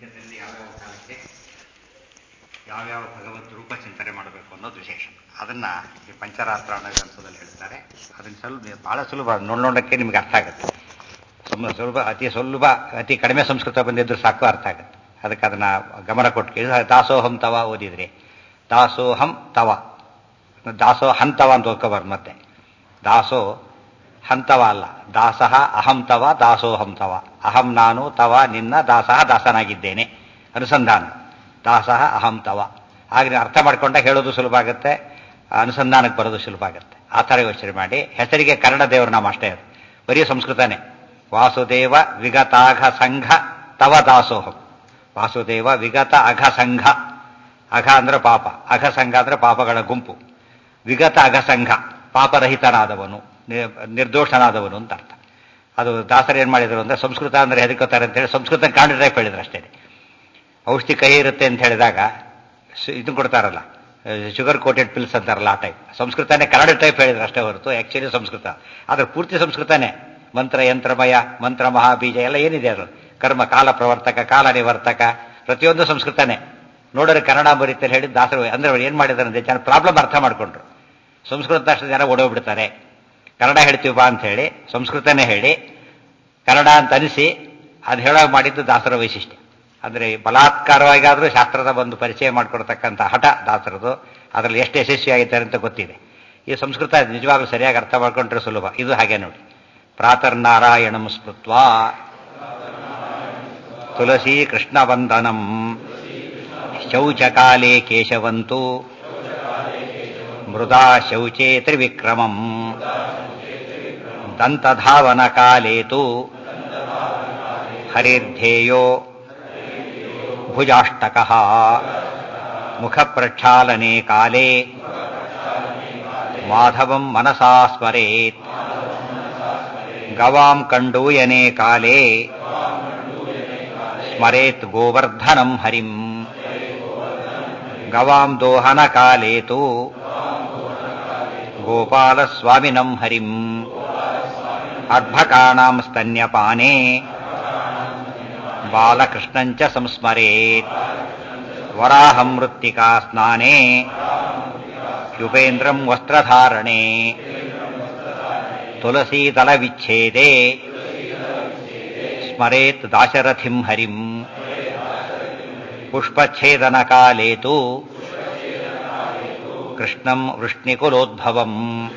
ನಿತ್ಯದಲ್ಲಿ ಯಾವ್ಯಾವ ಕಾಲಕ್ಕೆ ಯಾವ್ಯಾವ ಭಗವದ್ ರೂಪ ಚಿಂತನೆ ಮಾಡಬೇಕು ಅನ್ನೋದು ವಿಶೇಷ ಅದನ್ನ ಈ ಪಂಚರಾತ್ರ ಅನ್ನೋ ಗ್ರಂಥದಲ್ಲಿ ಹೇಳ್ತಾರೆ ಅದನ್ನ ಸ್ವಲ್ಪ ಬಹಳ ಸುಲಭ ನೋಡ್ ನೋಡಕ್ಕೆ ನಿಮ್ಗೆ ಅರ್ಥ ಆಗುತ್ತೆ ಸುಮ್ಮ ಸುಲಭ ಅತಿ ಸುಲಭ ಅತಿ ಕಡಿಮೆ ಸಂಸ್ಕೃತ ಬಂದಿದ್ರು ಸಾಕು ಅರ್ಥ ಆಗುತ್ತೆ ಅದಕ್ಕೆ ಅದನ್ನ ಗಮನ ಕೊಟ್ಟು ಇದು ದಾಸೋಹಂ ತವ ಓದಿದ್ರಿ ದಾಸೋಹಂ ತವ ದಾಸೋ ಹಂತವ ಅಂತ ಓದ್ಕೋಬಾರ್ದು ಮತ್ತೆ ದಾಸೋ ಹಂತವ ಅಲ್ಲ ದಾಸಃ ಅಹಂ ತವ ದಾಸೋಹಂ ತವ ಅಹಂ ನಾನು ತವ ನಿನ್ನ ದಾಸಃ ದಾಸನಾಗಿದ್ದೇನೆ ಅನುಸಂಧಾನ ದಾಸಃ ಅಹಂ ತವ ಆಗ ಅರ್ಥ ಮಾಡ್ಕೊಂಡಾಗ ಹೇಳೋದು ಸುಲಭ ಆಗುತ್ತೆ ಅನುಸಂಧಾನಕ್ಕೆ ಬರೋದು ಸುಲಭ ಆಗುತ್ತೆ ಆ ಥರ ಯೋಚನೆ ಮಾಡಿ ಹೆಸರಿಗೆ ಕನ್ನಡ ದೇವರ ನಾಮ ಅಷ್ಟೇ ಅದು ಬರೀ ಸಂಸ್ಕೃತನೇ ವಾಸುದೇವ ವಿಗತಾಘ ಸಂಘ ತವ ದಾಸೋಹಂ ವಾಸುದೇವ ವಿಗತ ಅಘ ಸಂಘ ಅಘ ಅಂದ್ರೆ ಪಾಪ ಅಘ ಸಂಘ ಅಂದ್ರೆ ಪಾಪಗಳ ಗುಂಪು ವಿಗತ ಅಘಸಂಘ ಪಾಪರಹಿತನಾದವನು ನಿರ್ದೋಷನಾದವನು ಅಂತ ಅರ್ಥ ಅದು ದಾಸರು ಏನ್ ಮಾಡಿದ್ರು ಅಂದ್ರೆ ಸಂಸ್ಕೃತ ಅಂದ್ರೆ ಹೆದರ್ಕೋತಾರೆ ಅಂತ ಹೇಳಿ ಸಂಸ್ಕೃತ ಕಾಂಡ್ ಟೈಪ್ ಹೇಳಿದ್ರು ಅಷ್ಟೇ ಔಷಧಿ ಕಹಿ ಇರುತ್ತೆ ಅಂತ ಹೇಳಿದಾಗ ಇದು ಕೊಡ್ತಾರಲ್ಲ ಶುಗರ್ ಕೋಟೆಡ್ ಪಿಲ್ಸ್ ಅಂತಾರಲ್ಲ ಆ ಟೈಪ್ ಸಂಸ್ಕೃತನೇ ಕನ್ನಡ ಟೈಪ್ ಹೇಳಿದ್ರು ಅಷ್ಟೇ ಹೊರತು ಆಕ್ಚುಲಿ ಸಂಸ್ಕೃತ ಆದ್ರೆ ಪೂರ್ತಿ ಸಂಸ್ಕೃತನೇ ಮಂತ್ರ ಯಂತ್ರಮಯ ಮಂತ್ರ ಮಹಾಬೀಜ ಎಲ್ಲ ಏನಿದೆ ಅದು ಕರ್ಮ ಕಾಲ ಪ್ರವರ್ತಕ ಕಾಲ ನಿವರ್ತಕ ಪ್ರತಿಯೊಂದು ಸಂಸ್ಕೃತನೇ ನೋಡೋರು ಕನ್ನಡ ಬರೀತಾರೆ ಹೇಳಿ ದಾಸರು ಅಂದ್ರೆ ಅವ್ರು ಏನ್ ಮಾಡಿದಾರೆ ಅಂದ್ರೆ ಜನ ಪ್ರಾಬ್ಲಮ್ ಅರ್ಥ ಮಾಡ್ಕೊಂಡ್ರು ಸಂಸ್ಕೃತ ಅಷ್ಟು ಜನ ಓಡೋಗ್ಬಿಡ್ತಾರೆ ಕನ್ನಡ ಹೇಳ್ತೀವಿ ಬಾ ಅಂತ ಹೇಳಿ ಸಂಸ್ಕೃತನೇ ಹೇಳಿ ಕನ್ನಡ ಅಂತ ಅನಿಸಿ ಅದು ಹೇಳೋಕೆ ಮಾಡಿದ್ದು ದಾಸರ ವೈಶಿಷ್ಟ್ಯ ಅಂದ್ರೆ ಬಲಾತ್ಕಾರವಾಗಿಯಾದರೂ ಶಾಸ್ತ್ರದ ಒಂದು ಪರಿಚಯ ಮಾಡಿಕೊಡ್ತಕ್ಕಂಥ ಹಠ ದಾಸರದು ಅದರಲ್ಲಿ ಎಷ್ಟು ಯಶಸ್ವಿ ಆಗಿದ್ದಾರೆ ಅಂತ ಗೊತ್ತಿದೆ ಈ ಸಂಸ್ಕೃತ ನಿಜವಾಗ್ಲೂ ಸರಿಯಾಗಿ ಅರ್ಥ ಮಾಡ್ಕೊಂಡ್ರೆ ಸುಲಭ ಇದು ಹಾಗೆ ನೋಡಿ ಪ್ರಾತರ್ನಾರಾಯಣಂ ಸ್ಮೃತ್ವ ತುಳಸಿ ಕೃಷ್ಣವಂದನಂ ಶೌಚಕಾಲೇ ಕೇಶವಂತು ಮೃದಾ ಶೌಚೇ ತ್ರಿವಿಕ್ರಮಂ ದಂತಧಾವನಕಾಲೇ ತು ಹರಿರ್ಧೇಯೋ ಭುಜಾಷ್ಟಕಃ ಮುಖಪ್ರಕ್ಷಾಲನೆ ಕಾಲೇ ಮಾಧವಂ ಮನಸಾ ಸ್ಮರೇತ್ ಗವಾಂ ಕಂಡೂಯನೆ ಕಾಲೇ ಸ್ಮರೇತ್ ಗೋವರ್ಧನಂ ಹರಿಂ ಗವಾಂ ದೋಹನ ಕಾಲೇ ತು ಗೋಪಾಲಸ್ವಾಮಿನಂ ಹರಿಂ ಅರ್ಭಕಾಣಾಂ ಸ್ತನ್ಯಪಾನೆ ಬಾಲಕೃಷ್ಣಂಚ ಸಂಸ್ಮರೇತ್ ವರಾಹಂ ಮೃತ್ತಿಕಾ ಸ್ನಾನೆ ಯುಪೇಂದ್ರಂ ವಸ್ತ್ರಧಾರಣೆ ತುಳಸೀದಲ ವಿಚ್ಛೇದೆ ಸ್ಮರೇತ್ ದಾಶರಥಿಂ ಹರಿಂ ಪುಷ್ಪಚ್ಛೇದನ ಕಾಲೇ ತು ಕೃಷ್ಣಂ ವೃಷ್ಣಿಕುಲೋದ್ಭವಂ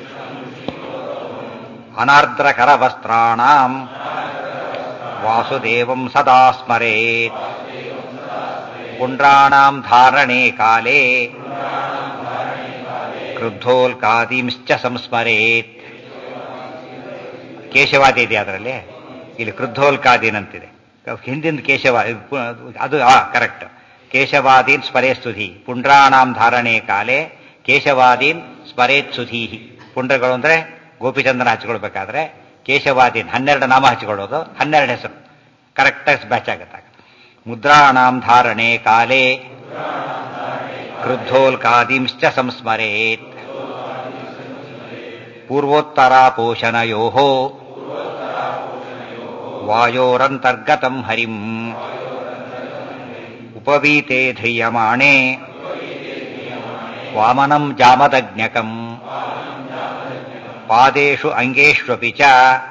ಅನಾರ್ದ್ರಕರವಸ್ತ್ರಾಣಾಂ ವಾಸುದೇವಂ ಸದಾ ಸ್ಮರೇತ್ ಪುಂಡ್ರಾಣಾಂ ಧಾರಣೆ ಕಾಲೇ ಕ್ರುದ್ಧೋಲ್ಕಾದೀಂಶ್ಚ ಸಂಸ್ಮರೇತ್ ಕೇಶವಾದಿ ಇದೆ ಅದರಲ್ಲಿ ಇಲ್ಲಿ ಕ್ರುದ್ಧೋಲ್ಕಾದೀನಂತಿದೆ ಹಿಂದಿನ ಕೇಶವ ಅದು ಆ ಕರೆಕ್ಟ್ ಕೇಶವಾದೀನ್ ಸ್ಮರೇತ್ ಸುಧಿ ಪುಂಡ್ರಾಣಾಂ ಧಾರಣೆ ಕಾಲೇ ಕೇಶವಾದೀನ್ ಸ್ಮರೇತ್ ಸುಧೀಹಿ ಪುಂಡ್ರಗಳು ಅಂದ್ರೆ ಗೋಪಿಚಂದ್ರನ ಹಚ್ಕೊಳ್ಬೇಕಾದ್ರೆ ಕೇಶವಾದೀನ್ ಹನ್ನೆರಡು ನಾಮ ಹಚ್ಕೊಳ್ಳೋದು ಹನ್ನೆರಡು ಹೆಸರು ಕರೆಕ್ಟಾಗಿ ಬ್ಯಾಚ್ ಆಗುತ್ತೆ ಮುದ್ರಾಣಾಂ ಧಾರಣೆ ಕಾಲೇ ಕ್ರುದ್ಧೋಲ್ಕಾದೀಂಶ್ಚ ಸಂಸ್ಮರೇತ್ ಪೂರ್ವೋತ್ತರಾಪೋಷಣಯೋ ವಾಯೋರಂತರ್ಗತಂ ಹರಿಂ ಉಪವೀತೆ ಧ್ರಿಯಮಾಣೆ ವಾಮನಂ ಜಾಮದಜ್ಞಕಂ ಪಾದೇಶು ಅಂಗೇಷ್ವಪಿ ಚ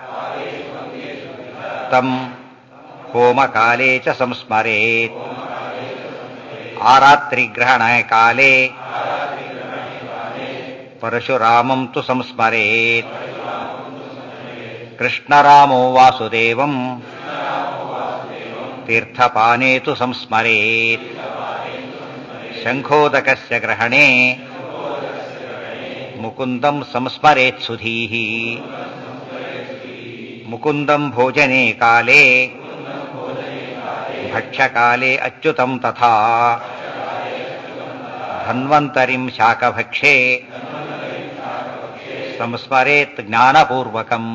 ತಂ ಹೋಮಕಾಲೇ ಚ ಸಂಸ್ಮರೇತ್ ಆರಾತ್ರಿಗ್ರಹಣ ಕಾಲೇ ಪರಶುರಾಮಂ ತು ಸಂಸ್ಮರೇತ್ ಕೃಷ್ಣರಾಮೋ ವಾಸುದೇವಂ ತೀರ್ಥಪಾನೇ ತು ಸಂಸ್ಮರೇತ್ ಶಂಖೋದಕಸ್ಯ ಗ್ರಹಣೆ ಮುಕುಂದಂ ಸಂಸ್ಮರೇತ್ ಸುಧೀಃ ಮುಕುಂದಂ ಭೋಜನೆ ಕಾಲೇ ಭಕ್ಷ್ಯಕಾಲೇ ಅಚ್ಯುತಂ ತಥಾ ಧನ್ವಂತರಿಂ ಶಾಕಭಕ್ಷೇ ಸಂಸ್ಮರೇತ್ ಜ್ಞಾನಪೂರ್ವಕಂ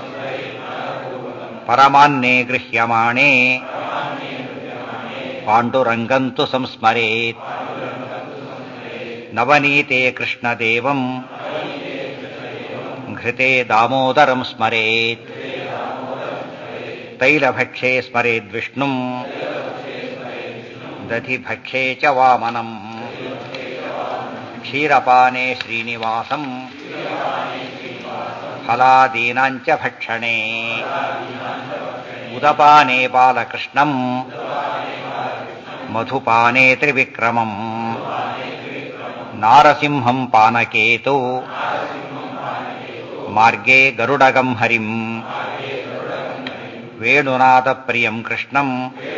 ಪರಮಾನ್ನೇ ಗೃಹ್ಯಮಾಣೆ ಪಾಂಡುರಂಗಂತು ಸಂಸ್ಮರೇತ್ ನವನೀತೆ ಕೃಷ್ಣದೇವಂ ಘೃತೆ ದಾಮೋದರಂ ಸ್ಮರೇತ್ ತೈಲಭಕ್ಷೇ ಸ್ಮರೇದ್ ವಿಷ್ಣುಂ दधिभक्षे च वामनम् क्षीरपाने श्रीनिवासम् फलादीनाम् च भक्षणे उदपाने बालकृष्णम् मधुपाने त्रिविक्रमम् नारसिंहम् पानकेतु मार्गे गरुडगम् हरिम् वेणुनादप्रियम् कृष्णम्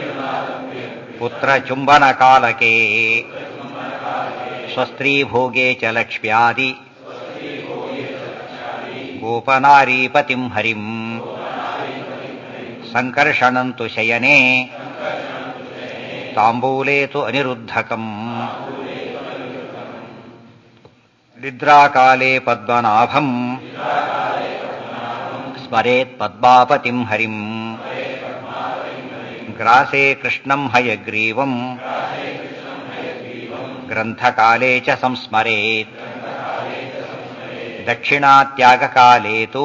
पुत्रचुम्बनकालके स्वस्त्रीभोगे च लक्ष्म्यादि गोपनारीपतिम् हरिम् सङ्कर्षणम् तु शयने ताम्बूले तु अनिरुद्धकम् निद्राकाले पद्मनाभम् स्मरेत् पद्मापतिम् हरिम् ग्रासे कृष्णम् हयग्रीवम् ग्रन्थकाले च संस्मरेत् दक्षिणात्यागकाले तु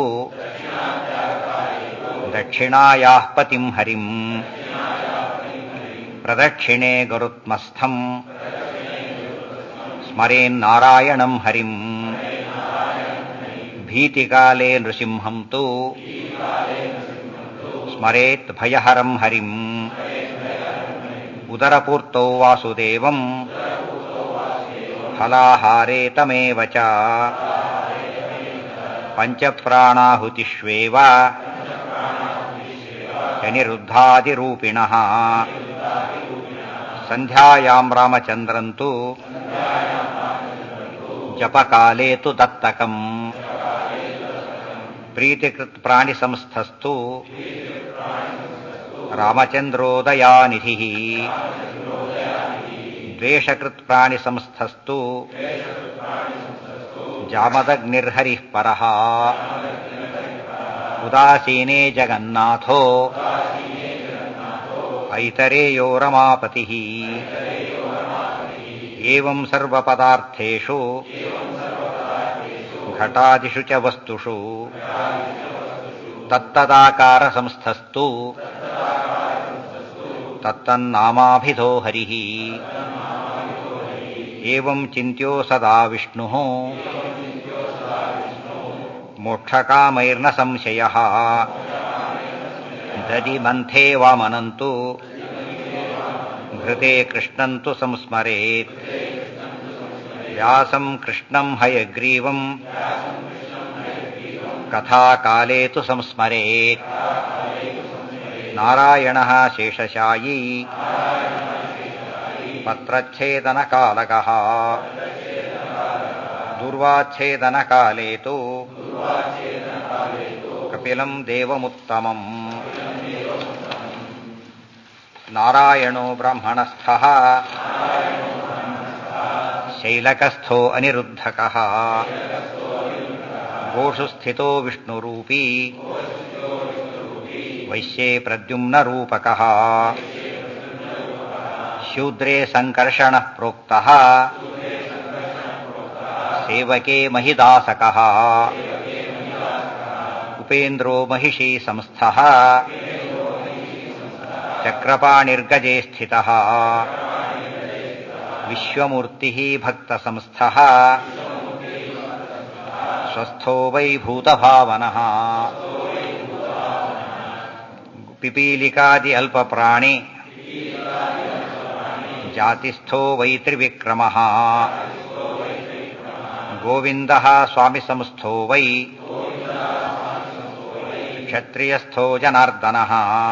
दक्षिणायाः पतिम् हरिम् प्रदक्षिणे गरुत्मस्थम् स्मरेन्नारायणम् हरिम् भीतिकाले नृसिंहम् तु स्मरेत् भयहरम् हरिम् उदरपूर्तौ वासुदेवम् फलाहारे तमेव च पञ्चप्राणाहुतिष्वेव निरुद्धादिरूपिणः सन्ध्यायाम् रामचन्द्रम् तु जपकाले तु दत्तकम् प्रीतिकृत्प्राणिसंस्थस्तु रामचन्द्रोदयानिधिः द्वेषकृत्प्राणिसंस्थस्तु जामदग्निर्हरिः परः उदासीने जगन्नाथो ऐतरेयो रमापतिः एवम् सर्वपदार्थेषु घटादिषु च वस्तुषु तत्तदाकारसंस्थस्तु तत्तन्नामाभिधो हरिः एवम् चिन्त्यो सदा विष्णुः मोक्षकामैर्न संशयः ददिमन्थे वामनन्तु घृते कृष्णन्तु संस्मरेत् व्यासम् कृष्णम् हयग्रीवम् कथाकाले तु संस्मरेत् नारायणः शेषशायी पत्रच्छेदनकालकः दुर्वाच्छेदनकाले तु कपिलम् देवमुत्तमम् नारायणो ब्राह्मणस्थः शैलकस्थो अनिरुद्धकः गोषु स्थितो विष्णुरूपी वैश्ये प्रद्युम्नरूपकः शूद्रे सङ्कर्षणः प्रोक्तः सेवके महिदासकः उपेन्द्रो महिषी संस्थः चक्रपाणिर्गजे स्थितः विश्वमूर्तिः भक्तसंस्थः स्वस्थो वै भूतभावनः पिपीलिकादि अल्पप्राणि जातिस्थो वै त्रिविक्रमः गोविन्दः स्वामिसंस्थो वै क्षत्रियस्थो जनार्दनः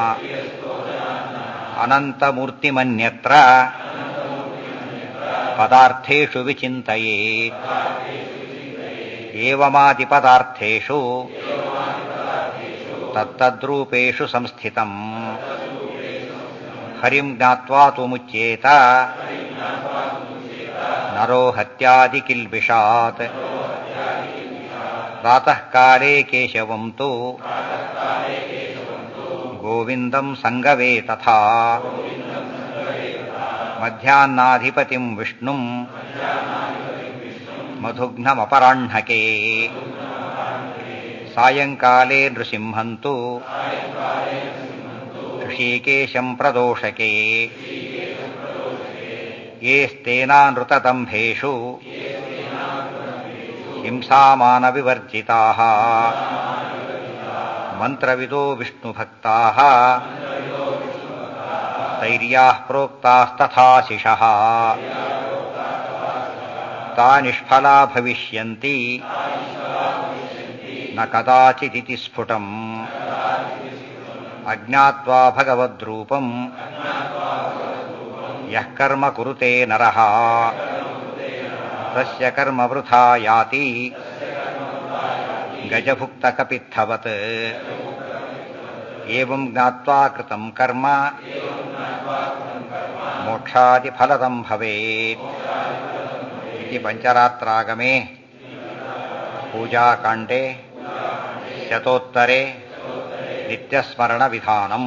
अनन्तमूर्तिमन्यत्र पदार्थेषु विचिन्तयेत् एवमादिपदार्थेषु तत्तद्रूपेषु संस्थितम् हरिम् ज्ञात्वा तु मुच्येत नरो हत्यादिकिल्बिषात् प्रातःकाले केशवम् तु गोविन्दम् सङ्गवे तथा मध्याह्नाधिपतिम् विष्णुम् मधुघ्नमपराह्णके सायङ्काले नृसिंहम् तु ऋषिकेशम् प्रदोषके ಯೇಸ್ತೇನಾನೃತದಂಭೇಷು ಹಿಂಸಾಮಾನವಿವರ್ಜಿತಾः ಮಂತ್ರವಿದೋ ವಿಷ್ಣುಭಕ್ತಾः ತೈರ್ಯಾः ಪ್ರೋಕ್ತಾಸ್ತಥಾಶಿಷಃ ತಾ ನಿಷ್ಫಲಾ ಭವಿಷ್ಯಂತಿ ನ ಕದಾಚಿದಿತಿ ಸ್ಫುಟम् ಅಜ್ಞಾತ್ವಾ ಭಗವದ್ರೂಪम् ಯಃ ಕರ್ಮ ಕುರುತೆ ನರಃ ತಸ್ಯ ಕರ್ಮ ವೃಥಾ ಯಾತಿ ಗಜಭುಕ್ತಕಪಿತ್ಥವತ್ ಏವಂ ಜ್ಞಾತ್ವಾ ಕೃತಂ ಕರ್ಮ ಮೋಕ್ಷಾದಿಫಲದಂ ಭವೇತ್ इति पञ्चरात्रागमे पूजाकाण्डे ಶತೋತ್ತರೆ ನಿತ್ಯಸ್ಮರಣ ವಿಧಾನಂ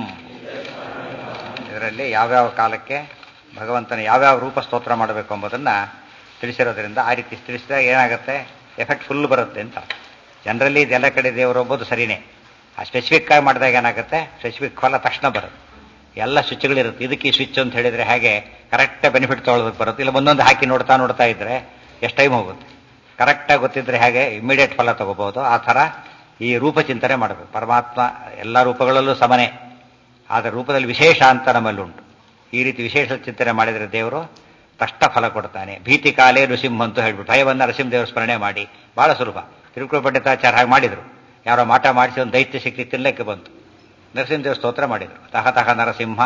ಇದರಲ್ಲಿ ಯಾವ್ಯಾವ ಕಾಲಕ್ಕೆ ಭಗವಂತನ ಯಾವ್ಯಾವ ರೂಪ ಸ್ತೋತ್ರ ಮಾಡಬೇಕು ಎಂಬುದನ್ನು ತಿಳಿಸಿರೋದ್ರಿಂದ ಆ ರೀತಿ ತಿಳಿಸಿದಾಗ ಏನಾಗುತ್ತೆ ಎಫೆಕ್ಟ್ ಫುಲ್ ಬರುತ್ತೆ ಅಂತ ಜನರಲಿ ಇದೆಲ್ಲ ಕಡೆ ದೇವರು ಒಬ್ಬದು ಸರಿನೇ ಆ ಸ್ಪೆಸಿಫಿಕ್ ಆಗಿ ಮಾಡಿದಾಗ ಏನಾಗುತ್ತೆ ಸ್ಪೆಸಿಫಿಕ್ ಫಲ ತಕ್ಷಣ ಬರುತ್ತೆ ಎಲ್ಲ ಸ್ವಿಚ್ಗಳಿರುತ್ತೆ ಇದಕ್ಕೆ ಈ ಸ್ವಿಚ್ ಅಂತ ಹೇಳಿದ್ರೆ ಹಾಗೆ ಕರೆಕ್ಟ್ ಬೆನಿಫಿಟ್ ತೊಗೊಳೋದಕ್ಕೆ ಬರುತ್ತೆ ಇಲ್ಲ ಒಂದೊಂದು ಹಾಕಿ ನೋಡ್ತಾ ನೋಡ್ತಾ ಇದ್ರೆ ಎಷ್ಟು ಟೈಮ್ ಹೋಗುತ್ತೆ ಕರೆಕ್ಟಾಗಿ ಗೊತ್ತಿದ್ರೆ ಹಾಗೆ ಇಮಿಡಿಯೇಟ್ ಫಲ ತಗೋಬಹುದು ಆ ಥರ ಈ ರೂಪ ಚಿಂತನೆ ಮಾಡಬೇಕು ಪರಮಾತ್ಮ ಎಲ್ಲ ರೂಪಗಳಲ್ಲೂ ಸಮನೆ ಆದರೆ ರೂಪದಲ್ಲಿ ವಿಶೇಷ ಅಂತ ನಮ್ಮಲ್ಲಿ ಉಂಟು ಈ ರೀತಿ ವಿಶೇಷ ಚಿಂತನೆ ಮಾಡಿದರೆ ದೇವರು ತಷ್ಟ ಫಲ ಕೊಡ್ತಾನೆ ಭೀತಿ ಕಾಲೇ ನೃಸಿಂಹ ಅಂತ ಹೇಳ್ಬಿಟ್ಟು ಭಯವನ್ನ ನರಸಿಂಹದೇವರ ಸ್ಮರಣೆ ಮಾಡಿ ಬಹಳ ಸುಲಭ ತಿರುಕುಳ ಪಂಡಿತಾಚಾರ್ಯ ಹಾಗೆ ಮಾಡಿದ್ರು ಯಾರೋ ಮಾಟ ಮಾಡಿಸಿ ಒಂದು ದೈತ್ಯ ಶಕ್ತಿ ತಿನ್ನಕ್ಕೆ ಬಂತು ನರಸಿಂಹದೇವ ಸ್ತೋತ್ರ ಮಾಡಿದರು ತಹ ತಹ ನರಸಿಂಹ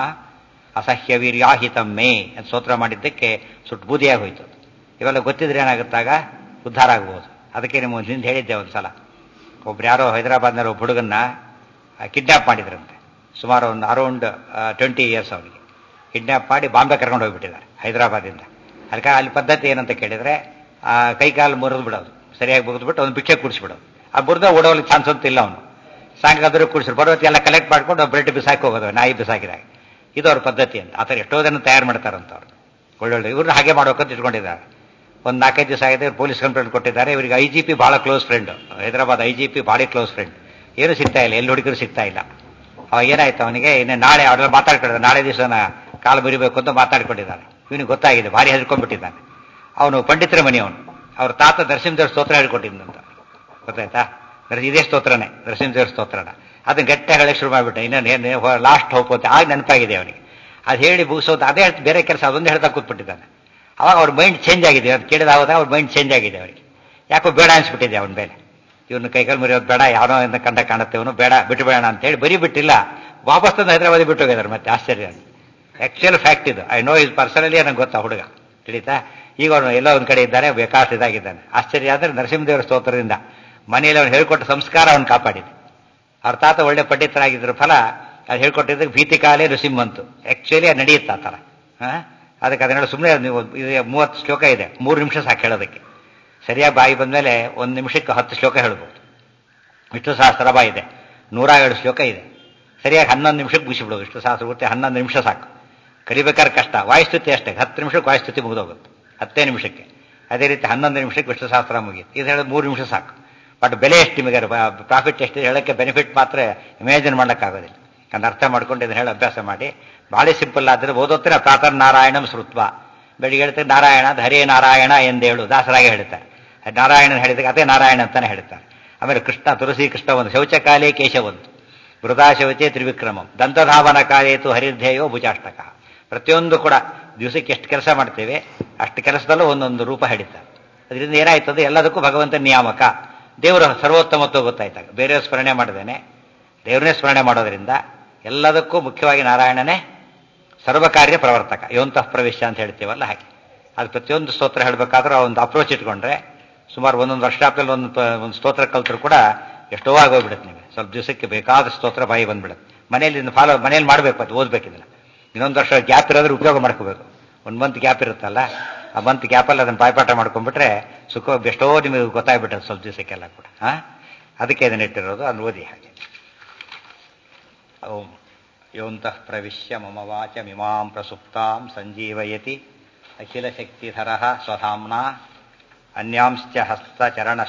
ಅಸಹ್ಯ ವೀರ್ಯಾಹಿತಮ್ಮೆ ಅಂತ ಸ್ತೋತ್ರ ಮಾಡಿದ್ದಕ್ಕೆ ಸುಟ್ಟು ಬೂದಿಯಾಗಿ ಹೋಯ್ತು ಇವೆಲ್ಲ ಗೊತ್ತಿದ್ರೆ ಏನಾಗುತ್ತಾಗ ಉದ್ಧಾರ ಆಗ್ಬೋದು ಅದಕ್ಕೆ ನಿಮಗೆ ಹಿಂದೆ ಹೇಳಿದ್ದೆ ಒಂದು ಸಲ ಒಬ್ರು ಯಾರೋ ಹೈದರಾಬಾದ್ನಲ್ಲಿ ಒಬ್ಬ ಹುಡುಗನ್ನ ಕಿಡ್ನಾಪ್ ಮಾಡಿದ್ರಂತೆ ಸುಮಾರು ಒಂದು ಅರೌಂಡ್ ಟ್ವೆಂಟಿ ಇಯರ್ಸ್ ಅವನಿಗೆ ಕಿಡ್ನಾಪ್ ಮಾಡಿ ಬಾಂಬೆ ಕರ್ಕೊಂಡು ಹೋಗ್ಬಿಟ್ಟಿದ್ದಾರೆ ಹೈದರಾಬಾದಿಂದ ಅದಕ್ಕೆ ಅಲ್ಲಿ ಪದ್ಧತಿ ಏನಂತ ಕೇಳಿದ್ರೆ ಕೈ ಕಾಲು ಮುರಿದು ಬಿಡೋದು ಸರಿಯಾಗಿ ಮುಗಿದ್ಬಿಟ್ಟು ಒಂದು ಭಿಕ್ಷೆ ಕುಡಿಸ್ಬಿಡೋದು ಆ ಮುರಿದ ಓಡೋಲಿಕ್ಕೆ ಚಾನ್ಸ್ ಅಂತ ಇಲ್ಲ ಅವನು ಸಾಯಂಕಾಲ ಕುಡಿಸ್ರು ಬರೋತಿ ಎಲ್ಲ ಕಲೆಕ್ಟ್ ಮಾಡ್ಕೊಂಡು ಬ್ರೆಡ್ ಬಿಸಾಕಿ ಹೋಗೋದು ನಾಯಿ ಬಿಸಾಕಿದಾಗ ಇದು ಅವ್ರ ಪದ್ಧತಿ ಅಂತ ಆ ಥರ ಎಷ್ಟೋ ಜನ ತಯಾರು ಮಾಡ್ತಾರಂತ ಅವ್ರು ಒಳ್ಳೊಳ್ಳೆ ಇವ್ರನ್ನ ಹಾಗೆ ಮಾಡ್ಬೇಕಂತ ಇಟ್ಕೊಂಡಿದ್ದಾರೆ ಒಂದು ನಾಲ್ಕೈದು ದಿವಸ ಆಗಿದೆ ಪೊಲೀಸ್ ಕಂಪ್ಲೇಂಟ್ ಕೊಟ್ಟಿದ್ದಾರೆ ಇವರಿಗೆ ಐ ಜಿ ಪಿ ಬಹಳ close friend Hyderabad I G P ಭಾಳ ಕ್ಲೋಸ್ ಫ್ರೆಂಡ್ ಏನು ಸಿಗ್ತಾ ಇಲ್ಲ ಎಲ್ಲಿ ಹುಡುಗರು ಸಿಗ್ತಾ ಇಲ್ಲ ಅವಾಗ ಏನಾಯ್ತು ಅವನಿಗೆ ಇನ್ನು ನಾಳೆ ಅವ್ರೆಲ್ಲ ಮಾತಾಡ್ಕೊಂಡಿದ್ದಾರೆ ನಾಳೆ ದಿವಸನ ಕಾಲು ಮುರಿಬೇಕು ಅಂತ ಮಾತಾಡ್ಕೊಂಡಿದ್ದಾನೆ ಇವನಿಗೆ ಗೊತ್ತಾಗಿದೆ ಭಾರಿ ಹೆದರ್ಕೊಂಡ್ಬಿಟ್ಟಿದ್ದಾನೆ ಅವನು ಪಂಡಿತರ ಮನೆಯವನು ಅವ್ರ ತಾತ ನರಸಿಂಹದೇವ್ರ ಸ್ತೋತ್ರ ಹೇಳ್ಕೊಟ್ಟಿದ್ದಂತ ಗೊತ್ತಾಯ್ತಾ ಇದೇ ಸ್ತೋತ್ರನೇ ನರಸಿಂಹದೇವ್ರ ಸ್ತೋತ್ರನ ಅದನ್ನ ಗಟ್ಟೆ ಹೇಳಕ್ಕೆ ಶುರು ಮಾಡಿಬಿಟ್ಟೆ ಇನ್ನೇನು ಲಾಸ್ಟ್ ಹೋಪ್ ಅಂತ ಆಗ ನೆನಪಾಗಿದೆ ಅವನಿಗೆ ಅದು ಹೇಳಿ ಮುಗಿಸೋದು ಅದೇ ಬೇರೆ ಕೆಲಸ ಅದೊಂದು ಹೇಳ್ತಾ ಕೂತ್ಬಿಟ್ಟಿದ್ದಾನೆ ಅವಾಗ ಅವ್ರ ಮೈಂಡ್ ಚೇಂಜ್ ಆಗಿದೆ ಅವ್ರು ಕೇಳಿದಾಗ ಅವ್ರ ಮೈಂಡ್ ಚೇಂಜ್ ಆಗಿದೆ ಅವರಿಗೆ ಯಾಕೋ ಬೇಡ ಅನ್ಸ್ಬಿಟ್ಟಿದೆ ಅವನ ಮೇಲೆ ಇವನು ಕೈಕಾಲು ಮುರಿಯೋದು ಬೇಡ ಯಾವನೋ ಇಂದ ಕಂಡ ಕಾಣುತ್ತೆ ಅವನು ಬೇಡ ಬಿಟ್ಟು ಬೇಡ ಅಂತ ಹೇಳಿ ಬರೀ ಬಿಟ್ಟಿಲ್ಲ ವಾಪಸ್ ತಂದು ಹೈದರಾಬಾದಿ ಬಿಟ್ಟು ಹೋಗಿದ್ದಾರೆ ಮತ್ತೆ ಆಶ್ಚರ್ಯ ಆಕ್ಚುಯಲ್ ಫ್ಯಾಕ್ಟ್ ಇದು ಐ ನೋ ಇಸ್ ಪರ್ಸನಲಿ ನನಗೆ ಗೊತ್ತಾ ಹುಡುಗ ತಿಳಿತಾ ಈಗ ಅವನು ಎಲ್ಲ ಒಂದ್ ಕಡೆ ಇದ್ದಾನೆ ಬೇಕಾಷ್ಟು ಇದಾಗಿದ್ದಾನೆ ಆಶ್ಚರ್ಯ ಅಂದ್ರೆ ನರಸಿಂಹದೇವರ ಸ್ತೋತ್ರದಿಂದ ಮನೆಯಲ್ಲಿ ಅವನು ಹೇಳ್ಕೊಟ್ಟ ಸಂಸ್ಕಾರ ಅವನು ಕಾಪಾಡಿದೆ ಅವ್ರ ತಾತ ಒಳ್ಳೆ ಪಂಡಿತರಾಗಿದ್ರ ಫಲ ಅದು ಹೇಳ್ಕೊಟ್ಟಿದ್ದಕ್ಕೆ ಭೀತಿ ಕಾಲೇ ನೃಸಿಂಹಂತು ಆಕ್ಚುಲಿ ಅದು ನಡೆಯುತ್ತೆ ಆ ಥರ ಅದಕ್ಕೆ ಅದನ್ನೆಲ್ಲ ಸುಮ್ಮನೆ ನೀವು ಮೂವತ್ತು ಶ್ಲೋಕ ಇದೆ ಮೂರು ನಿಮಿಷ ಸಾಕು ಹೇಳೋದಕ್ಕೆ ಸರಿಯಾಗಿ ಬಾಯಿ ಬಂದಮೇಲೆ ಒಂದು ನಿಮಿಷಕ್ಕೆ ಹತ್ತು ಶ್ಲೋಕ ಹೇಳ್ಬೋದು ವಿಷ್ಣು ಸಹಸ್ರಭ ಇದೆ ನೂರ ಏಳು ಶ್ಲೋಕ ಇದೆ ಸರಿಯಾಗಿ ಹನ್ನೊಂದು ನಿಮಿಷಕ್ಕೆ ಮುಗಿಸಿಬಿಡೋದು ವಿಷ್ಣು ಸಹಸ್ರ ಗೊತ್ತೆ ಹನ್ನೊಂದು ನಿಮಿಷ ಸಾಕು ಕಲಿಬೇಕಾದ್ರೆ ಕಷ್ಟ ವಾಯುಸ್ತುತಿ ಅಷ್ಟೇ ಹತ್ತು ನಿಮಿಷಕ್ಕೆ ವಾಯುಸ್ತುತಿ ಮುಗಿದೋಗುತ್ತೆ ಹತ್ತೇ ನಿಮಿಷಕ್ಕೆ ಅದೇ ರೀತಿ ಹನ್ನೊಂದು ನಿಮಿಷಕ್ಕೆ ವಿಷ್ಣು ಸಹಸ್ರ ಮುಗಿಯುತ್ತೆ ಇದು ಹೇಳೋದು ಮೂರು ನಿಮಿಷ ಸಾಕು ಬಟ್ ಬೆಲೆ ಎಷ್ಟು ನಿಮಗೆ ಪ್ರಾಫಿಟ್ ಎಷ್ಟು ಹೇಳೋಕ್ಕೆ ಬೆನಿಫಿಟ್ ಮಾತ್ರ ಇಮ್ಯಾಜಿನ್ ಮಾಡೋಕ್ಕಾಗೋದಿಲ್ಲ ಅದನ್ನ ಅರ್ಥ ಮಾಡ್ಕೊಂಡು ಇದನ್ನ ಹೇಳಿ ಅಭ್ಯಾಸ ಮಾಡಿ ಭಾಳ ಸಿಂಪಲ್ ಆದರೆ ಓದೋತ್ತಿನ ಪ್ರಾತರ್ ನಾರಾಯಣಂ ಶ್ರುತ್ವ ಬೆಳಿಗ್ಗೆ ಹೇಳ್ತಾರೆ ನಾರಾಯಣ ಅದು ಹರೇ ನಾರಾಯಣ ಎಂದೇಳು ದಾಸರಾಗೆ ಹೇಳ್ತಾರೆ ನಾರಾಯಣನ ಹೇಳಿದಾಗ ಅದೇ ನಾರಾಯಣ ಅಂತಾನೆ ಹೇಳ್ತಾರೆ ಆಮೇಲೆ ಕೃಷ್ಣ ತುಳಸಿ ಕೃಷ್ಣ ಒಂದು ಶೌಚಕಾಲೇ ಕೇಶವಂತು ವೃದಾ ಶೌಚೆ ತ್ರಿವಿಕ್ರಮಂ ದಂತಧಾವನ ಕಾಲೇತು ಹರಿರ್ಧೇಯೋ ಭುಜಾಷ್ಟಕ ಪ್ರತಿಯೊಂದು ಕೂಡ ದಿವಸಕ್ಕೆ ಎಷ್ಟು ಕೆಲಸ ಮಾಡ್ತೇವೆ ಅಷ್ಟು ಕೆಲಸದಲ್ಲೂ ಒಂದೊಂದು ರೂಪ ಹೇಳಿದ್ದಾರೆ ಅದರಿಂದ ಏನಾಯ್ತದೆ ಎಲ್ಲದಕ್ಕೂ ಭಗವಂತ ನಿಯಾಮಕ ದೇವರು ಸರ್ವೋತ್ತಮತ್ವ ಗೊತ್ತಾಯ್ತಾಗ ಬೇರೆಯವ್ರ ಸ್ಮರಣೆ ಮಾಡದೇನೆ ದೇವರನ್ನೇ ಸ್ಮರಣೆ ಮಾಡೋದ್ರಿಂದ ಎಲ್ಲದಕ್ಕೂ ಮುಖ್ಯವಾಗಿ ನಾರಾಯಣನೇ ಸರ್ವಕಾರ್ಯ ಪ್ರವರ್ತಕ ಯೋಂತಃ ಪ್ರವೇಶ ಅಂತ ಹೇಳ್ತೀವಲ್ಲ ಹಾಗೆ ಅದು ಪ್ರತಿಯೊಂದು ಸ್ತೋತ್ರ ಹೇಳಬೇಕಾದ್ರೆ ಒಂದು ಅಪ್ರೋಚ್ ಇಟ್ಕೊಂಡ್ರೆ ಸುಮಾರು ಒಂದೊಂದು ವರ್ಷಾಪದಲ್ಲಿ ಒಂದು ಒಂದು ಸ್ತೋತ್ರ ಕಲ್ತರು ಕೂಡ ಎಷ್ಟೋ ಆಗೋಗ್ಬಿಡುತ್ತೆ ನಿಮಗೆ ಸ್ವಲ್ಪ ದಿವಸಕ್ಕೆ ಬೇಕಾದ ಸ್ತೋತ್ರ ಬಾಯಿ ಬಂದ್ಬಿಡುತ್ತೆ ಮನೇಲಿ ಫಾಲೋ ಮನೇಲಿ ಮಾಡಬೇಕು ಅದು ಓದ್ಬೇಕು ಇದನ್ನ ಇನ್ನೊಂದು ವರ್ಷ ಗ್ಯಾಪ್ ಇರೋದ್ರೆ ಉಪಯೋಗ ಮಾಡ್ಕೋಬೇಕು ಒಂದು ಮಂತ್ ಗ್ಯಾಪ್ ಇರುತ್ತಲ್ಲ ಆ ಮಂತ್ ಗ್ಯಾಪಲ್ಲಿ ಅದನ್ನು ಬಾಯ್ಪಾಠ ಮಾಡ್ಕೊಂಡ್ಬಿಟ್ರೆ ಸುಖ ಎಷ್ಟೋ ನಿಮಗೆ ಗೊತ್ತಾಗ್ಬಿಟ್ಟದೆ ಸ್ವಲ್ಪ ದಿವಸಕ್ಕೆಲ್ಲ ಕೂಡ ಹಾ ಅದಕ್ಕೆ ಇದನ್ನ ಇಟ್ಟಿರೋದು ಅದನ್ನು ಓದಿ ಹಾಗೆ ಓಂ ಯೋಂತಃ ಪ್ರವಿಶ್ಯ ಮಮ ವಾಚಮಿಮಾಂ ಪ್ರಸುಪ್ತಾಂ ಸಂಜೀವಯತಿ ಅಖಿಲಶಕ್ತಿಧರಃ ಸ್ವಧಾಮ್ನಾ ಅನ್ಯಾಂಶ್ಚ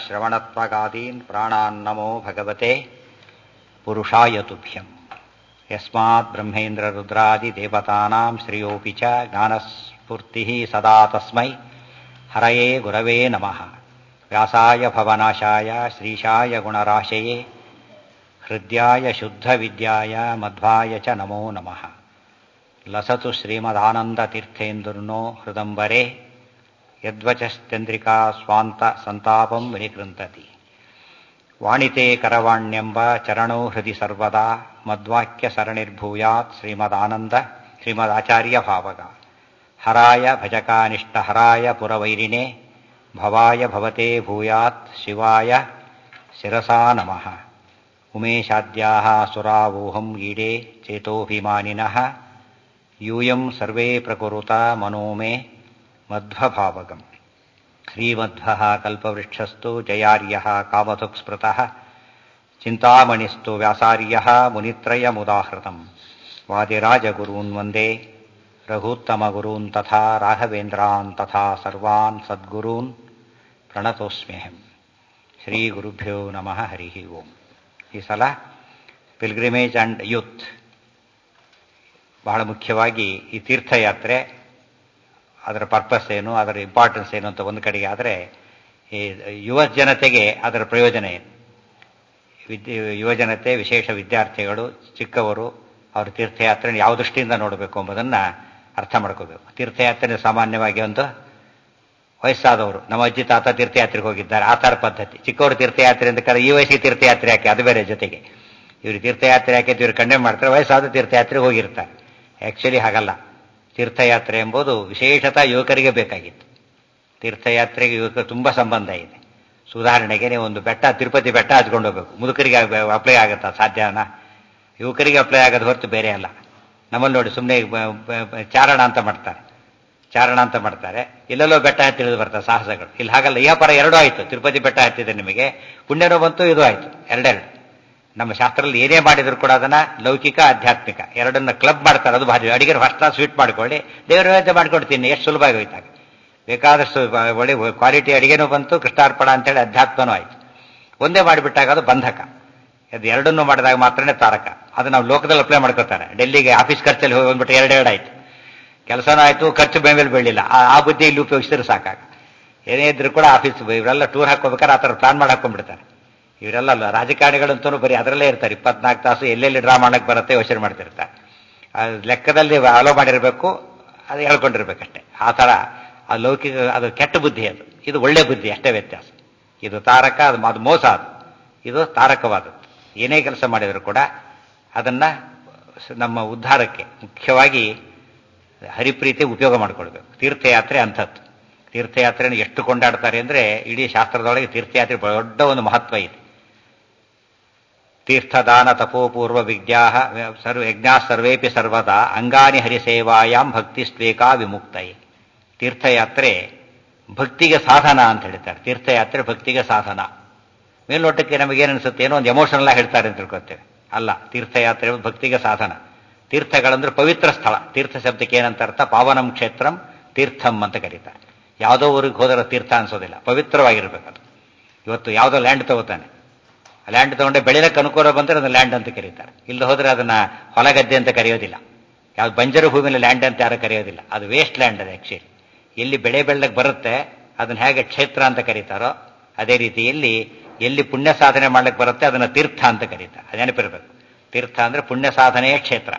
ಹಸ್ತಚರಣಶ್ರವಣತ್ವಗಾದೀನ್ ಪ್ರಾಣಾನ್ನಮೋ ಭಗವತೆ ಪುರುಷಾಯ ತುಭ್ಯಂ ಯಸ್ಮಾತ್ ಬ್ರಹ್ಮೇಂದ್ರ ರುದ್ರಾದಿ ದೇವತಾನಾಂ ಶ್ರೇಯೋಪಿ ಚ ಜ್ಞಾನಸ್ಫೂರ್ತಿ ಸದಾ ತಸ್ಮೈ ಹರಯೇ ಗುರವೇ ನಮಃ ವ್ಯಾಸಾಯ ಭವನಾಶಾಯ ಶ್ರೀಶಾಯ ಗುಣರಾಶಯೇ ಹೃದ್ಯಾಯ ಶುದ್ಧವಿದ್ಯಾಯ ಮಧ್ವಾಯ ಚ ನಮೋ ನಮಃ ಲಸತು ಶ್ರೀಮದಾನಂದತೀರ್ಥೇಂದುರ್ನೋ ಹೃದಂಬರೆ ಯದ್ವಚಶ್ಚಂದ್ರಿಕಾ ಸ್ವಾಂತ ಸಂತಾಪಂ ವಿನಿಕೃಂತತಿ ವಾಣಿತೆ ಕರವಾಣ್ಯಂಬ ಚರಣೋ ಹೃದಿ ಸರ್ವದಾ ಮದ್ವಾಕ್ಯ ಸರಣಿರ್ಭೂಯಾತ್ ಶ್ರೀಮದಾನಂದ ಶ್ರೀಮದಾಚಾರ್ಯ ಭಾವಗ ಹರಾಯ ಭಜಕಾನಿಷ್ಠ ಹರಾಯ ಪುರವೈರಿಣೆ ಭವಾಯ ಭವತೆ ಭೂಯಾತ್ ಶಿವಾಯ ಶಿರಸಾ ನಮಃ ಉಮೇಶಾದ್ಯಾः ಸುರಾವೋಹಂ ಈಡೇ ಚೇತೋಭಿಮಾನಿನಃ ಯೂಯಂ ಸರ್ವೇ ಪ್ರಕುರುತ ಮನೋ ಮೇ ಮಧ್ವಭಾವಗಂ ಶ್ರೀಮಧ್ವಃ ಕಲ್ಪವೃಕ್ಷಸ್ತು ಜಯಾರ್ಯಃ ಕಾಮಧುಕ್ಸ್ಮೃತಃ ಚಿಂತಾಮಣಿಸ್ತು ವ್ಯಾಸಾರ್ಯಃ ಮುನಿತ್ರಯಮುದಾಹೃತಂ ವಾದಿರಾಜಗುರೂನ್ ವಂದೇ ರಘೂತ್ತಮಗುರೂನ್ ತಥಾ ರಾಘವೇಂದ್ರಾನ್ ತಥಾ ಸರ್ವಾನ್ ಸದ್ಗುರೂನ್ ಪ್ರಣತೋಸ್ಮ್ಯಹಂ ಶ್ರೀಗುರುಭ್ಯೋ ನಮಃ ಹರಿ ಓಂ ಈ ಸಲ ಪಿಲ್ಗ್ರಿಮೇಜ್ ಅಂಡ್ ಯೂತ್ ಬಹಳ ಮುಖ್ಯವಾಗಿ ಈ ತೀರ್ಥಯಾತ್ರೆ ಅದರ ಪರ್ಪಸ್ ಏನು ಅದರ ಇಂಪಾರ್ಟೆನ್ಸ್ ಏನು ಅಂತ ಒಂದು ಕಡೆಗೆ ಆದರೆ ಈ ಯುವ ಜನತೆಗೆ ಅದರ ಪ್ರಯೋಜನ ಏನು ವಿದ್ಯೆ ಯುವಜನತೆ ವಿಶೇಷ ವಿದ್ಯಾರ್ಥಿಗಳು ಚಿಕ್ಕವರು ಅವರು ತೀರ್ಥಯಾತ್ರೆ ಯಾವ ದೃಷ್ಟಿಯಿಂದ ನೋಡಬೇಕು ಎಂಬುದನ್ನು ಅರ್ಥ ಮಾಡ್ಕೋಬೇಕು ತೀರ್ಥಯಾತ್ರೆ ಸಾಮಾನ್ಯವಾಗಿ ಒಂದು ವಯಸ್ಸಾದವರು ನಮ್ಮ ಅಜ್ಜಿ ತಾತ ತೀರ್ಥಯಾತ್ರೆಗೆ ಹೋಗಿದ್ದಾರೆ ಆ ಥರ ಪದ್ಧತಿ ಚಿಕ್ಕವರು ತೀರ್ಥಯಾತ್ರೆ ಅಂತ ಕರೆ ಈ ವಯಸ್ಸಿಗೆ ತೀರ್ಥಯಾತ್ರೆ ಯಾಕೆ ಅದು ಬೇರೆ ಜೊತೆಗೆ ಇವರು ತೀರ್ಥಯಾತ್ರೆ ಯಾಕೆ ಇವರು ಕಣ್ಣೆ ಮಾಡ್ತಾರೆ ವಯಸ್ಸಾದ ತೀರ್ಥಯಾತ್ರೆಗೆ ಹೋಗಿರ್ತಾರೆ ಆ್ಯಕ್ಚುಲಿ ಹಾಗಲ್ಲ ತೀರ್ಥಯಾತ್ರೆ ಎಂಬುದು ವಿಶೇಷತಃ ಯುವಕರಿಗೆ ಬೇಕಾಗಿತ್ತು ತೀರ್ಥಯಾತ್ರೆಗೆ ಯುವಕರು ತುಂಬ ಸಂಬಂಧ ಇದೆ ಉದಾಹರಣೆಗೆ ನೀವು ಒಂದು ಬೆಟ್ಟ ತಿರುಪತಿ ಬೆಟ್ಟ ಹಚ್ಕೊಂಡು ಹೋಗ್ಬೇಕು ಮುದುಕರಿಗೆ ಅಪ್ಲೈ ಆಗುತ್ತಾ ಸಾಧ್ಯನಾ ಯುವಕರಿಗೆ ಅಪ್ಲೈ ಆಗೋದು ಹೊರತು ಬೇರೆ ಅಲ್ಲ ನಮ್ಮಲ್ಲಿ ನೋಡಿ ಸುಮ್ಮನೆ ಚಾರಣ ಅಂತ ಮಾಡ್ತಾರೆ ಚಾರಣ ಅಂತ ಮಾಡ್ತಾರೆ ಇಲ್ಲೆಲ್ಲೋ ಬೆಟ್ಟ ಹತ್ತಿಳಿದು ಬರ್ತಾರೆ ಸಾಹಸಗಳು ಇಲ್ಲಿ ಹಾಗಲ್ಲ ಈ ಪರ ಎರಡೂ ಆಯಿತು ತಿರುಪತಿ ಬೆಟ್ಟ ಹತ್ತಿದೆ ನಿಮಗೆ ಪುಣ್ಯನೂ ಬಂತು ಇದು ಆಯಿತು ಎರಡೆರಡು ನಮ್ಮ ಶಾಸ್ತ್ರದಲ್ಲಿ ಏನೇ ಮಾಡಿದ್ರು ಕೂಡ ಅದನ್ನ ಲೌಕಿಕ ಆಧ್ಯಾತ್ಮಿಕ ಎರಡನ್ನ ಕ್ಲಬ್ ಮಾಡ್ತಾರೆ ಅದು ಭಾರಿ ಅಡಿಗೆ ಫಸ್ಟ್ ಕ್ಲಾಸ್ ಸ್ವೀಟ್ ಮಾಡ್ಕೊಳ್ಳಿ ದೇವರ ವ್ಯವಸ್ಥೆ ಮಾಡ್ಕೊಡ್ತೀನಿ ಎಷ್ಟು ಸುಲಭವಾಗಿ ಹೋಯ್ತಾಗ ಬೇಕಾದಷ್ಟು ಒಳ್ಳೆ ಕ್ವಾಲಿಟಿ ಅಡಿಗೆನೂ ಬಂತು ಕೃಷ್ಣಾರ್ಪಣ ಅಂತೇಳಿ ಅಧ್ಯಾತ್ಮನೂ ಆಯಿತು ಒಂದೇ ಮಾಡಿಬಿಟ್ಟಾಗ ಅದು ಬಂಧಕ ಅದು ಎರಡನ್ನೂ ಮಾಡಿದಾಗ ಮಾತ್ರನೇ ತಾರಕ ಅದು ನಾವು ಲೋಕದಲ್ಲಿ ಅಪ್ಲೈ ಮಾಡ್ಕೋತಾರೆ ಡೆಲ್ಲಿಗೆ ಆಫೀಸ್ ಖರ್ಚಲ್ಲಿ ಹೋಗಿ ಬಂದ್ಬಿಟ್ಟು ಎರಡೆರಡು ಆಯ್ತು ಕೆಲಸನೂ ಆಯಿತು ಖರ್ಚು ಮೇಲೆ ಬೀಳಿಲ್ಲ ಆ ಬುದ್ಧಿ ಇಲ್ಲಿ ಉಪಯೋಗಿಸಿದ್ರೆ ಸಾಕಾಗ ಏನೇ ಇದ್ರು ಕೂಡ ಆಫೀಸ್ ಇವರೆಲ್ಲ ಟೂರ್ ಹಾಕೋಬೇಕಾದ್ರೆ ಆ ಥರ ಪ್ಲಾನ್ ಮಾಡಿ ಹಾಕೊಂಡ್ಬಿಡ್ತಾರೆ ಇವರೆಲ್ಲ ರಾಜಕಾರಣಿಗಳಂತೂ ಬರೀ ಅದರಲ್ಲೇ ಇರ್ತಾರೆ ಇಪ್ಪತ್ನಾಲ್ಕು ತಾಸು ಎಲ್ಲೆಲ್ಲಿ ಡ್ರಾ ಮಾಡಕ್ಕೆ ಬರುತ್ತೆ ಯೋಚನೆ ಮಾಡ್ತಿರ್ತಾರೆ ಲೆಕ್ಕದಲ್ಲಿ ಅಲೋ ಮಾಡಿರಬೇಕು ಅದು ಹೇಳ್ಕೊಂಡಿರ್ಬೇಕಷ್ಟೇ ಆ ಥರ ಆ ಲೌಕಿಕ ಅದು ಕೆಟ್ಟ ಬುದ್ಧಿ ಅದು ಇದು ಒಳ್ಳೆ ಬುದ್ಧಿ ಅಷ್ಟೇ ವ್ಯತ್ಯಾಸ ಇದು ತಾರಕ ಅದು ಅದು ಮೋಸ ಅದು ಇದು ತಾರಕವಾದದ್ದು ಏನೇ ಕೆಲಸ ಮಾಡಿದರೂ ಕೂಡ ಅದನ್ನು ನಮ್ಮ ಉದ್ಧಾರಕ್ಕೆ ಮುಖ್ಯವಾಗಿ ಹರಿಪ್ರೀತಿ ಉಪಯೋಗ ಮಾಡಿಕೊಳ್ಬೇಕು ತೀರ್ಥಯಾತ್ರೆ ಅಂಥದ್ದು ತೀರ್ಥಯಾತ್ರೆಯನ್ನು ಎಷ್ಟು ಕೊಂಡಾಡ್ತಾರೆ ಅಂದರೆ ಇಡೀ ಶಾಸ್ತ್ರದೊಳಗೆ ತೀರ್ಥಯಾತ್ರೆ ದೊಡ್ಡ ಒಂದು ಮಹತ್ವ ಇದೆ ತೀರ್ಥದಾನ ತಪೋಪೂರ್ವ ವಿದ್ಯಾ ಸರ್ವ ಯಜ್ಞಾ ಸರ್ವೇಪಿ ಸರ್ವದಾ ಅಂಗಾನಿ ಹರಿಸೇವಾಯಾಮ್ ಭಕ್ತಿಸ್ವೇಕಾ ವಿಮುಕ್ತೈ ತೀರ್ಥಯಾತ್ರೆ ಭಕ್ತಿಗೆ ಸಾಧನ ಅಂತ ಹೇಳ್ತಾರೆ ತೀರ್ಥಯಾತ್ರೆ ಭಕ್ತಿಗೆ ಸಾಧನ ಮೇಲ್ನೋಟಕ್ಕೆ ನಮಗೇನು ಅನಿಸುತ್ತೆ ಏನೋ ಒಂದು ಎಮೋಷನಲ್ ಆಗಿ ಹೇಳ್ತಾರೆ ಅಂತ ತಿಳ್ಕೊತೇವೆ ಅಲ್ಲ ತೀರ್ಥಯಾತ್ರೆ ಭಕ್ತಿಗೆ ಸಾಧನ ತೀರ್ಥಗಳಂದ್ರೆ ಪವಿತ್ರ ಸ್ಥಳ ತೀರ್ಥ ಶಬ್ದಕ್ಕೆ ಏನಂತ ಅರ್ಥ ಪಾವನಂ ಕ್ಷೇತ್ರಂ ತೀರ್ಥಂ ಅಂತ ಕರೀತಾರೆ ಯಾವುದೋ ಊರಿಗೆ ಹೋದರೆ ತೀರ್ಥ ಅನ್ಸೋದಿಲ್ಲ ಪವಿತ್ರವಾಗಿರ್ಬೇಕದು ಇವತ್ತು ಯಾವುದೋ ಲ್ಯಾಂಡ್ ತಗೋತಾನೆ ಲ್ಯಾಂಡ್ ತಗೊಂಡೆ ಬೆಳೆಯಕ್ಕೆ ಅನುಕೂಲ ಬಂದರೆ ಅದನ್ನ ಲ್ಯಾಂಡ್ ಅಂತ ಕರೀತಾರೆ ಇಲ್ಲಿ ಹೋದರೆ ಅದನ್ನ ಹೊಲಗದ್ದೆ ಅಂತ ಕರೆಯೋದಿಲ್ಲ ಯಾವ್ದು ಬಂಜರು ಭೂಮಿಯಲ್ಲಿ ಲ್ಯಾಂಡ್ ಅಂತ ಯಾರು ಕರೆಯೋದಿಲ್ಲ ಅದು ವೇಸ್ಟ್ ಲ್ಯಾಂಡ್ ಅದು ಆಕ್ಚುಲಿ ಎಲ್ಲಿ ಬೆಳೆ ಬೆಳ್ಳಕ್ಕೆ ಬರುತ್ತೆ ಅದನ್ನ ಹೇಗೆ ಕ್ಷೇತ್ರ ಅಂತ ಕರೀತಾರೋ ಅದೇ ರೀತಿಯಲ್ಲಿ ಎಲ್ಲಿ ಪುಣ್ಯ ಸಾಧನೆ ಮಾಡ್ಲಿಕ್ಕೆ ಬರುತ್ತೆ ಅದನ್ನ ತೀರ್ಥ ಅಂತ ಕರೀತಾರೆ ಅದೇನಪಿರ್ಬೇಕು ತೀರ್ಥ ಅಂದ್ರೆ ಪುಣ್ಯ ಸಾಧನೆಯ ಕ್ಷೇತ್ರ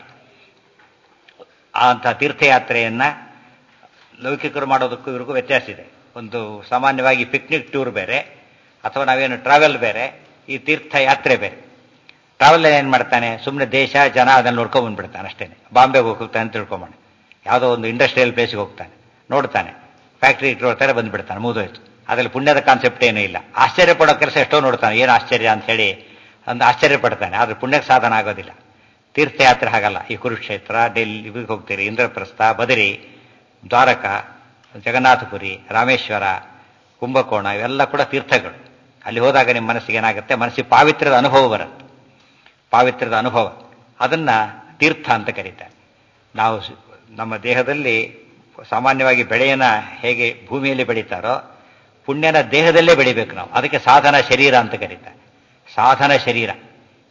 ಅಂತ ತೀರ್ಥಯಾತ್ರೆಯನ್ನ ಲೌಕಿಕರು ಮಾಡೋದಕ್ಕೂ ಇವ್ರಿಗೂ ವ್ಯತ್ಯಾಸ ಇದೆ ಒಂದು ಸಾಮಾನ್ಯವಾಗಿ ಪಿಕ್ನಿಕ್ ಟೂರ್ ಬೇರೆ ಅಥವಾ ನಾವೇನು ಟ್ರಾವೆಲ್ ಬೇರೆ ಈ ತೀರ್ಥಯಾತ್ರೆ ಬೇರೆ ಟ್ರಾವೆಲ್ ಏನು ಮಾಡ್ತಾನೆ ಸುಮ್ಮನೆ ದೇಶ ಜನ ಅದನ್ನು ನೋಡ್ಕೊಂಡ್ ಬಂದ್ಬಿಡ್ತಾನೆ ಅಷ್ಟೇ ಬಾಂಬೆಗೆ ಹೋಗ್ತಾನೆ ಅಂತ ತಿಳ್ಕೊಂಬಾನೆ ಯಾವುದೋ ಒಂದು ಇಂಡಸ್ಟ್ರಿಯಲ್ ಪ್ಲೇಸ್ಗೆ ಹೋಗ್ತಾನೆ ನೋಡ್ತಾನೆ ಫ್ಯಾಕ್ಟ್ರಿ ಇಟ್ಟಿರ್ತಾರೆ ಬಂದ್ಬಿಡ್ತಾನೆ ಮುಗಿದೋಯ್ತು ಅದ್ರಲ್ಲಿ ಪುಣ್ಯದ ಕಾನ್ಸೆಪ್ಟ್ ಏನೂ ಇಲ್ಲ ಆಶ್ಚರ್ಯ ಪಡೋ ಕೆಲಸ ಎಷ್ಟೋ ನೋಡ್ತಾನೆ ಏನು ಆಶ್ಚರ್ಯ ಅಂತ ಹೇಳಿ ಒಂದು ಆಶ್ಚರ್ಯ ಪಡ್ತಾನೆ ಆದ್ರೆ ಪುಣ್ಯಕ್ಕೆ ಸಾಧನ ಆಗೋದಿಲ್ಲ ತೀರ್ಥಯಾತ್ರೆ ಹಾಗಲ್ಲ ಈ ಕುರುಕ್ಷೇತ್ರ ಡೆಲ್ಲಿ ಇವಿಗೆ ಹೋಗ್ತೀರಿ ಇಂದ್ರಪ್ರಸ್ಥ ಬದರಿ ದ್ವಾರಕ ಜಗನ್ನಾಥಪುರಿ ರಾಮೇಶ್ವರ ಕುಂಭಕೋಣ ಇವೆಲ್ಲ ಕೂಡ ತೀರ್ಥಗಳು ಅಲ್ಲಿ ಹೋದಾಗ ನಿಮ್ಮ ಮನಸ್ಸಿಗೆ ಏನಾಗುತ್ತೆ ಮನಸ್ಸಿಗೆ ಪಾವಿತ್ರ್ಯದ ಅನುಭವ ಬರುತ್ತೆ ಪಾವಿತ್ರ್ಯದ ಅನುಭವ ಅದನ್ನ ತೀರ್ಥ ಅಂತ ಕರೀತಾರೆ ನಾವು ನಮ್ಮ ದೇಹದಲ್ಲಿ ಸಾಮಾನ್ಯವಾಗಿ ಬೆಳೆಯನ್ನ ಹೇಗೆ ಭೂಮಿಯಲ್ಲಿ ಬೆಳೀತಾರೋ ಪುಣ್ಯನ ದೇಹದಲ್ಲೇ ಬೆಳಿಬೇಕು ನಾವು ಅದಕ್ಕೆ ಸಾಧನ ಶರೀರ ಅಂತ ಕರೀತಾರೆ ಸಾಧನ ಶರೀರ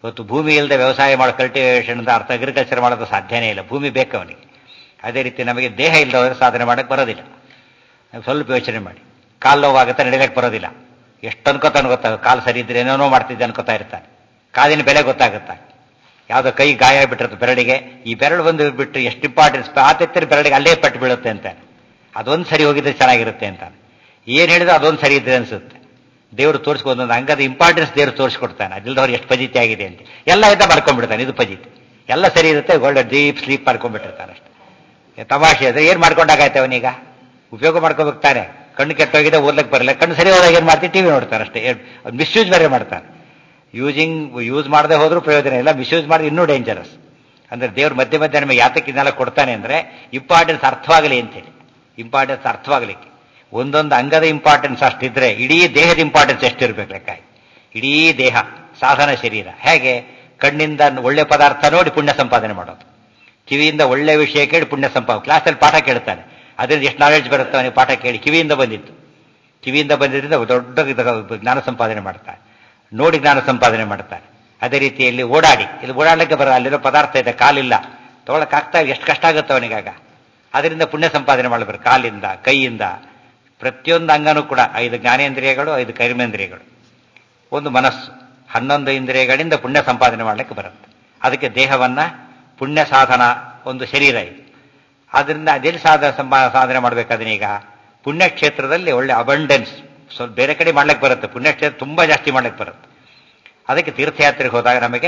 ಇವತ್ತು ಭೂಮಿ ಇಲ್ಲದೆ ವ್ಯವಸಾಯ ಮಾಡೋ ಕಲ್ಟಿವೇಷನ್ ಅಂತ ಅರ್ಥ ಅಗ್ರಿಕಲ್ಚರ್ ಮಾಡೋದು ಸಾಧ್ಯನೇ ಇಲ್ಲ ಭೂಮಿ ಬೇಕು ಅವನಿಗೆ ಅದೇ ರೀತಿ ನಮಗೆ ದೇಹ ಇಲ್ಲದವರೆ ಸಾಧನೆ ಮಾಡಕ್ಕೆ ಬರೋದಿಲ್ಲ ನೀವು ಸ್ವಲ್ಪ ಯೋಚನೆ ಮಾಡಿ ಕಾಲು ನೋವಾಗುತ್ತೆ ನಡಿಲಕ್ಕೆ ಬರೋದಿಲ್ಲ ಎಷ್ಟು ಅನ್ಕೋತ ಅನ್ಕೋತ ಕಾಲು ಸರಿ ಇದ್ರೆ ಏನೇನೋ ಮಾಡ್ತಿದ್ದೆ ಅನ್ಕೋತಾ ಇರ್ತಾನೆ ಕಾಲಿನ ಬೆಲೆ ಗೊತ್ತಾಗುತ್ತಾ ಯಾವುದೋ ಕೈ ಗಾಯ ಬಿಟ್ಟಿರುತ್ತೆ ಬೆರಳಿಗೆ ಈ ಬೆರಳು ಬಂದು ಬಿಟ್ಟು ಎಷ್ಟು ಇಂಪಾರ್ಟೆನ್ಸ್ ಆತಿತ್ತರ ಬೆರಳಿಗೆ ಅಲ್ಲೇ ಪಟ್ಟು ಬೀಳುತ್ತೆ ಅಂತಾನೆ ಅದೊಂದು ಸರಿ ಹೋಗಿದ್ರೆ ಚೆನ್ನಾಗಿರುತ್ತೆ ಅಂತಾನೆ ಏನು ಹೇಳಿದ್ರೆ ಅದೊಂದು ಸರಿ ಇದ್ರೆ ಅನ್ಸುತ್ತೆ ದೇವರು ತೋರಿಸ್ಕೊಂಡು ಒಂದೊಂದು ಅಂಗದ ಇಂಪಾರ್ಟೆನ್ಸ್ ದೇವರು ತೋರಿಸ್ಕೊಡ್ತಾನೆ ಅದಿಲ್ದವ್ರು ಎಷ್ಟು ಪಜಿತಿ ಆಗಿದೆ ಅಂತ ಎಲ್ಲ ಇದ್ದ ಮಾಡ್ಕೊಂಡ್ಬಿಡ್ತಾನೆ ಇದು ಪಜಿತಿ ಎಲ್ಲ ಸರಿ ಇರುತ್ತೆ ಒಳ್ಳೆ ಡೀಪ್ ಸ್ಲೀಪ್ ಮಾಡ್ಕೊಂಡ್ಬಿಟ್ಟಿರ್ತಾನೆ ಅಷ್ಟೇ ತಮಾಷೆ ಅದ್ರೆ ಏನ್ ಮಾಡ್ಕೊಂಡಾಗೈತೆ ಅವನೀಗ ಉಪಯೋಗ ಮಾಡ್ಕೋಬೇಕು ತಾನೆ ಕಣ್ಣು ಕೆಟ್ಟೋಗಿದೆ ಓದ್ಲಕ್ಕೆ ಬರಲ್ಲ ಕಣ್ಣು ಸರಿ ಹೋದಾಗ ಏನ್ ಮಾಡ್ತೀವಿ ಟಿವಿ ನೋಡ್ತಾನೆ ಅಷ್ಟೇ ಮಿಸ್ಯೂಸ್ ಬೇರೆ ಮಾಡ್ತಾನೆ ಯೂಸಿಂಗ್ ಯೂಸ್ ಮಾಡದೆ ಹೋದ್ರೂ ಪ್ರಯೋಜನ ಇಲ್ಲ ಮಿಸ್ಯೂಸ್ ಮಾಡಿದ್ರೆ ಇನ್ನೂ ಡೇಂಜರಸ್ ಅಂದ್ರೆ ದೇವ್ರ ಮಧ್ಯೆ ಮಧ್ಯೆ ನಮಗೆ ಯಾತಕ್ಕೆ ಇದನ್ನೆಲ್ಲ ಕೊಡ್ತಾನೆ ಅಂದ್ರೆ ಇಂಪಾರ್ಟೆನ್ಸ್ ಅರ್ಥವಾಗಲಿ ಅಂತೇಳಿ ಇಂಪಾರ್ಟೆನ್ಸ್ ಅರ್ಥವಾಗಲಿಕ್ಕೆ ಒಂದೊಂದು ಅಂಗದ ಇಂಪಾರ್ಟೆನ್ಸ್ ಅಷ್ಟಿದ್ರೆ ಇಡೀ ದೇಹದ ಇಂಪಾರ್ಟೆನ್ಸ್ ಎಷ್ಟಿರ್ಬೇಕು ಲೆಕ್ಕ ಇಡೀ ದೇಹ ಸಾಧನ ಶರೀರ ಹೇಗೆ ಕಣ್ಣಿಂದ ಒಳ್ಳೆ ಪದಾರ್ಥ ನೋಡಿ ಪುಣ್ಯ ಸಂಪಾದನೆ ಮಾಡೋದು ಕಿವಿಯಿಂದ ಒಳ್ಳೆ ವಿಷಯ ಕೇಳಿ ಪುಣ್ಯ ಸಂಪಾದನೆ ಕ್ಲಾಸಲ್ಲಿ ಪಾಠ ಕೇಳ್ತಾನೆ ಅದರಿಂದ ಎಷ್ಟು ನಾಲೆಡ್ಜ್ ಬರುತ್ತೆ ಅವನಿಗೆ ಪಾಠ ಕೇಳಿ ಕಿವಿಯಿಂದ ಬಂದಿತ್ತು ಕಿವಿಯಿಂದ ಬಂದಿದ್ದರಿಂದ ದೊಡ್ಡ ಇದು ಜ್ಞಾನ ಸಂಪಾದನೆ ಮಾಡ್ತಾನೆ ನೋಡಿ ಜ್ಞಾನ ಸಂಪಾದನೆ ಮಾಡ್ತಾನೆ ಅದೇ ರೀತಿಯಲ್ಲಿ ಓಡಾಡಿ ಇದು ಓಡಾಡಲಿಕ್ಕೆ ಬರ ಅಲ್ಲಿರೋ ಪದಾರ್ಥ ಇದೆ ಕಾಲಿಲ್ಲ ತಗೊಳಕ್ ಆಗ್ತಾ ಎಷ್ಟು ಕಷ್ಟ ಆಗುತ್ತೆ ಅವನಿಗಾಗ ಅದರಿಂದ ಪುಣ್ಯ ಸಂಪಾದನೆ ಮಾಡಬೇಕು ಕಾಲಿಂದ ಕೈಯಿಂದ ಪ್ರತಿಯೊಂದು ಅಂಗನೂ ಕೂಡ ಐದು ಜ್ಞಾನೇಂದ್ರಿಯಗಳು ಐದು ಕರ್ಮೇಂದ್ರಿಯಗಳು ಒಂದು ಮನಸ್ಸು ಹನ್ನೊಂದು ಇಂದ್ರಿಯಗಳಿಂದ ಪುಣ್ಯ ಸಂಪಾದನೆ ಮಾಡಲಿಕ್ಕೆ ಬರುತ್ತೆ ಅದಕ್ಕೆ ದೇಹವನ್ನ ಪುಣ್ಯ ಸಾಧನ ಒಂದು ಶರೀರ ಇದೆ ಆದ್ರಿಂದ ಅದೆಲ್ಲಿ ಸಾಧ ಸಂಪಾ- ಸಾಧನೆ ಮಾಡ್ಬೇಕಾದನೀಗ ಪುಣ್ಯಕ್ಷೇತ್ರದಲ್ಲಿ ಒಳ್ಳೆ ಅಬಂಡೆನ್ಸ್ ಸ್ವಲ್ಪ ಬೇರೆ ಕಡೆ ಮಾಡ್ಲಿಕ್ಕೆ ಬರುತ್ತೆ ಪುಣ್ಯಕ್ಷೇತ್ರ ತುಂಬಾ ಜಾಸ್ತಿ ಮಾಡ್ಲಿಕ್ಕೆ ಬರುತ್ತೆ ಅದಕ್ಕೆ ತೀರ್ಥಯಾತ್ರೆಗೆ ಹೋದಾಗ ನಮಗೆ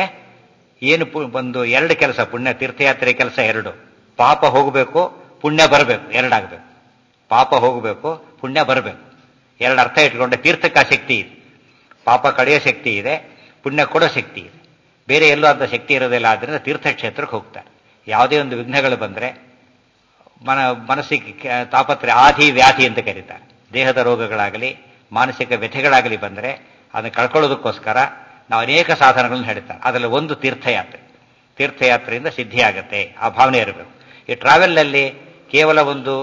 ಏನು ಪು- ಒಂದು ಎರಡು ಕೆಲಸ ಪುಣ್ಯ ತೀರ್ಥಯಾತ್ರೆ ಕೆಲಸ ಎರಡು ಪಾಪ ಹೋಗಬೇಕು ಪುಣ್ಯ ಬರಬೇಕು ಎರಡಾಗಬೇಕು ಪಾಪ ಹೋಗಬೇಕು ಪುಣ್ಯ ಬರಬೇಕು ಎರಡು ಅರ್ಥ ಇಟ್ಕೊಂಡೆ ತೀರ್ಥಕ್ಕೆ ಆ ಶಕ್ತಿ ಇದೆ ಪಾಪ ಕಳೆಯೋ ಶಕ್ತಿ ಇದೆ ಪುಣ್ಯ ಕೊಡೋ ಶಕ್ತಿ ಇದೆ ಬೇರೆ ಎಲ್ಲೂ ಅಂತ ಶಕ್ತಿ ಇರೋದಿಲ್ಲ ಆದ್ರಿಂದ ತೀರ್ಥಕ್ಷೇತ್ರಕ್ಕೆ ಹೋಗ್ತಾರೆ ಯಾವುದೇ ಒಂದು ವಿಘ್ನಗಳು ಬಂದ್ರೆ ಮನ ಮನಸ್ಸಿಗೆ ಕ- ತಾಪತ್ರೆ ಆಧಿ ವ್ಯಾಧಿ ಅಂತ ಕರೀತಾರೆ ದೇಹದ ರೋಗಗಳಾಗಲಿ ಮಾನಸಿಕ ವ್ಯಥೆಗಳಾಗಲಿ ಬಂದರೆ ಅದನ್ನು ಕಳ್ಕೊಳ್ಳೋದಕ್ಕೋಸ್ಕರ ನಾವು ಅನೇಕ ಸಾಧನಗಳನ್ನು ಹೇಳ್ತಾರೆ ಅದರಲ್ಲಿ ಒಂದು ತೀರ್ಥಯಾತ್ರೆ ತೀರ್ಥಯಾತ್ರೆಯಿಂದ ಸಿದ್ಧಿ ಆಗುತ್ತೆ ಆ ಭಾವನೆ ಇರಬೇಕು ಈ ಟ್ರಾವೆಲ್ನಲ್ಲಿ ಕೇವಲ ಒಂದು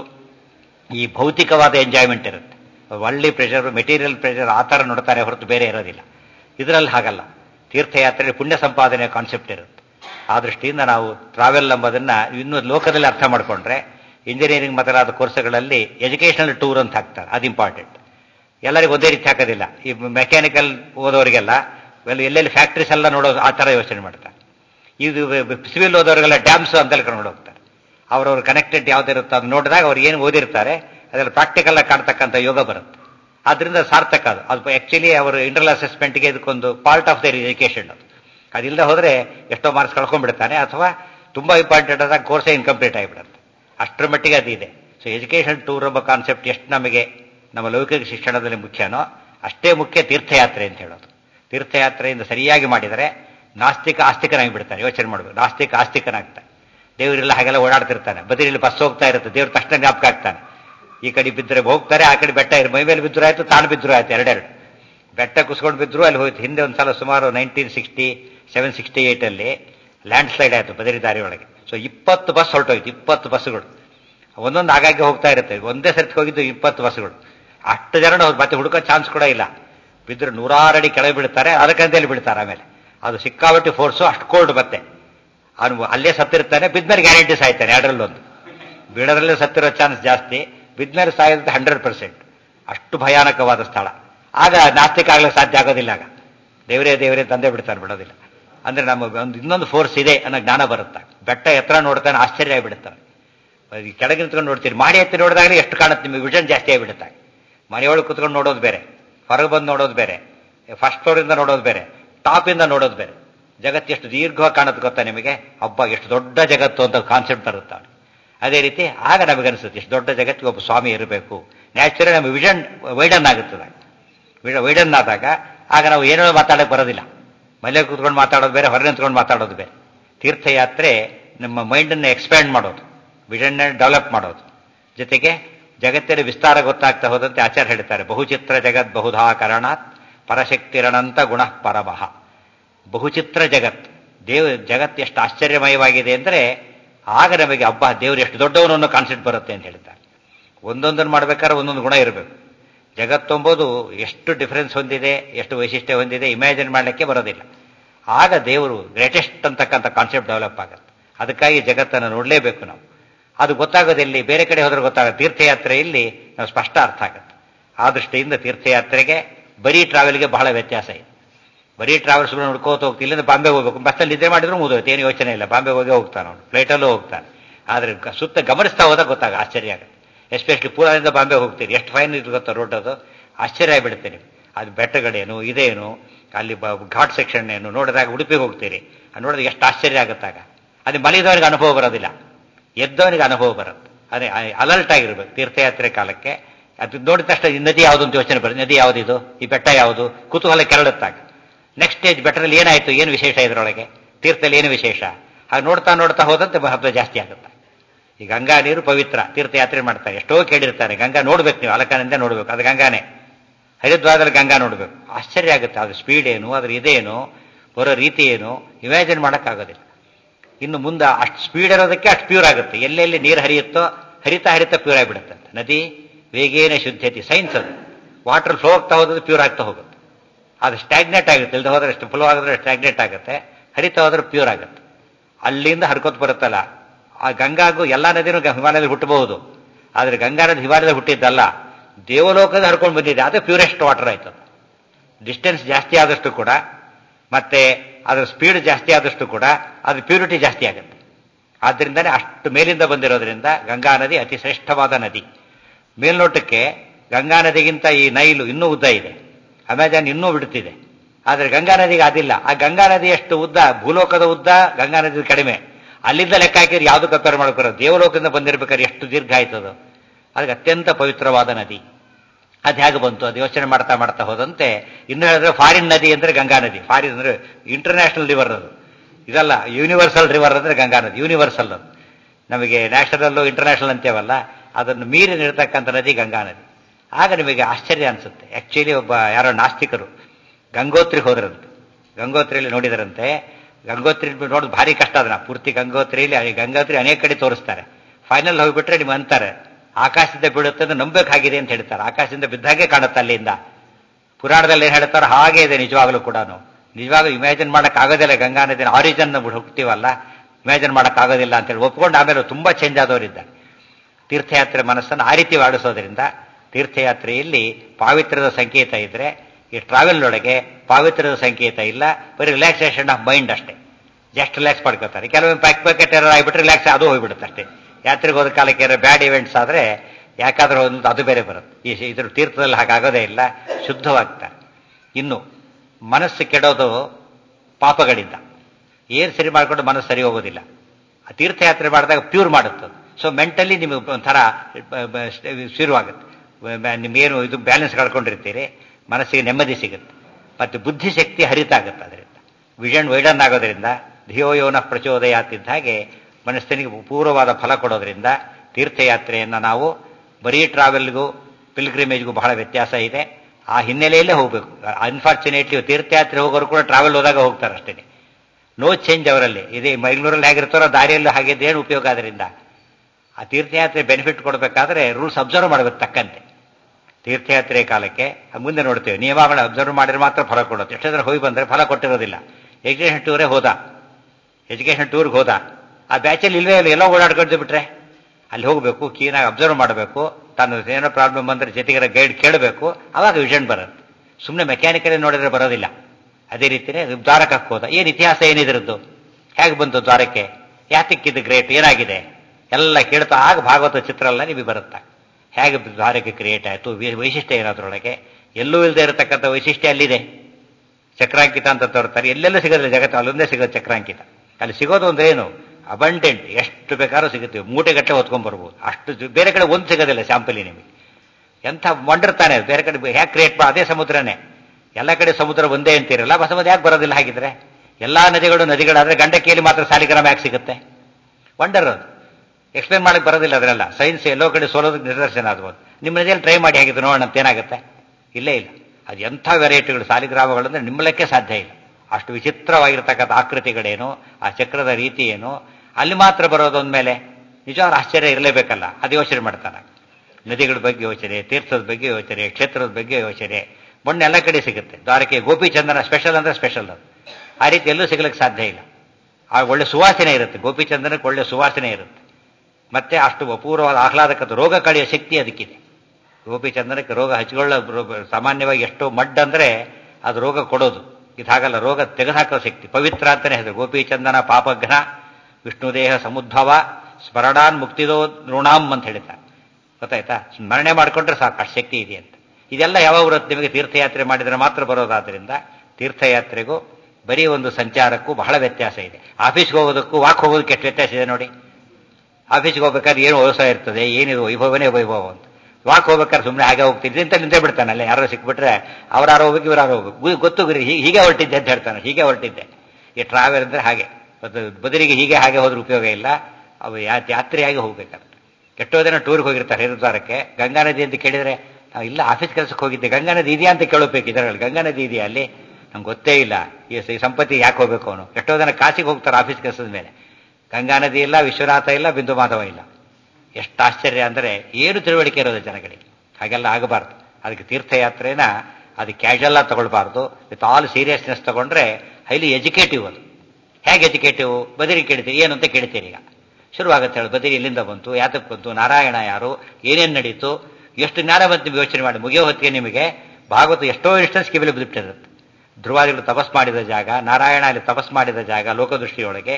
ಈ ಭೌತಿಕವಾದ ಎಂಜಾಯ್ಮೆಂಟ್ ಇರುತ್ತೆ ಒಳ್ಳೆ ಪ್ರೆಷರ್ ಮೆಟೀರಿಯಲ್ ಪ್ರೆಷರ್ ಆ ಥರ ನೋಡ್ತಾರೆ ಹೊರತು ಬೇರೆ ಇರೋದಿಲ್ಲ ಇದರಲ್ಲಿ ಹಾಗಲ್ಲ ತೀರ್ಥಯಾತ್ರೆ ಪುಣ್ಯ ಸಂಪಾದನೆ ಕಾನ್ಸೆಪ್ಟ್ ಇರುತ್ತೆ ಆ ದೃಷ್ಟಿಯಿಂದ ನಾವು ಟ್ರಾವೆಲ್ ಎಂಬುದನ್ನ ಇನ್ನು ಲೋಕದಲ್ಲಿ ಅರ್ಥ ಮಾಡಿಕೊಂಡ್ರೆ ಇಂಜಿನಿಯರಿಂಗ್ ಮೊದಲಾದ ಕೋರ್ಸ್ಗಳಲ್ಲಿ ಎಜುಕೇಷನಲ್ ಟೂರ್ ಅಂತ ಹಾಕ್ತಾರೆ ಅದು ಇಂಪಾರ್ಟೆಂಟ್ ಎಲ್ಲರಿಗೂ ಒಂದೇ ರೀತಿ ಹಾಕೋದಿಲ್ಲ ಈ ಮೆಕ್ಯಾನಿಕಲ್ ಓದೋರಿಗೆಲ್ಲ wel- ಎಲ್ಲೆಲ್ಲಿ ಫ್ಯಾಕ್ಟ್ರೀಸ್ ಎಲ್ಲ ನೋಡೋದು ಆ ಥರ ಯೋಚನೆ ಮಾಡ್ತಾರೆ ಇದು ಸಿವಿಲ್ ಓದೋರಿಗೆಲ್ಲ ಡ್ಯಾಮ್ಸ್ ಅಂತ ಕರ್ಕೊಂಡು ಹೋಗ್ತಾರೆ ಅವ್ರವ್ರ ಕನೆಕ್ಟೆಡ್ ಯಾವ್ದಿರುತ್ತೋ ಅದು ನೋಡಿದಾಗ ಅವ್ರು ಏನು ಓದಿರ್ತಾರೆ ಅದರಲ್ಲಿ ಪ್ರಾಕ್ಟಿಕಲ್ ಆಗಿ ಕಾಣ್ತಕ್ಕಂಥ ಯೋಗ ಬರುತ್ತೆ ಆದ್ರಿಂದ ಸಾರ್ಥಕ ಅದು ಅದು ಆಕ್ಚುಲಿ ಅವರು ಇಂಟರ್ನಲ್ ಅಸೆಸ್ಮೆಂಟ್ಗೆ ಇದಕ್ಕೊಂದು ಪಾರ್ಟ್ ಆಫ್ ದರ್ ಎಜುಕೇಶನ್ ಅದು ಅದಿಲ್ಲದೆ ಹೋದ್ರೆ ಎಷ್ಟೋ ಮಾರ್ಕ್ಸ್ ಕಳ್ಕೊಂಡ್ಬಿಡ್ತಾನೆ ಅಥವಾ ತುಂಬಾ ಇಂಪಾರ್ಟೆಂಟ್ ಆದಾಗ ಕೋರ್ಸೇ ಇನ್ಕಂಪ್ಲೀಟ್ ಆಗಿಬಿಡುತ್ತೆ ಅಷ್ಟರ ಮಟ್ಟಿಗೆ ಅದು ಇದೆ ಸೊ ಎಜುಕೇಷನ್ ಟೂರ್ ಎಂಬ ಕಾನ್ಸೆಪ್ಟ್ ಎಷ್ಟು ನಮಗೆ ನಮ್ಮ ಲೌಕಿಕ ಶಿಕ್ಷಣದಲ್ಲಿ ಮುಖ್ಯನೋ ಅಷ್ಟೇ ಮುಖ್ಯ ತೀರ್ಥಯಾತ್ರೆ ಅಂತ ಹೇಳೋದು ತೀರ್ಥಯಾತ್ರೆಯಿಂದ ಸರಿಯಾಗಿ ಮಾಡಿದರೆ ನಾಸ್ತಿಕ ಆಸ್ತಿಕನಾಗಿ ಬಿಡ್ತಾನೆ ಯೋಚನೆ ಮಾಡಬೇಕು ನಾಸ್ತಿಕ ಆಸ್ತಿಕನಾಗ್ತಾನೆ ದೇವರೆಲ್ಲ ಹಾಗೆಲ್ಲ ಓಡಾಡ್ತಿರ್ತಾನೆ ಬದಿರಲ್ಲಿ ಬಸ್ ಹೋಗ್ತಾ ಇರುತ್ತೆ ದೇವ್ರ ತಕ್ಷಣ ಜ್ಞಾಪಕ ಆಗ್ತಾನೆ ಈ ಕಡೆ ಬಿದ್ದರೆ ಹೋಗ್ತಾರೆ ಆ ಕಡೆ ಬೆಟ್ಟ ಮೈ ಮೇಲೆ ಬಿದ್ದರೂ ಆಯ್ತು ತಾನು ಬಿದ್ದರೂ ಆಯ್ತು ಎರಡೆರಡು ಬೆಟ್ಟ ಕುಸ್ಕೊಂಡು ಬಿದ್ರು ಅಲ್ಲಿ ಹೋಯ್ತು ಹಿಂದೆ ಒಂದ್ಸಲ ಸುಮಾರು ನೈನ್ಟೀನ್ ಸಿಕ್ಸ್ಟಿ ಸೆವೆನ್ ಸಿಕ್ಸ್ಟಿ ಏಯ್ಟಲ್ಲಿ ಲ್ಯಾಂಡ್ ಸ್ಲೈಡ್ ಆಯಿತು ಬದರಿ ದಾರಿ ಒಳಗೆ ಸೊ ಇಪ್ಪತ್ತು ಬಸ್ ಹೊರಟೋಯ್ತು ಇಪ್ಪತ್ತು ಬಸ್ಸುಗಳು ಒಂದೊಂದು ಆಗಾಗ್ಗೆ ಹೋಗ್ತಾ ಇರುತ್ತೆ ಒಂದೇ ಸರ್ತಿ ಹೋಗಿದ್ದು ಇಪ್ಪತ್ತು ಬಸ್ಸುಗಳು ಅಷ್ಟು ಜನ ಅವ್ರು ಮತ್ತೆ ಹುಡುಕೋ ಚಾನ್ಸ್ ಕೂಡ ಇಲ್ಲ ಬಿದ್ದರೆ ನೂರಾರು ಅಡಿ ಕೆಳಗೆ ಬೀಳ್ತಾರೆ ಅದಕ್ಕಂತೇಳಿ ಬಿಡ್ತಾರೆ ಆಮೇಲೆ ಅದು ಸಿಕ್ಕಾಬಟ್ಟಿ ಫೋರ್ಸು ಅಷ್ಟು ಕೋಲ್ಡ್ ಮತ್ತೆ ಅವನು ಅಲ್ಲೇ ಸತ್ತಿರ್ತಾನೆ ಬಿದ್ಮೇಲೆ ಗ್ಯಾರಂಟಿ ಸಾಯ್ತಾನೆ ಎರಡರಲ್ಲೊಂದು ಬೀಳೋದ್ರಲ್ಲೇ ಸತ್ತಿರೋ ಚಾನ್ಸ್ ಜಾಸ್ತಿ ಬಿದ್ಮೇಲೆ ಸಾಯೋದು ಹಂಡ್ರೆಡ್ ಪರ್ಸೆಂಟ್ ಅಷ್ಟು ಭಯಾನಕವಾದ ಸ್ಥಳ ಆಗ ನಾಸ್ತಿಕ ಆಗ್ಲಿಕ್ಕೆ ಸಾಧ್ಯ ಆಗೋದಿಲ್ಲ ಆಗ ದೇವರೇ ದೇವರೇ ತಂದೆ ಬಿಡ್ತಾನೆ ಬಿಡೋದಿಲ್ಲ ಅಂದ್ರೆ ನಮ್ಮ ಒಂದು ಇನ್ನೊಂದು ಫೋರ್ಸ್ ಇದೆ ಅನ್ನೋ ಜ್ಞಾನ ಬರುತ್ತೆ ಬೆಟ್ಟ ಎತ್ತರ ನೋಡ್ತಾನೆ ಆಶ್ಚರ್ಯ ಆಗಿಬಿಡುತ್ತಾನೆ ಈ ಕೆಳಗೆ ನಿಂತ್ಕೊಂಡು ನೋಡ್ತೀರಿ ಮಾಡಿ ಎತ್ತಿ ನೋಡಿದಾಗಲೇ ಎಷ್ಟು ಕಾಣುತ್ತೆ ನಿಮಗೆ ವಿಷನ್ ಜಾಸ್ತಿ ಆಗಿಬಿಡುತ್ತೆ ಮನೆಯೊಳಗೆ ಕುತ್ಕೊಂಡು ನೋಡೋದು ಬೇರೆ ಹೊರಗೆ ಬಂದು ನೋಡೋದು ಬೇರೆ ಫಸ್ಟ್ ಫ್ಲೋರಿಂದ ನೋಡೋದು ಬೇರೆ ಟಾಪಿಂದ ನೋಡೋದು ಬೇರೆ ಜಗತ್ತು ಎಷ್ಟು ದೀರ್ಘವಾಗಿ ಕಾಣುತ್ತೆ ಗೊತ್ತಾ ನಿಮಗೆ ಹಬ್ಬ ಎಷ್ಟು ದೊಡ್ಡ ಜಗತ್ತು ಅಂತ ಕಾನ್ಸೆಪ್ಟ್ ಬರುತ್ತೆ ಅವ್ನಿಗೆ. ಅದೇ ರೀತಿ ಆಗ ನಮಗನ್ಸುತ್ತೆ ಎಷ್ಟು ದೊಡ್ಡ ಜಗತ್ತಿಗೆ ಒಬ್ಬ ಸ್ವಾಮಿ ಇರಬೇಕು ನ್ಯಾಚುರಲ್ ನಮ್ಮ ವಿಷನ್ ವೈಡನ್ ಆಗುತ್ತದೆ ವೈಡನ್ ಆದಾಗ ಆಗ ನಾವು ಏನೋ ಮಾತಾಡಕ್ಕೆ ಬರೋದಿಲ್ಲ ಮನೇಲಿ ಕೂತ್ಕೊಂಡು ಮಾತಾಡೋದು ಬೇರೆ ಹೊರ ನಿಂತ್ಕೊಂಡು ಮಾತಾಡೋದು ಬೇರೆ ತೀರ್ಥಯಾತ್ರೆ ನಮ್ಮ ಮೈಂಡನ್ನು ಎಕ್ಸ್ಪ್ಯಾಂಡ್ ಮಾಡೋದು ವಿಷನ್ನ ಡೆವಲಪ್ ಮಾಡೋದು ಜೊತೆಗೆ ಜಗತ್ತಿನ ವಿಸ್ತಾರ ಗೊತ್ತಾಗ್ತಾ ಹೋದಂತೆ ಆಚಾರ್ಯ ಹೇಳ್ತಾರೆ ಬಹುಚಿತ್ರ ಜಗತ್ ಬಹುಧಾ ಕರಣಾತ್ ಪರಶಕ್ತಿರಣಂತ ಗುಣ ಪರಮಃ ಬಹುಚಿತ್ರ ಜಗತ್ ದೇವ ಜಗತ್ ಎಷ್ಟು ಆಶ್ಚರ್ಯಮಯವಾಗಿದೆ ಅಂದರೆ ಆಗ ನಮಗೆ ಹಬ್ಬ ದೇವರು ಎಷ್ಟು ದೊಡ್ಡವನು ಅನ್ನೋ ಕಾನ್ಸೆಪ್ಟ್ ಬರುತ್ತೆ ಅಂತ ಹೇಳ್ತಾರೆ ಒಂದೊಂದನ್ನು ಮಾಡ್ಬೇಕಾದ್ರೆ ಒಂದೊಂದು ಗುಣ ಇರಬೇಕು ಜಗತ್ತೊಂಬುದು ಎಷ್ಟು ಡಿಫರೆನ್ಸ್ ಹೊಂದಿದೆ ಎಷ್ಟು ವೈಶಿಷ್ಟ್ಯ ಹೊಂದಿದೆ ಇಮ್ಯಾಜಿನ್ ಮಾಡಲಿಕ್ಕೆ ಬರೋದಿಲ್ಲ ಆಗ ದೇವರು ಗ್ರೇಟೆಸ್ಟ್ ಅಂತಕ್ಕಂಥ ಕಾನ್ಸೆಪ್ಟ್ ಡೆವಲಪ್ ಆಗುತ್ತೆ ಅದಕ್ಕಾಗಿ ಜಗತ್ತನ್ನು ನೋಡಲೇಬೇಕು ನಾವು ಅದು ಗೊತ್ತಾಗೋದಿಲ್ಲಿ ಬೇರೆ ಕಡೆ ಹೋದ್ರೆ ಗೊತ್ತಾಗುತ್ತೆ ತೀರ್ಥಯಾತ್ರೆಯಲ್ಲಿ ನಾವು ಸ್ಪಷ್ಟ ಅರ್ಥ ಆಗುತ್ತೆ ಆ ದೃಷ್ಟಿಯಿಂದ ತೀರ್ಥಯಾತ್ರೆಗೆ ಬರೀ ಟ್ರಾವೆಲ್ಗೆ ಬಹಳ ವ್ಯತ್ಯಾಸ ಇದೆ ಬರೀ ಟ್ರಾವೆಲ್ಸ್ ನೋಡ್ಕೋತ ಹೋಗ್ತಿ ಇಲ್ಲಿಂದ ಬಾಂಬೆ ಹೋಗ್ಬೇಕು ಬಸ್ಸಲ್ಲಿ ನಿದ್ರೆ ಮಾಡಿದ್ರು ಮುಗಿದೋಯ್ತು ಏನು ಯೋಚನೆ ಇಲ್ಲ ಬಾಂಬೆ ಹೋಗಿ ಹೋಗ್ತಾನೆ ಅವನು ಫ್ಲೈಟಲ್ಲೂ ಹೋಗ್ತಾನೆ ಆದರೆ ಸುತ್ತ ಗಮನಿಸ್ತಾ ಹೋದಾಗ ಗೊತ್ತಾಗ ಆಶ್ಚರ್ಯ ಆಗುತ್ತೆ ಎಸ್ಪೆಷಲಿ ಪೂರಾದಿಂದ ಬಾಂಬೆ ಹೋಗ್ತೀರಿ ಎಷ್ಟು ಫೈನ್ ಇದು ಗೊತ್ತಾ ರೋಡ್ ಅದು ಆಶ್ಚರ್ಯ ಆಗಿಬಿಡ್ತೀನಿ ಅದು ಬೆಟ್ಟಗಳೇನು ಇದೇನು ಅಲ್ಲಿ ಘಾಟ್ ಸೆಕ್ಷನ್ ಏನು ನೋಡಿದಾಗ ಉಡುಪಿಗೆ ಹೋಗ್ತೀರಿ ನೋಡಿದ್ರೆ ಎಷ್ಟು ಆಶ್ಚರ್ಯ ಆಗುತ್ತಾಗ ಅದು ಮಲಗಿದವನಿಗೆ ಅನುಭವ ಬರೋದಿಲ್ಲ ಎದ್ದವನಿಗೆ ಅನುಭವ ಬರುತ್ತೆ ಅದೇ ಅಲರ್ಟ್ ಆಗಿರ್ಬೇಕು ತೀರ್ಥಯಾತ್ರೆ ಕಾಲಕ್ಕೆ ಅದು ನೋಡಿದ ತಕ್ಷಣ ಈ ನದಿ ಯಾವುದು ಅಂತ ಯೋಚನೆ ಬರುತ್ತೆ ನದಿ ಯಾವುದಿದು ಈ ಬೆಟ್ಟ ಯಾವುದು ಕುತೂಹಲ ಕೆರಳುತ್ತಾಗ ನೆಕ್ಸ್ಟ್ ಸ್ಟೇಜ್ ಬೆಟ್ಟದಲ್ಲಿ ಏನಾಯ್ತು ಏನು ವಿಶೇಷ ಇದರೊಳಗೆ ತೀರ್ಥದಲ್ಲಿ ಏನು ವಿಶೇಷ ಹಾಗೆ ನೋಡ್ತಾ ನೋಡ್ತಾ ಹೋದಂತೆ ಹಬ್ಬ ಜಾಸ್ತಿ ಆಗುತ್ತೆ ಈ ಗಂಗಾ ನೀರು ಪವಿತ್ರ ತೀರ್ಥಯಾತ್ರೆ ಮಾಡ್ತಾರೆ ಎಷ್ಟೋ ಕೇಳಿರ್ತಾರೆ ಗಂಗಾ ನೋಡ್ಬೇಕು ನೀವು ಅಲಕನಿಂದ ನೋಡ್ಬೇಕು ಅದು ಗಂಗಾನೇ ಹರಿದ್ವಾರದಲ್ಲಿ ಗಂಗಾ ನೋಡ್ಬೇಕು ಆಶ್ಚರ್ಯ ಆಗುತ್ತೆ ಅದು ಸ್ಪೀಡ್ ಏನು ಅದ್ರ ಇದೇನು ಬರೋ ರೀತಿ ಏನು ಇಮ್ಯಾಜಿನ್ ಮಾಡೋಕ್ಕಾಗೋದಿಲ್ಲ ಇನ್ನು ಮುಂದೆ ಅಷ್ಟು ಸ್ಪೀಡ್ ಇರೋದಕ್ಕೆ ಅಷ್ಟು ಪ್ಯೂರ್ ಆಗುತ್ತೆ ಎಲ್ಲೆಲ್ಲಿ ನೀರು ಹರಿಯುತ್ತೋ ಹರಿತಾ ಹರಿತಾ ಪ್ಯೂರ್ ಆಗಿಬಿಡುತ್ತೆ ನದಿ ವೇಗೇನ ಶುದ್ಧತೆ ಸೈನ್ಸ್ ಅದು ವಾಟರ್ ಫ್ಲೋ ಆಗ್ತಾ ಹೋದ್ರೆ ಪ್ಯೂರ್ ಆಗ್ತಾ ಹೋಗುತ್ತೆ ಅದು ಸ್ಟ್ಯಾಗ್ನೆಟ್ ಆಗುತ್ತೆ ಇಲ್ಲದೆ ಹೋದ್ರೆ ಅಷ್ಟು ಫ್ಲೋ ಆಗಿದ್ರೆ ಸ್ಟ್ಯಾಗ್ನೆಟ್ ಆಗುತ್ತೆ ಹರಿತಾ ಹೋದ್ರೆ ಪ್ಯೂರ್ ಆಗುತ್ತೆ ಅಲ್ಲಿಂದ ಹರ್ಕೋತ್ ಬರುತ್ತಲ್ಲ ಆ ಗಂಗಾಗೂ ಎಲ್ಲಾ ನದಿನೂ ಹಿಮಾಲಯದಲ್ಲಿ ಹುಟ್ಟಬಹುದು ಆದರೆ ಗಂಗಾ ನದಿ ಹಿಮಾಲಯದಲ್ಲಿ ಹುಟ್ಟಿದ್ದಲ್ಲ ದೇವಲೋಕದ ಹರ್ಕೊಂಡು ಬಂದಿದೆ ಅದು ಪ್ಯೂರೆಸ್ಟ್ ವಾಟರ್ ಆಯ್ತು ಡಿಸ್ಟೆನ್ಸ್ ಜಾಸ್ತಿ ಆದಷ್ಟು ಕೂಡ ಮತ್ತೆ ಅದರ ಸ್ಪೀಡ್ ಜಾಸ್ತಿ ಆದಷ್ಟು ಕೂಡ ಅದು ಪ್ಯೂರಿಟಿ ಜಾಸ್ತಿ ಆಗುತ್ತೆ ಆದ್ದರಿಂದನೇ ಅಷ್ಟು ಮೇಲಿಂದ ಬಂದಿರೋದ್ರಿಂದ ಗಂಗಾ ನದಿ ಅತಿ ಶ್ರೇಷ್ಠವಾದ ನದಿ ಮೇಲ್ನೋಟಕ್ಕೆ ಗಂಗಾ ನದಿಗಿಂತ ಈ ನೈಲು ಇನ್ನೂ ಉದ್ದ ಇದೆ ಅಮೆಜಾನ್ ಇನ್ನೂ ಬಿಡುತ್ತಿದೆ ಆದರೆ ಗಂಗಾ ನದಿಗೆ ಅದಿಲ್ಲ ಆ ಗಂಗಾ ನದಿ ಎಷ್ಟು ಉದ್ದ ಭೂಲೋಕದ ಉದ್ದ ಗಂಗಾ ನದಿ ಕಡಿಮೆ ಅಲ್ಲಿಂದ ಲೆಕ್ಕ ಹಾಕಿದ್ರೆ ಯಾವುದು ಕಂಪೇರ್ ಮಾಡ್ಕೊರೋ ದೇವಲೋಕದಿಂದ ಬಂದಿರ್ಬೇಕಾದ್ರೆ ಎಷ್ಟು ದೀರ್ಘ ಆಯ್ತದು ಅದಕ್ಕೆ ಅತ್ಯಂತ ಪವಿತ್ರವಾದ ನದಿ ಅದು ಹೇಗೆ ಬಂತು ಅದು ಯೋಚನೆ ಮಾಡ್ತಾ ಮಾಡ್ತಾ ಹೋದಂತೆ ಇನ್ನು ಹೇಳಿದ್ರೆ ಫಾರಿನ್ ನದಿ ಅಂದ್ರೆ ಗಂಗಾ ನದಿ ಫಾರಿನ್ ಅಂದ್ರೆ ಇಂಟರ್ನ್ಯಾಷನಲ್ ರಿವರ್ ಅದು ಇದಲ್ಲ ಯೂನಿವರ್ಸಲ್ ರಿವರ್ ಅಂದ್ರೆ ಗಂಗಾ ನದಿ ಯೂನಿವರ್ಸಲ್ ಅದು ನಮಗೆ ನ್ಯಾಷನಲ್ ಇಂಟರ್ನ್ಯಾಷನಲ್ ಅಂತೇವಲ್ಲ ಅದನ್ನು ಮೀರಿ ನಿರ್ತಕ್ಕಂಥ ನದಿ ಗಂಗಾ ನದಿ ಆಗ ನಿಮಗೆ ಆಶ್ಚರ್ಯ ಅನ್ಸುತ್ತೆ ಆಕ್ಚುಲಿ ಒಬ್ಬ ಯಾರೋ ನಾಸ್ತಿಕರು ಗಂಗೋತ್ರಿಗೆ ಹೋದ್ರಂತೆ ಗಂಗೋತ್ರಿಯಲ್ಲಿ ನೋಡಿದರಂತೆ ಗಂಗೋತ್ರಿ ನೋಡೋದು ಭಾರಿ ಕಷ್ಟ ಅದನ್ನ ಪೂರ್ತಿ ಗಂಗೋತ್ರಿಯಲ್ಲಿ ಗಂಗೋತ್ರಿ ಅನೇಕ ಕಡೆ ತೋರಿಸ್ತಾರೆ ಫೈನಲ್ ಹೋಗಿಬಿಟ್ರೆ ನಿಮ್ಗೆ ಅಂತಾರೆ ಆಕಾಶದಿಂದ ಬೀಳುತ್ತೆ ಅಂತ ನಂಬಬೇಕಾಗಿದೆ ಅಂತ ಹೇಳ್ತಾರೆ ಆಕಾಶದಿಂದ ಬಿದ್ದಾಗೆ ಕಾಣುತ್ತೆ ಅಲ್ಲಿಂದ ಪುರಾಣದಲ್ಲಿ ಏನು ಹೇಳ್ತಾರೆ ಹಾಗೆ ಇದೆ ನಿಜವಾಗಲೂ ಕೂಡ ನಿಜವಾಗ್ಲೂ ಇಮ್ಯಾಜಿನ್ ಮಾಡೋಕ್ಕಾಗೋದಿಲ್ಲ ಗಂಗಾ ನದಿನ ಆರಿಜನ್ ಹೋಗ್ತೀವಲ್ಲ ಇಮ್ಯಾಜಿನ್ ಮಾಡೋಕ್ಕಾಗೋದಿಲ್ಲ ಅಂತೇಳಿ ಒಪ್ಕೊಂಡು ಆಮೇಲೆ ತುಂಬಾ ಚೇಂಜ್ ಆದವರಿದ್ದಾರೆ ತೀರ್ಥಯಾತ್ರೆ ಮನಸ್ಸನ್ನು ಆ ರೀತಿ ಆಡಿಸೋದ್ರಿಂದ ತೀರ್ಥಯಾತ್ರೆಯಲ್ಲಿ ಪಾವಿತ್ರ್ಯದ ಸಂಕೇತ ಇದ್ರೆ ಈ ಟ್ರಾವೆಲ್ನೊಳಗೆ ಪಾವಿತ್ರ್ಯದ ಸಂಕೇತ ಇಲ್ಲ ಬರೀ ರಿಲ್ಯಾಕ್ಸೇಷನ್ ಆಫ್ ಮೈಂಡ್ ಅಷ್ಟೇ ಜಸ್ಟ್ ರಿಲ್ಯಾಕ್ಸ್ ಮಾಡ್ಕೋತಾರೆ ಕೆಲವೊಮ್ಮೆ ಪ್ಯಾಕ್ ಪ್ಯಾಕೆಟ್ ಏನಾರು ಆಗಿಬಿಟ್ರೆ ರಿಲ್ಯಾಕ್ಸ್ ಅದು ಹೋಗ್ಬಿಡುತ್ತೆ ಅಷ್ಟೇ ಯಾತ್ರೆಗೆ ಹೋದ ಕಾಲಕ್ಕೆ ಏನಾರು ಬ್ಯಾಡ್ ಇವೆಂಟ್ಸ್ ಆದರೆ ಯಾಕಾದ್ರೂ ಒಂದು ಅದು ಬೇರೆ ಬರುತ್ತೆ ಈ ಇದ್ರ ತೀರ್ಥದಲ್ಲಿ ಹಾಗಾಗೋದೇ ಇಲ್ಲ ಶುದ್ಧವಾಗ್ತಾರೆ ಇನ್ನು ಮನಸ್ಸು ಕೆಡೋದು ಪಾಪಗಳಿಂದ ಏನು ಸರಿ ಮಾಡ್ಕೊಂಡು ಮನಸ್ಸು ಸರಿ ಹೋಗೋದಿಲ್ಲ ಆ ತೀರ್ಥಯಾತ್ರೆ ಮಾಡಿದಾಗ ಪ್ಯೂರ್ ಮಾಡುತ್ತೆ ಸೊ ಮೆಂಟಲಿ ನಿಮಗೆ ಒಂಥರ ಶುರುವಾಗುತ್ತೆ ನಿಮ್ಗೇನು ಇದು ಬ್ಯಾಲೆನ್ಸ್ ಕಳ್ಕೊಂಡಿರ್ತೀರಿ ಮನಸ್ಸಿಗೆ ನೆಮ್ಮದಿ ಸಿಗುತ್ತೆ ಮತ್ತು ಬುದ್ಧಿಶಕ್ತಿ ಹರಿತಾಗುತ್ತೆ ಅದರಿಂದ ವಿಷನ್ ವೈಡನ್ ಆಗೋದ್ರಿಂದ ಧಿಯೋಯೋನ ಪ್ರಚೋದಯಾತಿದ್ದ ಹಾಗೆ ಮನಸ್ಸಿನಿಗೆ ಪೂರ್ವವಾದ ಫಲ ಕೊಡೋದ್ರಿಂದ ತೀರ್ಥಯಾತ್ರೆಯನ್ನು ನಾವು ಬರೀ ಟ್ರಾವೆಲ್ಗೂ ಪಿಲ್ಗ್ರಿಮೇಜ್ಗೂ ಬಹಳ ವ್ಯತ್ಯಾಸ ಇದೆ ಆ ಹಿನ್ನೆಲೆಯಲ್ಲೇ ಹೋಗಬೇಕು ಅನ್ಫಾರ್ಚುನೇಟ್ಲಿ ತೀರ್ಥಯಾತ್ರೆ ಹೋಗೋರು ಕೂಡ ಟ್ರಾವೆಲ್ ಹೋದಾಗ ಹೋಗ್ತಾರೆ ಅಷ್ಟೇ ನೋ ಚೇಂಜ್ ಅವರಲ್ಲಿ ಇದೇ ಮೈಗ್ಳೂರಲ್ಲಿ ಹೇಗಿರ್ತಾರೋ ದಾರಿಯಲ್ಲೂ ಹಾಗಿದ್ದು ಏನು ಉಪಯೋಗ ಅದರಿಂದ ಆ ತೀರ್ಥಯಾತ್ರೆ ಬೆನಿಫಿಟ್ ಕೊಡಬೇಕಾದ್ರೆ ರೂಲ್ಸ್ ಅಬ್ಸರ್ವ್ ಮಾಡಬೇಕು ತಕ್ಕಂತೆ ತೀರ್ಥಯಾತ್ರೆ ಕಾಲಕ್ಕೆ ಮುಂದೆ ನೋಡ್ತೇವೆ ನಿಯಮಗಳು ಅಬ್ಸರ್ವ್ ಮಾಡಿದ್ರೆ ಮಾತ್ರ ಫಲ ಕೊಡುತ್ತೆ ಎಷ್ಟಾದ್ರೆ ಹೋಗಿ ಬಂದರೆ ಫಲ ಕೊಟ್ಟಿರೋದಿಲ್ಲ ಎಜುಕೇಷನ್ ಟೂರೇ ಹೋದ ಎಜುಕೇಷನ್ ಟೂರ್ಗೆ ಹೋದ ಆ ಬ್ಯಾಚಲ್ಲಿ ಇಲ್ವೇ ಇಲ್ಲ ಎಲ್ಲ ಓಡಾಡ್ಕೊಂಡು ಬಿಟ್ರೆ ಅಲ್ಲಿ ಹೋಗಬೇಕು ಕ್ಲೀನಾಗಿ ಅಬ್ಸರ್ವ್ ಮಾಡಬೇಕು ತಾನು ಏನೋ ಪ್ರಾಬ್ಲಮ್ ಬಂದರೆ ಜೊತೆಗೆ ಗೈಡ್ ಕೇಳಬೇಕು ಅವಾಗ ವಿಷನ್ ಬರುತ್ತೆ ಸುಮ್ಮನೆ ಮೆಕ್ಯಾನಿಕಲಿ ನೋಡಿದ್ರೆ ಬರೋದಿಲ್ಲ ಅದೇ ರೀತಿಯೇ ದ್ವಾರಕಕ್ಕೆ ಹೋದ ಏನು ಇತಿಹಾಸ ಏನಿದ್ರದ್ದು ಹೇಗೆ ಬಂತು ದ್ವಾರಕ್ಕೆ ಯಾತಕ್ಕಿದ್ದು ಗ್ರೇಟ್ ಏನಾಗಿದೆ ಎಲ್ಲ ಕೇಳ್ತಾ ಆಗ ಭಾಗವತ ಚಿತ್ರ ಎಲ್ಲ ನಿಮಗೆ ಬರುತ್ತೆ ಹೇಗೆ ದ್ವಾರಕ್ಕೆ ಕ್ರಿಯೇಟ್ ಆಯಿತು ವೈಶಿಷ್ಟ್ಯ ಏನಾದ್ರೊಳಗೆ ಎಲ್ಲೂ ಇಲ್ಲದೆ ಇರತಕ್ಕಂಥ ವೈಶಿಷ್ಟ್ಯ ಅಲ್ಲಿದೆ ಚಕ್ರಾಂಕಿತ ಅಂತ ತೋರ್ತಾರೆ ಎಲ್ಲೆಲ್ಲೂ ಸಿಗೋದಿಲ್ಲ ಜಗತ್ತು ಅಲ್ಲೊಂದೇ ಸಿಗೋದು ಚಕ್ರಾಂಕಿತ ಅಲ್ಲಿ ಸಿಗೋದು ಅಂದ್ರೆ ಏನು ಅಬಂಡೆಂಟ್ ಎಷ್ಟು ಬೇಕಾದ್ರೂ ಸಿಗುತ್ತೆ ಮೂಟೆಗಟ್ಟಲೆ ಹೊತ್ಕೊಂಡ್ ಬರ್ಬೋದು ಅಷ್ಟು ಬೇರೆ ಕಡೆ ಒಂದು ಸಿಗೋದಿಲ್ಲ ಸ್ಯಾಂಪಲಿ ನಿಮಗೆ ಎಂಥ ವಂಡರ್ತಾನೆ ಬೇರೆ ಕಡೆ ಹೇಗೆ ಕ್ರಿಯೇಟ್ ಮಾ ಅದೇ ಸಮುದ್ರನೇ ಎಲ್ಲ ಕಡೆ ಸಮುದ್ರ ಒಂದೇ ಅಂತೀರಲ್ಲ ಬಸ ಮತ್ತೆ ಯಾಕೆ ಬರೋದಿಲ್ಲ ಹಾಗಿದ್ರೆ ಎಲ್ಲಾ ನದಿಗಳು ನದಿಗಳಾದ್ರೆ ಗಂಡಕಿಯಲ್ಲಿ ಮಾತ್ರ ಸಾಲಿಗ್ರಾಮ ಯಾಕೆ ಸಿಗುತ್ತೆ ವಂಡರ್ ಅದು ಎಕ್ಸ್ಪ್ಲೇನ್ ಮಾಡಕ್ಕೆ ಬರೋದಿಲ್ಲ ಅದರೆಲ್ಲ ಸೈನ್ಸ್ ಎಲ್ಲೋ ಕಡೆ ಸೋಲೋದಕ್ಕೆ ನಿದರ್ಶನ ಆಗ್ಬೋದು ನಿಮ್ಮ ನದಿಯಲ್ಲಿ ಟ್ರೈ ಮಾಡಿ ಹಾಗಿದ್ದು ನೋಡೋಣ ಅಂತ ಏನಾಗುತ್ತೆ ಇಲ್ಲೇ ಇಲ್ಲ ಅದು ಎಂಥ ವೆರೈಟಿಗಳು ಸಾಲಿಗ್ರಾಮಗಳಂದ್ರೆ ನಿಮ್ಮಲಕ್ಕೆ ಸಾಧ್ಯ ಇಲ್ಲ ಅಷ್ಟು ವಿಚಿತ್ರವಾಗಿರ್ತಕ್ಕಂಥ ಆಕೃತಿಗಳೇನು ಆ ಚಕ್ರದ ರೀತಿ ಏನು ಅಲ್ಲಿ ಮಾತ್ರ ಬರೋದೊಂದ್ಮೇಲೆ ನಿಜವಾದ ಆಶ್ಚರ್ಯ ಇರಲೇಬೇಕಲ್ಲ ಅದು ಯೋಚನೆ ಮಾಡ್ತಾನೆ ನದಿಗಳ ಬಗ್ಗೆ ಯೋಚನೆ ತೀರ್ಥದ ಬಗ್ಗೆ ಯೋಚನೆ ಕ್ಷೇತ್ರದ ಬಗ್ಗೆ ಯೋಚನೆ ಮಣ್ಣು ಎಲ್ಲ ಕಡೆ ಸಿಗುತ್ತೆ ದ್ವಾರಕೆ ಗೋಪಿ ಚಂದನ ಸ್ಪೆಷಲ್ ಅಂದ್ರೆ ಸ್ಪೆಷಲ್ ಅದು ಆ ರೀತಿ ಎಲ್ಲೂ ಸಿಗ್ಲಿಕ್ಕೆ ಸಾಧ್ಯ ಇಲ್ಲ ಆ ಒಳ್ಳೆ ಸುವಾಸನೆ ಇರುತ್ತೆ ಗೋಪಿಚಂದನಕ್ಕೆ ಒಳ್ಳೆ ಸುವಾಸನೆ ಇರುತ್ತೆ ಮತ್ತೆ ಅಷ್ಟು ಅಪೂರ್ವವಾದ ಆಹ್ಲಾದಕತೆ ರೋಗ ಕಳೆಯುವ ಶಕ್ತಿ ಅದಕ್ಕಿದೆ ಗೋಪಿಚಂದನಕ್ಕೆ ರೋಗ ಹಚ್ಕೊಳ್ಳೋ ರೋಗ- ಸಾಮಾನ್ಯವಾಗಿ ಎಷ್ಟೋ ಮಡ್ ಅಂದ್ರೆ ಅದು ರೋಗ ಕೊಡೋದು ಇದು ಹಾಗಲ್ಲ ರೋಗ ತೆಗೆದುಹಾಕೋ ಶಕ್ತಿ ಪವಿತ್ರ ಅಂತಾನೆ ಹೆಸರು ಗೋಪಿಚಂದನ ಪಾಪಘ್ನ ವಿಷ್ಣುದೇಹ ಸಮುದ್ಭವ ಸ್ಮರಣಾನ್ ಮುಕ್ತಿದೋ ಋಣಾಂ ಅಂತ ಹೇಳ್ತಾರೆ ಗೊತ್ತಾಯ್ತಾ ಸ್ಮರಣೆ ಮಾಡಿಕೊಂಡ್ರೆ ಸಾಕು ಅಷ್ಟು ಶಕ್ತಿ ಇದೆ ಅಂತ ಇದೆಲ್ಲ ಯಾವಾಗ ಬರುತ್ತೆ ನಿಮಗೆ ತೀರ್ಥಯಾತ್ರೆ ಮಾಡಿದ್ರೆ ಮಾತ್ರ ಬರೋದಾದ್ರಿಂದ ತೀರ್ಥಯಾತ್ರೆಗೂ ಬರೀ ಒಂದು ಸಂಚಾರಕ್ಕೂ ಬಹಳ ವ್ಯತ್ಯಾಸ ಇದೆ ಆಫೀಸ್ಗೆ ಹೋಗೋದಕ್ಕೂ ವಾಕ್ ಹೋಗೋದಕ್ಕೆ ಎಷ್ಟು ವ್ಯತ್ಯಾಸ ಇದೆ ನೋಡಿ ಆಫೀಸ್ಗೆ ಹೋಗ್ಬೇಕಾದ್ರೆ ಏನು ವ್ಯವಸಾಯ ಇರ್ತದೆ ಏನಿದು ವೈಭವನೇ ವೈಭವ ಅಂತ ವಾಕ್ ಹೋಗ್ಬೇಕಾದ್ರೆ ಸುಮ್ಮನೆ ಹಾಗೆ ಹೋಗ್ತಿದ್ದೆ ಅಂತ ನಿಂತೇ ಬಿಡ್ತಾನಲ್ಲ ಯಾರೋ ಸಿಕ್ಬಿಟ್ರೆ ಅವ್ರಾರು ಹೋಗ್ಬೇಕು ಇವ್ರಾರು ಹೋಗ್ಬೇಕು ಗು- ಗೊತ್ತು ಗುರಿ ಹೀಗೆ ಹೀಗೆ ಹೊರಟಿದ್ದೆ ಅಂತ ಹೇಳ್ತಾನೆ ಹೀಗೆ ಹೊರಟಿದ್ದೆ ಈ ಟ್ರಾವೆಲ್ ಅಂದ್ರೆ ಹಾಗೆ ಮತ್ತು ಬದಲಿಗೆ ಹೀಗೆ ಹಾಗೆ ಹೋದ್ರೆ ಉಪಯೋಗ ಇಲ್ಲ ಅವು ಯಾ- ಯಾತ್ರೆಯಾಗಿ ಹೋಗ್ಬೇಕಾದ್ರೆ ಎಷ್ಟೋ ಜನ ಟೂರ್ಗೆ ಹೋಗಿರ್ತಾರೆ ಹರಿದ್ವಾರಕ್ಕೆ ಗಂಗಾ ನದಿ ಅಂತ ಕೇಳಿದ್ರೆ ನಾವು ಇಲ್ಲ ಆಫೀಸ್ ಕೆಲಸಕ್ಕೆ ಹೋಗಿದ್ದೆ ಗಂಗಾ ನದಿ ಇದೆಯಾ ಅಂತ ಕೇಳಬೇಕು ಇದರಲ್ಲಿ ಗಂಗಾ ನದಿ ಇದೆಯಾ ಅಲ್ಲಿ ನಮ್ಗೆ ಗೊತ್ತೇ ಇಲ್ಲ ಈ ಸ- ಈ ಸಂಪತ್ತಿ ಯಾಕೆ ಹೋಗ್ಬೇಕು ಅವನು ಎಷ್ಟೋ ಜನ ಕಾಸಿಗೆ ಹೋಗ್ತಾರೆ ಆಫೀಸ್ ಕೆಲಸದ ಮೇಲೆ ಗಂಗಾ ನದಿ ಇಲ್ಲ ವಿಶ್ವನಾಥ ಇಲ್ಲ ಬಿಂದು ಮಾಧವ ಇಲ್ಲ ಎಷ್ಟು ಆಶ್ಚರ್ಯ ಅಂದರೆ ಏನು ತಿಳುವಳಿಕೆ ಇರೋದು ಜನಗಳಿಗೆ ಹಾಗೆಲ್ಲ ಆಗಬಾರ್ದು ಅದಕ್ಕೆ ತೀರ್ಥಯಾತ್ರೆನ ಅದು ಕ್ಯಾಶುವಲ್ ಆಗಿ ತಗೊಳ್ಬಾರ್ದು ವಿತ್ ಆಲ್ ಸೀರಿಯಸ್ನೆಸ್ ತಗೊಂಡ್ರೆ ಹೈಲಿ ಎಜುಕೇಟಿವ್ ಅದು ಹೇಗೆ ಎಜುಕೇಟಿವ್ ಬದಿರಿ ಕೇಳ್ತೀರಿ ಏನು ಅಂತ ಕೇಳ್ತೀರಿ ಈಗ ಶುರುವಾಗುತ್ತೆ ಹೇಳಿ ಬದಿರಿ ಎಲ್ಲಿಂದ ಬಂತು ಯಾತಕ್ಕೆ ಬಂತು ನಾರಾಯಣ ಯಾರು ಏನೇನು ನಡೀತು ಎಷ್ಟು ಜ್ಞಾನ ಬಂತು ನೀವು ಯೋಚನೆ ಮಾಡಿ ಮುಗಿಯೋ ಹೊತ್ತಿಗೆ ನಿಮಗೆ ಭಾಗವತ ಎಷ್ಟೋ ಇನ್ಸ್ಟೆನ್ಸ್ ಕಿವಿಲಿ ಬಿಟ್ಟಿರುತ್ತೆ ಧ್ರುವಾದಿಗಳು ತಪಸ್ ಮಾಡಿದ ಜಾಗ ನಾರಾಯಣ ಅಲ್ಲಿ ತಪಸ್ ಮಾಡಿದ ಜಾಗ ಲೋಕದೃಷ್ಟಿಯೊಳಗೆ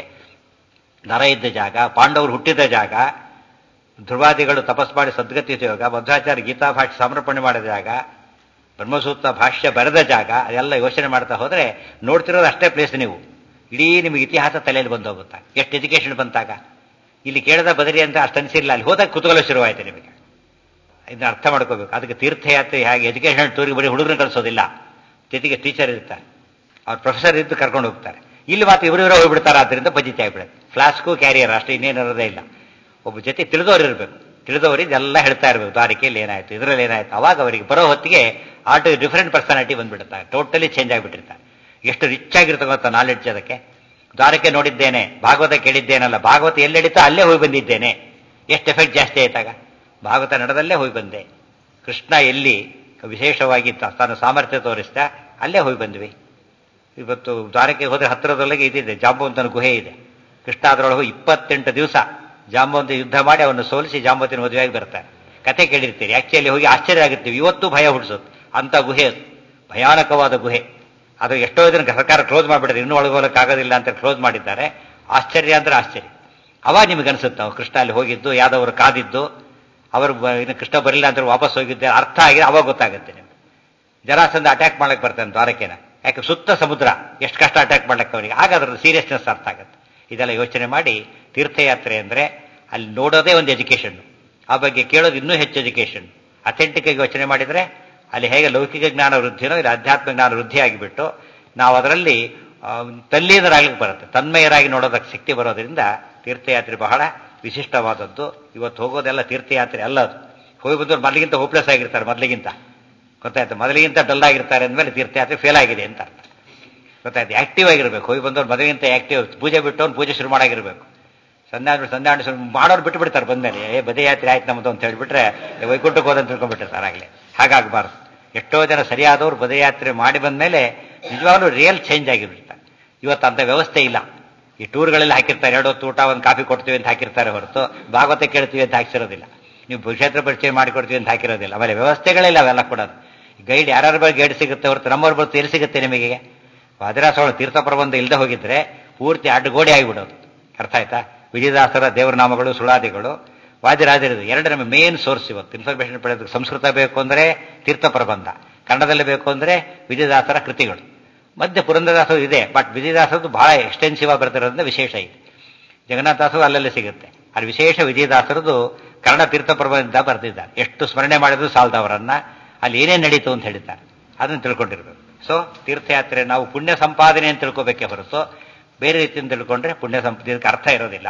ನರ ಇದ್ದ ಜಾಗ ಪಾಂಡವರು ಹುಟ್ಟಿದ ಜಾಗ ಧ್ರುವಾದಿಗಳು ತಪಸ್ ಮಾಡಿ ಸದ್ಗತಿ ಯೋಗ ಮಧ್ವಾಚಾರ್ಯ ಗೀತಾ ಭಾಷೆ ಸಮರ್ಪಣೆ ಮಾಡಿದ ಜಾಗ ಬ್ರಹ್ಮಸೂತ್ರ ಭಾಷ್ಯ ಬರೆದ ಜಾಗ ಅದೆಲ್ಲ ಯೋಚನೆ ಮಾಡ್ತಾ ಹೋದ್ರೆ ನೋಡ್ತಿರೋದು ಅಷ್ಟೇ ಪ್ಲೇಸ್ ನೀವು ಇಡೀ ನಿಮಗೆ ಇತಿಹಾಸ ತಲೆಯಲ್ಲಿ ಬಂದು ಹೋಗುತ್ತಾ ಎಷ್ಟು ಎಜುಕೇಶನ್ ಬಂತಾಗ ಇಲ್ಲಿ ಕೇಳದ ಬದರಿ ಅಂತ ಅಷ್ಟು ಅನಿಸಿಲ್ಲ ಅಲ್ಲಿ ಹೋದಾಗ ಕುತೂಹಲ ಶುರುವಾಯಿತು ನಿಮಗೆ ಇದನ್ನ ಅರ್ಥ ಮಾಡ್ಕೋಬೇಕು ಅದಕ್ಕೆ ತೀರ್ಥಯಾತ್ರೆ ಹಾಗೆ ಎಜುಕೇಶನ್ ಟೂರಿಗೆ ಬರೀ ಹುಡುಗರನ್ನ ಕಳಿಸೋದಿಲ್ಲ ಜೊತೆಗೆ ಟೀಚರ್ ಇರ್ತಾರೆ ಅವ್ರ ಪ್ರೊಫೆಸರ್ ಇದ್ದು ಕರ್ಕೊಂಡು ಹೋಗ್ತಾರೆ ಇಲ್ಲಿ ಮಾತ್ರ ಇವರಿವರೇ ಹೋಗ್ಬಿಡ್ತಾರೆ ಆದ್ದರಿಂದ ಪದ್ಧತಿ ಆಗ್ಬಿಡುತ್ತೆ ಫ್ಲಾಸ್ಕು ಕ್ಯಾರಿಯರ್ ಅಷ್ಟೇ ಇನ್ನೇನು ಇರೋದೇ ಇಲ್ಲ ಒಬ್ಬ ಜೊತೆ ತಿಳಿದವರು ಇರಬೇಕು ತಿಳಿದವರು ಇದೆಲ್ಲ ಹೇಳ್ತಾ ಇರಬೇಕು ದಾರಿಕೆಯಲ್ಲಿ ಏನಾಯ್ತು ಇದರಲ್ಲಿ ಏನಾಯ್ತು ಅವಾಗ ಅವರಿಗೆ ಬರೋ ಹೊತ್ತಿಗೆ ಆಟೋ ಡಿಫರೆಂಟ್ ಪರ್ಸನಾಲಿಟಿ ಬಂದ್ಬಿಡುತ್ತಾರೆ ಟೋಟಲಿ ಚೇಂಜ್ ಆಗಿಬಿಟ್ಟಿರ್ತಾರೆ ಎಷ್ಟು ರಿಚ್ ಆಗಿರ್ತಕ್ಕಂಥ ನಾಲೆಡ್ಜ್ ಅದಕ್ಕೆ ದ್ವಾರಕೆ ನೋಡಿದ್ದೇನೆ ಭಾಗವತ ಕೇಳಿದ್ದೇನಲ್ಲ ಭಾಗವತ ಎಲ್ಲಿ ನಡೀತೋ ಅಲ್ಲೇ ಹೋಗಿ ಬಂದಿದ್ದೇನೆ ಎಷ್ಟು ಎಫೆಕ್ಟ್ ಜಾಸ್ತಿ ಆಯ್ತಾಗ ಭಾಗವತ ನಡೆದಲ್ಲೇ ಹೋಗಿ ಬಂದೆ ಕೃಷ್ಣ ಎಲ್ಲಿ ವಿಶೇಷವಾಗಿ ತ- ತನ್ನ ಸಾಮರ್ಥ್ಯ ತೋರಿಸ್ದ ಅಲ್ಲೇ ಹೋಗಿ ಬಂದ್ವಿ ಇವತ್ತು ದ್ವಾರಕೆ ಹೋದ್ರೆ ಹತ್ತಿರದೊಳಗೆ ಇದಿದೆ ಜಾಂಬವಂತನ ಗುಹೆ ಇದೆ ಕೃಷ್ಣ ಅದರೊಳಗೆ ಇಪ್ಪತ್ತೆಂಟು ದಿವಸ ಜಾಂಬವಂತ ಯುದ್ಧ ಮಾಡಿ ಅವನು ಸೋಲಿಸಿ ಜಾಂಬವತಿನ ಮದುವೆಯಾಗಿ ಬರ್ತಾರೆ ಕತೆ ಕೇಳಿರ್ತೀರಿ ಆಕ್ಚುಲಿ ಹೋಗಿ ಆಶ್ಚರ್ಯ ಆಗುತ್ತೀವಿ ಇವತ್ತು ಭಯ ಹುಟ್ಟಿಸುತ್ತೆ ಅಂತ ಗುಹೆ ಅದು ಭಯಾನಕವಾದ ಗುಹೆ ಅದು ಎಷ್ಟೋ ಜನ ಸರ್ಕಾರ ಕ್ಲೋಸ್ ಮಾಡಿಬಿಟ್ಟಿದೆ ಇನ್ನೂ ಒಳಗೋಲಕ್ಕಾಗೋದಿಲ್ಲ ಅಂತ ಕ್ಲೋಸ್ ಮಾಡಿದ್ದಾರೆ ಆಶ್ಚರ್ಯ ಅಂದ್ರೆ ಆಶ್ಚರ್ಯ ಅವಾಗ ನಿಮಗೆ ಅನಿಸುತ್ತೆ ಅವ್ರು ಕೃಷ್ಣ ಅಲ್ಲಿ ಹೋಗಿದ್ದು ಯಾವ್ದವರು ಕಾದಿದ್ದು ಅವರು ಬ- ಇನ್ನು ಕೃಷ್ಣ ಬರಲಿಲ್ಲ ಅಂತ ವಾಪಸ್ ಹೋಗಿದ್ದೆ ಅರ್ಥ ಆಗಿದೆ ಅವಾಗ ಗೊತ್ತಾಗುತ್ತೆ ನಿಮ್ಗೆ ಜರಾಸಂಧ ಅಟ್ಯಾಕ್ ಮಾಡ್ಲಿಕ್ಕೆ ಬರ್ತಾನೆ ದ್ವಾರಕೆನ ಯಾಕೆ ಸುತ್ತ ಸಮುದ್ರ ಎಷ್ಟು ಕಷ್ಟ ಅಟ್ಯಾಕ್ ಮಾಡ್ಲಿಕ್ಕೆ ಅವನಿಗೆ ಆಗ ಅದರ ಸೀರಿಯಸ್ನೆಸ್ ಅರ್ಥ ಆಗುತ್ತೆ ಇದೆಲ್ಲ ಯೋಚನೆ ಮಾಡಿ ತೀರ್ಥಯಾತ್ರೆ ಅಂದ್ರೆ ಅಲ್ಲಿ ನೋಡೋದೇ ಒಂದು ಎಜುಕೇಶನ್ ಆ ಬಗ್ಗೆ ಕೇಳೋದು ಇನ್ನೂ ಹೆಚ್ಚು ಎಜುಕೇಶನ್ ಅಥೆಂಟಿಕ್ ಆಗಿ ಯೋಚನೆ ಮಾಡಿದ್ರೆ ಅಲ್ಲಿ ಹೇಗೆ ಲೌಕಿಕ ಜ್ಞಾನ ವೃದ್ಧಿನೋ ಇಲ್ಲಿ ಆಧ್ಯಾತ್ಮ ಜ್ಞಾನ ವೃದ್ಧಿ ಆಗಿಬಿಟ್ಟು ನಾವು ಅದರಲ್ಲಿ ಆ, ತಲ್ಲೀನರಾಗ್ಲಿಕ್ಕೆ ಬರುತ್ತೆ ತನ್ಮಯರಾಗಿ ನೋಡೋದಕ್ಕೆ ಶಕ್ತಿ ಬರೋದ್ರಿಂದ ತೀರ್ಥಯಾತ್ರೆ ಬಹಳ ವಿಶಿಷ್ಟವಾದದ್ದು ಇವತ್ತು ಹೋಗೋದೆಲ್ಲ ತೀರ್ಥಯಾತ್ರೆ ಅಲ್ಲ ಅದು ಹೋಗಿ ಬಂದವರು ಮೊದಲಿಗಿಂತ ಹೋಪ್ಲೆಸ್ ಆಗಿರ್ತಾರೆ ಮೊದಲಿಗಿಂತ ಗೊತ್ತಾಯ್ತು ಮೊದಲಿಗಿಂತ ಡಲ್ ಆಗಿರ್ತಾರೆ ಅಂದಮೇಲೆ ತೀರ್ಥಯಾತ್ರೆ ಫೇಲ್ ಆಗಿದೆ ಅಂತ ಅರ್ಥ ಗೊತ್ತಾಯ್ತು ಆಕ್ಟಿವ್ ಆಗಿರ್ಬೇಕು ಹೋಗಿ ಬಂದವ್ರು ಮೊದಲಿಗಿಂತ ಆಕ್ಟಿವ್ ಪೂಜೆ ಬಿಟ್ಟು ಅವ್ನು ಪೂಜೆ ಶುರು ಮಾಡಾಗಿರ್ಬೇಕು ಸಂಧಾನ ಸಂಧಾನ ಶುರು ಮಾಡೋರು ಬಿಟ್ಟು ಬಿಡ್ತಾರೆ ಬಂದ್ಮೇಲೆ ಏ ಬದಯಾತ್ರೆ ಆಯ್ತು ನಮ್ಮದು ಅಂತ ಹೇಳ್ಬಿಟ್ರೆ ಏ ವೈಕುಂಠಕ್ಕೆ ಹೋದಂತ ತಿಳ್ಕೊಂಡ್ಬಿಟ್ಟಿರ್ತಾರೆ ಆಗಲೇ ಹಾಗಾಗಬಾರ್ದು ಎಷ್ಟೋ ಜನ ಸರಿಯಾದವರು ಬದಯಾತ್ರೆ ಮಾಡಿ ಬಂದ್ಮೇಲೆ ನಿಜವಾಗ್ಲೂ ರಿಯಲ್ ಚೇಂಜ್ ಆಗಿಬಿಡ್ತಾರೆ ಇವತ್ತು ಅಂತ ವ್ಯವಸ್ಥೆ ಇಲ್ಲ ಈ ಟೂರ್ಗಳಲ್ಲಿ ಹಾಕಿರ್ತಾರೆ ಎರಡು ಹೊತ್ತು ಊಟ ಒಂದು ಕಾಫಿ ಕೊಡ್ತೀವಿ ಅಂತ ಹಾಕಿರ್ತಾರೆ ಹೊರತು ಭಾಗವತ ಕೇಳ್ತೀವಿ ಅಂತ ಹಾಕಿಸಿರೋದಿಲ್ಲ ನೀವು ಕ್ಷೇತ್ರ ಪರಿಚಯ ಮಾಡಿಕೊಡ್ತೀವಿ ಅಂತ ಹಾಕಿರೋದಿಲ್ಲ ಆಮೇಲೆ ವ್ಯವಸ್ಥೆಗಳಿಲ್ಲ ಅವೆಲ್ಲ ಕೊಡೋದು ಗೈಡ್ ಯಾರ್ಯಾರ ಬಗ್ಗೆ ಗೈಡ್ ಸಿಗುತ್ತೆ ಹೊರತು ನಮ್ಮವ್ರ ಬಗ್ಗೆ ಎಲ್ಲಿ ಸಿಗುತ್ತೆ ನಿಮಗೆ ವಾದಿರಾಸೋಳ ತೀರ್ಥ ಪ್ರಬಂಧ ಇಲ್ಲದೆ ಹೋಗಿದ್ರೆ ಪೂರ್ತಿ ಅಡ್ಡಗೋಡೆ ಆಗಿಬಿಡೋದು ಅರ್ಥ ಆಯ್ತಾ ವಿಜಯದಾಸರ ದೇವರನಾಮಗಳು ಸುಳಾದಿಗಳು ವಾದಿರಾಜರದು ಎರಡು ನಮ್ಮ ಮೇನ್ ಸೋರ್ಸ್ ಇವತ್ತು ಇನ್ಫಾರ್ಮೇಶನ್ ಪಡೆಯೋದಕ್ಕೆ ಸಂಸ್ಕೃತ ಬೇಕು ಅಂದರೆ ತೀರ್ಥ ಪ್ರಬಂಧ ಕನ್ನಡದಲ್ಲಿ ಬೇಕು ಅಂದರೆ ವಿಜಯದಾಸರ ಕೃತಿಗಳು ಮಧ್ಯೆ ಪುರಂದರದಾಸರು ಇದೆ ಬಟ್ ವಿಜಯದಾಸರದ್ದು ಬಹಳ ಎಕ್ಸ್ಟೆನ್ಸಿವ್ ಆಗಿ ಬರ್ತಿರೋದ್ರಿಂದ ವಿಶೇಷ ಇದೆ ಜಗನ್ನಾಥದಾಸರು ಅಲ್ಲಲ್ಲಿ ಸಿಗುತ್ತೆ ಅದು ವಿಶೇಷ ವಿಜಯದಾಸರದು ಕನ್ನಡ ತೀರ್ಥ ಪ್ರಬಂಧ ಬರೆದಿದ್ದಾರೆ ಎಷ್ಟು ಸ್ಮರಣೆ ಮಾಡಿದ್ರು ಸಾಲದವರನ್ನ ಅಲ್ಲಿ ಏನೇನು ನಡೀತು ಅಂತ ಹೇಳಿದ್ದಾರೆ ಅದನ್ನು ತಿಳ್ಕೊಂಡಿರ್ಬೇಕು ಸೊ ತೀರ್ಥಯಾತ್ರೆ ನಾವು ಪುಣ್ಯ ಸಂಪಾದನೆ ಅಂತ ತಿಳ್ಕೋಬೇಕೇ ಹೊರತು ಬೇರೆ ರೀತಿಯಿಂದ ತಿಳ್ಕೊಂಡ್ರೆ ಪುಣ್ಯ ಸಂಪಾದನೆಗೆ ಅರ್ಥ ಇರೋದಿಲ್ಲ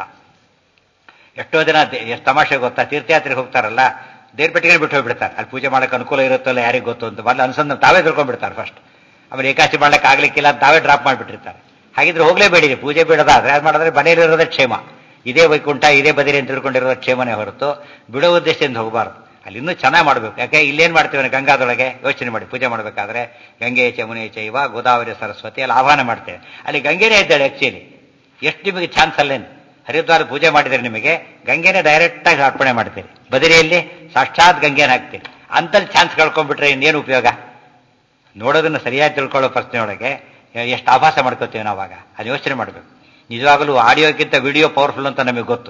ಎಷ್ಟೋ ಜನ ದೇ- ಎಷ್ಟು ತಮಾಷೆ ಗೊತ್ತಾ ತೀರ್ಥಯಾತ್ರೆಗೆ ಹೋಗ್ತಾರಲ್ಲ ದೇವ್ರ ಪೆಟ್ಟಿಗೆ ಬಿಟ್ಟು ಹೋಗ್ಬಿಡ್ತಾರೆ ಅಲ್ಲಿ ಪೂಜೆ ಮಾಡಕ್ಕೆ ಅನುಕೂಲ ಇರುತ್ತಲ್ಲ ಯಾರಿಗೆ ಗೊತ್ತು ಅಂತ ಮೊದಲು ಅನ್ಸಂದ್ರೆ ತಾವೇ ತಿಳ್ಕೊಂಡ್ಬಿಡ್ತಾರೆ ಫಸ್ಟ್ ಆಮೇಲೆ ಏಕಾಚಿ ಮಾಡ್ಲಿಕ್ಕೆ ಆಗ್ಲಿಕ್ಕಿಲ್ಲ ಅಂತ ತಾವೇ ಡ್ರಾಪ್ ಮಾಡಿಬಿಟ್ಟಿರ್ತಾರೆ ಹಾಗಿದ್ರೆ ಹೋಗ್ಲೇಬೇಡಿ ಪೂಜೆ ಬಿಡೋದಾದ್ರೆ ಅದು ಮಾಡಿದ್ರೆ ಮನೆಯಲ್ಲಿರೋದೇ ಕ್ಷೇಮ ಇದೇ ವೈಕುಂಠ ಇದೇ ಬದಿರಿ ಅಂತ ತಿಳ್ಕೊಂಡಿರೋದೇ ಕ್ಷೇಮನೇ ಹೊರತು ಬಿಡೋ ಉದ್ದೇಶದಿಂದ ಹೋಗಬಾರ್ದು ಅಲ್ಲಿ ಇನ್ನೂ ಚೆನ್ನಾಗಿ ಮಾಡಬೇಕು ಯಾಕೆ ಇಲ್ಲೇನು ಮಾಡ್ತೀವಿ ಗಂಗಾದೊಳಗೆ ಯೋಚನೆ ಮಾಡಿ ಪೂಜೆ ಮಾಡಬೇಕಾದ್ರೆ ಗಂಗೆ ಚಮುನೆ ಚೈವ ಗೋದಾವರಿ ಸರಸ್ವತಿ ಅಲ್ಲಿ ಆಹ್ವಾನ ಮಾಡ್ತೇವೆ ಅಲ್ಲಿ ಗಂಗೆನೇ ಇದ್ದಾಳೆ ಆಕ್ಚುಲಿ ಎಷ್ಟು ನಿಮಗೆ ಚಾನ್ಸ್ ಅಲ್ಲೇನು ಹರಿದ್ವಾರ ಪೂಜೆ ಮಾಡಿದರೆ ನಿಮಗೆ ಗಂಗೆನೇ ಡೈರೆಕ್ಟ್ ಆಗಿ ಅರ್ಪಣೆ ಮಾಡ್ತೀರಿ ಬದರಿಯಲ್ಲಿ ಸಾಕ್ಷಾತ್ ಗಂಗೆನ ಹಾಕ್ತೀರಿ ಅಂತಲ್ಲಿ ಚಾನ್ಸ್ ಕಳ್ಕೊಂಡ್ಬಿಟ್ರೆ ಇನ್ನೇನು ಉಪಯೋಗ ನೋಡೋದನ್ನ ಸರಿಯಾಗಿ ತಿಳ್ಕೊಳ್ಳೋ ಪ್ರಶ್ನೆಯೊಳಗೆ ಎಷ್ಟು ಆಭಾಸ ಮಾಡ್ಕೋತೀವಿ ನಾವಾಗ ಅದು ಯೋಚನೆ ಮಾಡಬೇಕು ನಿಜವಾಗಲೂ ಆಡಿಯೋಕ್ಕಿಂತ ವಿಡಿಯೋ ಪವರ್ಫುಲ್ ಅಂತ ನಮಗೆ ಗೊತ್ತು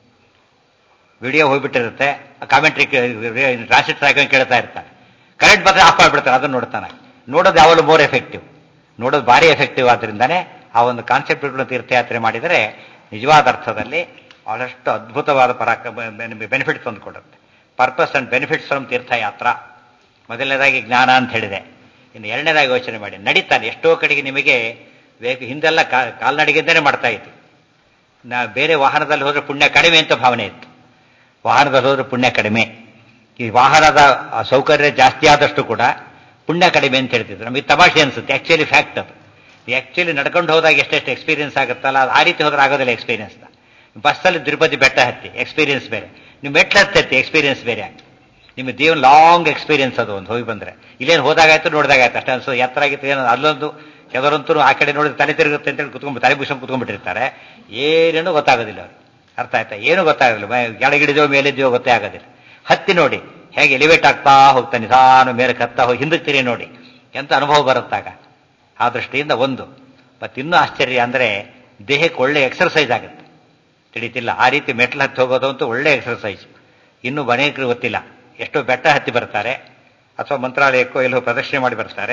ವಿಡಿಯೋ ಹೋಗ್ಬಿಟ್ಟಿರುತ್ತೆ ಕಾಮೆಂಟ್ರಿ ಟ್ರಾನ್ಸಿಟ್ ಹಾಕೊಂಡು ಕೇಳ್ತಾ ಇರ್ತಾನೆ ಕರೆಂಟ್ ಬಂದ್ರೆ ಆಫ್ ಮಾಡಿಬಿಡ್ತಾನೆ ಅದನ್ನು ನೋಡ್ತಾನೆ ನೋಡೋದು ಯಾವಾಗಲೂ ಮೋರ್ ಎಫೆಕ್ಟಿವ್ ನೋಡೋದು ಭಾರಿ ಎಫೆಕ್ಟಿವ್ ಆದ್ರಿಂದಾನೆ ಆ ಒಂದು ಕಾನ್ಸೆಪ್ಟ್ಗಳನ್ನು ತೀರ್ಥಯಾತ್ರೆ ಮಾಡಿದರೆ ನಿಜವಾದ ಅರ್ಥದಲ್ಲಿ ಬಹಳಷ್ಟು ಅದ್ಭುತವಾದ ಪರಾಕ ಬೆನಿಫಿಟ್ ತಂದುಕೊಡುತ್ತೆ ಪರ್ಪಸ್ ಅಂಡ್ ಬೆನಿಫಿಟ್ಸ್ ಫ್ರಮ್ ತೀರ್ಥಯಾತ್ರ ಮೊದಲನೇದಾಗಿ ಜ್ಞಾನ ಅಂತ ಹೇಳಿದೆ ಇನ್ನು ಎರಡನೇದಾಗಿ ಯೋಚನೆ ಮಾಡಿ ನಡೀತಾನೆ ಎಷ್ಟೋ ಕಡೆಗೆ ನಿಮಗೆ ಬೇಕು ಹಿಂದೆಲ್ಲ ಕಾಲ್ನಡಿಗೆಯಿಂದನೇ ಮಾಡ್ತಾ ಇತ್ತು ನಾ ಬೇರೆ ವಾಹನದಲ್ಲಿ ಹೋದ್ರೆ ಪುಣ್ಯ ಕಡಿಮೆ ಅಂತ ಭಾವನೆ ಇತ್ತು ವಾಹನದಲ್ಲಿ ಹೋದ್ರೆ ಪುಣ್ಯ ಕಡಿಮೆ ಈ ವಾಹನದ ಸೌಕರ್ಯ ಜಾಸ್ತಿ ಆದಷ್ಟು ಕೂಡ ಪುಣ್ಯ ಕಡಿಮೆ ಅಂತ ಹೇಳ್ತಿದ್ರು ನಮಗೆ ತಮಾಷೆ ಅನ್ಸುತ್ತೆ ಆಕ್ಚುಲಿ ಫ್ಯಾಕ್ಟ್ ಅದು ಆಕ್ಚುಲಿ ನಡ್ಕೊಂಡು ಹೋದಾಗ ಎಷ್ಟೆಷ್ಟು ಎಕ್ಸ್ಪೀರಿಯನ್ಸ್ ಆಗುತ್ತಲ್ಲ ಆ ರೀತಿ ಹೋದ್ರೆ ಆಗೋದಿಲ್ಲ ಎಕ್ಸ್ಪೀರಿಯನ್ಸ್ ಬಸ್ಸಲ್ಲಿ ತಿರುಪತಿ ಬೆಟ್ಟ ಹತ್ತಿ ಎಕ್ಸ್ಪೀರಿಯನ್ಸ್ ಬೇರೆ ನೀವು ಮೆಟ್ಲು ಹತ್ತಿ ಎಕ್ಸ್ಪೀರಿಯನ್ಸ್ ಬೇರೆ ನಿಮ್ಮ ಜೀವನ ಲಾಂಗ್ ಎಕ್ಸ್ಪೀರಿಯನ್ಸ್ ಅದು ಒಂದು ಹೋಗಿ ಬಂದ್ರೆ ಇಲ್ಲೇನು ಹೋದಾಗಾಯ್ತು ನೋಡಿದಾಗಾಯ್ತು ಅಷ್ಟೇ ಅನ್ಸೋ ಎತ್ತರ ಆಗಿತ್ತು ಏನೋ ಅಲ್ಲೊಂದು ಕೆಲವರಂತೂ ಆ ಕಡೆ ನೋಡಿದ್ರೆ ತಲೆ ತಿರುಗುತ್ತೆ ಅಂತೇಳಿ ಕುತ್ಕೊಂಡು ತಲೆ ಬಿಸ್ಕೊಂಡು ಕುತ್ಕೊಂಡ್ಬಿಟ್ಟಿರ್ತಾರೆ ಏನೇನೂ ಗೊತ್ತಾಗೋದಿಲ್ಲ ಅವ್ರು ಅರ್ಥ ಆಯ್ತಾ ಏನು ಗೊತ್ತಾಗೋದಿಲ್ಲ ಕೆಳಗಿಡಿದೋ ಮೇಲಿದೆಯೋ ಗೊತ್ತೇ ಆಗೋದಿಲ್ಲ ಹತ್ತಿ ನೋಡಿ ಹೇಗೆ ಎಲಿವೇಟ್ ಆಗ್ತಾ ಹೋಗ್ತಾನೆ ನಿಧಾನ ಮೇಲೆ ಕತ್ತಾ ಹೋಗಿ ಹಿಂದಕ್ಕೆ ತಿರಿ ನೋಡಿ ಎಂತ ಅನುಭವ ಬರುತ್ತಾಗ ಆ ದೃಷ್ಟಿಯಿಂದ ಒಂದು ಮತ್ತಿನ್ನೂ ಆಶ್ಚರ್ಯ ಅಂದರೆ ದೇಹಕ್ಕೆ ಒಳ್ಳೆ ಎಕ್ಸರ್ಸೈಸ್ ಆಗುತ್ತೆ ತಿಳಿತಿಲ್ಲ ಆ ರೀತಿ ಮೆಟ್ಲು ಹತ್ತಿ ಹೋಗೋದು ಅಂತೂ ಒಳ್ಳೆ ಎಕ್ಸರ್ಸೈಸ್ ಇನ್ನೂ ಅನೇಕರು ಗೊತ್ತಿಲ್ಲ ಎಷ್ಟೋ ಬೆಟ್ಟ ಹತ್ತಿ ಬರ್ತಾರೆ ಅಥವಾ ಮಂತ್ರಾಲಯಕ್ಕೋ ಎಲ್ಲೋ ಪ್ರದರ್ಶನೆ ಮಾಡಿ ಬರ್ತಾರೆ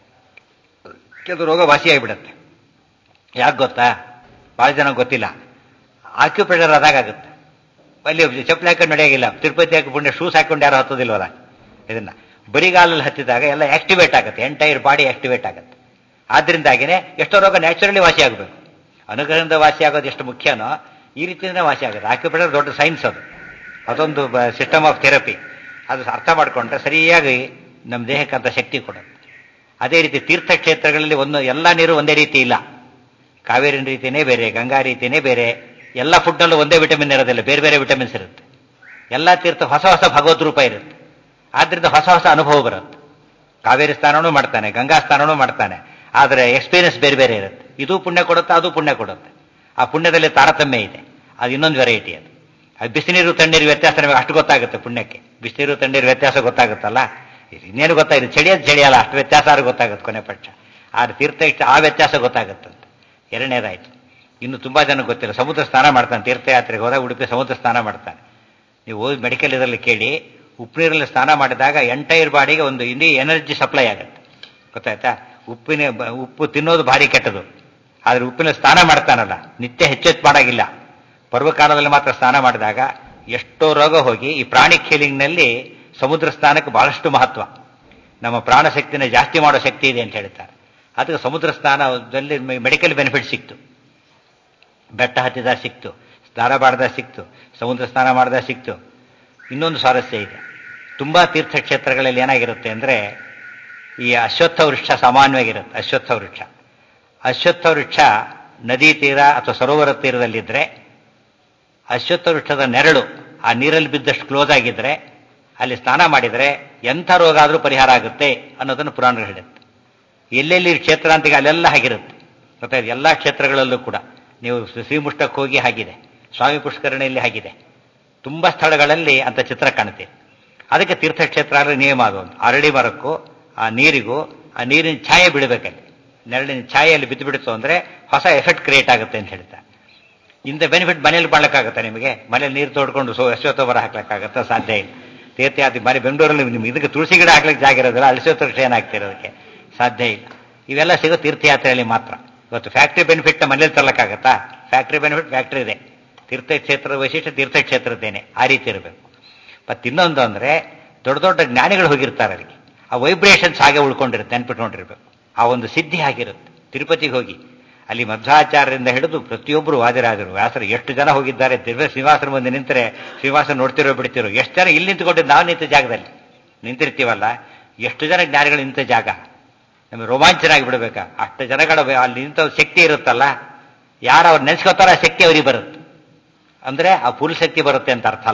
ಕೆಲವು ರೋಗ ವಾಸಿಯಾಗಿಬಿಡುತ್ತೆ ಯಾಕೆ ಗೊತ್ತಾ ಭಾಳ ಜನ ಗೊತ್ತಿಲ್ಲ ಆಕ್ಯುಪ್ರೆಷರ್ ಅದಾಗುತ್ತೆ ಅಲ್ಲಿ ಚಪ್ಪಲಿ ಹಾಕೊಂಡು ನಡೆಯಾಗಿಲ್ಲ ತಿರುಪತಿ ಹಾಕಿ ಪುಣ್ಯ ಶೂಸ್ ಹಾಕೊಂಡು ಯಾರು ಹತ್ತೋದಿಲ್ವಲ್ಲ ಇದನ್ನ ಬರಿಗಾಲಲ್ಲಿ ಹತ್ತಿದಾಗ ಎಲ್ಲ ಆಕ್ಟಿವೇಟ್ ಆಗುತ್ತೆ ಎಂಟೈರ್ ಬಾಡಿ ಆಕ್ಟಿವೇಟ್ ಆಗುತ್ತೆ ಆದ್ರಿಂದಾಗಿನೇ ಎಷ್ಟೋ ರೋಗ ನ್ಯಾಚುರಲಿ ವಾಸಿ ಆಗಬೇಕು ಅನುಗ್ರಹದಿಂದ ವಾಸಿ ಆಗೋದು ಎಷ್ಟು ಮುಖ್ಯನೋ ಈ ರೀತಿಯಿಂದ ವಾಸಿ ಆಗುತ್ತೆ ಆಕ್ಯುಪ್ರೆಷರ್ ದೊಡ್ಡ ಸೈನ್ಸ್ ಅದು ಅದೊಂದು ಸಿಸ್ಟಮ್ ಆಫ್ ಥೆರಪಿ ಅದು ಅರ್ಥ ಮಾಡಿಕೊಂಡ್ರೆ ಸರಿಯಾಗಿ ನಮ್ಮ ದೇಹಕ್ಕೆ ಅಂತ ಶಕ್ತಿ ಕೊಡುತ್ತೆ ಅದೇ ರೀತಿ ತೀರ್ಥಕ್ಷೇತ್ರಗಳಲ್ಲಿ ಒಂದು ಎಲ್ಲ ನೀರು ಒಂದೇ ರೀತಿ ಇಲ್ಲ ಕಾವೇರಿ ರೀತಿಯೇ ಬೇರೆ ಗಂಗಾ ರೀತಿಯೇ ಬೇರೆ ಎಲ್ಲ ಫುಡ್ನಲ್ಲೂ ಒಂದೇ ವಿಟಮಿನ್ ಇರೋದಿಲ್ಲ ಬೇರೆ ಬೇರೆ ವಿಟಮಿನ್ಸ್ ಇರುತ್ತೆ ಎಲ್ಲ ತೀರ್ಥ ಹೊಸ ಹೊಸ ಭಗವದ್ ರೂಪ ಇರುತ್ತೆ ಆದ್ರಿಂದ ಹೊಸ ಹೊಸ ಅನುಭವ ಬರುತ್ತೆ ಕಾವೇರಿ ಸ್ನಾನನೂ ಮಾಡ್ತಾನೆ ಗಂಗಾ ಸ್ನಾನನೂ ಮಾಡ್ತಾನೆ ಆದರೆ ಎಕ್ಸ್ಪೀರಿಯನ್ಸ್ ಬೇರೆ ಬೇರೆ ಇರುತ್ತೆ ಇದು ಪುಣ್ಯ ಕೊಡುತ್ತೆ ಅದು ಪುಣ್ಯ ಕೊಡುತ್ತೆ ಆ ಪುಣ್ಯದಲ್ಲಿ ತಾರತಮ್ಯ ಇದೆ ಅದು ಇನ್ನೊಂದು ವೆರೈಟಿ ಅದು ಅದು ಬಿಸಿನೀರು ತಣ್ಣೀರು ವ್ಯತ್ಯಾಸ ನಮಗೆ ಅಷ್ಟು ಗೊತ್ತಾಗುತ್ತೆ ಪುಣ್ಯಕ್ಕೆ ಬಿಸಿನೀರು ತಣ್ಣೀರು ವ್ಯತ್ಯಾಸ ಗೊತ್ತಾಗುತ್ತಲ್ಲ ಇನ್ನೇನು ಗೊತ್ತಾಗಿದೆ ಚಳಿಯೋದು ಚಳಿಯಲ್ಲ ಅಷ್ಟು ವ್ಯತ್ಯಾಸ ಆದ್ರೂ ಗೊತ್ತಾಗುತ್ತೆ ಕೊನೆ ಪಕ್ಷ ಆ ತೀರ್ಥ ಆ ವ್ಯತ್ಯಾಸ ಗೊತ್ತಾಗುತ್ತಂತೆ ಎರಡನೇದಾಯ್ತು ಇನ್ನು ತುಂಬಾ ಜನ ಗೊತ್ತಿಲ್ಲ ಸಮುದ್ರ ಸ್ನಾನ ಮಾಡ್ತಾನೆ ತೀರ್ಥಯಾತ್ರೆಗೆ ಹೋದಾಗ ಉಡುಪಿ ಸಮುದ್ರ ಸ್ನಾನ ಮಾಡ್ತಾನೆ ನೀವು ಹೋಗಿ ಮೆಡಿಕಲ್ ಇದರಲ್ಲಿ ಕೇಳಿ ಉಪ್ಪು ನೀರಲ್ಲಿ ಸ್ನಾನ ಮಾಡಿದಾಗ ಎಂಟೈರ್ ಬಾಡಿಗೆ ಒಂದು ಇಡೀ ಎನರ್ಜಿ ಸಪ್ಲೈ ಆಗುತ್ತೆ ಗೊತ್ತಾಯ್ತಾ ಉಪ್ಪಿನ ಉಪ್ಪು ತಿನ್ನೋದು ಭಾರಿ ಕೆಟ್ಟದು ಆದ್ರೆ ಉಪ್ಪಿನ ಸ್ನಾನ ಮಾಡ್ತಾನಲ್ಲ ನಿತ್ಯ ಹೆಚ್ಚೆಚ್ಚು ಮಾಡಾಗಿಲ್ಲ ಪರ್ವಕಾಲದಲ್ಲಿ ಮಾತ್ರ ಸ್ನಾನ ಮಾಡಿದಾಗ ಎಷ್ಟೋ ರೋಗ ಹೋಗಿ ಈ ಪ್ರಾಣಿ ಖೇಲಿಂಗ್ನಲ್ಲಿ ಸಮುದ್ರ ಸ್ನಾನಕ್ಕೆ ಬಹಳಷ್ಟು ಮಹತ್ವ ನಮ್ಮ ಪ್ರಾಣಶಕ್ತಿನ ಜಾಸ್ತಿ ಮಾಡೋ ಶಕ್ತಿ ಇದೆ ಅಂತ ಹೇಳ್ತಾರೆ ಅದಕ್ಕೆ ಸಮುದ್ರ ಸ್ನಾನದಲ್ಲಿ ಮೆಡಿಕಲ್ ಬೆನಿಫಿಟ್ ಸಿಕ್ತು ಬೆಟ್ಟ ಹತ್ತಿದ ಸಿಕ್ತು ಸ್ನಾನ ಮಾಡಿದ ಸಿಕ್ತು ಸಮುದ್ರ ಸ್ನಾನ ಮಾಡಿದ ಸಿಕ್ತು ಇನ್ನೊಂದು ಸ್ವಾರಸ್ಯ ಇದೆ ತುಂಬಾ ತೀರ್ಥಕ್ಷೇತ್ರಗಳಲ್ಲಿ ಏನಾಗಿರುತ್ತೆ ಅಂದ್ರೆ ಈ ಅಶ್ವತ್ಥ ವೃಕ್ಷ ಸಾಮಾನ್ಯವಾಗಿರುತ್ತೆ ಅಶ್ವತ್ಥ ವೃಕ್ಷ ಅಶ್ವತ್ಥ ವೃಕ್ಷ ನದಿ ತೀರ ಅಥವಾ ಸರೋವರ ತೀರದಲ್ಲಿದ್ದರೆ ಅಶ್ವತ್ಥ ವೃಕ್ಷದ ನೆರಳು ಆ ನೀರಲ್ಲಿ ಬಿದ್ದಷ್ಟು ಕ್ಲೋಸ್ ಆಗಿದ್ರೆ ಅಲ್ಲಿ ಸ್ನಾನ ಮಾಡಿದರೆ ಎಂಥ ರೋಗ ಆದರೂ ಪರಿಹಾರ ಆಗುತ್ತೆ ಅನ್ನೋದನ್ನು ಪುರಾಣಗಳು ಹೇಳುತ್ತೆ ಎಲ್ಲೆಲ್ಲಿ ಕ್ಷೇತ್ರ ಅಂತೀಗ ಅಲ್ಲೆಲ್ಲ ಹಾಗಿರುತ್ತೆ ಗೊತ್ತಾಯ್ತು ಎಲ್ಲ ಕ್ಷೇತ್ರಗಳಲ್ಲೂ ಕೂಡ ನೀವು ಶ್ರೀಮುಷ್ಟಕ್ಕೆ ಹೋಗಿ ಹಾಗಿದೆ ಸ್ವಾಮಿ ಪುಷ್ಕರಣಿಯಲ್ಲಿ ಹಾಗಿದೆ ತುಂಬ ಸ್ಥಳಗಳಲ್ಲಿ ಅಂತ ಚಿತ್ರ ಕಾಣುತ್ತೆ ಅದಕ್ಕೆ ತೀರ್ಥಕ್ಷೇತ್ರ ಅಂದರೆ ನಿಯಮ ಅದು ಒಂದು ಅರಳಿ ಮರಕ್ಕೂ ಆ ನೀರಿಗೂ ಆ ನೀರಿನ ಛಾಯೆ ಬಿಡಬೇಕಲ್ಲಿ ನೆರಳಿನ ಛಾಯೆಯಲ್ಲಿ ಬಿದ್ದು ಬಿಡುತ್ತೋ ಅಂದರೆ ಹೊಸ ಎಫೆಕ್ಟ್ ಕ್ರಿಯೇಟ್ ಆಗುತ್ತೆ ಅಂತ ಹೇಳ್ತಾರೆ ಇಂಥ ಬೆನಿಫಿಟ್ ಮನೇಲಿ ಮಾಡ್ಲಿಕ್ಕಾಗತ್ತಾ ನಿಮಗೆ ಮನೇಲಿ ನೀರು ತೋಡ್ಕೊಂಡು ಸೊ ಅಶ್ವತ್ಥವರ ಹಾಕ್ಲಿಕ್ಕಾಗತ್ತಾ ಸಾಧ್ಯ ಇಲ್ಲ ತೀರ್ಥಯಾತ್ರೆ ಮನೆ ಬೆಂಗಳೂರಲ್ಲಿ ನಿಮ್ಗೆ ಇದಕ್ಕೆ ತುಳಸಿ ಗಿಡ ಹಾಕ್ಲಿಕ್ಕೆ ಜಾಗ ಇರೋದಿಲ್ಲ ಅಶ್ವತ್ಥ ವೃಕ್ಷ ಏನಾಗ್ತಿರೋದಕ್ಕೆ ಸಾಧ್ಯ ಇಲ್ಲ ಇವೆಲ್ಲ ಸಿಗೋ ತೀರ್ಥಯಾತ್ರೆಯಲ್ಲಿ ಮಾತ್ರ ಇವತ್ತು ಫ್ಯಾಕ್ಟ್ರಿ ಬೆನಿಫಿಟ್ ಮನೇಲಿ ತರಲಿಕ್ಕಾಗತ್ತಾ ಫ್ಯಾಕ್ಟ್ರಿ ಬೆನಿಫಿಟ್ ಫ್ಯಾಕ್ಟ್ರಿ ಇದೆ ತೀರ್ಥಕ್ಷೇತ್ರದ ವೈಶಿಷ್ಟ್ಯ ತೀರ್ಥಕ್ಷೇತ್ರದ್ದೇನೆ ಆ ರೀತಿ ಇರಬೇಕು ಮತ್ತೆ ಇನ್ನೊಂದು ಅಂದ್ರೆ ದೊಡ್ಡ ದೊಡ್ಡ ಜ್ಞಾನಿಗಳು ಹೋಗಿರ್ತಾರೆ ಅಲ್ಲಿಗೆ ಆ ವೈಬ್ರೇಷನ್ಸ್ ಹಾಗೆ ಉಳ್ಕೊಂಡಿರುತ್ತೆ ನೆನ್ಪಿಟ್ಕೊಂಡಿರ್ಬೇಕು ಆ ಒಂದು ಸಿದ್ಧಿ ಆಗಿರುತ್ತೆ ತಿರುಪತಿಗೆ ಹೋಗಿ ಅಲ್ಲಿ ಮಧ್ವಾಚಾರ್ಯರಿಂದ ಹಿಡಿದು ಪ್ರತಿಯೊಬ್ಬರು ವಾದಿರಾಜರು ವ್ಯಾಸರು ಎಷ್ಟು ಜನ ಹೋಗಿದ್ದಾರೆ ದಿವ್ಯ ಶ್ರೀನಿವಾಸನ ಮುಂದೆ ನಿಂತರೆ ಶ್ರೀನಿವಾಸ ನೋಡ್ತಿರೋ ಬಿಡ್ತಿರೋ ಎಷ್ಟು ಜನ ಇಲ್ಲಿ ನಿಂತ್ಕೊಂಡಿದ್ದು ನಾವು ನಿಂತ ಜಾಗದಲ್ಲಿ ನಿಂತಿರ್ತೀವಲ್ಲ ಎಷ್ಟು ಜನ ಜ್ಞಾನಿಗಳು ನಿಂತ ಜಾಗ ನಮಗೆ ರೋಮಾಂಚನ ಆಗಿಬಿಡ್ಬೇಕಾ ಅಷ್ಟು ಜನಗಳ ಅಲ್ಲಿ ನಿಂತ ಶಕ್ತಿ ಇರುತ್ತಲ್ಲ ಯಾರು ಅವ್ರು ನೆನೆಸ್ಕೋತಾರ ಆ ಶಕ್ತಿ ಅವರಿಗೆ ಬರುತ್ತೆ ಅಂದ್ರೆ ಆ ಫುಲ್ ಶಕ್ತಿ ಬರುತ್ತೆ ಅಂತ ಅರ್ಥ ಅಲ್ಲ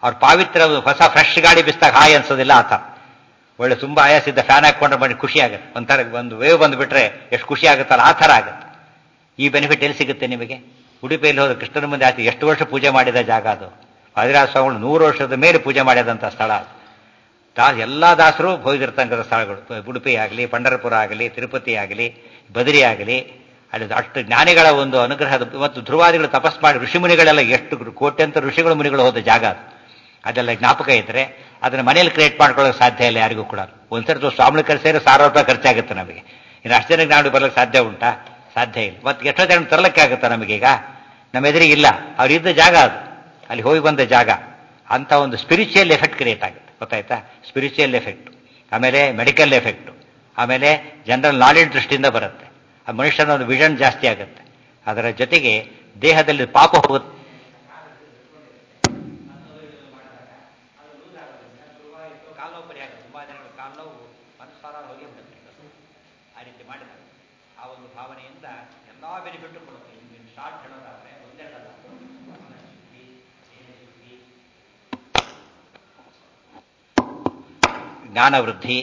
ಅವ್ರ ಪಾವಿತ್ರ ಹೊಸ ಫ್ರೆಶ್ ಗಾಡಿ ಬಿಸ್ದಾಗ ಹಾಯ್ ಅನ್ಸೋದಿಲ್ಲ ಆ ಥರ ಒಳ್ಳೆ ತುಂಬಾ ಆಯಾಸಿದ್ದ ಫ್ಯಾನ್ ಹಾಕೊಂಡ್ರೆ ಬನ್ನಿ ಖುಷಿ ಆಗುತ್ತೆ ಒಂಥರ ಒಂದು ವೇವ್ ಬಂದುಬಿಟ್ರೆ ಎಷ್ಟು ಖುಷಿ ಆಗುತ್ತಲ್ಲ ಆ ಥರ ಆಗುತ್ತೆ ಈ ಬೆನಿಫಿಟ್ ಎಲ್ಲಿ ಸಿಗುತ್ತೆ ನಿಮಗೆ ಉಡುಪಿಯಲ್ಲಿ ಹೋದ್ರೆ ಕೃಷ್ಣನ ಮುಂದೆ ಆಯ್ತು ಎಷ್ಟು ವರ್ಷ ಪೂಜೆ ಮಾಡಿದ ಜಾಗ ಅದು ಹರಿರಾಜ ಸ್ವಾಮಿಗಳು ನೂರು ವರ್ಷದ ಮೇಲೆ ಪೂಜೆ ಮಾಡಿದಂಥ ಸ್ಥಳ ಅದು ದಾ ಎಲ್ಲ ದಾಸರು ಹೋಗಿರ್ತಕ್ಕಂಥ ಸ್ಥಳಗಳು ಉಡುಪಿ ಆಗಲಿ ಪಂಡರಪುರ ಆಗಲಿ ತಿರುಪತಿ ಆಗಲಿ ಬದರಿ ಆಗಲಿ ಅಲ್ಲಿ ಅಷ್ಟು ಜ್ಞಾನಿಗಳ ಒಂದು ಅನುಗ್ರಹದ ಮತ್ತು ಧ್ರುವಾದಿಗಳು ತಪಸ್ ಮಾಡಿ ಋಷಿಮುನಿಗಳೆಲ್ಲ ಎಷ್ಟು ಕೋಟ್ಯಂತ ಋಷಿಗಳು ಮುನಿಗಳು ಹೋದ ಜಾಗ ಅದು ಅದೆಲ್ಲ ಜ್ಞಾಪಕ ಇದ್ರೆ ಅದನ್ನ ಮನೇಲಿ ಕ್ರಿಯೇಟ್ ಮಾಡ್ಕೊಳ್ಳೋಕೆ ಸಾಧ್ಯ ಇಲ್ಲ ಯಾರಿಗೂ ಕೂಡ ಒಂದ್ಸರಿ ಸ್ವಾಮಿ ಸೇರಿ ಸಾವಿರ ರೂಪಾಯಿ ಖರ್ಚಾಗುತ್ತೆ ನಮಗೆ ಇನ್ನು ಅಷ್ಟು ಜನಕ್ಕೆ ನಾವು ಬರ್ಲಿಕ್ಕೆ ಸಾಧ್ಯ ಉಂಟಾ ಸಾಧ್ಯ ಇಲ್ಲ ಮತ್ತೆ ಎಷ್ಟೋ ಜನ ತರಲಿಕ್ಕೆ ಆಗುತ್ತಾ ನಮಗೀಗ ನಮ್ಮ ಎದುರಿಗೆ ಇಲ್ಲ ಅವ್ರು ಇದ್ದ ಜಾಗ ಅದು ಅಲ್ಲಿ ಹೋಗಿ ಬಂದ ಜಾಗ ಅಂತ ಒಂದು ಸ್ಪಿರಿಚುವಲ್ ಎಫೆಕ್ಟ್ ಕ್ರಿಯೇಟ್ ಆಗುತ್ತೆ ಗೊತ್ತಾಯ್ತಾ ಸ್ಪಿರಿಚುವಲ್ ಎಫೆಕ್ಟ್ ಆಮೇಲೆ ಮೆಡಿಕಲ್ ಎಫೆಕ್ಟ್ ಆಮೇಲೆ ಜನರಲ್ ನಾಲೆಡ್ಜ್ ದೃಷ್ಟಿಯಿಂದ ಬರುತ್ತೆ ಆ ಮನುಷ್ಯನ ಒಂದು ವಿಷನ್ ಜಾಸ್ತಿ ಆಗುತ್ತೆ ಅದರ ಜೊತೆಗೆ ದೇಹದಲ್ಲಿ ಪಾಪ ಹೋಗುತ್ತೆ ಕಾಲು ನೋವು ಪರಿಹಾರ ತುಂಬಾ ಜನಗಳು ಕಾಲು ನೋವು ಮನಸ್ಸಾರ ಹೋಗಿ ಬಿಡುತ್ತೆ ಆ ರೀತಿ ಮಾಡಿದಾಗ ಆ ಒಂದು ಭಾವನೆಯಿಂದ ಎಲ್ಲಾ ಬೆನಿಫಿಟ್ ಕೊಡುತ್ತೆ ಶಾರ್ಟ್ ಹೇಳೋದಾದ್ರೆ ಒಂದೇ ಅಲ್ಲ ಜ್ಞಾನ ವೃದ್ಧಿ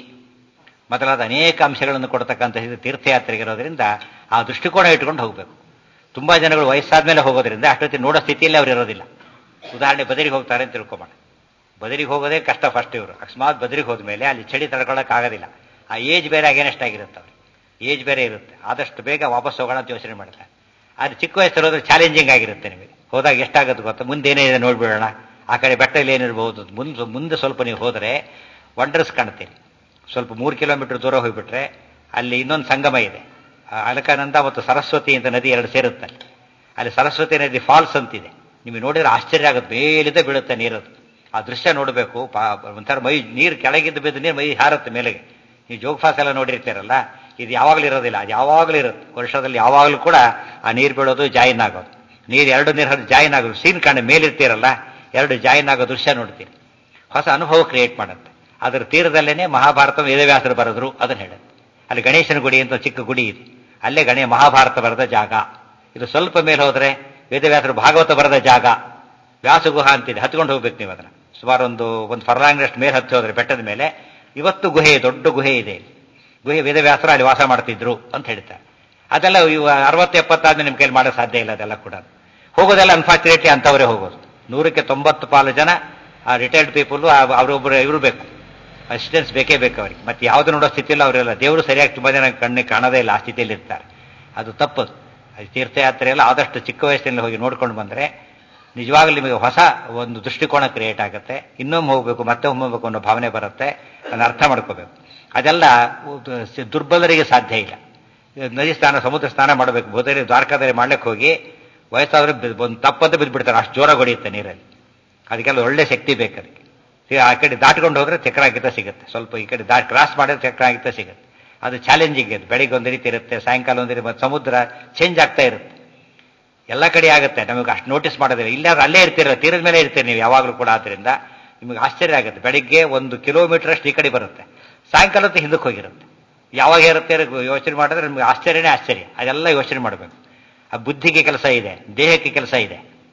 ಮೊದಲಾದ ಅನೇಕ ಅಂಶಗಳನ್ನು ಕೊಡ್ತಕ್ಕಂಥ ಇದು ತೀರ್ಥಯಾತ್ರೆಗೆ ಇರೋದ್ರಿಂದ ಆ ದೃಷ್ಟಿಕೋನ ಇಟ್ಕೊಂಡು ಹೋಗಬೇಕು ತುಂಬಾ ಜನಗಳು ವಯಸ್ಸಾದ್ಮೇಲೆ ಹೋಗೋದ್ರಿಂದ ಅಷ್ಟೊತ್ತಿ ನೋಡೋ ಸ್ಥಿತಿಯಲ್ಲಿ ಅವ್ರು ಇರೋದಿಲ್ಲ ಉದಾಹರಣೆ ಬದರಿಗೆ ಹೋಗ್ತಾರೆ ಅಂತ ತಿಳ್ಕೊಬೋಣ ಬದರಿಗೆ ಹೋಗೋದೇ ಕಷ್ಟ ಫಸ್ಟ್ ಇವರು ಅಕಸ್ಮಾತ್ ಬದರಿಗೆ ಹೋದ್ಮೇಲೆ ಅಲ್ಲಿ ಚಳಿ ತಡ್ಕೊಳ್ಳೋಕೆ ಆಗೋದಿಲ್ಲ ಆ ಏಜ್ ಬೇರೆ ಅಗೇನೆಸ್ಟ್ ಆಗಿರುತ್ತೆ ಅವ್ರಿಗೆ ಏಜ್ ಬೇರೆ ಇರುತ್ತೆ ಆದಷ್ಟು ಬೇಗ ವಾಪಸ್ ಹೋಗೋಣ ಅಂತ ಯೋಚನೆ ಮಾಡ್ತಾರೆ ಅದು ಚಿಕ್ಕ ವಯಸ್ಸಿರೋದ್ರೆ ಚಾಲೆಂಜಿಂಗ್ ಆಗಿರುತ್ತೆ ನಿಮಗೆ ಹೋದಾಗ ಎಷ್ಟಾಗುತ್ತೆ ಗೊತ್ತಾ ಮುಂದೆ ಏನೇನಿದೆ ನೋಡ್ಬಿಡೋಣ ಆ ಕಡೆ ಬೆಟ್ಟದಲ್ಲಿ ಏನಿರಬಹುದು ಮುಂದೆ ಮುಂದೆ ಸ್ವಲ್ಪ ನೀವು ಹೋದರೆ ವಂಡರ್ಸ್ ಕಾಣ್ತೀರಿ ಸ್ವಲ್ಪ ಮೂರು ಕಿಲೋಮೀಟರ್ ದೂರ ಹೋಗ್ಬಿಟ್ರೆ ಅಲ್ಲಿ ಇನ್ನೊಂದು ಸಂಗಮ ಇದೆ ಅಲಕಾನಂದ ಮತ್ತು ಸರಸ್ವತಿ ಅಂತ ನದಿ ಎರಡು ಸೇರುತ್ತೆ ಅಲ್ಲಿ ಅಲ್ಲಿ ಸರಸ್ವತಿ ನದಿ ಫಾಲ್ಸ್ ಅಂತಿದೆ ನಿಮಗೆ ನೋಡಿದ್ರೆ ಆಶ್ಚರ್ಯ ಆಗುತ್ತೆ ಮೇಲಿದ್ದ ಬೀಳುತ್ತೆ ನೀರದು ಆ ದೃಶ್ಯ ನೋಡಬೇಕು ಒಂಥರ ಮೈ ನೀರು ಕೆಳಗಿದ್ದು ಬಿದ್ದು ನೀರು ಮೈ ಹಾರುತ್ತೆ ಮೇಲೆಗೆ ನೀವು ಜೋಗ್ ಫಾಲ್ಸ್ ಎಲ್ಲ ನೋಡಿರ್ತೀರಲ್ಲ ಇದು ಯಾವಾಗಲೂ ಇರೋದಿಲ್ಲ ಅದು ಯಾವಾಗಲೂ ಇರುತ್ತೆ ವರ್ಷದಲ್ಲಿ ಯಾವಾಗಲೂ ಕೂಡ ಆ ನೀರು ಬೀಳೋದು ಜಾಯಿನ್ ಆಗೋದು ನೀರು ಎರಡು ನೀರು ಹರಿದು ಜಾಯಿನ್ ಆಗೋದು ಸೀನ್ ಕಾಣ ಮೇಲಿರ್ತೀರಲ್ಲ ಎರಡು ಜಾಯಿನ್ ಆಗೋ ದೃಶ್ಯ ನೋಡ್ತೀರಿ ಹೊಸ ಅನುಭವ ಕ್ರಿಯೇಟ್ ಮಾಡುತ್ತೆ ಅದರ ತೀರದಲ್ಲೇನೆ ಮಹಾಭಾರತ ವೇದವ್ಯಾಸರು ಬರೆದ್ರು ಅದನ್ನು ಹೇಳುತ್ತೆ ಅಲ್ಲಿ ಗಣೇಶನ ಗುಡಿ ಅಂತ ಚಿಕ್ಕ ಗುಡಿ ಇದೆ ಅಲ್ಲೇ ಗಣೇ ಮಹಾಭಾರತ ಬರೆದ ಜಾಗ ಇದು ಸ್ವಲ್ಪ ಮೇಲೆ ಹೋದ್ರೆ ವೇದವ್ಯಾಸರು ಭಾಗವತ ಬರೆದ ಜಾಗ ವ್ಯಾಸಗುಹ ಅಂತಿದೆ ಹತ್ಕೊಂಡು ಹೋಗ್ಬೇಕು ನೀವು ಅದನ್ನ ಸುಮಾರು ಒಂದು ಒಂದು ಫರ್ಲಾಂಗ್ನಷ್ಟು ಮೇಲೆ ಹತ್ತಿ ಹೋದ್ರೆ ಬೆಟ್ಟದ ಮೇಲೆ ಇವತ್ತು ಗುಹೆ ದೊಡ್ಡ ಗುಹೆ ಇದೆ ಗುಹೆ ವೇದವ್ಯಾಸರು ಅಲ್ಲಿ ವಾಸ ಮಾಡ್ತಿದ್ರು ಅಂತ ಹೇಳ್ತಾರೆ ಅದೆಲ್ಲ ಇವ ಅರವತ್ತು ಎಪ್ಪತ್ತಾದ್ಮೇಲೆ ನಿಮ್ಮ ಕೈಲಿ ಮಾಡೋ ಸಾಧ್ಯ ಇಲ್ಲ ಅದೆಲ್ಲ ಕೂಡ ಹೋಗೋದೆಲ್ಲ ಅನ್ಫಾರ್ಚುನೇಟ್ಲಿ ಅಂತವರೇ ಹೋಗೋದು ನೂರಕ್ಕೆ ತೊಂಬತ್ತು ಪಾಲು ಜನ ಆ ರಿಟೈರ್ಡ್ ಪೀಪಲ್ ಅವರೊಬ್ಬರು ಇವರು ಬೇಕು ಅಸಿಸ್ಟೆನ್ಸ್ ಬೇಕೇ ಬೇಕು ಅವರಿಗೆ ಮತ್ತೆ ಯಾವುದು ನೋಡೋ ಸ್ಥಿತಿಯಲ್ಲಿ ಅವರೆಲ್ಲ ದೇವರು ಸರಿಯಾಗಿ ತುಂಬಾ ಜನ ಕಣ್ಣಿಗೆ ಕಾಣದೇ ಇಲ್ಲ ಆ ಸ್ಥಿತಿಯಲ್ಲಿ ಇರ್ತಾರೆ ಅದು ತಪ್ಪದು ತೀರ್ಥಯಾತ್ರೆ ಎಲ್ಲ ಆದಷ್ಟು ಚಿಕ್ಕ ವಯಸ್ಸಿನಲ್ಲಿ ಹೋಗಿ ನೋಡ್ಕೊಂಡು ಬಂದರೆ ನಿಜವಾಗ್ಲೂ ನಿಮಗೆ ಹೊಸ ಒಂದು ದೃಷ್ಟಿಕೋನ ಕ್ರಿಯೇಟ್ ಆಗುತ್ತೆ ಇನ್ನೊಮ್ಮೆ ಹೋಗ್ಬೇಕು ಮತ್ತೆ ಒಮ್ಮೆ ಹೋಗ್ಬೇಕು ಅನ್ನೋ ಭಾವನೆ ಬರುತ್ತೆ ಅದನ್ನು ಅರ್ಥ ಮಾಡ್ಕೋಬೇಕು ಅದೆಲ್ಲ ದುರ್ಬಲರಿಗೆ ಸಾಧ್ಯ ಇಲ್ಲ ನದಿ ಸ್ನಾನ ಸಮುದ್ರ ಸ್ನಾನ ಮಾಡಬೇಕು ಬೋಧನೆ ದ್ವಾರಕಾದಲ್ಲಿ ಮಾಡ್ಲಿಕ್ಕೆ ಹೋಗಿ ವಯಸ್ಸಾದ್ರೆ ಒಂದು ತಪ್ಪಂತ ಬಿದ್ದುಬಿಡ್ತಾರೆ ಅಷ್ಟು ಜೋರಾಗಿ ಹೊಡೆಯುತ್ತೆ ನೀರಲ್ಲಿ ಅದಕ್ಕೆಲ್ಲ ಒಳ್ಳೆ ಶಕ್ತಿ ಬೇಕು ಅದಕ್ಕೆ ಆ ಕಡೆ ದಾಟ್ಕೊಂಡು ಹೋದ್ರೆ ಚಕ್ರಾಗಿತ ಸಿಗುತ್ತೆ ಸ್ವಲ್ಪ ಈ ಕಡೆ ದಾಟ್ ಕ್ರಾಸ್ ಮಾಡಿದ್ರೆ ಚಕ್ರಾಗಿತ ಸಿಗುತ್ತೆ ಅದು ಚಾಲೆಂಜಿಂಗ್ ಅದು ಬೆಳಿಗ್ಗೆ ಒಂದು ರೀತಿ ಇರುತ್ತೆ ಸಾಯಂಕಾಲ ಒಂದು ರೀತಿ ಮತ್ತೆ ಸಮುದ್ರ ಚೇಂಜ್ ಆಗ್ತಾ ಇರುತ್ತೆ ಎಲ್ಲ ಕಡೆ ಆಗುತ್ತೆ ನಮಗೆ ಅಷ್ಟು ನೋಟಿಸ್ ಮಾಡೋದಿಲ್ಲ ಇಲ್ಲಾದ್ರೂ ಅಲ್ಲೇ ಇರ್ತೀರ ತೀರದ ಮೇಲೆ ಇರ್ತೀರಿ ನೀವು ಯಾವಾಗಲೂ ಕೂಡ ಆದ್ರಿಂದ ನಿಮಗೆ ಆಶ್ಚರ್ಯ ಆಗುತ್ತೆ ಬೆಳಿಗ್ಗೆ ಒಂದು ಕಿಲೋಮೀಟರ್ ಅಷ್ಟು ಈ ಕಡೆ ಬರುತ್ತೆ ಸಾಯಂಕಾಲ ಹೊತ್ತು ಹಿಂದಕ್ಕೆ ಹೋಗಿರುತ್ತೆ ಯಾವಾಗ ಇರುತ್ತೆ ಯೋಚನೆ ಮಾಡಿದ್ರೆ ನಿಮಗೆ ಆಶ್ಚರ್ಯನೇ ಆಶ್ಚರ್ಯ ಅದೆಲ್ಲ ಯೋಚನೆ ಮಾಡಬೇಕು ಆ ಬುದ್ಧಿಗೆ ಕೆಲಸ ಇದೆ ದೇಹಕ್ಕೆ ಕೆಲಸ ಇದೆ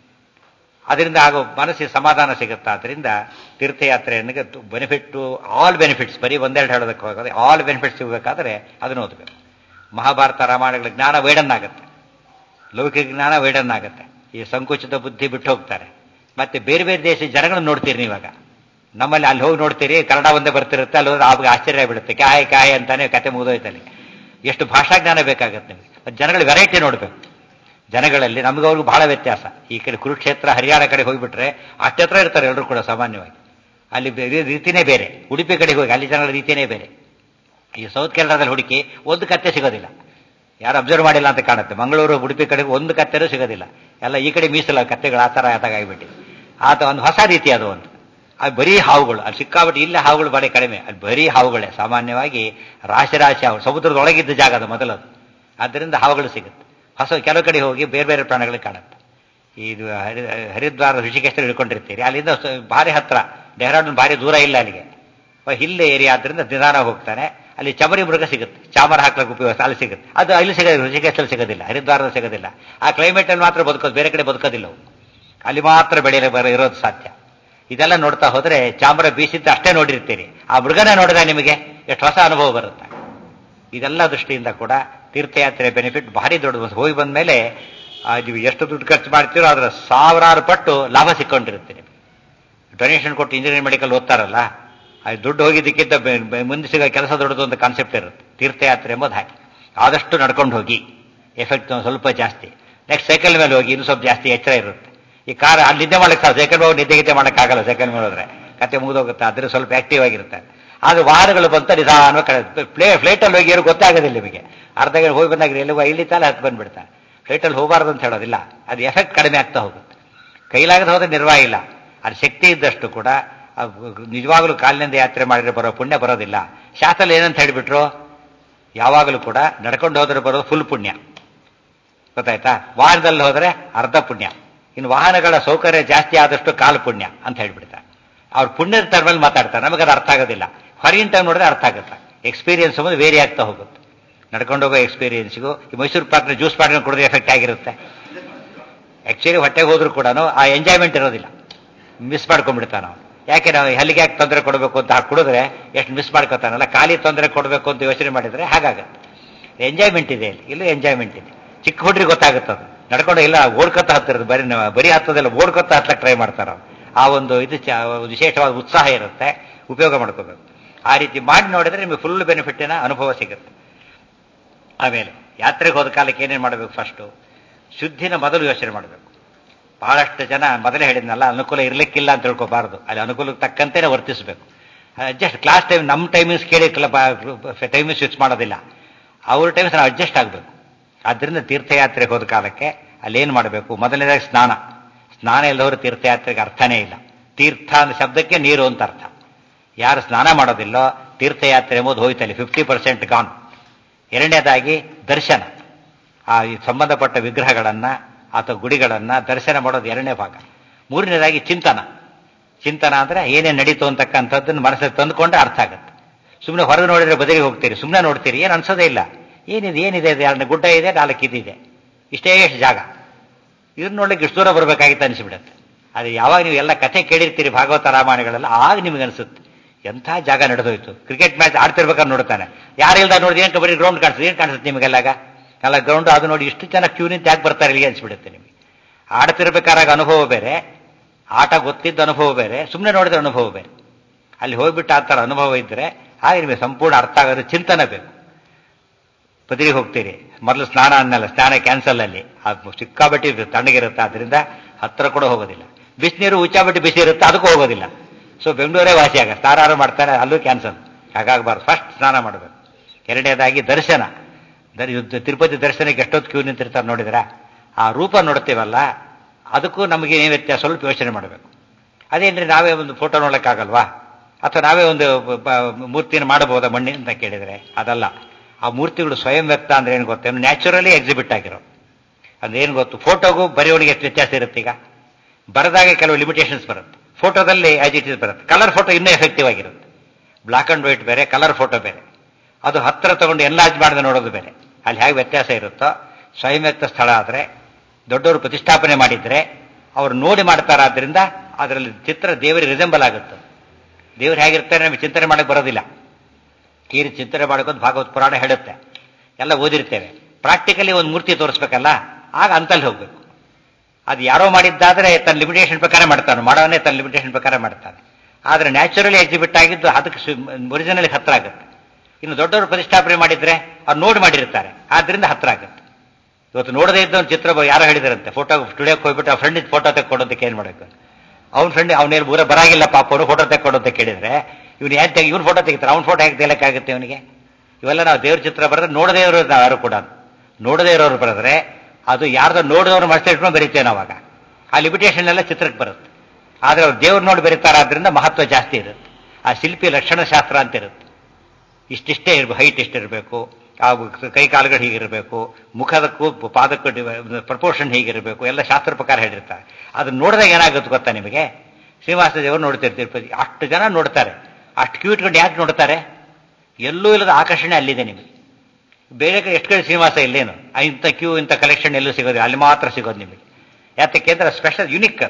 ಅದರಿಂದ ಆಗೋ ಮನಸ್ಸಿಗೆ ಸಮಾಧಾನ ಸಿಗುತ್ತೆ ಆದ್ದರಿಂದ ತೀರ್ಥಯಾತ್ರೆಯನ್ನಿಗೆ ಬೆನಿಫಿಟ್ ಆಲ್ ಬೆನಿಫಿಟ್ಸ್ ಬರೀ ಒಂದೆರಡು ಹೇಳೋದಕ್ಕೆ ಹೋಗೋದು ಆಲ್ ಬೆನಿಫಿಟ್ಸ್ ಸಿಗಬೇಕಾದ್ರೆ ಅದನ್ನು ಓದಬೇಕು ಮಹಾಭಾರತ ರಾಮಾಯಣಗಳ ಜ್ಞಾನ ವೇಡನ್ನಾಗುತ್ತೆ ಲೌಕಿಕ ಜ್ಞಾನ ವೇಡನ್ನಾಗುತ್ತೆ ಈ ಸಂಕುಚಿತ ಬುದ್ಧಿ ಬಿಟ್ಟು ಹೋಗ್ತಾರೆ ಮತ್ತೆ ಬೇರೆ ಬೇರೆ ದೇಶದ ಜನಗಳನ್ನ ನೋಡ್ತೀರಿ ನೀವಾಗ ನಮ್ಮಲ್ಲಿ ಅಲ್ಲಿ ಹೋಗಿ ನೋಡ್ತೀರಿ ಕನ್ನಡ ಒಂದೇ ಬರ್ತಿರುತ್ತೆ ಅಲ್ಲಿ ಹೋದ್ರೆ ಆವಾಗ ಆಶ್ಚರ್ಯ ಬಿಡುತ್ತೆ ಕಾಯ್ ಕಾಯ್ ಅಂತಾನೆ ಕತೆ ಮುಗಿದೋಯ್ತಲ್ಲಿ ಎಷ್ಟು ಭಾಷಾ ಜ್ಞಾನ ಬೇಕಾಗುತ್ತೆ ನಿಮಗೆ ಜನಗಳ ವೆರೈಟಿ ನೋಡ್ಬೇಕು ಜನಗಳಲ್ಲಿ ನಮಗವ್ರಿಗೂ ಬಹಳ ವ್ಯತ್ಯಾಸ ಈ ಕಡೆ ಕುರುಕ್ಷೇತ್ರ ಹರಿಯಾಣ ಕಡೆ ಹೋಗಿಬಿಟ್ರೆ ಅಷ್ಟತ್ರ ಇರ್ತಾರೆ ಎಲ್ಲರೂ ಕೂಡ ಸಾಮಾನ್ಯವಾಗಿ ಅಲ್ಲಿ ರೀತಿನೇ ಬೇರೆ ಉಡುಪಿ ಕಡೆಗೆ ಹೋಗಿ ಅಲ್ಲಿ ಜನಗಳ ರೀತಿಯೇ ಬೇರೆ ಈ ಸೌತ್ ಕೇರಳದಲ್ಲಿ ಹುಡುಕಿ ಒಂದು ಕತ್ತೆ ಸಿಗೋದಿಲ್ಲ ಯಾರು ಅಬ್ಸರ್ವ್ ಮಾಡಿಲ್ಲ ಅಂತ ಕಾಣುತ್ತೆ ಮಂಗಳೂರು ಉಡುಪಿ ಕಡೆಗೆ ಒಂದು ಕತ್ತೆನೂ ಸಿಗೋದಿಲ್ಲ ಎಲ್ಲ ಈ ಕಡೆ ಮೀಸಲ ಕತ್ತೆಗಳು ಆ ಥರ ಆತಾಗಿಬಿಟ್ಟು ಆತ ಒಂದು ಹೊಸ ರೀತಿ ಅದು ಒಂದು ಅದು ಬರೀ ಹಾವುಗಳು ಅಲ್ಲಿ ಸಿಕ್ಕಾಬಿಟ್ಟು ಇಲ್ಲಿ ಹಾವುಗಳು ಬರೀ ಕಡಿಮೆ ಅಲ್ಲಿ ಬರೀ ಹಾವುಗಳೇ ಸಾಮಾನ್ಯವಾಗಿ ರಾಶಿ ರಾಶಿ ಹಾವು ಸಮುದ್ರದೊಳಗಿದ್ದ ಜಾಗ ಅದು ಮೊದಲದು ಆದ್ದರಿಂದ ಹಾವುಗಳು ಸಿಗುತ್ತೆ ಹೊಸ ಕೆಲವು ಕಡೆ ಹೋಗಿ ಬೇರೆ ಬೇರೆ ಪ್ರಾಣಿಗಳಿಗೆ ಕಾಣುತ್ತೆ ಇದು ಹರಿ ಹರಿದ್ವಾರ ಋಷಿಕೇಶ್ವರ ಹಿಡ್ಕೊಂಡಿರ್ತೀರಿ ಅಲ್ಲಿಂದ ಭಾರಿ ಹತ್ರ ಡೆಹ್ರಾಡೂನ್ ಭಾರಿ ದೂರ ಇಲ್ಲ ಅಲ್ಲಿಗೆ ಹಿಲ್ ಏರಿಯಾ ಆದ್ರಿಂದ ನಿಧಾನ ಹೋಗ್ತಾನೆ ಅಲ್ಲಿ ಚಮರಿ ಮೃಗ ಸಿಗುತ್ತೆ ಚಾಮರ ಹಾಕ್ಲಿಕ್ಕೆ ಉಪಯೋಗ ಅಲ್ಲಿ ಸಿಗುತ್ತೆ ಅದು ಅಲ್ಲಿ ಸಿಗೋದಿಲ್ಲ ಋಷಿಕೇಶಲ್ಲಿ ಸಿಗೋದಿಲ್ಲ ಹರಿದ್ವಾರದಲ್ಲಿ ಸಿಗೋದಿಲ್ಲ ಆ ಕ್ಲೈಮೇಟ್ ಅಲ್ಲಿ ಮಾತ್ರ ಬದುಕೋದು ಬೇರೆ ಕಡೆ ಬದುಕೋದಿಲ್ಲ ಅವು ಅಲ್ಲಿ ಮಾತ್ರ ಬೆಳೆಯಲು ಬರ ಇರೋದು ಸಾಧ್ಯ ಇದೆಲ್ಲ ನೋಡ್ತಾ ಹೋದ್ರೆ ಚಾಮ್ರ ಬೀಸಿದ್ದು ಅಷ್ಟೇ ನೋಡಿರ್ತೀರಿ ಆ ಮೃಗನ ನೋಡಿದ ನಿಮಗೆ ಎಷ್ಟು ಹೊಸ ಅನುಭವ ಬರುತ್ತೆ ಇದೆಲ್ಲ ದೃಷ್ಟಿಯಿಂದ ಕೂಡ ತೀರ್ಥಯಾತ್ರೆ ಬೆನಿಫಿಟ್ ಭಾರಿ ದೊಡ್ಡದು ಹೋಗಿ ಬಂದ ಮೇಲೆ ನೀವು ಎಷ್ಟು ದುಡ್ಡು ಖರ್ಚು ಮಾಡ್ತೀರೋ ಅದರ ಸಾವಿರಾರು ಪಟ್ಟು ಲಾಭ ಸಿಕ್ಕೊಂಡಿರುತ್ತೆ ನಿಮಗೆ ಡೊನೇಷನ್ ಕೊಟ್ಟು ಇಂಜಿನಿಯರಿಂಗ್ ಮೆಡಿಕಲ್ ಓದ್ತಾರಲ್ಲ ಅದು ದುಡ್ಡು ಹೋಗಿದ್ದಕ್ಕಿಂತ ಬೆ- ಬೆ- ಮುಂದೆ ಸಿಗೋ ಕೆಲಸ ದೊಡ್ಡದು ಅಂತ ಕಾನ್ಸೆಪ್ಟ್ ಇರುತ್ತೆ ತೀರ್ಥಯಾತ್ರೆ ಎಂಬುದು ಹಾಗೆ ಆದಷ್ಟು ನಡ್ಕೊಂಡು ಹೋಗಿ ಎಫೆಕ್ಟ್ ಒಂದು ಸ್ವಲ್ಪ ಜಾಸ್ತಿ ನೆಕ್ಸ್ಟ್ ಸೈಕಲ್ ಮೇಲೆ ಹೋಗಿ ಇನ್ನೂ ಸ್ವಲ್ಪ ಜಾಸ್ತಿ ಎಚ್ಚರ ಇರುತ್ತೆ ಈ ಕಾರ್ ಅಲ್ಲಿ ನಿದ್ದೆ ಮಾಡಕ್ಕೆ ಸಾಧ್ಯ ಸೈಕಲ್ ಹೋಗಿ ನಿದ್ದೆ ಗಿದ್ದೆ ಮಾಡೋಕ್ಕಾಗಲ್ಲ ಸೈಕಲ್ ಮೇಲೆ ಹೋದ್ರೆ ಕತೆ ಮುಗಿದೋಗುತ್ತೆ ಅದ್ರ ಸ್ವಲ್ಪ ಆಕ್ಟಿವ್ ಆಗಿರುತ್ತೆ ಆದ್ರೆ ವಾಹನಗಳು ಬಂತ ನಿಧಾನವಾಗಿ ಪ್ಲೇ ಫ್ಲೈಟಲ್ಲಿ ಹೋಗಿ ಏನು ಗೊತ್ತಾಗೋದಿಲ್ಲ ನಿಮಗೆ ಅರ್ಧ ಗಂಟೆ ಹೋಗಿ ಬಂದಾಗ ಎಲ್ಲಿಗೋ ಇಳಿತಾಲೆ ಹತ್ತು ಬಂದ್ಬಿಡ್ತಾರೆ ಫ್ಲೈಟಲ್ಲಿ ಹೋಗಬಾರ್ದು ಅಂತ ಹೇಳೋದಿಲ್ಲ ಅದು ಎಫೆಕ್ಟ್ ಕಡಿಮೆ ಆಗ್ತಾ ಹೋಗುತ್ತೆ ಕೈಲಾಗದ ಹೋದ್ರೆ ನಿರ್ವಾಹ ಇಲ್ಲ ಅದು ಶಕ್ತಿ ಇದ್ದಷ್ಟು ಕೂಡ ಅದು ನಿಜವಾಗಲೂ ಕಾಲಿನಿಂದ ಯಾತ್ರೆ ಮಾಡಿದ್ರೆ ಬರೋ ಪುಣ್ಯ ಬರೋದಿಲ್ಲ ಶಾಸ್ತ್ರ ಏನಂತ ಹೇಳಿಬಿಟ್ರು ಯಾವಾಗಲೂ ಕೂಡ ನಡ್ಕೊಂಡು ಹೋದ್ರೆ ಬರೋದು ಫುಲ್ ಪುಣ್ಯ ಗೊತ್ತಾಯ್ತಾ ವಾಹನದಲ್ಲಿ ಹೋದ್ರೆ ಅರ್ಧ ಪುಣ್ಯ ಇನ್ನು ವಾಹನಗಳ ಸೌಕರ್ಯ ಜಾಸ್ತಿ ಆದಷ್ಟು ಕಾಲು ಪುಣ್ಯ ಅಂತ ಹೇಳ್ಬಿಡ್ತಾರೆ ಅವ್ರು ಪುಣ್ಯದ ಟರ್ಮಲ್ಲಿ ಮಾತಾಡ್ತಾರೆ ನಮಗೆ ಅದು ಅರ್ಥ ಆಗೋದಿಲ್ಲ ಹೊರಗಿನ ಟೈಮ್ ನೋಡಿದ್ರೆ ಅರ್ಥ ಆಗುತ್ತೆ ಎಕ್ಸ್ಪೀರಿಯನ್ಸ್ ಒಂದು ವೇರಿ ಆಗ್ತಾ ಹೋಗುತ್ತೆ ನಡ್ಕೊಂಡು ಹೋಗೋ ಎಕ್ಸ್ಪೀರಿಯನ್ಸ್ಗೂ ಈ ಮೈಸೂರು ಪಾಕ್ನ ಜ್ಯೂಸ್ ಮಾಡಿ ಕುಡಿದ್ರೆ ಎಫೆಕ್ಟ್ ಆಗಿರುತ್ತೆ ಆಕ್ಚುಲಿ ಹೊಟ್ಟೆಗೆ ಹೋದ್ರೂ ಕೂಡ ಆ ಎಂಜಾಯ್ಮೆಂಟ್ ಇರೋದಿಲ್ಲ ಮಿಸ್ ಮಾಡ್ಕೊಂಡ್ಬಿಡ್ತಾನ ನಾವು ಯಾಕೆ ನಾವು ಹಲ್ಲಿಗೆ ಯಾಕೆ ತೊಂದರೆ ಕೊಡಬೇಕು ಅಂತ ಹಾಗೆ ಕುಡಿದ್ರೆ ಎಷ್ಟು ಮಿಸ್ ಮಾಡ್ಕೊತಾನಲ್ಲ ಖಾಲಿ ತೊಂದರೆ ಕೊಡಬೇಕು ಅಂತ ಯೋಚನೆ ಮಾಡಿದ್ರೆ ಹಾಗಾಗತ್ತೆ ಎಂಜಾಯ್ಮೆಂಟ್ ಇದೆ ಇಲ್ಲಿ ಇಲ್ಲೂ ಎಂಜಾಯ್ಮೆಂಟ್ ಇದೆ ಚಿಕ್ಕ ಹುಡ್ರಿಗೆ ಗೊತ್ತಾಗುತ್ತೆ ಅದು ನಡ್ಕೊಂಡು ಇಲ್ಲ ಓಡ್ಕೊತ ಹತ್ತಿರೋದು ಬರೀ ನಾವು ಬರೀ ಹತ್ತೋದಿಲ್ಲ ಓಡ್ಕೊತ ಹತ್ತಕ್ಕೆ ಟ್ರೈ ಮಾಡ್ತಾರೆ ಅವ್ರು. ಆ ಒಂದು ಇದು ಚ- ಒಂದು ವಿಶೇಷವಾದ ಉತ್ಸಾಹ ಇರುತ್ತೆ ಉಪಯೋಗ ಮಾಡ್ಕೋಬೇಕು ಆ ರೀತಿ ಮಾಡಿ ನೋಡಿದ್ರೆ ನಿಮಗೆ ಫುಲ್ ಬೆನಿಫಿಟ್ಟಿನ ಅನುಭವ ಸಿಗುತ್ತೆ ಆಮೇಲೆ ಯಾತ್ರೆಗೆ ಹೋದ ಕಾಲಕ್ಕೆ ಏನೇನು ಮಾಡಬೇಕು ಫಸ್ಟು ಶುದ್ಧಿನ ಮೊದಲು ಯೋಚನೆ ಮಾಡಬೇಕು ಬಹಳಷ್ಟು ಜನ ಮೊದಲೇ ಹೇಳಿದ್ನಲ್ಲ ಅನುಕೂಲ ಇರ್ಲಿಕ್ಕಿಲ್ಲ ಅಂತ ತಿಳ್ಕೊಬಾರ್ದು ಅಲ್ಲಿ ಅನುಕೂಲಕ್ಕೆ ತಕ್ಕಂತೆನೇ ವರ್ತಿಸಬೇಕು ಜಸ್ಟ್ ಕ್ಲಾಸ್ ಟೈಮ್ ನಮ್ಮ ಟೈಮಿಂಗ್ಸ್ ಕೇಳಿ ಟೈಮಿಂಗ್ಸ್ ಫಿಕ್ಸ್ ಮಾಡೋದಿಲ್ಲ ಅವ್ರ ಟೈಮ್ಸ್ ನಾವು ಅಡ್ಜಸ್ಟ್ ಆಗಬೇಕು ಆದ್ದರಿಂದ ತೀರ್ಥಯಾತ್ರೆಗೆ ಹೋದ ಕಾಲಕ್ಕೆ ಅಲ್ಲೇನು ಮಾಡಬೇಕು ಮೊದಲನೇದಾಗಿ ಸ್ನಾನ ಸ್ನಾನ ಇಲ್ಲದವರು ತೀರ್ಥಯಾತ್ರೆಗೆ ಅರ್ಥನೇ ಇಲ್ಲ ತೀರ್ಥ ಅಂದ ಶಬ್ದಕ್ಕೆ ನೀರು ಅಂತ ಅರ್ಥ ಯಾರು ಸ್ನಾನ ಮಾಡೋದಿಲ್ಲೋ ತೀರ್ಥಯಾತ್ರೆ ಎಂಬುದು ಹೋಯ್ತಲ್ಲಿ ಫಿಫ್ಟಿ ಪರ್ಸೆಂಟ್ ಗಾನ್ ಎರಡನೇದಾಗಿ ದರ್ಶನ ಆ ಈ ಸಂಬಂಧಪಟ್ಟ ವಿಗ್ರಹಗಳನ್ನ ಅಥವಾ ಗುಡಿಗಳನ್ನ ದರ್ಶನ ಮಾಡೋದು ಎರಡನೇ ಭಾಗ ಮೂರನೇದಾಗಿ ಚಿಂತನ ಚಿಂತನ ಅಂದ್ರೆ ಏನೇನು ನಡೀತು ಅಂತಕ್ಕಂಥದ್ದನ್ನು ಮನಸ್ಸಿಗೆ ತಂದುಕೊಂಡ್ರೆ ಅರ್ಥ ಆಗುತ್ತೆ ಸುಮ್ಮನೆ ಹೊರಗೆ ನೋಡಿದ್ರೆ ಬದಲಿಗೆ ಹೋಗ್ತೀರಿ ಸುಮ್ಮನೆ ನೋಡ್ತೀರಿ ಏನು ಅನ್ಸೋದೇ ಇಲ್ಲ ಏನಿದೆ ಏನಿದೆ ಇದು ಎರಡು ಗುಡ್ಡ ಇದೆ ನಾಲ್ಕು ಇದಿದೆ ಇಷ್ಟೇ ಎಷ್ಟು ಜಾಗ ಇದನ್ನ ನೋಡ್ಲಿಕ್ಕೆ ಇಷ್ಟು ದೂರ ಬರಬೇಕಾಗಿತ್ತು ಅನಿಸ್ಬಿಡುತ್ತೆ ಅದು ಯಾವಾಗ ನೀವು ಎಲ್ಲ ಕಥೆ ಕೇಳಿರ್ತೀರಿ ಭಾಗವತ ರಾಮಾಯಣಗಳೆಲ್ಲ ಆಗ ನಿಮಗೆ ಅನಿಸುತ್ತೆ ಎಂಥ ಜಾಗ ನಡೆದೋಯ್ತು ಕ್ರಿಕೆಟ್ ಮ್ಯಾಚ್ ಆಡ್ತಿರ್ಬೇಕಾದ್ರೆ ನೋಡ್ತಾನೆ ಯಾರಿಲ್ದ ನೋಡಿದ್ರೆ ಏನು ಬರೀ ಗ್ರೌಂಡ್ ಕಾಣಿಸುತ್ತೆ ಏನು ಕಾಣಿಸುತ್ತೆ ನಿಮಗೆಲ್ಲಾಗ ಎಲ್ಲ ಗ್ರೌಂಡ್ ಅದು ನೋಡಿ ಇಷ್ಟು ಜನ ಕ್ಯೂ ನಿಂತು ಯಾಕೆ ಬರ್ತಾರೆ ಇಲ್ಲಿಗೆ ಅನ್ಸ್ಬಿಡುತ್ತೆ ನಿಮಗೆ ಆಡ್ತಿರ್ಬೇಕಾರಾಗ ಅನುಭವ ಬೇರೆ ಆಟ ಗೊತ್ತಿದ್ದ ಅನುಭವ ಬೇರೆ ಸುಮ್ಮನೆ ನೋಡಿದ ಅನುಭವ ಬೇರೆ ಅಲ್ಲಿ ಹೋಗ್ಬಿಟ್ಟು ಆ ಥರ ಅನುಭವ ಇದ್ದರೆ ಹಾಗೆ ನಿಮಗೆ ಸಂಪೂರ್ಣ ಅರ್ಥ ಆಗೋದು ಚಿಂತನೆ ಬೇಕು ಬದಿಗೆ ಹೋಗ್ತೀರಿ ಮೊದಲು ಸ್ನಾನ ಅನ್ನಲ್ಲ ಸ್ನಾನ ಕ್ಯಾನ್ಸಲ್ ಅಲ್ಲಿ ಅದು ಸಿಕ್ಕಾಬಟ್ಟಿ ಇರುತ್ತೆ, ತಣ್ಣಗಿರುತ್ತೆ ಆದ್ರಿಂದ ಹತ್ರ ಕೂಡ ಹೋಗೋದಿಲ್ಲ ಬಿಸಿನೀರು ಉಚ್ಚಾಬಟ್ಟಿ ಬಿಸಿ ಇರುತ್ತೆ ಅದಕ್ಕೂ ಹೋಗೋದಿಲ್ಲ ಸೊ ಬೆಂಗಳೂರೇ ವಾಸಿಯಾಗ ಸ್ನಾನ ಮಾಡ್ತಾರೆ ಅಲ್ಲೂ ಕ್ಯಾನ್ಸಲ್ ಹಾಗಾಗಬಾರ್ದು ಫಸ್ಟ್ ಸ್ನಾನ ಮಾಡಬೇಕು ಎರಡನೇದಾಗಿ ದರ್ಶನ ದರ್- ಇದು ತಿರುಪತಿ ದರ್ಶನಕ್ಕೆ ಎಷ್ಟೊತ್ತು ಕ್ಯೂ ನಿಂತಿರ್ತಾರೆ ನೋಡಿದ್ರ ಆ ರೂಪ ನೋಡ್ತೀವಲ್ಲ ಅದಕ್ಕೂ ನಮಗೆ ಏನು ವ್ಯತ್ಯಾಸ ಸ್ವಲ್ಪ ಯೋಚನೆ ಮಾಡಬೇಕು ಅದೇನ್ರಿ ನಾವೇ ಒಂದು ಫೋಟೋ ನೋಡೋಕ್ಕಾಗಲ್ವಾ ಅಥವಾ ನಾವೇ ಒಂದು ಬ- ಬ- ಮೂರ್ತಿಯನ್ನು ಮಾಡಬಹುದಾ ಮಣ್ಣಿನ ಅಂತ ಕೇಳಿದರೆ ಅದಲ್ಲ ಆ ಮೂರ್ತಿಗಳು ಸ್ವಯಂ ವ್ಯಕ್ತ ಅಂದ್ರೆ ಏನು ಗೊತ್ತೇನು ನ್ಯಾಚುರಲಿ ಎಕ್ಸಿಬಿಟ್ ಆಗಿರೋ ಅದೇನು ಗೊತ್ತು ಫೋಟೋಗೂ ಬರೆಯೋಣಿಗೆ ಎಷ್ಟು ವ್ಯತ್ಯಾಸ ಇರುತ್ತೆ ಈಗ ಬರೆದಾಗ ಕೆಲವು ಲಿಮಿಟೇಷನ್ಸ್ ಬರುತ್ತೆ ಫೋಟೋದಲ್ಲಿ ಆಸ್ ಇಟ್ ಇಸ್ ಬರುತ್ತೆ ಕಲರ್ ಫೋಟೋ ಇನ್ನೂ ಎಫೆಕ್ಟಿವ್ ಆಗಿರುತ್ತೆ ಬ್ಲಾಕ್ ಅಂಡ್ ವೈಟ್ ಬೇರೆ ಕಲರ್ ಫೋಟೋ ಬೇರೆ ಅದು ಹತ್ತಿರ ತಗೊಂಡು ಎನ್ಲಾರ್ಜ್ ಮಾಡದೆ ನೋಡೋದು ಬೇರೆ ಅಲ್ಲಿ ಹೇಗೆ ವ್ಯತ್ಯಾಸ ಇರುತ್ತೋ ಸ್ವಯಂ ವ್ಯಕ್ತ ಸ್ಥಳ ಆದರೆ ದೊಡ್ಡವರು ಪ್ರತಿಷ್ಠಾಪನೆ ಮಾಡಿದ್ರೆ ಅವ್ರು ನೋಡಿ ಮಾಡ್ತಾರಾದ್ರಿಂದ ಅದರಲ್ಲಿ ಚಿತ್ರ ದೇವರಿಗೆ ರಿಸೆಂಬಲ್ ಆಗುತ್ತೆ ದೇವರು ಹೇಗಿರ್ತಾರೆ ನಮಗೆ ಚಿಂತನೆ ಮಾಡಕ್ಕೆ ಬರೋದಿಲ್ಲ ಈ ರೀತಿ ಚಿಂತನೆ ಮಾಡ್ಕೊಂಡು ಭಾಗವತ್ ಪುರಾಣ ಹೇಳುತ್ತೆ ಎಲ್ಲ ಓದಿರ್ತೇವೆ ಪ್ರಾಕ್ಟಿಕಲಿ ಒಂದು ಮೂರ್ತಿ ತೋರಿಸ್ಬೇಕಲ್ಲ ಆಗ ಅಂತಲ್ಲಿ ಹೋಗ್ಬೇಕು ಅದು ಯಾರೋ ಮಾಡಿದ್ದಾದ್ರೆ ತನ್ನ ಲಿಮಿಟೇಷನ್ ಪ್ರಕಾರ ಮಾಡ್ತಾನೆ ಮಾಡೋನೇ ತನ್ನ ಲಿಮಿಟೇಷನ್ ಪ್ರಕಾರ ಮಾಡ್ತಾನೆ ಆದರೆ ನ್ಯಾಚುರಲಿ ಎಕ್ಸಿಬಿಟ್ ಆಗಿದ್ದು ಅದಕ್ಕೆ ಒರಿಜಿನಲಿ ಹತ್ರ ಆಗುತ್ತೆ ಇನ್ನು ದೊಡ್ಡವರು ಪ್ರತಿಷ್ಠಾಪನೆ ಮಾಡಿದ್ರೆ ಅವ್ರು ನೋಡಿ ಮಾಡಿರ್ತಾರೆ ಆದ್ರಿಂದ ಹತ್ರ ಆಗುತ್ತೆ ಇವತ್ತು ನೋಡದೇ ಇದ್ದ ಒಂದು ಚಿತ್ರ ಯಾರೋ ಹೇಳಿದಾರಂತೆ ಫೋಟೋ ಸ್ಟುಡಿಯೋಕ್ಕೆ ಹೋಗ್ಬಿಟ್ಟು ಆ ಫ್ರೆಂಡ್ ಫೋಟೋ ತೆಕ್ಕೊಡೋದಕ್ಕೆ ಏನು ಮಾಡಬೇಕು ಅವ್ನ ಫ್ರೆಂಡ್ ಅವನೇನು ಊರ ಬರಾಗಿಲ್ಲ ಪಾಪ ಅವರು ಫೋಟೋ ತೆಕ್ಕೊಡು ಅಂತ ಕೇಳಿದ್ರೆ ಇವ್ನು ಯಾಕೆ ತೆಗಿ ಇವ್ನು ಫೋಟೋ ತೆಗಿತಾರೆ ಅವ್ನ ಫೋಟೋ ಹೇಗೆ ತೆಗಿಲಿಕ್ಕಾಗುತ್ತೆ ಅವನಿಗೆ ಇವೆಲ್ಲ ನಾವು ದೇವ್ರ ಚಿತ್ರ ಬರೆದ್ರೆ ನೋಡದೇ ಇರೋರು ನಾವು ಯಾರು ಕೂಡ ನೋಡದೇ ಇರೋರು ಬರೆದ್ರೆ ಅದು ಯಾರ್ದೋ ನೋಡಿದವ್ರು ಮನಸ್ಸು ಇಟ್ಕೊಂಡು ಬರೀತೇವೆ ನಾವಾಗ ಆ ಲಿಮಿಟೇಷನ್ ಎಲ್ಲ ಚಿತ್ರಕ್ಕೆ ಬರುತ್ತೆ ಆದರೆ ಅವ್ರು ದೇವ್ರು ನೋಡಿ ಬರೀತಾರಾದ್ರಿಂದ ಮಹತ್ವ ಜಾಸ್ತಿ ಇರುತ್ತೆ ಆ ಶಿಲ್ಪಿ ಲಕ್ಷಣ ಶಾಸ್ತ್ರ ಅಂತ ಇರುತ್ತೆ ಇಷ್ಟಿಷ್ಟೇ ಇರ್ಬೇಕು ಹೈಟ್ ಇಷ್ಟಿರಬೇಕು ಆ ಕೈ ಕಾಲುಗಳು ಹೀಗಿರಬೇಕು ಮುಖದಕ್ಕೂ ಪಾದಕ್ಕೂ ಪ್ರಪೋರ್ಷನ್ ಹೀಗಿರಬೇಕು ಎಲ್ಲ ಶಾಸ್ತ್ರ ಪ್ರಕಾರ ಹೇಳಿರ್ತಾರೆ ಅದನ್ನ ನೋಡಿದಾಗ ಏನಾಗುತ್ತೆ ಗೊತ್ತಾ ನಿಮಗೆ ಶ್ರೀನಿವಾಸ ದೇವರು ನೋಡ್ತಿರ್ತೀರಿ ತಿರುಪತಿ ಅಷ್ಟು ಜನ ನೋಡ್ತಾರೆ ಅಷ್ಟು ಕ್ಯೂ ಇಟ್ಕೊಂಡು ಯಾಕೆ ನೋಡ್ತಾರೆ ಎಲ್ಲೂ ಇಲ್ಲದ ಆಕರ್ಷಣೆ ಅಲ್ಲಿದೆ ನಿಮಗೆ ಬೇರೆ ಕಡೆ ಎಷ್ಟು ಕಡೆ ಶ್ರೀನಿವಾಸ ಇಲ್ಲೇನು ಆ ಇಂಥ ಕ್ಯೂ ಇಂಥ ಕಲೆಕ್ಷನ್ ಎಲ್ಲೂ ಸಿಗೋದಿಲ್ಲ ಅಲ್ಲಿ ಮಾತ್ರ ಸಿಗೋದು ನಿಮಗೆ ಯಾತಕ್ಕೆ ಅಂದ್ರೆ ಸ್ಪೆಷಲ್ ಯುನಿಕ್ ಅದು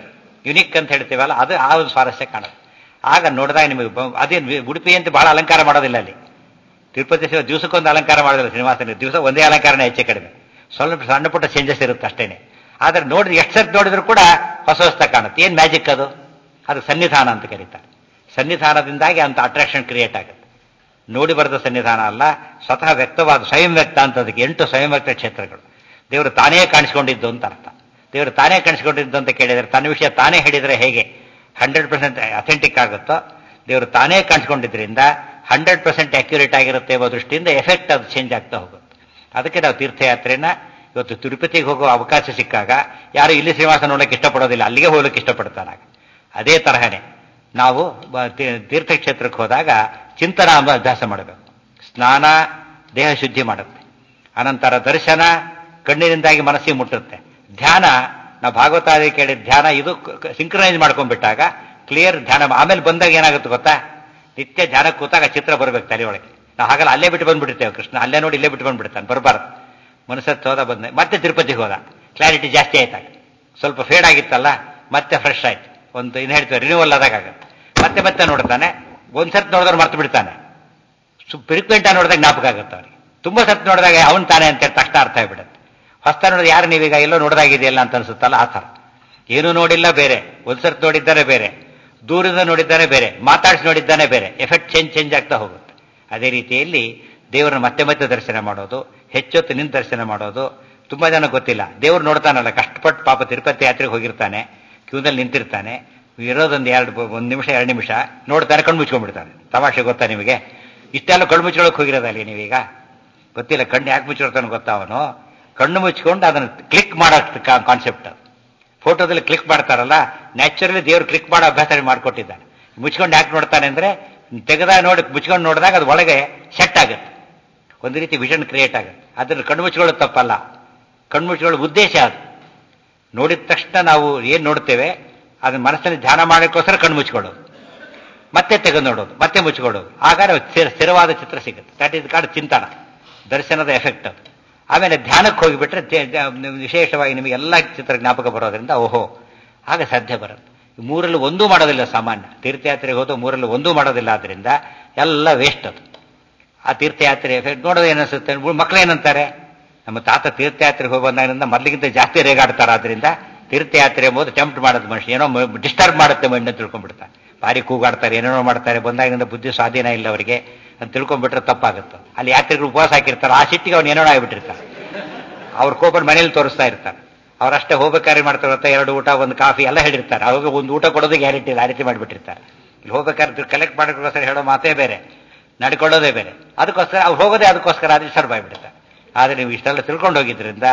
ಯುನಿಕ್ ಅಂತ ಹೇಳ್ತೀವಲ್ಲ ಅದು ಆ ಒಂದು ಸ್ವಾರಸ್ಯ ಕಾಣುತ್ತೆ ಆಗ ನೋಡಿದಾಗ ನಿಮಗೆ ಬ- ಅದೇನು ಉಡುಪಿ ಅಂತ ಬಹಳ ಅಲಂಕಾರ ಮಾಡೋದಿಲ್ಲ ಅಲ್ಲಿ ತಿರುಪತಿ ಶಿವ ದಿವಸಕ್ಕೊಂದು ಅಲಂಕಾರ ಮಾಡೋದಿಲ್ಲ ಶ್ರೀನಿವಾಸನ ದಿವಸ ಒಂದೇ ಅಲಂಕಾರನೇ ಹೆಚ್ಚು ಕಡಿಮೆ ಸ್ವಲ್ಪ ಸಣ್ಣ ಪುಟ್ಟ ಚೇಂಜಸ್ ಇರುತ್ತೆ ಅಷ್ಟೇನೆ ಆದ್ರೆ ನೋಡಿದ್ರೆ ಎಷ್ಟು ಸರ್ತಿ ನೋಡಿದ್ರು ಕೂಡ ಹೊಸ ಹೊಸ ಕಾಣುತ್ತೆ ಏನ್ ಮ್ಯಾಜಿಕ್ ಅದು ಅದು ಸನ್ನಿಧಾನ ಅಂತ ಕರೀತಾರೆ ಸನ್ನಿಧಾನದಿಂದಾಗಿ ಅಂತ ಅಟ್ರಾಕ್ಷನ್ ಕ್ರಿಯೇಟ್ ಆಗುತ್ತೆ ನೋಡಿ ಬರೆದ ಸನ್ನಿಧಾನ ಅಲ್ಲ ಸ್ವತಃ ವ್ಯಕ್ತವಾದ ಸ್ವಯಂ ವ್ಯಕ್ತ ಅಂತ ಅದಕ್ಕೆ ಎಂಟು ಸ್ವಯಂ ವ್ಯಕ್ತ ಕ್ಷೇತ್ರಗಳು ದೇವರು ತಾನೇ ಕಾಣಿಸ್ಕೊಂಡಿದ್ದು ಅಂತ ಅರ್ಥ ದೇವರು ತಾನೇ ಕಾಣಿಸ್ಕೊಂಡಿದ್ದು ಅಂತ ಕೇಳಿದರೆ ತನ್ನ ವಿಷಯ ತಾನೇ ಹೇಳಿದರೆ ಹೇಗೆ ಹಂಡ್ರೆಡ್ ಪರ್ಸೆಂಟ್ ಅಥೆಂಟಿಕ್ ಆಗುತ್ತೋ ದೇವರು ತಾನೇ ಕಾಣಿಸ್ಕೊಂಡಿದ್ರಿಂದ ಹಂಡ್ರೆಡ್ ಪರ್ಸೆಂಟ್ ಅಕ್ಯುರೇಟ್ ಆಗಿರುತ್ತೆ ಎಂಬ ದೃಷ್ಟಿಯಿಂದ ಎಫೆಕ್ಟ್ ಅದು ಚೇಂಜ್ ಆಗ್ತಾ ಹೋಗುತ್ತೆ ಅದಕ್ಕೆ ನಾವು ತೀರ್ಥಯಾತ್ರೆನ ಇವತ್ತು ತಿರುಪತಿಗೆ ಹೋಗೋ ಅವಕಾಶ ಸಿಕ್ಕಾಗ ಯಾರು ಇಲ್ಲಿ ಶ್ರೀನಿವಾಸ ನೋಡಕ್ಕೆ ಇಷ್ಟಪಡೋದಿಲ್ಲ ಅಲ್ಲಿಗೆ ಹೋಗ್ಲಿಕ್ಕೆ ಇಷ್ಟಪಡ್ತಾನಾಗ ಅದೇ ತರಹನೇ ನಾವು ಬ- ತೀ- ತೀರ್ಥಕ್ಷೇತ್ರಕ್ಕೆ ಹೋದಾಗ ಚಿಂತನ ಎಂಬ ಅಭ್ಯಾಸ ಮಾಡಬೇಕು ಸ್ನಾನ ದೇಹ ಶುದ್ಧಿ ಮಾಡುತ್ತೆ ಅನಂತರ ದರ್ಶನ ಕಣ್ಣಿನಿಂದಾಗಿ ಮನಸ್ಸಿಗೆ ಮುಟ್ಟುತ್ತೆ ಧ್ಯಾನ ನಾವು ಭಾಗವತಾದಿ ಕೇಳಿದ ಧ್ಯಾನ ಇದು ಸಿಂಕ್ರನೈಸ್ ಮಾಡ್ಕೊಂಡ್ಬಿಟ್ಟಾಗ ಕ್ಲಿಯರ್ ಧ್ಯಾನ ಆಮೇಲೆ ಬಂದಾಗ ಏನಾಗುತ್ತೆ ಗೊತ್ತಾ ನಿತ್ಯ ಧ್ಯಾನ ಕೂತಾಗ ಚಿತ್ರ ಬರ್ಬೇಕು ತಲೆಯೊಳಗೆ ನಾವು ಹಾಗಲ್ಲ ಅಲ್ಲೇ ಬಿಟ್ಟು ಬಂದ್ಬಿಡ್ತೇವೆ ಕೃಷ್ಣ ಅಲ್ಲೇ ನೋಡಿ ಇಲ್ಲೇ ಬಿಟ್ಟು ಬಂದ್ಬಿಡ್ತಾನೆ ಬರಬಾರ್ದು ಮನಸ್ಸತ್ತು ಹೋದ ಬಂದ ಮತ್ತೆ ತಿರುಪತಿಗೆ ಹೋದ ಕ್ಲಾರಿಟಿ ಜಾಸ್ತಿ ಆಯ್ತಾಗ ಸ್ವಲ್ಪ ಫೇಡ್ ಆಗಿತ್ತಲ್ಲ ಮತ್ತೆ ಫ್ರೆಶ್ ಆಯ್ತು ಒಂದು ಏನು ಹೇಳ್ತೇವೆ ರಿನ್ಯೂವಲ್ ಆದಾಗ ಆಗುತ್ತೆ ಮತ್ತೆ ಮತ್ತೆ ನೋಡ್ತಾನೆ ಒಂದ್ ಸರ್ತಿ ನೋಡಿದ್ರೆ ಮರ್ತು ಬಿಡ್ತಾನೆ ಫ್ರೀಕ್ವೆಂಟ್ ನೋಡಿದಾಗ ಜ್ಞಾಪಕ ಆಗುತ್ತೆ ಅವ್ರಿಗೆ ತುಂಬಾ ಸರ್ತಿ ನೋಡಿದಾಗ ಅವನ್ ತಾನೇ ಅಂತ ಹೇಳಿ ತಕ್ಷಣ ಅರ್ಥ ಆಗ್ಬಿಡುತ್ತೆ ಹೊಸ್ತ ನೋಡಿದ್ರೆ ಯಾರು ನೀವೀಗ ಎಲ್ಲೋ ನೋಡಿದಾಗಿದೆಯಲ್ಲ ಅಂತ ಅನ್ಸುತ್ತಲ್ಲ ಆ ಥರ ಏನೂ ನೋಡಿಲ್ಲ ಬೇರೆ ಒಂದ್ ಸರ್ತಿ ನೋಡಿದ್ದಾನೆ ಬೇರೆ ದೂರದಿಂದ ನೋಡಿದ್ದಾನೆ ಬೇರೆ ಮಾತಾಡಿಸಿ ನೋಡಿದ್ದಾನೆ ಬೇರೆ ಎಫೆಕ್ಟ್ ಚೇಂಜ್ ಚೇಂಜ್ ಆಗ್ತಾ ಹೋಗುತ್ತೆ ಅದೇ ರೀತಿಯಲ್ಲಿ ದೇವರನ್ನ ಮತ್ತೆ ಮತ್ತೆ ದರ್ಶನ ಮಾಡೋದು ಹೆಚ್ಚೊತ್ತು ನಿಂತು ದರ್ಶನ ಮಾಡೋದು ತುಂಬಾ ಜನ ಗೊತ್ತಿಲ್ಲ ದೇವ್ರು ನೋಡ್ತಾನಲ್ಲ ಕಷ್ಟಪಟ್ಟು ಪಾಪ ತಿರುಪತಿ ಯಾತ್ರೆಗೆ ಹೋಗಿರ್ತಾನೆ ಕ್ಯೂನಲ್ಲಿ ನಿಂತಿರ್ತಾನೆ ಇರೋದೊಂದು ಎರಡು ಒಂದು ನಿಮಿಷ ಎರಡು ನಿಮಿಷ ನೋಡ್ತಾನೆ ಕಣ್ಣು ಮುಚ್ಕೊಂಡ್ಬಿಡ್ತಾನೆ ತಮಾಷೆ ಗೊತ್ತಾ ನಿಮಗೆ ಇಷ್ಟೆಲ್ಲ ಕಣ್ಣು ಮುಚ್ಕೊಳಕ್ ಹೋಗಿರೋದಲ್ಲಿ ನೀವೀಗ ಗೊತ್ತಿಲ್ಲ ಕಣ್ಣು ಯಾಕೆ ಮುಚ್ಚಿರ್ತಾನೆ ಗೊತ್ತಾ ಅವನು ಕಣ್ಣು ಮುಚ್ಕೊಂಡು ಅದನ್ನು ಕ್ಲಿಕ್ ಮಾಡೋ ಕಾನ್ಸೆಪ್ಟ್ ಅದು ಫೋಟೋದಲ್ಲಿ ಕ್ಲಿಕ್ ಮಾಡ್ತಾರಲ್ಲ ನ್ಯಾಚುರಲಿ ದೇವ್ರು ಕ್ಲಿಕ್ ಮಾಡೋ ಅಭ್ಯಾಸ ಮಾಡ್ಕೊಟ್ಟಿದ್ದಾನೆ ಮುಚ್ಕೊಂಡು ಯಾಕೆ ನೋಡ್ತಾನೆ ಅಂದ್ರೆ ತೆಗೆದಾಗ ನೋಡಿ ಮುಚ್ಕೊಂಡು ನೋಡಿದಾಗ ಅದು ಒಳಗೆ ಸೆಟ್ ಆಗುತ್ತೆ ಒಂದು ರೀತಿ ವಿಷನ್ ಕ್ರಿಯೇಟ್ ಆಗುತ್ತೆ ಅದ್ರ ಕಣ್ಣು ಮುಚ್ಕೊಳ್ಳೋದು ತಪ್ಪಲ್ಲ ಕಣ್ಣು ಮುಚ್ಕೊಳ್ಳೋ ಉದ್ದೇಶ ಅದು ನೋಡಿದ ತಕ್ಷಣ ನಾವು ಏನ್ ನೋಡ್ತೇವೆ ಅದನ್ನ ಮನಸ್ಸಲ್ಲಿ ಧ್ಯಾನ ಮಾಡೋಕ್ಕೋಸ್ಕರ ಕಣ್ಣು ಮುಚ್ಕೊಳ್ಳೋದು ಮತ್ತೆ ತೆಗೆದು ನೋಡೋದು ಮತ್ತೆ ಮುಚ್ಕೊಳ್ಳೋದು ಆಗ ಸ್ಥಿರ ಸ್ಥಿರವಾದ ಚಿತ್ರ ಸಿಗುತ್ತೆ ದಟ್ ಇಸ್ ಕಾಡ್ ಚಿಂತನ ದರ್ಶನದ ಎಫೆಕ್ಟ್ ಅದು ಆಮೇಲೆ ಧ್ಯಾನಕ್ಕೆ ಹೋಗಿಬಿಟ್ರೆ ತೆ- ತೆ- ವಿಶೇಷವಾಗಿ ನಿಮಗೆ ಎಲ್ಲ ಚಿತ್ರ ಜ್ಞಾಪಕ ಬರೋದ್ರಿಂದ ಓಹೋ ಆಗ ಸಾಧ್ಯ ಬರುತ್ತೆ ಮೂರಲ್ಲಿ ಒಂದೂ ಮಾಡೋದಿಲ್ಲ ಸಾಮಾನ್ಯ ತೀರ್ಥಯಾತ್ರೆಗೆ ಹೋದ ಮೂರಲ್ಲಿ ಒಂದೂ ಮಾಡೋದಿಲ್ಲ ಆದ್ರಿಂದ ಎಲ್ಲ ವೇಸ್ಟ್ ಅದು ಆ ತೀರ್ಥಯಾತ್ರೆ ಎಫೆಕ್ಟ್ ನೋಡೋದು ಏನಿಸುತ್ತೆ ಮಕ್ಕಳು ಏನಂತಾರೆ ನಮ್ಮ ತಾತ ತೀರ್ಥಯಾತ್ರೆಗೆ ಹೋಗಿ ಬಂದಾಗಿನಿಂದ ಮೊದಲಿಗಿಂತ ಜಾಸ್ತಿ ರೇಗಾಡ್ತಾರೆ ಆದ್ರಿಂದ ತೀರ್ಥಯಾತ್ರೆ ಎಂಬುದು ಟೆಂಪ್ಟ್ ಮಾಡೋದು ಮನುಷ್ಯ ಏನೋ ಡಿಸ್ಟರ್ಬ್ ಮಾಡುತ್ತೆ ಮಣ್ಣು ತಿಳ್ಕೊಂಡ್ಬಿಡ್ತಾರೆ ಭಾರಿ ಕೂಗಾಡ್ತಾರೆ ಏನೇನೋ ಮಾಡ್ತಾರೆ ಬಂದಾಗಿನಿಂದ ಬುದ್ಧಿ ಸ್ವಾಧೀನ ಇಲ್ಲ ಅವರಿಗೆ ಅಂತ ತಿಳ್ಕೊಂಡ್ಬಿಟ್ರೆ ತಪ್ಪಾಗುತ್ತೆ ಅಲ್ಲಿ ಯಾತ್ರಿಗಳು ಉಪವಾಸ ಹಾಕಿರ್ತಾರೆ ಆ ಸಿಟ್ಟಿಗೆ ಅವ್ನು ಏನೇನೋ ಆಗಿಬಿಟ್ಟಿರ್ತಾರೆ ಅವ್ರ ಕೋಪನ್ ಮನೇಲಿ ತೋರಿಸ್ತಾ ಇರ್ತಾರೆ ಅವರಷ್ಟೇ ಹೋಗ್ಬೇಕಾದ್ರೆ ಮಾಡ್ತಾರೆ ಎರಡು ಊಟ ಒಂದು ಕಾಫಿ ಎಲ್ಲ ಹೇಳಿರ್ತಾರೆ ಅವಾಗ ಒಂದು ಊಟ ಕೊಡೋದು ಗ್ಯಾರಂಟಿ ಇಲ್ಲ ಆ ರೀತಿ ಮಾಡಿಬಿಟ್ಟಿರ್ತಾರೆ ಇಲ್ಲಿ ಹೋಗ್ಬೇಕಾದ್ರೆ ಕಲೆಕ್ಟ್ ಮಾಡೋಕ್ಕೋಸ್ಕರ ಹೇಳೋ ಮಾತೇ ಬೇರೆ ನಡ್ಕೊಳ್ಳೋದೇ ಬೇರೆ ಅದಕ್ಕೋಸ್ಕರ ಅವ್ರು ಹೋಗೋದೇ ಅದಕ್ಕೋಸ್ಕರ ಅದು ಡಿಸ್ಟರ್ಬ್ ಆಗಿಬಿಡುತ್ತೆ ಆದರೆ ನೀವು ಇಷ್ಟೆಲ್ಲ ತಿಳ್ಕೊಂಡು ಹೋಗಿದ್ರಿಂದ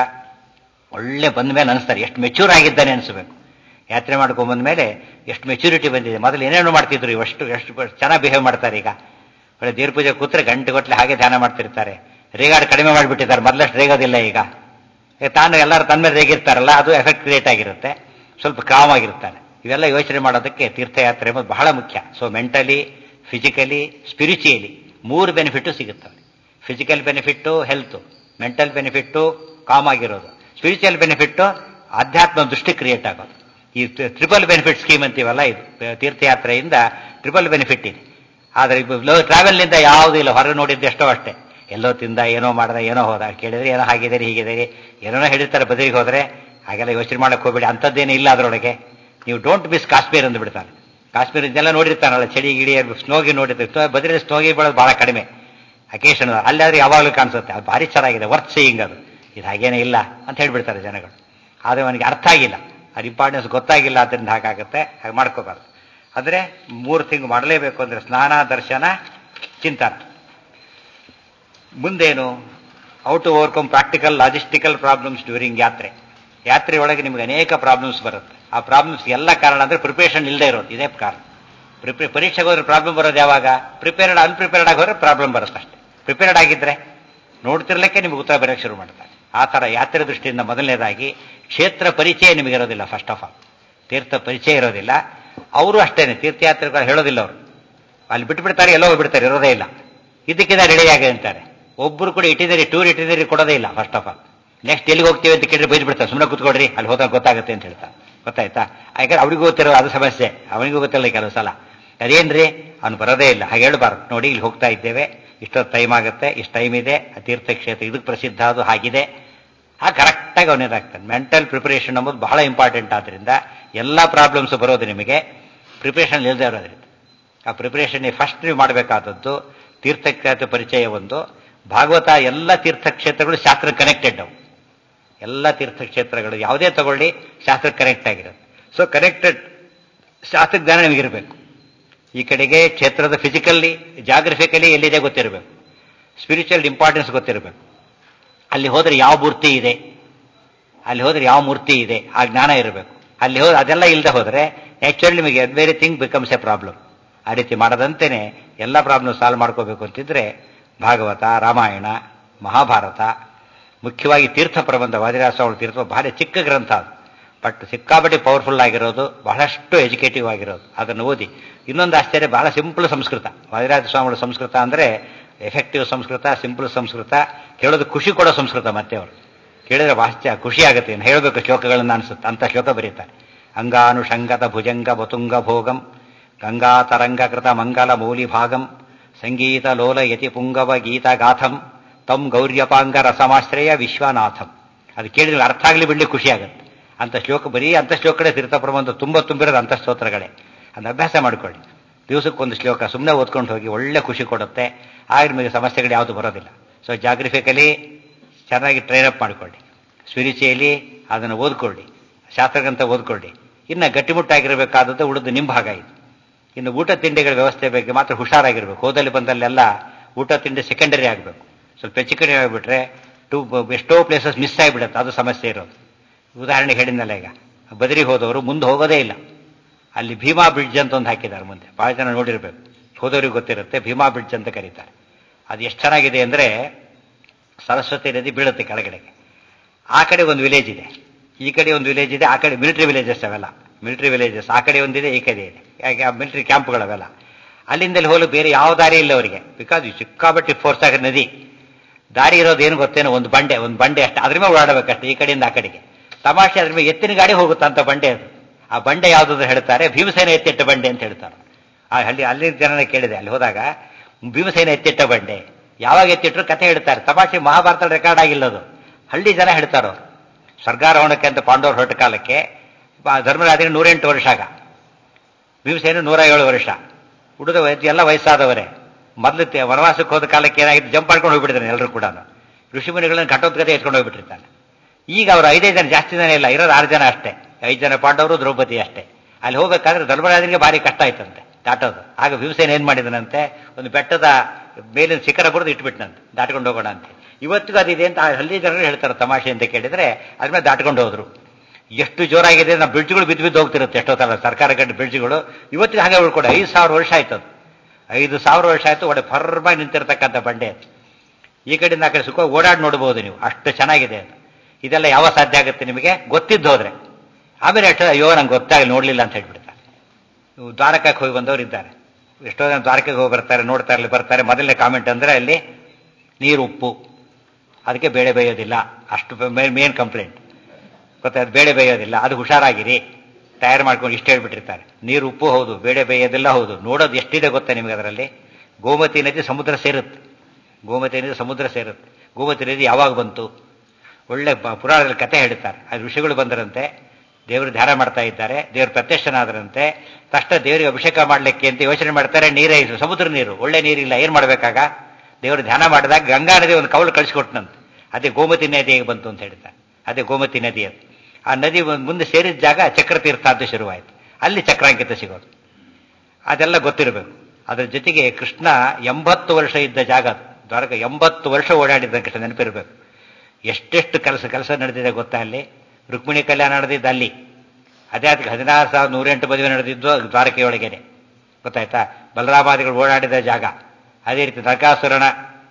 ಒಳ್ಳೆ ಬಂದ ಮೇಲೆ ಅನಿಸ್ತಾರೆ ಎಷ್ಟು ಮೆಚೂರ್ ಆಗಿದ್ದಾನೆ ಅನಿಸ್ಬೇಕು ಯಾತ್ರೆ ಮಾಡ್ಕೊಂಡ್ ಬಂದ ಮೇಲೆ ಎಷ್ಟು ಮೆಚುರಿಟಿ ಬಂದಿದೆ ಮೊದಲು ಏನೇನು ಮಾಡ್ತಿದ್ರು ಇವಷ್ಟು ಎಷ್ಟು ಚೆನ್ನಾಗಿ ಬಿಹೇವ್ ಮಾಡ್ತಾರೆ ಈಗ ಒಳ್ಳೆ ದೇವ್ರ ಪೂಜೆ ಕೂತ್ರೆ ಗಂಟೆ ಗಟ್ಟಲೆ ಹಾಗೆ ಧ್ಯಾನ ಮಾಡ್ತಿರ್ತಾರೆ ರೇಗಾಡ್ ಕಡಿಮೆ ಮಾಡಿಬಿಟ್ಟಿದ್ದಾರೆ ಮೊದಲಷ್ಟು ರೇಗೋದಿಲ್ಲ ಈಗ ಈಗ ತಾನು ಎಲ್ಲರೂ ತನ್ನ ಮೇಲೆ ರೇಗಿರ್ತಾರಲ್ಲ ಅದು ಎಫೆಕ್ಟ್ ಕ್ರಿಯೇಟ್ ಆಗಿರುತ್ತೆ ಸ್ವಲ್ಪ ಕಾಮ್ ಆಗಿರ್ತಾನೆ ಇವೆಲ್ಲ ಯೋಚನೆ ಮಾಡೋದಕ್ಕೆ ತೀರ್ಥಯಾತ್ರೆ ಎಂಬುದು ಬಹಳ ಮುಖ್ಯ ಸೊ ಮೆಂಟಲಿ ಫಿಸಿಕಲಿ ಸ್ಪಿರಿಚುಯಲಿ ಮೂರು ಬೆನಿಫಿಟ್ ಸಿಗುತ್ತವೆ physical benefit health mental benefit calm ಆಗಿರೋದು ಸ್ಪಿರಿಚುವಲ್ ಬೆನಿಫಿಟ್ಟು ಆಧ್ಯಾತ್ಮ ದೃಷ್ಟಿ ಕ್ರಿಯೇಟ್ ಆಗೋದು ಈ ಟ್ರಿಪಲ್ ಬೆನಿಫಿಟ್ ಸ್ಕೀಮ್ ಅಂತೀವಲ್ಲ ಇದು ತೀರ್ಥಯಾತ್ರೆಯಿಂದ ಟ್ರಿಪಲ್ ಬೆನಿಫಿಟ್ ಇದೆ ಆದರೆ ಟ್ರಾವೆಲ್ನಿಂದ ಯಾವುದೂ ಇಲ್ಲ ಹೊರಗೆ ನೋಡಿದ್ದು ಎಷ್ಟೋ ಅಷ್ಟೇ ಎಲ್ಲೋ ತಿಂದ ಏನೋ ಮಾಡ್ದ ಏನೋ ಹೋದ ಕೇಳಿದ್ರೆ ಏನೋ ಹಾಗಿದ್ದೀರಿ ಹೀಗಿದ್ದೀರಿ ಏನೇನೋ ಹೇಳಿರ್ತಾರೆ ಬದಲಿಗೆ ಹೋದ್ರೆ ಹಾಗೆಲ್ಲ ಯೋಚನೆ ಮಾಡಕ್ಕೆ ಹೋಗ್ಬೇಡಿ ಅಂಥದ್ದೇನು ಇಲ್ಲ ಅದರೊಳಗೆ ನೀವು ಡೋಂಟ್ ಮಿಸ್ ಕಾಶ್ಮೀರ್ ಅಂತ ಬಿಡ್ತಾನೆ ಕಾಶ್ಮೀರ ಇದೆಲ್ಲ ನೋಡಿರ್ತಾನಲ್ಲ ಚಳಿ ಗಿಡಿ ಸ್ನೋಗಿ ನೋಡಿರ್ತಾರೆ ಬದಲಿ ಸ್ನೋಗಿ ಬೀಳೋದು ಬಹಳ ಕಡಿಮೆ ಅಕೇಶನ್ ಅಲ್ಲಾದ್ರೆ ಯಾವಾಗಲೂ ಕಾಣಿಸುತ್ತೆ ಅದು ಭಾರಿ ಚೆನ್ನಾಗಿದೆ ವರ್ತ್ ಸೇಯಿಂಗ್ ಅದು ಇದು ಹಾಗೇನೇ ಇಲ್ಲ ಅಂತ ಹೇಳ್ಬಿಡ್ತಾರೆ ಜನಗಳು ಆದರೆ ಅವನಿಗೆ ಅರ್ಥ ಆಗಿಲ್ಲ ಅದು ಇಂಪಾರ್ಟೆನ್ಸ್ ಗೊತ್ತಾಗಿಲ್ಲ ಅದರಿಂದ ಹಾಗಾಗುತ್ತೆ ಹಾಗೆ ಮಾಡ್ಕೋಬಾರ್ದು ಆದರೆ ಮೂರು ತಿಂಗಳು ಮಾಡಲೇಬೇಕು ಅಂದರೆ ಸ್ನಾನ ದರ್ಶನ ಚಿಂತನ ಮುಂದೇನು how to overcome practical logistical problems during ಯಾತ್ರೆ ಯಾತ್ರೆ ಒಳಗೆ ನಿಮಗೆ ಅನೇಕ ಪ್ರಾಬ್ಲಮ್ಸ್ ಬರುತ್ತೆ ಆ ಪ್ರಾಬ್ಲಮ್ಸ್ ಎಲ್ಲ ಕಾರಣ ಅಂದ್ರೆ ಪ್ರಿಪರೇಷನ್ ಇಲ್ಲದೆ ಇರೋದು ಇದೇ ಕಾರಣ ಪ್ರಿಪೇ ಪರೀಕ್ಷೆಗೆ ಹೋದ್ರೆ ಪ್ರಾಬ್ಲಮ್ ಬರೋದು ಯಾವಾಗ ಪ್ರಿಪೇರ್ಡ್ ಅನ್ಪ್ರಿಪೇರ್ಡ್ ಆಗಿ ಹೋದ್ರೆ ಪ್ರಾಬ್ಲಮ್ ಬರುತ್ತೆ ಅಷ್ಟೇ ಪ್ರಿಪೇರ್ಡ್ ಆಗಿದ್ರೆ ನೋಡ್ತಿರ್ಲಿಕ್ಕೆ ನಿಮಗೆ ಉತ್ತರ ಬರೋಕ್ಕೆ ಶುರು ಮಾಡ್ತಾರೆ ಆ ಥರ ಯಾತ್ರೆ ದೃಷ್ಟಿಯಿಂದ ಮೊದಲನೇದಾಗಿ ಕ್ಷೇತ್ರ ಪರಿಚಯ ನಿಮಗೆ ಇರೋದಿಲ್ಲ ಫಸ್ಟ್ ಆಫ್ ಆಲ್ ತೀರ್ಥ ಪರಿಚಯ ಇರೋದಿಲ್ಲ ಅವರು ಅಷ್ಟೇನೆ ತೀರ್ಥಯಾತ್ರೆಗಳು ಹೇಳೋದಿಲ್ಲ ಅವರು ಅಲ್ಲಿ ಬಿಟ್ಬಿಡ್ತಾರೆ ಎಲ್ಲೋ ಹೋಗ್ಬಿಡ್ತಾರೆ ಇರೋದೇ ಇಲ್ಲ ಇದಕ್ಕಿಂತ ರೆಡಿ ಆಗಿ ಅಂತಾರೆ ಒಬ್ಬರು ಕೂಡ ಇಟ್ಟಿದ್ದೀರಿ ಟೂರ್ ಇಟ್ಟಿದ್ದೀರಿ ಕೊಡೋದೇ ಇಲ್ಲ ಫಸ್ಟ್ ಆಫ್ ಆಲ್ ನೆಕ್ಸ್ಟ್ ಎಲ್ಲಿಗೆ ಹೋಗ್ತೀವಿ ಅಂತ ಕೇಳಿದ್ರೆ ಬೈದು ಬಿಡ್ತಾರೆ ಸುಮ್ಮನೆ ಕೂತ್ಕೊಡ್ರಿ ಅಲ್ಲಿ ಹೋದಾಗ ಗೊತ್ತಾಗುತ್ತೆ ಅಂತ ಹೇಳ್ತಾರೆ ಗೊತ್ತಾಯ್ತಾ ಯಾಕಂದ್ರೆ ಅವ್ರಿಗೂ ಗೊತ್ತಿರೋ ಅದು ಸಮಸ್ಯೆ ಅವನಿಗೂ ಗೊತ್ತಿಲ್ಲ ಕೆಲವು ಸಲ ಅದೇನ್ರಿ ಅವ್ನು ಬರೋದೇ ಇಲ್ಲ ಹಾಗೆ ಹೇಳ್ಬಾರ್ದು ನೋಡಿ ಇಲ್ಲಿ ಹೋಗ್ತಾ ಇದ್ದೇವೆ ಇಷ್ಟೊತ್ತು ಟೈಮ್ ಆಗುತ್ತೆ ಇಷ್ಟು ಟೈಮ್ ಇದೆ ಆ ತೀರ್ಥಕ್ಷೇತ್ರ ಇದಕ್ಕೆ ಪ್ರಸಿದ್ಧ ಅದು ಹಾಗಿದೆ ಆ ಕರೆಕ್ಟಾಗಿ ಅವನೇದಾಗ್ತಾನೆ ಮೆಂಟಲ್ ಪ್ರಿಪರೇಷನ್ ಅನ್ನೋದು ಬಹಳ ಇಂಪಾರ್ಟೆಂಟ್ ಆದ್ರಿಂದ ಎಲ್ಲ ಪ್ರಾಬ್ಲಮ್ಸ್ ಬರೋದು ನಿಮಗೆ ಪ್ರಿಪರೇಷನ್ ಇಲ್ಲದೆ ಇರೋದ್ರಿಂದ ಆ ಪ್ರಿಪರೇಷನ್ ಫಸ್ಟ್ ನೀವು ಮಾಡಬೇಕಾದದ್ದು ತೀರ್ಥಕ್ಷೇತ್ರ ಪರಿಚಯ ಒಂದು ಭಾಗವತ ಎಲ್ಲ ತೀರ್ಥಕ್ಷೇತ್ರಗಳು ಶಾಸ್ತ್ರ ಕನೆಕ್ಟೆಡ್ ಅವು ಎಲ್ಲ ತೀರ್ಥಕ್ಷೇತ್ರಗಳು ಯಾವುದೇ ತಗೊಳ್ಳಿ ಶಾಸ್ತ್ರ ಕನೆಕ್ಟ್ ಆಗಿರೋದು ಸೊ ಕನೆಕ್ಟೆಡ್ ಶಾಸ್ತ್ರ ಜ್ಞಾನ ನಿಮಗಿರಬೇಕು ಈ ಕಡೆಗೆ ಕ್ಷೇತ್ರದ ಫಿಸಿಕಲ್ಲಿ ಜಾಗ್ರಫಿಕಲಿ ಎಲ್ಲಿದೆ ಗೊತ್ತಿರಬೇಕು ಸ್ಪಿರಿಚುವಲ್ ಇಂಪಾರ್ಟೆನ್ಸ್ ಗೊತ್ತಿರಬೇಕು ಅಲ್ಲಿ ಹೋದ್ರೆ ಯಾವ ಮೂರ್ತಿ ಇದೆ ಅಲ್ಲಿ ಹೋದ್ರೆ ಯಾವ ಮೂರ್ತಿ ಇದೆ ಆ ಜ್ಞಾನ ಇರಬೇಕು ಅಲ್ಲಿ ಹೋದ್ರೆ ಅದೆಲ್ಲ ಇಲ್ಲದೆ ಹೋದ್ರೆ ಆಕ್ಚುಲಿ ನಿಮಗೆ ಎವ್ರಿಥಿಂಗ್ ಬಿಕಮ್ಸ್ ಎ ಪ್ರಾಬ್ಲಮ್ ಆ ರೀತಿ ಮಾಡದಂತೆಯೇ ಎಲ್ಲ ಪ್ರಾಬ್ಲಮ್ ಸಾಲ್ವ್ ಮಾಡ್ಕೋಬೇಕು ಅಂತಿದ್ರೆ ಭಾಗವತ ರಾಮಾಯಣ ಮಹಾಭಾರತ ಮುಖ್ಯವಾಗಿ ತೀರ್ಥ ಪ್ರಬಂಧ ವಾದಿರಾಸವಳ ತೀರ್ಥ ಭಾರಿ ಚಿಕ್ಕ ಗ್ರಂಥ ಅದು ಬಟ್ ಸಿಕ್ಕಾಪಟ್ಟೆ ಪವರ್ಫುಲ್ ಆಗಿರೋದು ಬಹಳಷ್ಟು ಎಜುಕೇಟಿವ್ ಆಗಿರೋದು ಅದನ್ನು ಓದಿ ಇನ್ನೊಂದು ಆಶ್ಚರ್ಯ ಬಹಳ ಸಿಂಪಲ್ ಸಂಸ್ಕೃತ ವಾದಿರಾಜ ಸ್ವಾಮಿಗಳ ಸಂಸ್ಕೃತ ಅಂದ್ರೆ ಎಫೆಕ್ಟಿವ್ ಸಂಸ್ಕೃತ ಸಿಂಪಲ್ ಸಂಸ್ಕೃತ ಕೇಳೋದು ಖುಷಿ ಕೊಡೋ ಸಂಸ್ಕೃತ ಮತ್ತೆ ಅವರು ಕೇಳಿದ್ರೆ ವಾಸ್ತ್ಯ ಖುಷಿ ಆಗುತ್ತೆ ಏನು ಹೇಳಬೇಕು ಶ್ಲೋಕಗಳನ್ನ ಅನಿಸುತ್ತೆ ಅಂತ ಶ್ಲೋಕ ಬರೀತಾರೆ ಅಂಗಾನುಷಂಗತ ಭುಜಂಗ ಬತುಂಗ ಭೋಗಂ ಗಂಗಾ ತರಂಗಕೃತ ಮಂಗಲ ಮೌಲಿ ಭಾಗಂ ಸಂಗೀತ ಲೋಲ ಯತಿ ಪುಂಗವ ಗೀತ ಗಾಥಂ ತಂ ಗೌರ್ಯಪಾಂಗ ರಸಮಾಶ್ರಯ ವಿಶ್ವನಾಥಂ ಅದು ಕೇಳಿದ್ರೆ ಅರ್ಥ ಆಗಲಿ ಬಿಡ್ಲಿ ಖುಷಿ ಆಗುತ್ತೆ ಅಂತ ಶ್ಲೋಕ ಬರೀ ಅಂತ ಶ್ಲೋಕಗಳೇ ತೀರ್ಥ ಪ್ರಬಂಧ ತುಂಬ ತುಂಬಿರೋದು ಅಂತ ಸ್ತೋತ್ರಗಳೇ ಅದನ್ನ ಅಭ್ಯಾಸ ಮಾಡ್ಕೊಳ್ಳಿ ದಿವಸಕ್ಕೊಂದು ಶ್ಲೋಕ ಸುಮ್ಮನೆ ಓದ್ಕೊಂಡು ಹೋಗಿ ಒಳ್ಳೆ ಖುಷಿ ಕೊಡುತ್ತೆ ಆಗ ನಿಮಗೆ ಸಮಸ್ಯೆಗಳು ಯಾವುದು ಬರೋದಿಲ್ಲ ಸೊ ಜಾಗ್ರಫಿಕಲಿ ಚೆನ್ನಾಗಿ ಟ್ರೈನ್ ಅಪ್ ಮಾಡ್ಕೊಳ್ಳಿ ಸ್ಪಿರಿಚುಯಲಿ ಅದನ್ನು ಓದ್ಕೊಳ್ಳಿ ಶಾಸ್ತ್ರಗ್ರಂಥ ಓದ್ಕೊಳ್ಳಿ ಇನ್ನು ಗಟ್ಟಿಮುಟ್ಟಾಗಿರಬೇಕಾದದ್ದು ಉಳಿದು ನಿಮ್ಮ ಭಾಗ ಇದು ಇನ್ನು ಊಟ ತಿಂಡಿಗಳ ವ್ಯವಸ್ಥೆ ಬಗ್ಗೆ ಮಾತ್ರ ಹುಷಾರಾಗಿರ್ಬೇಕು ಹೋದಲ್ಲಿ ಬಂದಲ್ಲೆಲ್ಲ ಊಟ ತಿಂಡಿ ಸೆಕೆಂಡರಿ ಆಗಬೇಕು ಸ್ವಲ್ಪ ಹೆಚ್ಚು ಕಡಿಮೆ ಆಗಿಬಿಟ್ರೆ ಟು ಎಷ್ಟೋ ಪ್ಲೇಸಸ್ ಮಿಸ್ ಆಗಿಬಿಡುತ್ತೆ ಅದು ಸಮಸ್ಯೆ ಇರೋದು ಉದಾಹರಣೆ ಹೇಳಿದ್ನಲ್ಲ ಈಗ ಬದರಿಗೆ ಹೋದವರು ಮುಂದೆ ಹೋಗೋದೇ ಇಲ್ಲ ಅಲ್ಲಿ ಭೀಮಾ ಬ್ರಿಡ್ಜ್ ಅಂತ ಒಂದು ಹಾಕಿದ್ದಾರೆ ಮುಂದೆ ಬಹಳ ಜನ ನೋಡಿರ್ಬೇಕು ಹೋದವ್ರಿಗೆ ಗೊತ್ತಿರುತ್ತೆ ಭೀಮಾ ಬ್ರಿಡ್ಜ್ ಅಂತ ಕರೀತಾರೆ ಅದು ಎಷ್ಟು ಚೆನ್ನಾಗಿದೆ ಅಂದರೆ ಸರಸ್ವತಿ ನದಿ ಬೀಳುತ್ತೆ ಕೆಳಗಡೆಗೆ ಆ ಕಡೆ ಒಂದು ವಿಲೇಜ್ ಇದೆ ಈ ಕಡೆ ಒಂದು ವಿಲೇಜ್ ಇದೆ ಆ ಕಡೆ ಮಿಲಿಟರಿ ವಿಲೇಜಸ್ ಅವೆಲ್ಲ ಮಿಲಿಟರಿ ವಿಲೇಜಸ್ ಆ ಕಡೆ ಒಂದಿದೆ ಈ ಕಡೆ ಇದೆ ಯಾಕೆ ಆ ಮಿಲಿಟರಿ ಕ್ಯಾಂಪ್ಗಳವೆಲ್ಲ ಅಲ್ಲಿಂದಲ್ಲಿ ಹೋಲು ಬೇರೆ ಯಾವ ದಾರಿ ಇಲ್ಲ ಅವರಿಗೆ ಬಿಕಾಸ್ ಸಿಕ್ಕಾಬಟ್ಟಿ ಫೋರ್ಸ್ ಆಗ ನದಿ ದಾರಿ ಇರೋದು ಏನು ಗೊತ್ತೇನೋ ಒಂದು ಬಂಡೆ ಒಂದು ಬಂಡೆ ಅಷ್ಟೇ ಅದ್ರ ಮೇಲೆ ಓಡಾಡಬೇಕಷ್ಟೇ ಈ ಕಡೆಯಿಂದ ಆ ಕಡೆಗೆ ತಮಾಷೆ ಅದ್ರ ಮೇಲೆ ಎತ್ತಿನ ಗಾಡಿ ಹೋಗುತ್ತಂತ ಬಂಡೆ ಅದು ಆ ಬಂಡೆ ಯಾವ್ದು ಹೇಳ್ತಾರೆ ಭೀಮಸೇನ ಎತ್ತಿಟ್ಟ ಬಂಡೆ ಅಂತ ಹೇಳ್ತಾರೆ ಆ ಅಲ್ಲಿ ಅಲ್ಲಿ ಜನನ ಕೇಳಿದೆ ಅಲ್ಲಿ ಹೋದಾಗ ಭೀಮಸೇನ ಎತ್ತಿಟ್ಟ ಬಂಡೆ ಯಾವಾಗ ಎತ್ತಿಟ್ರು ಕಥೆ ಹೇಳ್ತಾರೆ ತಮಾಷೆ ಮಹಾಭಾರತ ರೆಕಾರ್ಡ್ ಆಗಿಲ್ಲ ಅದು ಹಳ್ಳಿ ಜನ ಹೇಳ್ತಾರೋ ಸ್ವರ್ಗಾರೋಹಣಕ್ಕೆ ಅಂತ ಪಾಂಡವರು ಹೊರಟ ಕಾಲಕ್ಕೆ ಧರ್ಮರಾಜನಿಗೆ ನೂರೆಂಟು ವರ್ಷ ಆಗ ಭೀಮಸೇನ ನೂರ ಏಳು ವರ್ಷ ಹುಡುಗ ಎಲ್ಲ ವಯಸ್ಸಾದವರೇ ಮೊದಲು ವನವಾಸಕ್ಕೆ ಹೋದ ಕಾಲಕ್ಕೆ ಏನಾಗಿತ್ತು ಜಂಪ್ ಮಾಡ್ಕೊಂಡು ಹೋಗ್ಬಿಟ್ಟಿದ್ದಾನೆ ಎಲ್ಲರೂ ಕೂಡ ಋಷಿಮುನಿಗಳನ್ನು ಕಟ್ಟೋದ್ಗತೆ ಎತ್ಕೊಂಡು ಹೋಗ್ಬಿಟ್ಟಿರ್ತಾನೆ ಈಗ ಅವರು ಐದೈದು ಜನ ಜಾಸ್ತಿ ಜನ ಇಲ್ಲ ಇರೋದು ಆರು ಜನ ಅಷ್ಟೇ ಐದು ಜನ ಪಾಂಡವರು ದ್ರೌಪದಿ ಅಷ್ಟೇ ಅಲ್ಲಿ ಹೋಗ್ಬೇಕಾದ್ರೆ ಧರ್ಮರಾಜನಿಗೆ ಭಾರಿ ಕಷ್ಟ ಆಯ್ತಂತೆ ದಾಟೋದು ಆಗ ಭೀಮಸೇನ ಏನ್ ಮಾಡಿದನಂತೆ ಒಂದು ಬೆಟ್ಟದ ಮೇಲಿನ ಶಿಖರ ಬರೆದು ಇಟ್ಬಿಟ್ನಂತೆ ದಾಟ್ಕೊಂಡು ಹೋಗೋಣ ಅಂತ ಇವತ್ತಿಗೂ ಅದಿದೆ ಅಂತ ಹಳ್ಳಿ ಜನರು ಹೇಳ್ತಾರೆ ತಮಾಷೆ ಅಂತ ಕೇಳಿದ್ರೆ ಅದ್ರ ಮೇಲೆ ದಾಟ್ಕೊಂಡು ಹೋದ್ರು ಎಷ್ಟು ಜೋರಾಗಿದೆ ನಾವು ಬ್ರಿಡ್ಜ್ಗಳು ಬಿದ್ದು ಬಿದ್ದು ಹೋಗ್ತಿರುತ್ತೆ ಎಷ್ಟೋ ತರ ಸರ್ಕಾರ ಕಟ್ಟ ಬ್ರಿಡ್ಜ್ಗಳು ಇವತ್ತಿಗೆ ಹಾಗೆ ಉಳ್ಕೊಂಡು ಐದು ಸಾವಿರ ವರ್ಷ ಆಯ್ತು ಅದು ಐದು ಸಾವಿರ ವರ್ಷ ಆಯ್ತು ಒಳ್ಳೆ ಫರ್ಮಾಗಿ ನಿಂತಿರ್ತಕ್ಕಂಥ ಬಂಡೆ ಅದು ಈ ಕಡೆಯಿಂದ ಆ ಕಡೆ ಸುಖ ಓಡಾಡಿ ನೋಡಬಹುದು ನೀವು ಅಷ್ಟು ಚೆನ್ನಾಗಿದೆ ಅದು ಇದೆಲ್ಲ ಯಾವ ಸಾಧ್ಯ ಆಗುತ್ತೆ ನಿಮಗೆ ಗೊತ್ತಿದ್ದು ಹೋದ್ರೆ ಆಮೇಲೆ ಎಷ್ಟು ಅಯ್ಯೋ ನಂಗೆ ಗೊತ್ತಾಗಲಿ ನೋಡ್ಲಿಲ್ಲ ಅಂತ ಹೇಳ್ಬಿಡ್ತಾರೆ ನೀವು ದ್ವಾರಕಕ್ಕೆ ಹೋಗಿ ಬಂದವರು ಇದ್ದಾರೆ ಎಷ್ಟೋ ಜನ ದ್ವಾರಕೆಗೆ ಹೋಗಿ ಬರ್ತಾರೆ ನೋಡ್ತಾ ಇರಲಿ ಬರ್ತಾರೆ ಮೊದಲನೇ ಕಾಮೆಂಟ್ ಅಂದ್ರೆ ಅಲ್ಲಿ ನೀರು ಉಪ್ಪು ಅದಕ್ಕೆ ಬೇಳೆ ಬೇಯೋದಿಲ್ಲ ಅಷ್ಟು ಮೇನ್ ಕಂಪ್ಲೇಂಟ್ ಗೊತ್ತಾಯ್ತು ಬೇಳೆ ಬೇಯೋದಿಲ್ಲ ಅದು ಹುಷಾರಾಗಿರಿ ತಯಾರು ಮಾಡ್ಕೊಂಡು ಇಷ್ಟು ಹೇಳ್ಬಿಟ್ಟಿರ್ತಾರೆ ನೀರು ಉಪ್ಪು ಹೌದು ಬೇಳೆ ಬೇಯೋದಿಲ್ಲ ಹೌದು ನೋಡೋದು ಎಷ್ಟಿದೆ ಗೊತ್ತಾ ನಿಮಗೆ ಅದರಲ್ಲಿ ಗೋಮತಿ ನದಿ ಸಮುದ್ರ ಸೇರುತ್ತೆ ಗೋಮತಿ ನದಿ ಸಮುದ್ರ ಸೇರುತ್ತೆ ಗೋಮತಿ ನದಿ ಯಾವಾಗ ಬಂತು ಒಳ್ಳೆ ಪುರಾಣದಲ್ಲಿ ಕತೆ ಹೇಳ್ತಾರೆ ಅದು ಋಷಿಗಳು ಬಂದರಂತೆ ದೇವರು ಧ್ಯಾನ ಮಾಡ್ತಾ ಇದ್ದಾರೆ ದೇವರು ಪ್ರತ್ಯಕ್ಷನಾದರಂತೆ ತಕ್ಷಣ ದೇವರಿಗೆ ಅಭಿಷೇಕ ಮಾಡ್ಲಿಕ್ಕೆ ಅಂತ ಯೋಚನೆ ಮಾಡ್ತಾರೆ ನೀರೇ ಇದು ಸಮುದ್ರ ನೀರು ಒಳ್ಳೆ ನೀರಿಲ್ಲ ಏನ್ ಮಾಡ್ಬೇಕಾಗ ದೇವರು ಧ್ಯಾನ ಮಾಡಿದಾಗ ಗಂಗಾ ನದಿ ಒಂದು ಕವಲು ಕಳಿಸ್ಕೊಟ್ನಂತೆ ಅದೇ ಗೋಮತಿ ನದಿ ಬಂತು ಅಂತ ಹೇಳ್ತಾರೆ ಅದೇ ಗೋಮತಿ ನದಿ ಅದು ಆ ನದಿ ಮುಂದೆ ಸೇರಿದ ಜಾಗ ಚಕ್ರತೀರ್ಥ ಅಂತ ಶುರುವಾಯಿತು ಅಲ್ಲಿ ಚಕ್ರಾಂಕಿತ ಸಿಗೋದು ಅದೆಲ್ಲ ಗೊತ್ತಿರಬೇಕು ಅದರ ಜೊತೆಗೆ ಕೃಷ್ಣ ಎಂಬತ್ತು ವರ್ಷ ಇದ್ದ ಜಾಗ ಅದು ದ್ವಾರಕ ಎಂಬತ್ತು ವರ್ಷ ಓಡಾಡಿದ್ದ ಕೃಷ್ಣ ನೆನಪಿರಬೇಕು ಎಷ್ಟೆಷ್ಟು ಕೆಲಸ ಕೆಲಸ ನಡೆದಿದೆ ಗೊತ್ತಾ ಅಲ್ಲಿ ರುಕ್ಮಿಣಿ ಕಲ್ಯಾಣ ನಡೆದಿದ್ದು ಅಲ್ಲಿ ಅದೇ ಅದಕ್ಕೆ ಹದಿನಾರು ಸಾವಿರದ ನೂರೆಂಟು ಮದುವೆ ನಡೆದಿದ್ದು ದ್ವಾರಕೆಯೊಳಗೇನೆ ಗೊತ್ತಾಯ್ತಾ ಬಲರಾಮಾದಿಗಳು ಓಡಾಡಿದ ಜಾಗ ಅದೇ ರೀತಿ ನರಕಾಸುರನ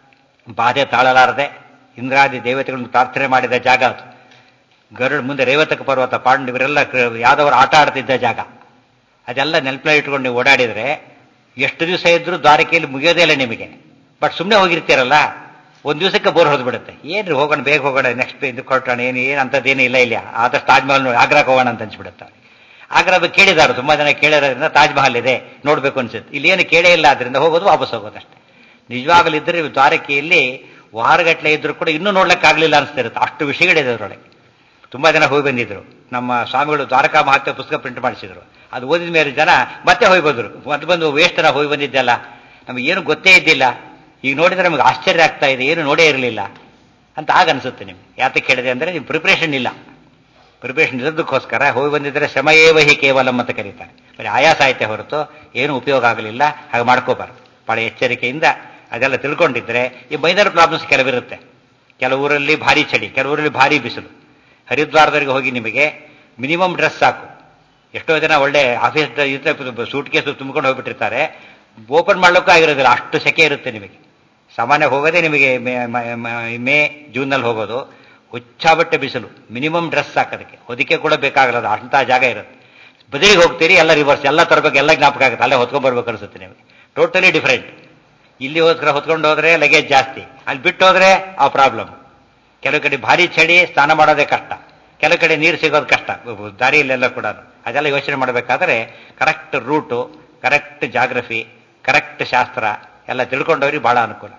ಬಾಧೆ ತಾಳಲಾರದೆ ಇಂದ್ರಾದಿ ದೇವತೆಗಳನ್ನು ಪ್ರಾರ್ಥನೆ ಮಾಡಿದ ಜಾಗ ಅದು ಗರುಡ ಮುಂದೆ ರೇವತಕ ಪರ್ವತ ಪಾಂಡು ಇವರೆಲ್ಲ ಯಾದವರು ಆಟ ಆಡ್ತಿದ್ದ ಜಾಗ ಅದೆಲ್ಲ ನೆನಪಲ್ಲಿ ಇಟ್ಕೊಂಡು ನೀವು ಓಡಾಡಿದ್ರೆ ಎಷ್ಟು ದಿವಸ ಇದ್ರೂ ದ್ವಾರಕೆಯಲ್ಲಿ ಮುಗಿಯೋದೇ ಇಲ್ಲ ನಿಮಗೆ ಬಟ್ ಸುಮ್ಮನೆ ಹೋಗಿರ್ತೀರಲ್ಲ ಒಂದು ದಿವಸಕ್ಕೆ ಬೋರ್ ಹೊಡೆದು ಬಿಡುತ್ತೆ ಏನ್ರಿ ಹೋಗೋಣ ಬೇಗ ಹೋಗೋಣ ನೆಕ್ಸ್ಟ್ ಇದು ಕೊಟ್ಟೋಣ ಏನು ಏನು ಅಂಥದ್ದೇನು ಇಲ್ಲ ಇಲ್ಲ ಆದಷ್ಟು ಆದ್ಮೇಲೆ ಆಗ್ರಾಕ್ ಹೋಗೋಣ ಅಂತ ಅನ್ಸ್ಬಿಡುತ್ತೆ ಆಗ್ರಾ ಕೇಳಿದಾರು ತುಂಬಾ ಜನ ಕೇಳಿರೋದ್ರಿಂದ ತಾಜ್ ಮಹಲ್ ಇದೆ ನೋಡ್ಬೇಕು ಅನ್ಸುತ್ತೆ ಇಲ್ಲಿ ಏನು ಕೇಳೇ ಇಲ್ಲ ಆದ್ರಿಂದ ಹೋಗೋದು ವಾಪಸ್ ಹೋಗೋದಷ್ಟೇ ನಿಜವಾಗಲೂ ಇದ್ರೆ ದ್ವಾರಕೆಯಲ್ಲಿ ವಾರಗಟ್ಲೆ ಇದ್ರು ಕೂಡ ಇನ್ನೂ ನೋಡ್ಲಿಕ್ಕಾಗ್ಲಿಲ್ಲ ಅನಿಸ್ತಿರುತ್ತೆ ಅಷ್ಟು ವಿಷಯಗಳಿದೆ ಅದರೊಳಗೆ ತುಂಬಾ ಜನ ಹೋಗಿ ಬಂದಿದ್ರು ನಮ್ಮ ಸ್ವಾಮಿಗಳು ದ್ವಾರಕಾ ಮಹತ್ವ ಪುಸ್ತಕ ಪ್ರಿಂಟ್ ಮಾಡಿಸಿದ್ರು ಅದು ಓದಿದ ಮೇಲೆ ಜನ ಮತ್ತೆ ಹೋಗಿ ಬಂದ್ರು ಮತ್ತೆ ಬಂದು ವೇಸ್ಟ್ ನ ಹೋಗಿ ಬಂದಿದ್ದಲ್ಲ ನಮಗೆ ಏನು ಗೊತ್ತೇ ಇದ್ದಿಲ್ಲ ಈಗ ನೋಡಿದ್ರೆ ನಮಗೆ ಆಶ್ಚರ್ಯ ಆಗ್ತಾ ಇದೆ ಏನು ನೋಡೇ ಇರಲಿಲ್ಲ ಅಂತ ಆಗ ಅನಿಸುತ್ತೆ ನಿಮ್ಗೆ ಯಾತಕ್ಕೆ ಹೇಳಿದೆ ಅಂದ್ರೆ ನಿಮ್ ಪ್ರಿಪ್ರೇಷನ್ ಇಲ್ಲ ಪ್ರಿಪರೇಷನ್ ಇರೋದಕ್ಕೋಸ್ಕರ ಹೋಗಿ ಬಂದಿದ್ರೆ ಶ್ರಮಯೇವ ಹಿ ಕೇವಲಂ ಅಂತ ಕರೀತಾರೆ ಬರೀ ಆಯಾಸ ಐತೆ ಹೊರತು ಏನು ಉಪಯೋಗ ಆಗಲಿಲ್ಲ ಹಾಗೆ ಮಾಡ್ಕೋಬಾರ್ದು ಬಹಳ ಎಚ್ಚರಿಕೆಯಿಂದ ಅದೆಲ್ಲ ತಿಳ್ಕೊಂಡಿದ್ರೆ ಈ ಮೈನರ್ ಪ್ರಾಬ್ಲಮ್ಸ್ ಕೆಲವಿರುತ್ತೆ ಕೆಲವೂರಲ್ಲಿ ಭಾರಿ ಚಳಿ ಕೆಲವೂರಲ್ಲಿ ಭಾರಿ ಬಿಸಿಲು ಹರಿದ್ವಾರದವರೆಗೆ ಹೋಗಿ ನಿಮಗೆ ಮಿನಿಮಮ್ ಡ್ರೆಸ್ ಸಾಕು ಎಷ್ಟೋ ಜನ ಒಳ್ಳೆ ಆಫೀಸ್ ಸೂಟ್ ಕೇಸು ತುಂಬಿಕೊಂಡು ಹೋಗ್ಬಿಟ್ಟಿರ್ತಾರೆ ಓಪನ್ ಮಾಡ್ಲಿಕ್ಕೂ ಆಗಿರೋದಿಲ್ಲ ಅಷ್ಟು ಸೆಕೆ ಇರುತ್ತೆ ನಿಮಗೆ ಸಾಮಾನ್ಯ ಹೋಗೋದೇ ನಿಮಗೆ ಮೇ ಮೇ ಜೂನ್ನಲ್ಲಿ ಹೋಗೋದು ಹುಚ್ಚಾಬಟ್ಟೆ ಬಿಸಿಲು ಮಿನಿಮಮ್ ಡ್ರೆಸ್ ಸಾಕೋದಕ್ಕೆ ಹೊದಿಕೆ ಕೂಡ ಬೇಕಾಗಲ್ಲ ಅಂಥ ಜಾಗ ಇರುತ್ತೆ ಬದಲಿಗೆ ಹೋಗ್ತೀರಿ ಎಲ್ಲ ರಿವರ್ಸ್ ಎಲ್ಲ ತರಬೇಕು ಎಲ್ಲ ಜ್ಞಾಪಕ ಆಗುತ್ತೆ ಅಲ್ಲೇ ಹೊತ್ಕೊಂಡ್ ಬರ್ಬೇಕು ಅನ್ಸುತ್ತೆ ನಿಮಗೆ ಟೋಟಲಿ ಡಿಫರೆಂಟ್ ಇಲ್ಲಿ ಹೋದ್ರೆ ಹೊತ್ಕೊಂಡು ಹೋದ್ರೆ ಲಗೇಜ್ ಜಾಸ್ತಿ ಅಲ್ಲಿ ಬಿಟ್ಟು ಹೋದ್ರೆ ಆ ಪ್ರಾಬ್ಲಮ್ ಕೆಲವು ಕಡೆ ಭಾರಿ ಚಳಿ ಸ್ನಾನ ಮಾಡೋದೇ ಕಷ್ಟ ಕೆಲವು ಕಡೆ ನೀರು ಸಿಗೋದು ಕಷ್ಟ ದಾರಿಯಲ್ಲೆಲ್ಲ ಕೂಡ ಅದೆಲ್ಲ ಯೋಚನೆ ಮಾಡಬೇಕಾದ್ರೆ correct route correct geography correct ಶಾಸ್ತ್ರ ಎಲ್ಲ ತಿಳ್ಕೊಂಡವ್ರಿಗೆ ಬಹಳ ಅನುಕೂಲ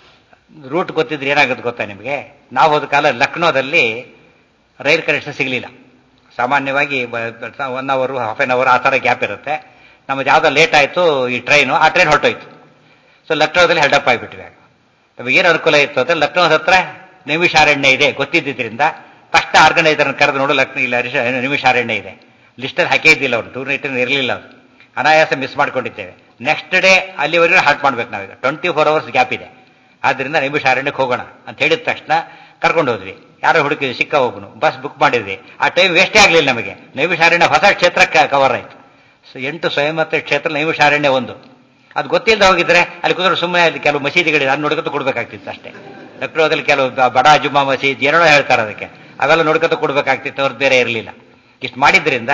ರೂಟ್ ಗೊತ್ತಿದ್ರೆ ಏನಾಗುತ್ತೆ ಗೊತ್ತಾ ನಿಮಗೆ ನಾವು ಹೋದ ಕಾಲ ಲಕ್ನೋದಲ್ಲಿ ರೈಲ್ ಕನೆಕ್ಷನ್ ಸಿಗಲಿಲ್ಲ ಸಾಮಾನ್ಯವಾಗಿ ಒನ್ ಅವರು ಹಾಫ್ ಆನ್ ಅವರ್ ಆ ಥರ ಗ್ಯಾಪ್ ಇರುತ್ತೆ ನಮ್ಮದು ಯಾವುದೋ ಲೇಟ್ ಆಯಿತು ಈ ಟ್ರೈನು ಆ ಟ್ರೈನ್ ಹೊರಟೋಯ್ತು ಸೊ ಲಕ್ನೋದಲ್ಲಿ ಹೆಲ್ಡಪ್ ಆಗಿಬಿಟ್ವಿ ಆಗ ನಮಗೆ ಏನು ಅನುಕೂಲ ಇತ್ತು ಅಂದ್ರೆ ಲಕ್ನೋದ ಹತ್ರ ನಿಮಿಷಾರಣ್ಯ ಇದೆ ಗೊತ್ತಿದ್ದಿದ್ರಿಂದ ತಕ್ಷಣ ಆರ್ಗನೈಸರ್ನ ಕರೆದು ನೋಡು ಲಕ್ನೋ ಇಲ್ಲ ನಿಮಿಷಾರಣ್ಯ ಇದೆ ಲಿಸ್ಟಲ್ಲಿ ಹಾಕೇ ಇದ್ದಿಲ್ಲ ಅವರು ಟೂರ್ ನೈಟ್ ಇರಲಿಲ್ಲ ಅವರು ಅನಾಯಾಸ ಮಿಸ್ ಮಾಡ್ಕೊಂಡಿದ್ದೇವೆ ನೆಕ್ಸ್ಟ್ ಡೇ ಅಲ್ಲಿವರೆಗೂ ಹಾಲ್ಟ್ ಮಾಡ್ಬೇಕು ನಾವೀಗ ಟ್ವೆಂಟಿ ಫೋರ್ ಅವರ್ಸ್ ಗ್ಯಾಪ್ ಇದೆ ಆದ್ರಿಂದ ನಿಮಿಷಾರಣ್ಯಕ್ಕೆ ಹೋಗೋಣ ಅಂತ ಹೇಳಿದ ತಕ್ಷಣ ಕರ್ಕೊಂಡು ಹೋದ್ವಿ ಯಾರೋ ಹುಡುಕಿದ್ವಿ ಸಿಕ್ಕ ಹೋಗ್ನು ಬಸ್ ಬುಕ್ ಮಾಡಿದ್ವಿ ಆ ಟೈಮ್ ವೇಸ್ಟೇ ಆಗಲಿಲ್ಲ ನಮಗೆ ನೈಮಿಷಾರಣ್ಯ ಹೊಸ ಕ್ಷೇತ್ರ ಕವರ್ ಆಯ್ತು ಸೊ ಎಂಟು ಸ್ವಯಂತ್ರ ಕ್ಷೇತ್ರ ನೈಮಿಷಾರಣ್ಯ ಒಂದು ಅದು ಗೊತ್ತಿಲ್ಲದೆ ಹೋಗಿದ್ರೆ ಅಲ್ಲಿ ಕೂತ್ಕೊಂಡು ಸುಮ್ಮನೆ ಅಲ್ಲಿ ಕೆಲವು ಮಸೀದಿಗಳಿದೆ ಅದನ್ನ ನೋಡ್ಕೊತ ಕೊಡ್ಬೇಕಾಗ್ತಿತ್ತು ಅಷ್ಟೇ ಲಕ್ನೋದಲ್ಲಿ ಕೆಲವು ಬಡ ಜುಮ್ಮಾ ಮಸೀದಿ ಏನೋ ಹೇಳ್ತಾರೆ ಅದಕ್ಕೆ ಅವೆಲ್ಲ ನೋಡ್ಕೊತ ಕೊಡ್ಬೇಕಾಗ್ತಿತ್ತು ಅವ್ರದ್ದು ಬೇರೆ ಇರಲಿಲ್ಲ ಇಷ್ಟು ಮಾಡಿದ್ರಿಂದ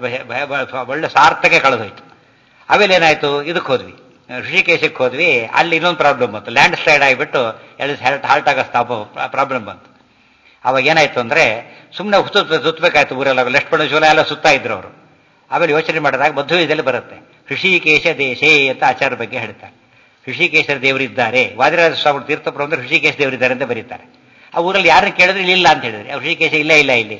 ಒಳ್ಳೆ ಸಾರ್ಥಕ ಕಳೆದೋಯ್ತು ಆಮೇಲೆ ಏನಾಯ್ತು ಇದಕ್ಕೆ ಹೋದ್ವಿ ಋಷಿಕೇಶಕ್ಕೆ ಹೋದ್ವಿ ಅಲ್ಲಿ ಇನ್ನೊಂದು ಪ್ರಾಬ್ಲಮ್ ಬಂತು ಲ್ಯಾಂಡ್ ಸ್ಲೈಡ್ ಆಗಿಬಿಟ್ಟು ಎರಡು ಹಾಲ್ಟ್ ಆಗೋ ಸ್ಟಾಪ್ ಪ್ರಾಬ್ಲಮ್ ಬಂತು ಅವಾಗ ಏನಾಯ್ತು ಅಂದ್ರೆ ಸುಮ್ಮನೆ ಸುತ್ತ ಸುತ್ತಬೇಕಾಯ್ತು ಊರೆಲ್ಲ ಲೆಫ್ಟ್ ಬಣ್ಣ ಶೂಲ ಎಲ್ಲ ಸುತ್ತಾ ಇದ್ರು ಅವರು ಆಮೇಲೆ ಯೋಚನೆ ಮಾಡಿದಾಗ ಮಧ್ವದಲ್ಲಿ ಬರುತ್ತೆ ಋಷಿಕೇಶ ದೇಶೇ ಅಂತ ಆಚಾರ ಬಗ್ಗೆ ಹೇಳ್ತಾರೆ ಋಷಿಕೇಶರ ದೇವರಿದ್ದಾರೆ ವಾದಿರಾಜ ಸ್ವಾಮಿ ತೀರ್ಥಪುರ ಅಂದ್ರೆ ಋಷಿಕೇಶ ದೇವರಿದ್ದಾರೆ ಅಂತ ಬರೀತಾರೆ ಆ ಊರಲ್ಲಿ ಯಾರನ್ನ ಕೇಳಿದ್ರೆ ಇಲ್ಲ ಅಂತ ಹೇಳಿದ್ರೆ ಋಷಿಕೇಶ ಇಲ್ಲ ಇಲ್ಲ ಇಲ್ಲಿ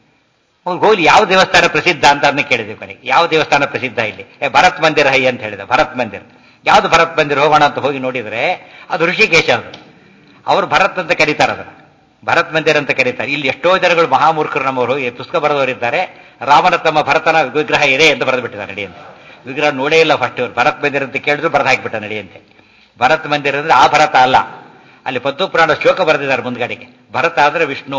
ಹೋಗ್ಲಿ ಯಾವ ದೇವಸ್ಥಾನ ಪ್ರಸಿದ್ಧ ಅಂತ ಅದನ್ನ ಕೇಳಿದ್ವಿ ಕೊನೆಗೆ ಯಾವ ದೇವಸ್ಥಾನ ಪ್ರಸಿದ್ಧ ಇಲ್ಲಿ ಭರತ್ ಮಂದಿರ ಹೈ ಅಂತ ಹೇಳಿದ ಭರತ್ ಮಂದಿರ ಯಾವ್ದು ಭರತ್ ಮಂದಿರ ಹೋಗೋಣ ಅಂತ ಹೋಗಿ ನೋಡಿದ್ರೆ ಅದು ಋಷಿಕೇಶ ಅದು ಅವರು ಭರತ್ ಅಂತ ಕರೀತಾರೆ ಅದನ್ನ ಭರತ್ ಮಂದಿರ ಅಂತ ಕರೀತಾರೆ ಇಲ್ಲಿ ಎಷ್ಟೋ ಜನಗಳು ಮಹಾಮೂರ್ಖರು ನಮ್ಮವರು ಈ ಪುಸ್ತಕ ಬರೆದವರಿದ್ದಾರೆ ರಾಮನ ತಮ್ಮ ಭರತನ ವಿಗ್ರಹ ಇದೆ ಅಂತ ಬರೆದು ಬಿಟ್ಟಿದ್ದಾರೆ ನಡಿಯಂತೆ ವಿಗ್ರಹ ನೋಡೇ ಇಲ್ಲ ಫಸ್ಟ್ ಇವರು ಭರತ್ ಮಂದಿರ ಅಂತ ಕೇಳಿದ್ರು ಬರೆದು ಹಾಕಿಬಿಟ್ಟ ನಡಿಯಂತೆ ಭರತ್ ಮಂದಿರ ಅಂದ್ರೆ ಆ ಭರತ ಅಲ್ಲ ಅಲ್ಲಿ ಪದ್ಮಪುರಾಣ ಶ್ಲೋಕ ಬರೆದಿದ್ದಾರೆ ಮುಂದ್ಗಡೆಗೆ ಭರತ ಆದ್ರೆ ವಿಷ್ಣು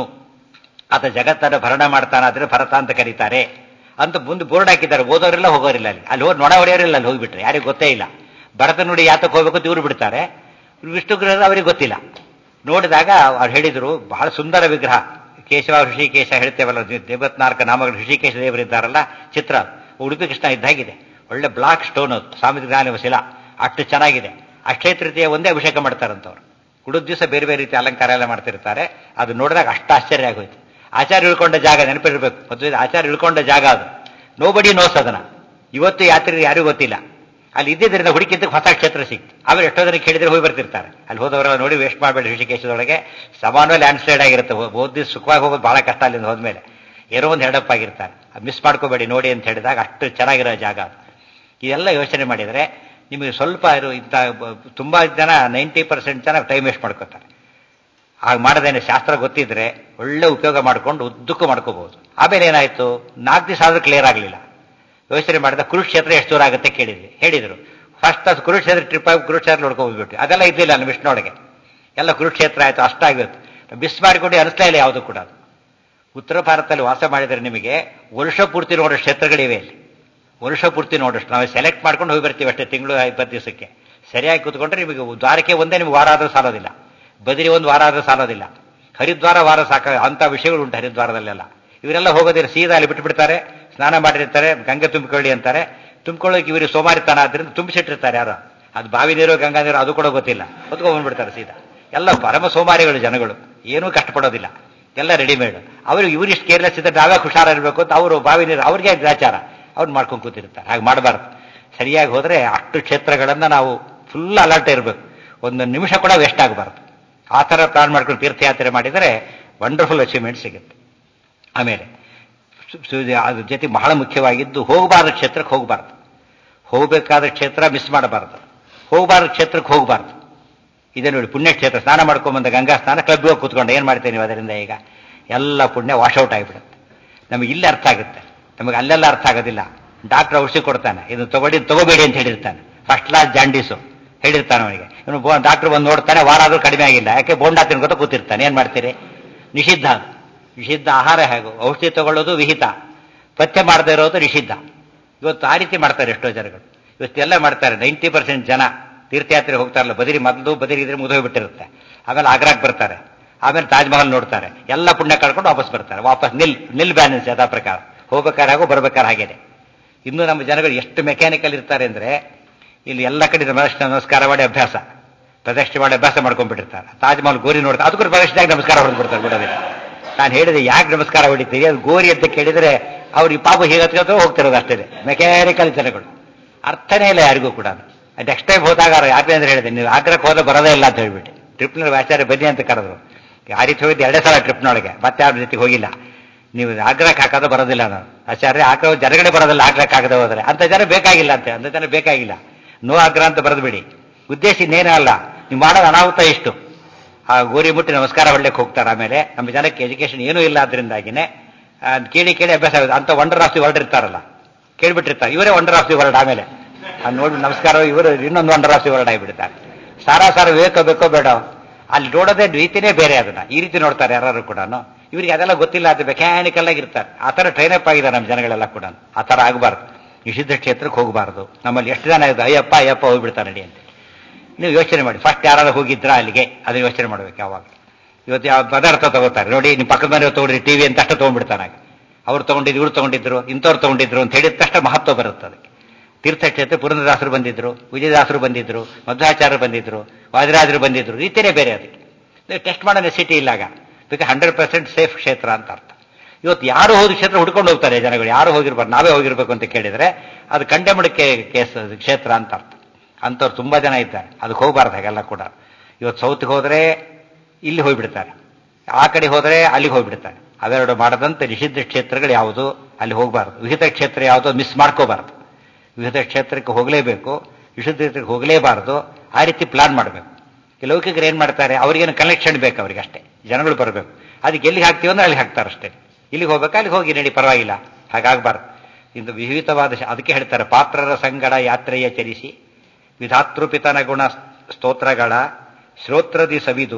ಆತ ಜಗತ್ತನ್ನು ಭರಣ ಮಾಡ್ತಾನಾದ್ರೆ ಭರತ ಅಂತ ಕರೀತಾರೆ ಅಂತ ಮುಂದೆ ಬೋರ್ಡ್ ಹಾಕಿದ್ದಾರೆ ಓದೋರೆಲ್ಲ ಹೋಗೋರಿಲ್ಲ ಅಲ್ಲಿ ಅಲ್ಲಿ ಹೋಗಿ ನೊಣ ಹೊಡೆಯೋರಿಲ್ಲ ಅಲ್ಲಿ ಹೋಗ್ಬಿಟ್ರೆ ಯಾರಿಗೂ ಗೊತ್ತೇ ಇಲ್ಲ ಭರತ ನೋಡಿ ಯಾತಕ್ಕೆ ಹೋಗ್ಬೇಕು ದೂರು ಬಿಡ್ತಾರೆ ವಿಷ್ಣು ಗ್ರಹ ಅವರಿಗೆ ಗೊತ್ತಿಲ್ಲ ನೋಡಿದಾಗ ಅವ್ರು ಹೇಳಿದ್ರು ಬಹಳ ಸುಂದರ ವಿಗ್ರಹ ಕೇಶವ ಋಷಿಕೇಶ ಹೇಳ್ತೇವಲ್ಲ ದೇವತ್ನಾಲ್ಕ ನಾಮಗಳು ಋಷಿಕೇಶ ದೇವರಿದ್ದಾರಲ್ಲ ಚಿತ್ರ ಉಡುಪಿ ಕೃಷ್ಣ ಇದ್ದಾಗಿದೆ ಒಳ್ಳೆ ಬ್ಲಾಕ್ ಸ್ಟೋನ್ ಅದು ಸ್ವಾಮಿ ಜ್ಞಾನ ಶಿಲ ಅಷ್ಟು ಚೆನ್ನಾಗಿದೆ ಅಕ್ಷಯ ತೃತೀಯ ಒಂದೇ ಅಭಿಷೇಕ ಮಾಡ್ತಾರಂತವ್ರು ಉಳಿದ ದಿವಸ ಬೇರೆ ಬೇರೆ ರೀತಿ ಅಲಂಕಾರ ಎಲ್ಲ ಮಾಡ್ತಿರ್ತಾರೆ ಅದು ನೋಡಿದಾಗ ಅಷ್ಟು ಆಶ್ಚರ್ಯ ಆಗೋಯ್ತು ಆಚಾರ್ಯ ಇಳ್ಕೊಂಡ ಜಾಗ ನೆನಪಿರ್ಬೇಕು ಮದುವೆ ಆಚಾರ್ಯ ಇಳ್ಕೊಂಡ ಜಾಗ ಅದು ನೋಬಡಿ ನೋಸ್ ಅದನ್ನ ಇವತ್ತು ಯಾತ್ರೆ ಯಾರಿಗೂ ಗೊತ್ತಿಲ್ಲ ಅಲ್ಲಿ ಇದ್ದಿದ್ದರಿಂದ ಹುಡುಕಿದ್ದಕ್ಕೆ ಹೊಸ ಕ್ಷೇತ್ರ ಸಿಕ್ತು ಆಮೇಲೆ ಎಷ್ಟೋ ಜನ ಕೇಳಿದ್ರೆ ಹೋಗಿ ಬರ್ತಿರ್ತಾರೆ ಅಲ್ಲಿ ಹೋದವರೆಲ್ಲ ನೋಡಿ ವೇಸ್ಟ್ ಮಾಡಬೇಡಿ ಋಷಿಕೇಶದೊಳಗೆ ಸಮಾನ ಲ್ಯಾಂಡ್ ಸ್ಲೈಡ್ ಆಗಿರುತ್ತೆ ಓದಿ ಸುಖವಾಗಿ ಹೋಗೋದು ಬಹಳ ಕಷ್ಟ ಅಲ್ಲಿಂದ ಹೋದ್ಮೇಲೆ ಏನೋ ಒಂದು ಹೆಡಪ್ ಆಗಿರ್ತಾರೆ ಮಿಸ್ ಮಾಡ್ಕೋಬೇಡಿ ನೋಡಿ ಅಂತ ಹೇಳಿದಾಗ ಅಷ್ಟು ಚೆನ್ನಾಗಿರೋ ಜಾಗ ಅದು ಇದೆಲ್ಲ ಯೋಚನೆ ಮಾಡಿದರೆ ನಿಮಗೆ ಸ್ವಲ್ಪ ಇರೋ ಇಂಥ ತುಂಬಾ ಜನ ನೈಂಟಿ ಪರ್ಸೆಂಟ್ ಜನ ಟೈಮ್ ವೇಸ್ಟ್ ಮಾಡ್ಕೋತಾರೆ ಹಾಗೆ ಮಾಡದೇನೆ ಶಾಸ್ತ್ರ ಗೊತ್ತಿದ್ರೆ ಒಳ್ಳೆ ಉಪಯೋಗ ಮಾಡ್ಕೊಂಡು ಉದ್ದಕ್ಕೂ ಮಾಡ್ಕೋಬಹುದು ಆಮೇಲೆ ಏನಾಯ್ತು ನಾಲ್ಕು ದಿವಸ ಆದ್ರೂ ಕ್ಲಿಯರ್ ಆಗಲಿಲ್ಲ ಯೋಚನೆ ಮಾಡಿದ ಕುರುಕ್ಷೇತ್ರ ಎಷ್ಟು ದೂರ ಆಗುತ್ತೆ ಕೇಳಿದ್ವಿ ಹೇಳಿದ್ರು ಫಸ್ಟ್ ಅದು ಕುರುಕ್ಷೇತ್ರ ಟ್ರಿಪ್ ಆಗಿ ಕುರುಕ್ಷೇತ್ರ ನೋಡ್ಕೊಂಡ್ಬಿಟ್ಟು ಅದೆಲ್ಲ ಇದ್ದಿಲ್ಲ ನಮ್ಮ ವಿಷ್ಣುವೊಳಗೆ ಎಲ್ಲ ಕುರುಕ್ಷೇತ್ರ ಆಯ್ತು ಅಷ್ಟಾಗಿರುತ್ತೆ ಮಿಸ್ ಮಾಡಿಕೊಂಡು ಅನಿಸ್ತಾ ಇಲ್ಲ ಯಾವುದು ಕೂಡ ಉತ್ತರ ಭಾರತದಲ್ಲಿ ವಾಸ ಮಾಡಿದರೆ ನಿಮಗೆ ವರ್ಷ ಪೂರ್ತಿ ನೋಡೋ ಕ್ಷೇತ್ರಗಳಿವೆ ಅಲ್ಲಿ ವರ್ಷ ಪೂರ್ತಿ ನೋಡೋಷ್ಟು ನಾವು ಸೆಲೆಕ್ಟ್ ಮಾಡ್ಕೊಂಡು ಹೋಗಿ ಬರ್ತೀವಿ ಅಷ್ಟೇ ತಿಂಗಳು ಇಪ್ಪತ್ತು ದಿವಸಕ್ಕೆ ಸರಿಯಾಗಿ ಕೂತ್ಕೊಂಡ್ರೆ ನಿಮಗೆ ದ್ವಾರಕ್ಕೆ ಒಂದೇ ನಿಮ್ಗೆ ವಾರ ಆದರೂ ಸಾಲೋದಿಲ್ಲ ಬದರಿ ಒಂದು ವಾರ ಆದರೂ ಸಾಲೋದಿಲ್ಲ ಹರಿದ್ವಾರ ವಾರ ಸಾಕ ಅಂತ ವಿಷಯಗಳು ಉಂಟು ಹರಿದ್ವಾರದಲ್ಲೆಲ್ಲ ಇವರೆಲ್ಲ ಹೋಗೋದಿಲ್ಲ ಸೀದಾ ಅಲ್ಲಿ ಬಿಟ್ಬಿಡ್ತಾರೆ ಸ್ನಾನ ಮಾಡಿರ್ತಾರೆ ಗಂಗೆ ತುಂಬಿಕೊಳ್ಳಿ ಅಂತಾರೆ ತುಂಬಿಕೊಳ್ಳೋಕೆ ಇವರಿಗೆ ಸೋಮಾರಿತನ ಆದ್ರಿಂದ ತುಂಬಿಸಿಟ್ಟಿರ್ತಾರೆ ಯಾರು ಅದು ಬಾವಿ ನೀರು ಗಂಗಾ ನೀರು ಅದು ಕೂಡ ಗೊತ್ತಿಲ್ಲ ಹೊತ್ಕೊಂಡ್ಬಂದ್ಬಿಡ್ತಾರೆ ಸೀದಾ ಎಲ್ಲ ಪರಮ ಸೋಮಾರಿಗಳು ಜನಗಳು ಏನೂ ಕಷ್ಟಪಡೋದಿಲ್ಲ ಎಲ್ಲ ರೆಡಿಮೇಡ್ ಅವರು ಇವರಿಷ್ಟು ಕೇರ್ಲೆಸ್ ಇದ್ದರೆ ನಾವೇ ಹುಷಾರಿರ್ಬೇಕು ಅಂತ ಅವರು ಬಾವಿ ನೀರು ಅವ್ರಿಗೆ ಗ್ರಾಚಾರ ಅವ್ನು ಮಾಡ್ಕೊಂಡು ಕೂತಿರ್ತಾರೆ ಹಾಗೆ ಮಾಡಬಾರ್ದು ಸರಿಯಾಗಿ ಹೋದರೆ ಅಷ್ಟು ಕ್ಷೇತ್ರಗಳನ್ನು ನಾವು ಫುಲ್ ಅಲರ್ಟ್ ಇರಬೇಕು ಒಂದು ನಿಮಿಷ ಕೂಡ ವೇಸ್ಟ್ ಆಗಬಾರ್ದು ಆ ಥರ ಪ್ಲಾನ್ ಮಾಡ್ಕೊಂಡು ತೀರ್ಥಯಾತ್ರೆ ಮಾಡಿದರೆ ವಂಡರ್ಫುಲ್ ಅಚೀವ್ಮೆಂಟ್ ಸಿಗುತ್ತೆ ಆಮೇಲೆ ಅದ್ರ ಜೊತೆ ಬಹಳ ಮುಖ್ಯವಾಗಿದ್ದು ಹೋಗಬಾರ್ದ ಕ್ಷೇತ್ರಕ್ಕೆ ಹೋಗಬಾರ್ದು ಹೋಗಬೇಕಾದ ಕ್ಷೇತ್ರ ಮಿಸ್ ಮಾಡಬಾರ್ದು ಹೋಗಬಾರ್ದ ಕ್ಷೇತ್ರಕ್ಕೆ ಹೋಗಬಾರ್ದು ಇದೇ ನೋಡಿ ಪುಣ್ಯಕ್ಷೇತ್ರ ಸ್ನಾನ ಮಾಡ್ಕೊಂಬಂದ ಗಂಗಾ ಸ್ನಾನ ಕ್ಲಬ್ಗೆ ಹೋಗಿ ಕೂತ್ಕೊಂಡು ಏನು ಮಾಡ್ತೇವೆ ನೀವು ಅದರಿಂದ ಈಗ ಎಲ್ಲ ಪುಣ್ಯ ವಾಶೌಟ್ ಆಗಿಬಿಡುತ್ತೆ ನಮಗೆ ಇಲ್ಲಿ ಅರ್ಥ ಆಗುತ್ತೆ ನಮಗೆ ಅಲ್ಲೆಲ್ಲ ಅರ್ಥ ಆಗೋದಿಲ್ಲ ಡಾಕ್ಟರ್ ಔಷಧಿ ಕೊಡ್ತಾನೆ ಇದು ತಗೊಳ್ಳಿ ತಗೋಬೇಡಿ ಅಂತ ಹೇಳಿರ್ತಾನೆ ಫಸ್ಟ್ ಕ್ಲಾಸ್ ಜಾಂಡೀಸು ಹೇಳಿರ್ತಾನೆ ಅವನಿಗೆ ಇವನು ಡಾಕ್ಟರ್ ಬಂದು ನೋಡ್ತಾನೆ ವಾರ ಆದರೂ ಕಡಿಮೆ ಆಗಿಲ್ಲ ಯಾಕೆ ಬೋಂಡಾ ತಿನ್ಕೊತ ಕೂತಿರ್ತಾನೆ ಏನು ಮಾಡ್ತೀರಿ ನಿಷಿದ್ಧ ಅದು ನಿಷಿದ್ಧ ಆಹಾರ ಹೇಗು ಔಷಧಿ ತಗೊಳ್ಳೋದು ವಿಹಿತ ಪಥ್ಯ ಮಾಡದೇ ಇರೋದು ನಿಷಿದ್ಧ ಇವತ್ತು ಆ ರೀತಿ ಮಾಡ್ತಾರೆ ಎಷ್ಟೋ ಜನಗಳು ಇವತ್ತೆಲ್ಲ ಮಾಡ್ತಾರೆ ನೈಂಟಿ ಪರ್ಸೆಂಟ್ ಜನ ತೀರ್ಥಯಾತ್ರೆ ಹೋಗ್ತಾರಲ್ಲ ಬದಿರಿ ಮೊದಲು ಬದಿರಿ ಇದ್ರೆ ಮುಗಿದೋಗ್ಬಿಟ್ಟಿರುತ್ತೆ ಆಮೇಲೆ ಆಗ್ರಾಕ್ ಬರ್ತಾರೆ ಆಮೇಲೆ ತಾಜ್ ಮಹಲ್ ನೋಡ್ತಾರೆ ಎಲ್ಲ ಪುಣ್ಯ ಕಳ್ಕೊಂಡು ವಾಪಸ್ ಬರ್ತಾರೆ ವಾಪಸ್ ನಿಲ್ ನಿಲ್ ಬ್ಯಾಲೆನ್ಸ್ ಯಥಾ ಪ್ರಕಾರ ಹೋಗ್ಬೇಕಾದ್ರೆ ಹಾಗೂ ಬರ್ಬೇಕಾದ್ರೆ ಹಾಗೇನೆ ಇನ್ನು ನಮ್ಮ ಜನಗಳು ಎಷ್ಟು ಮೆಕ್ಯಾನಿಕಲ್ ಇರ್ತಾರೆ ಅಂದ್ರೆ ಇಲ್ಲಿ ಎಲ್ಲ ಕಡೆ ನಮಸ್ಕಾರ ನಮಸ್ಕಾರ ಮಾಡಿ ಅಭ್ಯಾಸ ಪ್ರದಕ್ಷಿಣೆ ಮಾಡಿ ಅಭ್ಯಾಸ ಮಾಡ್ಕೊಂಡ್ಬಿಟ್ಟಿರ್ತಾರೆ ತಾಜ್ ಮಹಲ್ ಗೋರಿ ನೋಡ್ತಾರೆ ಅದಕ್ಕೂ ಪ್ರದಕ್ಷಿಣೆಯಾಗಿ ನಮಸ್ಕಾರ ಹೊಡೆದ್ಬಿಡ್ತಾರೆ ಬಿಡೋದಿಲ್ಲ ನಾನು ಹೇಳಿದೆ ಯಾಕೆ ನಮಸ್ಕಾರ ಹೊಡಿತೀರಿ ಅದು ಗೋರಿ ಅಂತ ಕೇಳಿದ್ರೆ ಅವ್ರಿಗೆ ಪಾಪ ಹೀಗೆ ಹತ್ಕೊತ ಹೋಗ್ತಿರೋದು ಅಷ್ಟೇ ಮೆಕ್ಯಾನಿಕಲ್ ಜನಗಳು ಅರ್ಥನೇ ಇಲ್ಲ ಯಾರಿಗೂ ಕೂಡ ನೆಕ್ಸ್ಟ್ ಟೈಮ್ ಹೋದಾಗ ಯಾಕೆ ಅಂದ್ರೆ ಹೇಳಿದೆ ನೀವು ಆಗ್ರಕ್ಕೆ ಹೋದ ಬರೋದೇ ಇಲ್ಲ ಅಂತ ಹೇಳ್ಬಿಟ್ಟು ಟ್ರಿಪ್ನಲ್ಲಿ ಆಚಾರ್ಯ ಬನ್ನಿ ಅಂತ ಕರೆದ್ರು ಆ ರೀತಿ ಹೋಗಿದ್ದು ಎರಡೇ ಸಲ ಟ್ರಿಪ್ನೊಳಗೆ ಮತ್ತೆ ಯಾರ ಜೊತೆಗೆ ಹೋಗಿಲ್ಲ ನೀವು ಆಗ್ರಕ್ಕೆ ಹಾಕೋದು ಬರೋದಿಲ್ಲ ನಾನು ಆಚಾರ್ಯ ಹಾಕೋ ಜನಗಳೇ ಬರೋದಿಲ್ಲ ಆಗ್ರಕ್ಕೆ ಹಾಕದೆ ಹೋದ್ರೆ ಅಂತ ಜನ ಬೇಕಾಗಿಲ್ಲ ಅಂತೆ ಅಂತ ಜನ ಬೇಕಾಗಿಲ್ಲ ನೋ ಆಗ್ರಹ ಅಂತ ಬರೆದ್ಬಿಡಿ ಉದ್ದೇಶ ಇನ್ನೇನೇ ಅಲ್ಲ ನೀವು ಮಾಡೋದು ಅನಾಹುತ ಇಷ್ಟು ಆ ಗೋರಿ ಮುಟ್ಟಿ ನಮಸ್ಕಾರ ಹೊಡ್ಲಿಕ್ಕೆ ಹೋಗ್ತಾರೆ ಆಮೇಲೆ ನಮ್ಮ ಜನಕ್ಕೆ ಎಜುಕೇಶನ್ ಏನೂ ಇಲ್ಲ ಅದರಿಂದಾಗಿನೇ ಕೇಳಿ ಕೇಳಿ ಅಭ್ಯಾಸ ಆಗುತ್ತೆ ಅಂತ ವಂಡರ್ ಆಫ್ ದಿ ವರ್ಲ್ಡ್ ಇರ್ತಾರಲ್ಲ ಕೇಳ್ಬಿಟ್ಟಿರ್ತಾರೆ ಇವರೇ ವಂಡರ್ ಆಫ್ ದಿ ವರ್ಲ್ಡ್ ಆಮೇಲೆ ನೋಡಿ ನಮಸ್ಕಾರ ಇವರು ಇನ್ನೊಂದು ವಂಡರ್ ಆಫ್ ದಿ ವರ್ಲ್ಡ್ ಆಗಿಬಿಡ್ತಾರೆ ಸಾರಾ ಸಾರ ಬೇಕು ಬೇಕೋ ಬೇಡ ಅಲ್ಲಿ ನೋಡೋದೇ ರೀತಿನೇ ಬೇರೆ ಅದನ್ನ ಈ ರೀತಿ ನೋಡ್ತಾರೆ ಯಾರು ಕೂಡ ಇವರಿಗೆ ಅದೆಲ್ಲ ಗೊತ್ತಿಲ್ಲ ಅದು ಮೆಕ್ಯಾನಿಕಲ್ ಆಗಿರ್ತಾರೆ ಆ ಥರ ಟ್ರೈನ್ ಅಪ್ ಆಗಿದೆ ನಮ್ಮ ಜನಗಳೆಲ್ಲ ಕೂಡ ಆ ಥರ ಆಗಬಾರ್ದು ನಿಷಿದ್ಧ ಕ್ಷೇತ್ರಕ್ಕೆ ಹೋಗಬಾರ್ದು ನಮ್ಮಲ್ಲಿ ಎಷ್ಟು ಜನ ಇದೆ ಅಯ್ಯಪ್ಪ ಅಯ್ಯಪ್ಪ ಹೋಗ್ಬಿಡ್ತಾರೆ ನಡಿ ಅಂತ ನೀವು ಯೋಚನೆ ಮಾಡಿ ಫಸ್ಟ್ ಯಾರು ಹೋಗಿದ್ರ ಅಲ್ಲಿಗೆ ಅದನ್ನ ಯೋಚನೆ ಮಾಡ್ಬೇಕು ಯಾವಾಗ ಇವತ್ತು ಯಾವ ಪದಾರ್ಥ ತಗೋತಾರೆ ನೋಡಿ ನಿಮ್ಮ ಪಕ್ಕದ ಮನೆ ತಗೊಂಡ್ರಿ ಟಿವಿ ಅಂತ ಅಷ್ಟು ತೊಗೊಂಡ್ಬಿಡ್ತಾನೆ ಅವ್ರು ತಗೊಂಡಿದ್ರು ಇವ್ರು ತಗೊಂಡಿದ್ರು ಇಂಥವ್ರು ತಗೊಂಡಿದ್ರು ಅಂತ ಹೇಳಿದ ತಕ್ಷಣ ಮಹತ್ವ ಬರುತ್ತೆ ಅದಕ್ಕೆ ತೀರ್ಥಕ್ಷೇತ್ರ ಪುರಂದದಾಸರು ಬಂದಿದ್ರು ವಿಜಯದಾಸರು ಬಂದಿದ್ರು ಮಧ್ವಾಚಾರ್ಯರು ಬಂದಿದ್ರು ವಾದಿರಾಜರು ಬಂದಿದ್ರು ರೀತಿಯೇ ಬೇರೆ ಅದಕ್ಕೆ ಟೆಸ್ಟ್ ಮಾಡೋ ನೆಸಿಟಿ ಇಲ್ಲಾಗ ಬಿಕಾಸ್ ಹಂಡ್ರೆಡ್ ಪರ್ಸೆಂಟ್ ಸೇಫ್ ಕ್ಷೇತ್ರ ಅಂತ ಅರ್ಥ ಇವತ್ತು ಯಾರು ಹೋದ ಕ್ಷೇತ್ರ ಹುಡ್ಕೊಂಡು ಹೋಗ್ತಾರೆ ಜನಗಳು ಯಾರು ಹೋಗಿರ್ಬಾರ್ದು ನಾವೇ ಹೋಗಿರ್ಬೇಕು ಅಂತ ಕೇಳಿದ್ರೆ ಅದು ಕಂಡೆಮಡಕ್ಕೆ ಕೇಸ್ ಕ್ಷೇತ್ರ ಅಂತ ಅರ್ಥ ಅಂಥವ್ರು ತುಂಬಾ ಜನ ಇದ್ದಾರೆ ಅದಕ್ಕೆ ಹೋಗಬಾರ್ದು ಹಾಗೆಲ್ಲ ಕೂಡ ಇವತ್ತು ಸೌತ್ಗೆ ಹೋದ್ರೆ ಇಲ್ಲಿ ಹೋಗ್ಬಿಡ್ತಾರೆ ಆ ಕಡೆ ಹೋದ್ರೆ ಅಲ್ಲಿಗೆ ಹೋಗ್ಬಿಡ್ತಾರೆ ಅವೆರಡು ಮಾಡದಂತೆ ನಿಷಿದ್ಧ ಕ್ಷೇತ್ರಗಳು ಯಾವುದು ಅಲ್ಲಿ ಹೋಗಬಾರ್ದು ವಿಹಿತ ಕ್ಷೇತ್ರ ಯಾವುದು ಮಿಸ್ ಮಾಡ್ಕೋಬಾರ್ದು ವಿವಿಧ ಕ್ಷೇತ್ರಕ್ಕೆ ಹೋಗಲೇಬೇಕು ವಿಶುದ್ಧ ಕ್ಷೇತ್ರಕ್ಕೆ ಹೋಗಲೇಬಾರದು ಆ ರೀತಿ ಪ್ಲಾನ್ ಮಾಡಬೇಕು ಈ ಲೌಕಿಕರು ಏನು ಮಾಡ್ತಾರೆ ಅವ್ರಿಗೇನು ಕನೆಕ್ಷನ್ ಬೇಕು ಅವ್ರಿಗೆ ಅಷ್ಟೇ ಜನಗಳು ಬರಬೇಕು ಅದಕ್ಕೆ ಎಲ್ಲಿಗೆ ಹಾಕ್ತೀವಿ ಅಂದ್ರೆ ಅಲ್ಲಿಗೆ ಹಾಕ್ತಾರೆ ಅಷ್ಟೇ ಇಲ್ಲಿಗೆ ಹೋಗ್ಬೇಕಾ ಅಲ್ಲಿಗೆ ಹೋಗಿ ನಡಿ ಪರವಾಗಿಲ್ಲ ಹಾಗಾಗಬಾರ್ದು ಇದು ವಿಹಿತವಾದ ಅದಕ್ಕೆ ಹೇಳ್ತಾರೆ ಪಾತ್ರರ ಸಂಗಡ ಯಾತ್ರೆಯ ಚರಿಸಿ ವಿಧಾತೃಪಿತನ ಗುಣ ಸ್ತೋತ್ರಗಳ ಶ್ರೋತ್ರದಿ ಸವಿದು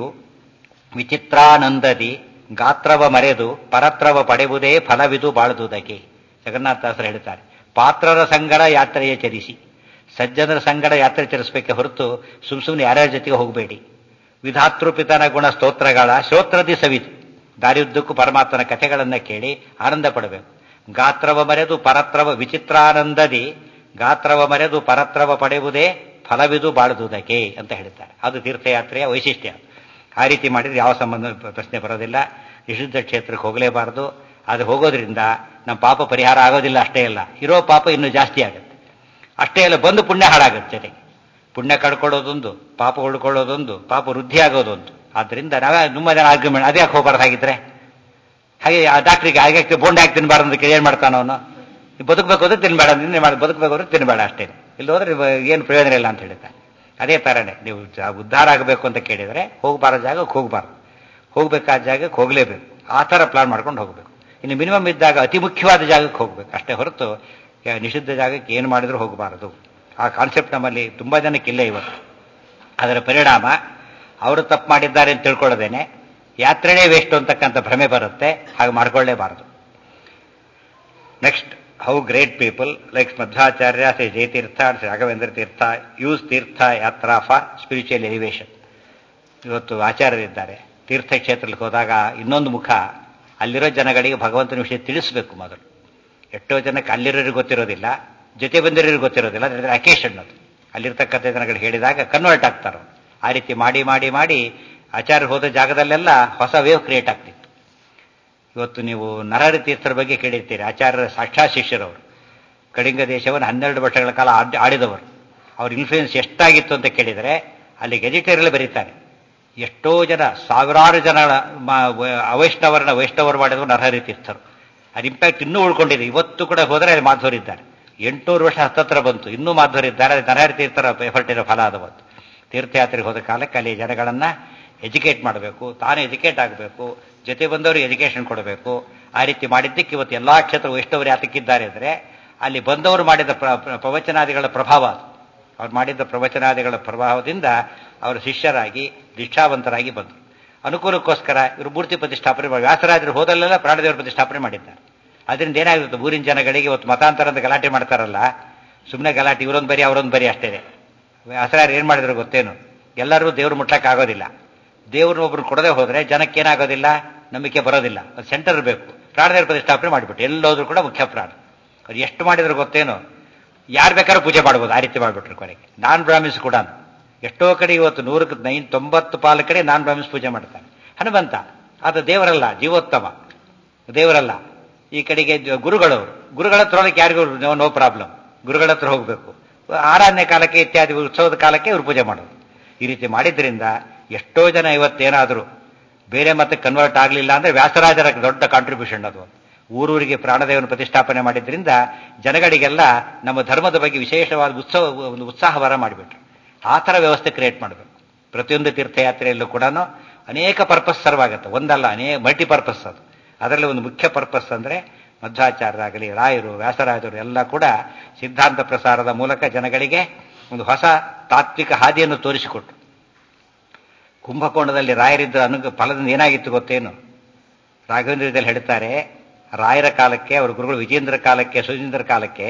ವಿಚಿತ್ರಾನಂದದಿ ಗಾತ್ರವ ಮರೆದು ಪರತ್ರವ ಪಡೆಯುವುದೇ ಫಲವಿದು ಬಾಳದುದಕ್ಕೆ ಜಗನ್ನಾಥದಾಸರು ಹೇಳ್ತಾರೆ ಪಾತ್ರರ ಸಂಗಡ ಯಾತ್ರೆಯ ಚರಿಸಿ ಸಜ್ಜನರ ಸಂಗಡ ಯಾತ್ರೆ ಚರಿಸಬೇಕೆ ಹೊರತು ಸುಮ್ ಸುಮ್ಮನೆ ಯಾರ್ಯಾರ ಜೊತೆಗೆ ಹೋಗಬೇಡಿ ವಿಧಾತೃಪಿತನ ಗುಣ ಸ್ತೋತ್ರಗಳ ಶ್ರೋತ್ರದಿ ಸವಿದು ದಾರಿಯುದ್ದಕ್ಕೂ ಪರಮಾತ್ಮನ ಕಥೆಗಳನ್ನ ಕೇಳಿ ಆನಂದ ಪಡಬೇಕು ಗಾತ್ರವ ಮರೆದು ಪರತ್ರವ ವಿಚಿತ್ರಾನಂದದಿ ಗಾತ್ರವ ಮರೆದು ಪರತ್ರವ ಪಡೆಯುವುದೇ ಫಲವಿದು ಬಾಳುವುದಕ್ಕೆ ಅಂತ ಹೇಳ್ತಾರೆ ಅದು ತೀರ್ಥಯಾತ್ರೆಯ ವೈಶಿಷ್ಟ್ಯ ಆ ರೀತಿ ಮಾಡಿದ್ರೆ ಯಾವ ಸಂಬಂಧ ಪ್ರಶ್ನೆ ಬರೋದಿಲ್ಲ ನಿಷಿದ್ಧ ಕ್ಷೇತ್ರಕ್ಕೆ ಹೋಗಲೇಬಾರದು ಅದು ಹೋಗೋದ್ರಿಂದ ನಮ್ಮ ಪಾಪ ಪರಿಹಾರ ಆಗೋದಿಲ್ಲ ಅಷ್ಟೇ ಅಲ್ಲ ಇರೋ ಪಾಪ ಇನ್ನೂ ಜಾಸ್ತಿ ಆಗುತ್ತೆ ಅಷ್ಟೇ ಅಲ್ಲ ಬಂದು ಪುಣ್ಯ ಹಾಳಾಗುತ್ತೆ ಜೊತೆಗೆ ಪುಣ್ಯ ಕಳ್ಕೊಳ್ಳೋದೊಂದು ಪಾಪ ಉಳ್ಕೊಳ್ಳೋದೊಂದು ಪಾಪ ವೃದ್ಧಿ ಆಗೋದೊಂದು ಆದ್ರಿಂದ ನಾವೇ ತುಂಬ ಜನ ಆರ್ಗ್ಯುಮೆಂಟ್ ಅದೇ ಯಾಕೆ ಹೋಗ್ಬಾರ್ದು ಹಾಗಿದ್ರೆ ಹಾಗೆ ಆ ಡಾಕ್ಟ್ರಿಗೆ ಹಾಗೆ ಬೋಂಡ್ ಹಾಕಿ ತಿನ್ಬಾರ್ದು ಅಂತ ಏನು ಮಾಡ್ತಾನ ಅವನು ಬದುಕಬೇಕು ಅಂದ್ರೆ ತಿನ್ಬೇಡ ನಿನ್ನೆ ಮಾಡಿ ಬದುಕಬೇಕು ಅಂದ್ರೆ ತಿನ್ಬೇಡ ಅಷ್ಟೇ ಇಲ್ಲಿ ಹೋದ್ರೆ ಏನು ಪ್ರಯೋಜನ ಇಲ್ಲ ಅಂತ ಹೇಳ್ತಾರೆ ಅದೇ ಥರನೇ ನೀವು ಉದ್ಧಾರ ಆಗಬೇಕು ಅಂತ ಕೇಳಿದರೆ ಹೋಗಬಾರ ಜಾಗಕ್ಕೆ ಹೋಗಬಾರ್ದು ಹೋಗ್ಬೇಕಾದ ಜಾಗಕ್ಕೆ ಹೋಗಲೇಬೇಕು ಆ ಥರ ಪ್ಲಾನ್ ಮಾಡ್ಕೊಂಡು ಹೋಗಬೇಕು ಇನ್ನು ಮಿನಿಮಮ್ ಇದ್ದಾಗ ಅತಿ ಮುಖ್ಯವಾದ ಜಾಗಕ್ಕೆ ಹೋಗ್ಬೇಕು ಅಷ್ಟೇ ಹೊರತು ನಿಷಿದ್ಧ ಜಾಗಕ್ಕೆ ಏನು ಮಾಡಿದ್ರೂ ಹೋಗಬಾರದು ಆ ಕಾನ್ಸೆಪ್ಟ್ ನಮ್ಮಲ್ಲಿ ತುಂಬ ಜನಕ್ಕಿಲ್ಲ ಇವತ್ತು ಅದರ ಪರಿಣಾಮ ಅವರು ತಪ್ಪು ಮಾಡಿದ್ದಾರೆ ಅಂತ ತಿಳ್ಕೊಳ್ಳೋದೇನೆ ಯಾತ್ರೆನೇ ವೇಸ್ಟ್ ಅಂತಕ್ಕಂಥ ಭ್ರಮೆ ಬರುತ್ತೆ ಹಾಗೆ ಮಾಡ್ಕೊಳ್ಳೇಬಾರದು next how great people like Madhvacharya Shri Jayatirtha Shri Raghavendra Tirtha use tirtha yatra for spiritual elevation ಇವತ್ತು ಆಚಾರ್ಯರಿದ್ದಾರೆ ತೀರ್ಥಕ್ಷೇತ್ರಕ್ಕೆ ಹೋದಾಗ ಇನ್ನೊಂದು ಮುಖ ಅಲ್ಲಿರೋ ಜನಗಳಿಗೆ ಭಗವಂತನ ವಿಷಯ ತಿಳಿಸಬೇಕು ಮೊದಲು ಎಷ್ಟೋ ಜನಕ್ಕೆ ಅಲ್ಲಿರೋರಿಗೆ ಗೊತ್ತಿರೋದಿಲ್ಲ ಜೊತೆ ಬಂದಿರೋರಿಗೆ ಗೊತ್ತಿರೋದಿಲ್ಲ ಅದರ ಅಕೇಶನ್ ಅದು ಅಲ್ಲಿರ್ತಕ್ಕಂಥ ಜನಗಳು ಹೇಳಿದಾಗ ಕನ್ವರ್ಟ್ ಆಗ್ತಾರೆ ಆ ರೀತಿ ಮಾಡಿ ಮಾಡಿ ಮಾಡಿ ಆಚಾರ್ಯ ಹೋದ ಜಾಗದಲ್ಲೆಲ್ಲ ಹೊಸ ವೇವ್ ಕ್ರಿಯೇಟ್ ಆಗ್ತಿತ್ತು ಇವತ್ತು ನೀವು ನರಹರಿ ತೀರ್ಥರ ಬಗ್ಗೆ ಕೇಳಿರ್ತೀರಿ ಆಚಾರ್ಯರ ಸಾಕ್ಷಾತ್ ಶಿಷ್ಯರವರು ಕಳಿಂಗ ದೇಶವನ್ನು ಹನ್ನೆರಡು ವರ್ಷಗಳ ಕಾಲ ಆಡ್- ಆಳಿದವರು ಅವ್ರ ಇನ್ಫ್ಲೂಯೆನ್ಸ್ ಎಷ್ಟಾಗಿತ್ತು ಅಂತ ಕೇಳಿದರೆ ಅಲ್ಲಿ ಗೆಜಿಟೇರಿಯಲ್ಲಿ ಬರೀತಾರೆ ಎಷ್ಟೋ ಜನ ಸಾವಿರಾರು ಜನ ಮ- ವ- ಅವೈಷ್ಣವರನ್ನ ವೈಷ್ಣವರು ಮಾಡಿದವರು ನರಹರಿ ತೀರ್ಥರು ಅದು ಇಂಪ್ಯಾಕ್ಟ್ ಇನ್ನೂ ಉಳ್ಕೊಂಡಿದೆ ಇವತ್ತು ಕೂಡ ಹೋದರೆ ಅಲ್ಲಿ ಮಾಧ್ವರಿದ್ದಾರೆ ಎಂಟುನೂರು ವರ್ಷ ಹತ್ತತ್ರ ಬಂತು ಇನ್ನೂ ಮಾಧ್ವರಿದ್ದಾರೆ ಅದು ನರಹರಿ ತೀರ್ಥರ ಎಫರ್ಟಿನ ಫಲ ಅದು ಬಂತು ತೀರ್ಥಯಾತ್ರೆಗೆ ಹೋದ ಕಾಲಕ್ಕೆ ಅಲ್ಲಿ ಜನಗಳನ್ನ ಎಜುಕೇಟ್ ಮಾಡಬೇಕು ತಾನು ಎಜುಕೇಟ್ ಆಗಬೇಕು ಜೊತೆ ಬಂದವರಿಗೆ ಎಜುಕೇಷನ್ ಕೊಡಬೇಕು ಆ ರೀತಿ ಮಾಡಿದ್ದಕ್ಕೆ ಇವತ್ತು ಎಲ್ಲಾ ಕ್ಷೇತ್ರ ವೈಷ್ಣವರು ಯಾತಕ್ಕಿದ್ದಾರೆ ಅಂದರೆ ಅಲ್ಲಿ ಬಂದವರು ಮಾಡಿದ ಪ್ರ- ಪ್ರ- ಪ್ರವಚನಾದಿಗಳ ಪ್ರಭಾವ ಅದು ಅವ್ರು ಮಾಡಿದ್ದ ಪ್ರವಚನಾದಿಗಳ ಪ್ರಭಾವದಿಂದ ಅವರು ಶಿಷ್ಯರಾಗಿ ದೀಕ್ಷಾವಂತರಾಗಿ ಬಂದರು ಅನುಕೂಲಕ್ಕೋಸ್ಕರ ಇವರು ಮೂರ್ತಿ ಪ್ರತಿಷ್ಠಾಪನೆ ಮಾಡಿ ವ್ಯಾಸರಾಜರು ಹೋದಲ್ಲೆಲ್ಲ ಪ್ರಾಣದೇವರ ಪ್ರತಿಷ್ಠಾಪನೆ ಮಾಡಿದ್ದಾರೆ ಅದರಿಂದ ಏನಾಗುತ್ತೆ ಊರಿನ ಜನಗಳಿಗೆ ಇವತ್ತು ಮತಾಂತರದ ಗಲಾಟೆ ಮಾಡ್ತಾರಲ್ಲ ಸುಮ್ಮನೆ ಗಲಾಟೆ ಇವರೊಂದು ಬರಿ ಅವರೊಂದು ಬರಿ ಅಷ್ಟೇ ವ್ಯಾಸರಾಜರು ಏನು ಮಾಡಿದ್ರು ಗೊತ್ತೇನು ಎಲ್ಲರೂ ದೇವರು ಮುಟ್ಟಕ್ಕಾಗೋದಿಲ್ಲ ದೇವ್ರನ್ನ ಒಬ್ರು ಕೊಡದೆ ಹೋದ್ರೆ ಜನಕ್ಕೆ ಏನಾಗೋದಿಲ್ಲ ನಂಬಿಕೆ ಬರೋದಿಲ್ಲ ಅದು ಸೆಂಟರ್ ಬೇಕು ಪ್ರಾಣದೇವರ ಪ್ರತಿಷ್ಠಾಪನೆ ಮಾಡಿಬಿಟ್ಟು ಎಲ್ಲೋದ್ರೂ ಕೂಡ ಮುಖ್ಯ ಪ್ರಾಣ ಅವ್ರು ಎಷ್ಟು ಮಾಡಿದ್ರು ಗೊತ್ತೇನು ಯಾರು ಬೇಕಾದ್ರೂ ಪೂಜೆ ಮಾಡ್ಬೋದು ಆ ರೀತಿ ಮಾಡಿಬಿಟ್ರು ಕೊನೆಗೆ ನಾನ್ ಬ್ರಾಹ್ಮಿನ್ಸ್ ಕೂಡ ಎಷ್ಟೋ ಕಡೆ ಇವತ್ತು ನೂರಕ್ಕೆ ನೈನ್ ತೊಂಬತ್ತು ಪಾಲು ಕಡೆ ನಾನ್ ಬ್ರಾಹ್ಮಿನ್ಸ್ ಪೂಜೆ ಮಾಡ್ತಾರೆ ಹನುಮಂತ ಅದು ದೇವರಲ್ಲ ಜೀವೋತ್ತಮ ದೇವರಲ್ಲ ಈ ಕಡೆಗೆ ಜ- ಗುರುಗಳವರು ಗುರುಗಳ ಹತ್ರ ಹೋಗಕ್ಕೆ ಯಾರಿಗೂ ನೋ ನೋ ಪ್ರಾಬ್ಲಮ್ ಗುರುಗಳ ಹತ್ರ ಹೋಗಬೇಕು ಆರಾಧನೆ ಕಾಲಕ್ಕೆ ಇತ್ಯಾದಿ ಉತ್ಸವದ ಕಾಲಕ್ಕೆ ಇವರು ಪೂಜೆ ಮಾಡೋದು ಈ ರೀತಿ ಮಾಡಿದ್ರಿಂದ ಎಷ್ಟೋ ಜನ ಇವತ್ತೇನಾದರೂ ಬೇರೆ ಮತ್ತೆ ಕನ್ವರ್ಟ್ ಆಗಲಿಲ್ಲ ಅಂದ್ರೆ ವ್ಯಾಸರಾಜರ ದೊಡ್ಡ ಕಾಂಟ್ರಿಬ್ಯೂಷನ್ ಅದು ಊರೂರಿಗೆ ಪ್ರಾಣದೇವನ ಪ್ರತಿಷ್ಠಾಪನೆ ಮಾಡಿದ್ರಿಂದ ಜನಗಳಿಗೆಲ್ಲ ನಮ್ಮ ಧರ್ಮದ ಬಗ್ಗೆ ವಿಶೇಷವಾದ ಉತ್ಸವ ಒಂದು ಉತ್ಸಾಹವರ ಮಾಡಿಬಿಟ್ರು ಆ ಥರ ವ್ಯವಸ್ಥೆ ಕ್ರಿಯೇಟ್ ಮಾಡಬೇಕು ಪ್ರತಿಯೊಂದು ತೀರ್ಥಯಾತ್ರೆಯಲ್ಲೂ ಕೂಡ ಅನೇಕ ಪರ್ಪಸ್ ಸರ್ವಾಗುತ್ತೆ ಒಂದಲ್ಲ ಅನೇಕ ಮಲ್ಟಿಪರ್ಪಸ್ ಅದು ಅದರಲ್ಲಿ ಒಂದು ಮುಖ್ಯ ಪರ್ಪಸ್ ಅಂದ್ರೆ ಮಧ್ವಾಚಾರ್ಯರಾಗಲಿ ರಾಯರು ವ್ಯಾಸರಾಜರು ಎಲ್ಲ ಕೂಡ ಸಿದ್ಧಾಂತ ಪ್ರಸಾರದ ಮೂಲಕ ಜನಗಳಿಗೆ ಒಂದು ಹೊಸ ತಾತ್ವಿಕ ಹಾದಿಯನ್ನು ತೋರಿಸಿಕೊಟ್ರು ಕುಂಭಕೋಣದಲ್ಲಿ ರಾಯರಿದ್ದ ಅನು ಫಲದಿಂದ ಏನಾಗಿತ್ತು ಗೊತ್ತೇನು ರಾಘವೇಂದ್ರದಲ್ಲಿ ಹೇಳ್ತಾರೆ ರಾಯರ ಕಾಲಕ್ಕೆ ಅವ್ರ ಗುರುಗಳು ವಿಜೇಂದ್ರ ಕಾಲಕ್ಕೆ ಸುಜೇಂದ್ರ ಕಾಲಕ್ಕೆ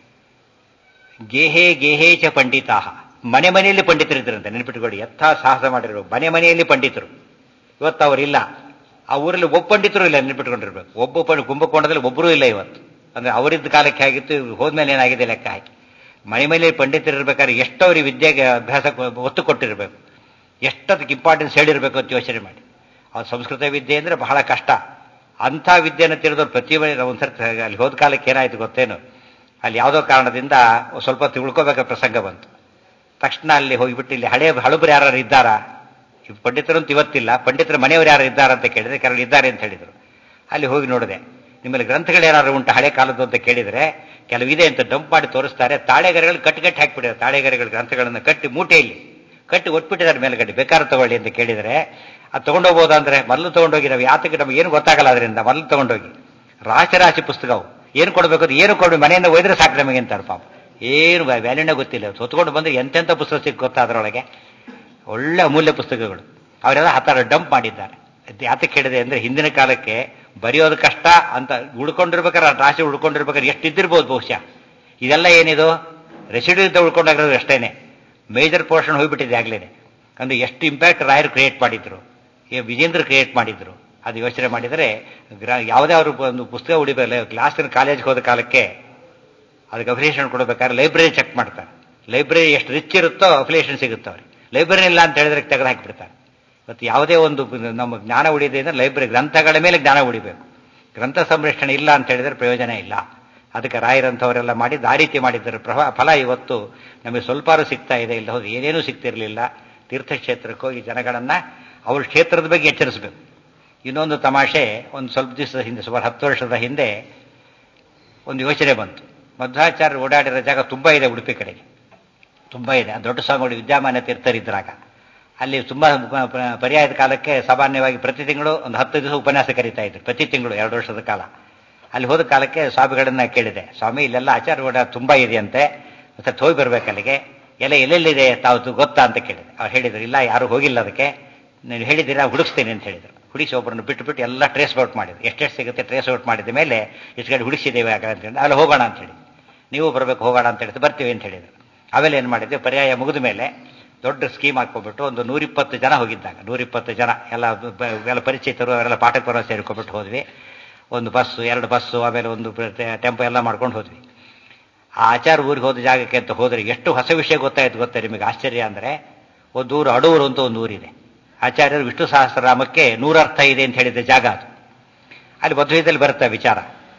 ಗೇಹೇ ಗೇಹೇ ಚ ಪಂಡಿತಾಹ ಮನೆ ಮನೆಯಲ್ಲಿ ಪಂಡಿತರಿದ್ದರಂತೆ ನೆನಪಿಟ್ಕೊಳ್ಳಿ ಯಥಾ ಸಾಹಸ ಮಾಡಿದ್ರು ಮನೆ ಮನೆಯಲ್ಲಿ ಪಂಡಿತರು ಇವತ್ತು ಅವರಿಲ್ಲ ಆ ಊರಲ್ಲಿ ಒಬ್ಬ ಪಂಡಿತರು ಇಲ್ಲ ನೆನಪಿಟ್ಕೊಂಡಿರ್ಬೇಕು ಒಬ್ಬ ಪಂಡ ಕುಂಭಕೋಣದಲ್ಲಿ ಒಬ್ಬರೂ ಇಲ್ಲ ಇವತ್ತು ಅಂದ್ರೆ ಅವರಿದ್ದ ಕಾಲಕ್ಕೆ ಆಗಿತ್ತು ಇವ್ರು ಹೋದ್ಮೇಲೆ ಏನಾಗಿದೆ ಲೆಕ್ಕ ಹಾಕಿ ಮನೆ ಮೇಲೆ ಪಂಡಿತರಿರ್ಬೇಕಾದ್ರೆ ಎಷ್ಟು ಅವ್ರಿಗೆ ವಿದ್ಯೆಗೆ ಅಭ್ಯಾಸ ಕೊ- ಒತ್ತು ಕೊಟ್ಟಿರಬೇಕು ಎಷ್ಟದಕ್ಕೆ ಇಂಪಾರ್ಟೆನ್ಸ್ ಹೇಳಿರ್ಬೇಕು ಅಂತ ಯೋಚನೆ ಮಾಡಿ ಅವ್ರು ಸಂಸ್ಕೃತ ವಿದ್ಯೆ ಅಂದ್ರೆ ಬಹಳ ಕಷ್ಟ ಅಂಥ ವಿದ್ಯೆಯನ್ನು ತಿಳಿದವ್ರು ಪ್ರತಿಯೊಬ್ಬ ಒಂದ್ಸರ್ತಿ ಅಲ್ಲಿ ಹೋದ ಕಾಲಕ್ಕೆ ಏನಾಯ್ತು ಗೊತ್ತೇನು ಅಲ್ಲಿ ಯಾವುದೋ ಕಾರಣದಿಂದ ಸ್ವಲ್ಪ ತಿಳ್ಕೋಬೇಕಾದ ಪ್ರಸಂಗ ಬಂತು ತಕ್ಷಣ ಅಲ್ಲಿ ಹೋಗಿಬಿಟ್ಟು ಇಲ್ಲಿ ಹಳೆ ಹಳುಬರು ಯಾರು ಇದ್ದಾರಾ ಈ ಪಂಡಿತರು ಅಂತ ಇವತ್ತಿಲ್ಲ ಪಂಡಿತರ ಮನೆಯವರು ಯಾರು ಇದ್ದಾರಾ ಅಂತ ಕೇಳಿದ್ರೆ ಕೆಲವರು ಇದ್ದಾರೆ ಅಂತ ಹೇಳಿದರು ಅಲ್ಲಿ ಹೋಗಿ ನೋಡಿದೆ ನಿಮ್ಮಲ್ಲಿ ಗ್ರಂಥಗಳು ಏನಾದ್ರು ಉಂಟು ಹಳೆ ಕಾಲದ್ದು ಅಂತ ಕೇಳಿದರೆ ಕೆಲವು ಇದೆ ಅಂತ ಡಂಪ್ ಮಾಡಿ ತೋರಿಸ್ತಾರೆ ತಾಳೆಗರೆಗಳು ಕಟ್ಟಿ ಕಟ್ಟಿ ಹಾಕಿಬಿಟ್ಟಿದ್ದಾರೆ ತಾಳೆಗರೆಗಳ ಗ್ರಂಥಗಳನ್ನು ಕಟ್ಟಿ ಮೂಟೆಯಲ್ಲಿ ಕಟ್ಟಿ ಒಟ್ಬಿಟ್ಟಿದ್ದಾರೆ ಮೇಲ್ಗಡೆ ಬೇಕಾದ್ರೆ ತಗೊಳ್ಳಿ ಅಂತ ಕೇಳಿದರೆ ಅದು ತಗೊಂಡೋಗ್ಬೋದಾ ಅಂದ್ರೆ ಮೊದಲು ತಗೊಂಡೋಗಿ ನಾವು ಯಾತಕ್ಕೆ ನಮ್ಗೆ ಏನು ಗೊತ್ತಾಗಲ್ಲ ಅದರಿಂದ ಮೊದಲು ತಗೊಂಡೋಗಿ ರಾಶಿ ರಾಶಿ ಪುಸ್ತಕ ಅವು ಏನು ಕೊಡಬೇಕು ಅದು ಏನು ಕೊಡ್ಬೇಕು ಮನೆಯಿಂದ ಒಯ್ದ್ರೆ ಸಾಕು ನಮಗೆ ಅಂತಾರೆ ಪಾಪ ಏನು ವ್ಯಾಲ್ಯೂನೇ ಗೊತ್ತಿಲ್ಲ ಹೊತ್ಕೊಂಡು ಬಂದ್ರೆ ಎಂತೆಂಥ ಪುಸ್ತಕ ಸಿಕ್ಕ ಗೊತ್ತಾ ಅದರೊಳಗೆ ಒಳ್ಳೆ ಅಮೂಲ್ಯ ಪುಸ್ತಕಗಳು ಅವರೆಲ್ಲ ಆ ಥರ ಡಂಪ್ ಮಾಡಿದ್ದಾರೆ ಅದ್ ಯಾತಕ್ಕೆ ಹೇಳಿದೆ ಅಂದ್ರೆ ಹಿಂದಿನ ಕಾಲಕ್ಕೆ ಬರೆಯೋದು ಕಷ್ಟ ಅಂತ ಉಳ್ಕೊಂಡಿರ್ಬೇಕಾದ್ರೆ ಆ ರಾಶಿ ಉಳ್ಕೊಂಡಿರ್ಬೇಕಾದ್ರೆ ಎಷ್ಟು ಇದ್ದಿರ್ಬೋದು ಬಹುಶಃ ಇದೆಲ್ಲ ಏನಿದು ರೆಸಿಡ್ಯೂ ಅಂತ ಉಳ್ಕೊಂಡಾಗಿರೋದು ಅಷ್ಟೇನೆ ಮೇಜರ್ ಪೋರ್ಷನ್ ಹೋಗ್ಬಿಟ್ಟಿದೆ ಆಗ್ಲೇನೆ ಅಂದ್ರೆ ಎಷ್ಟು ಇಂಪ್ಯಾಕ್ಟ್ ರಾಯರು ಕ್ರಿಯೇಟ್ ಮಾಡಿದ್ರು ಈ ವಿಜೇಂದ್ರ ಕ್ರಿಯೇಟ್ ಮಾಡಿದ್ರು ಅದು ಯೋಚನೆ ಮಾಡಿದರೆ ಗ್ರಾ- ಯಾವುದೇ ಅವರು ಒಂದು ಪುಸ್ತಕ ಉಳಿಬೇಕು ಕ್ಲಾಸಿನ ಕಾಲೇಜ್ಗೆ ಹೋದ ಕಾಲಕ್ಕೆ ಅದಕ್ಕೆ ಅಫಿಲಿಯೇಷನ್ ಕೊಡಬೇಕಾದ್ರೆ ಲೈಬ್ರರಿ ಚೆಕ್ ಮಾಡ್ತಾರೆ ಲೈಬ್ರರಿ ಎಷ್ಟು ರಿಚ್ ಇರುತ್ತೋ ಅಫಿಲಿಯೇಷನ್ ಸಿಗುತ್ತೆ ಅವ್ರಿಗೆ ಲೈಬ್ರರಿ ಇಲ್ಲ ಅಂತ ಹೇಳಿದ್ರೆ ತೆಗೆದು ಹಾಕಿಬಿಡ್ತಾರೆ ಇವತ್ತು ಯಾವುದೇ ಒಂದು ನಮ್ಮ ಜ್ಞಾನ ಉಳಿದೆ ಅಂದ್ರೆ ಲೈಬ್ರರಿ ಗ್ರಂಥಗಳ ಮೇಲೆ ಜ್ಞಾನ ಉಳಿಬೇಕು ಗ್ರಂಥ ಸಂರಕ್ಷಣೆ ಇಲ್ಲ ಅಂತ ಹೇಳಿದ್ರೆ ಪ್ರಯೋಜನ ಇಲ್ಲ ಅದಕ್ಕೆ ರಾಯರಂಥವರೆಲ್ಲ ಮಾಡಿ ಆ ರೀತಿ ಮಾಡಿದ್ದಾರೆ ಪ್ರಭಾ ಫಲ ಇವತ್ತು ನಮಗೆ ಸ್ವಲ್ಪಾರು ಸಿಗ್ತಾ ಇದೆ ಇಲ್ಲ ಹೋದ್ರೆ ಏನೇನೂ ಸಿಗ್ತಿರ್ಲಿಲ್ಲ ತೀರ್ಥಕ್ಷೇತ್ರಕ್ಕೆ ಹೋಗಿ ಜನಗಳನ್ನ ಅವ್ರ ಕ್ಷೇತ್ರದ ಬಗ್ಗೆ ಎಚ್ಚರಿಸಬೇಕು ಇನ್ನೊಂದು ತಮಾಷೆ ಒಂದು ಸ್ವಲ್ಪ ದಿವಸದ ಹಿಂದೆ ಸುಮಾರು ಹತ್ತು ವರ್ಷದ ಹಿಂದೆ ಒಂದು ಯೋಚನೆ ಬಂತು ಮಧ್ವಾಚಾರ್ಯ ಓಡಾಡಿರೋ ಜಾಗ ತುಂಬಾ ಇದೆ ಉಡುಪಿ ಕಡೆಗೆ ತುಂಬಾ ಇದೆ ಆ ದೊಡ್ಡ ಸ್ವಾಮಿಗಳು ವಿದ್ಯಾಮಾನ್ಯ ತೀರ್ಥರಿದ್ರಾಗ ಅಲ್ಲಿ ತುಂಬಾ ಪ- ಪ- ಪರ್ಯಾಯದ ಕಾಲಕ್ಕೆ ಸಾಮಾನ್ಯವಾಗಿ ಪ್ರತಿ ತಿಂಗಳು ಒಂದು ಹತ್ತು ದಿವಸ ಉಪನ್ಯಾಸ ಕರೀತಾ ಇದ್ರು ಪ್ರತಿ ತಿಂಗಳು ಎರಡು ವರ್ಷದ ಕಾಲ ಅಲ್ಲಿ ಹೋದ ಕಾಲಕ್ಕೆ ಸ್ವಾಮಿಗಳನ್ನ ಕೇಳಿದೆ ಸ್ವಾಮಿ ಇಲ್ಲೆಲ್ಲ ಆಚಾರ ಓಡ ತುಂಬಾ ಇದೆಯಂತೆ ಮತ್ತೆ ಹೋಗಿ ಬರ್ಬೇಕು ಅಲ್ಲಿಗೆ ಎಲ್ಲ ಎಲ್ಲೆಲ್ಲಿದೆ ತಾವು ಗೊತ್ತಾ ಅಂತ ಕೇಳಿದೆ ಅವ್ರು ಹೇಳಿದ್ರು ಇಲ್ಲ ಯಾರು ಹೋಗಿಲ್ಲ ಅದಕ್ಕೆ ನೀವು ಹೇಳಿದ್ದೀರಾ ಹುಡುಕ್ತೀನಿ ಅಂತ ಹೇಳಿದ್ರು ಹುಡುಕಿ ಒಬ್ಬರನ್ನು ಬಿಟ್ಟು ಬಿಟ್ಟು ಎಲ್ಲ ಟ್ರೇಸ್ ಔಟ್ ಮಾಡಿದ್ರು ಎಷ್ಟೆಷ್ಟು ಸಿಗುತ್ತೆ ಟ್ರೇಸ್ ಔಟ್ ಮಾಡಿದ ಮೇಲೆ ಇಷ್ಟು ಕಡೆ ಹುಡುಕಿಸಿದ್ದೇವೆ ಆಗ ಅಂತ ಹೇಳಿ ಅಲ್ಲಿ ಹೋಗೋಣ ಅಂತ ಹೇಳಿ ನೀವು ಬರಬೇಕು ಹೋಗೋಣ ಅಂತ ಹೇಳಿದ್ರು ಬರ್ತೀವಿ ಅಂತ ಹೇಳಿದ್ರು ಆಮೇಲೆ ಏನು ಮಾಡಿದ್ವಿ ಪರ್ಯಾಯ ಮುಗಿದ ಮೇಲೆ ದೊಡ್ಡ ಸ್ಕೀಮ್ ಹಾಕ್ಕೊಬಿಟ್ಟು ಒಂದು ನೂರಿಪ್ಪತ್ತು ಜನ ಹೋಗಿದ್ದಾಗ ನೂರಿಪ್ಪತ್ತು ಜನ ಎಲ್ಲ ಬ- ಎಲ್ಲ ಪರಿಚಿತರು ಅವರೆಲ್ಲ ಪಾಠಕ್ಕೆ ಬರೋ ಸೇರ್ಕೊಬಿಟ್ಟು ಹೋದ್ವಿ ಒಂದು ಬಸ್ಸು ಎರಡು ಬಸ್ಸು ಆಮೇಲೆ ಒಂದು ಟೆಂಪೋ ಎಲ್ಲ ಮಾಡ್ಕೊಂಡು ಹೋದ್ವಿ ಆ ಆಚಾರ ಊರಿಗೆ ಹೋದ ಜಾಗಕ್ಕೆ ಅಂತ ಹೋದ್ರೆ ಎಷ್ಟು ಹೊಸ ವಿಷಯ ಗೊತ್ತಾಯ್ತು ಗೊತ್ತಾ ನಿಮಗೆ ಆಶ್ಚರ್ಯ ಅಂದ್ರೆ ಒಂದು ಊರು ಅಡೂರು ಅಂತ ಒಂದು ಊರಿದೆ ಆಚಾರ್ಯರು ವಿಷ್ಣು ಸಹಸ್ರನಾಮಕ್ಕೆ ನೂರರ್ಥ ಇದೆ ಅಂತ ಹೇಳಿದ ಜಾಗ ಅದು ಅಲ್ಲಿ ಮಧ್ವದಲ್ಲಿ ಬರುತ್ತೆ ವಿಚಾರ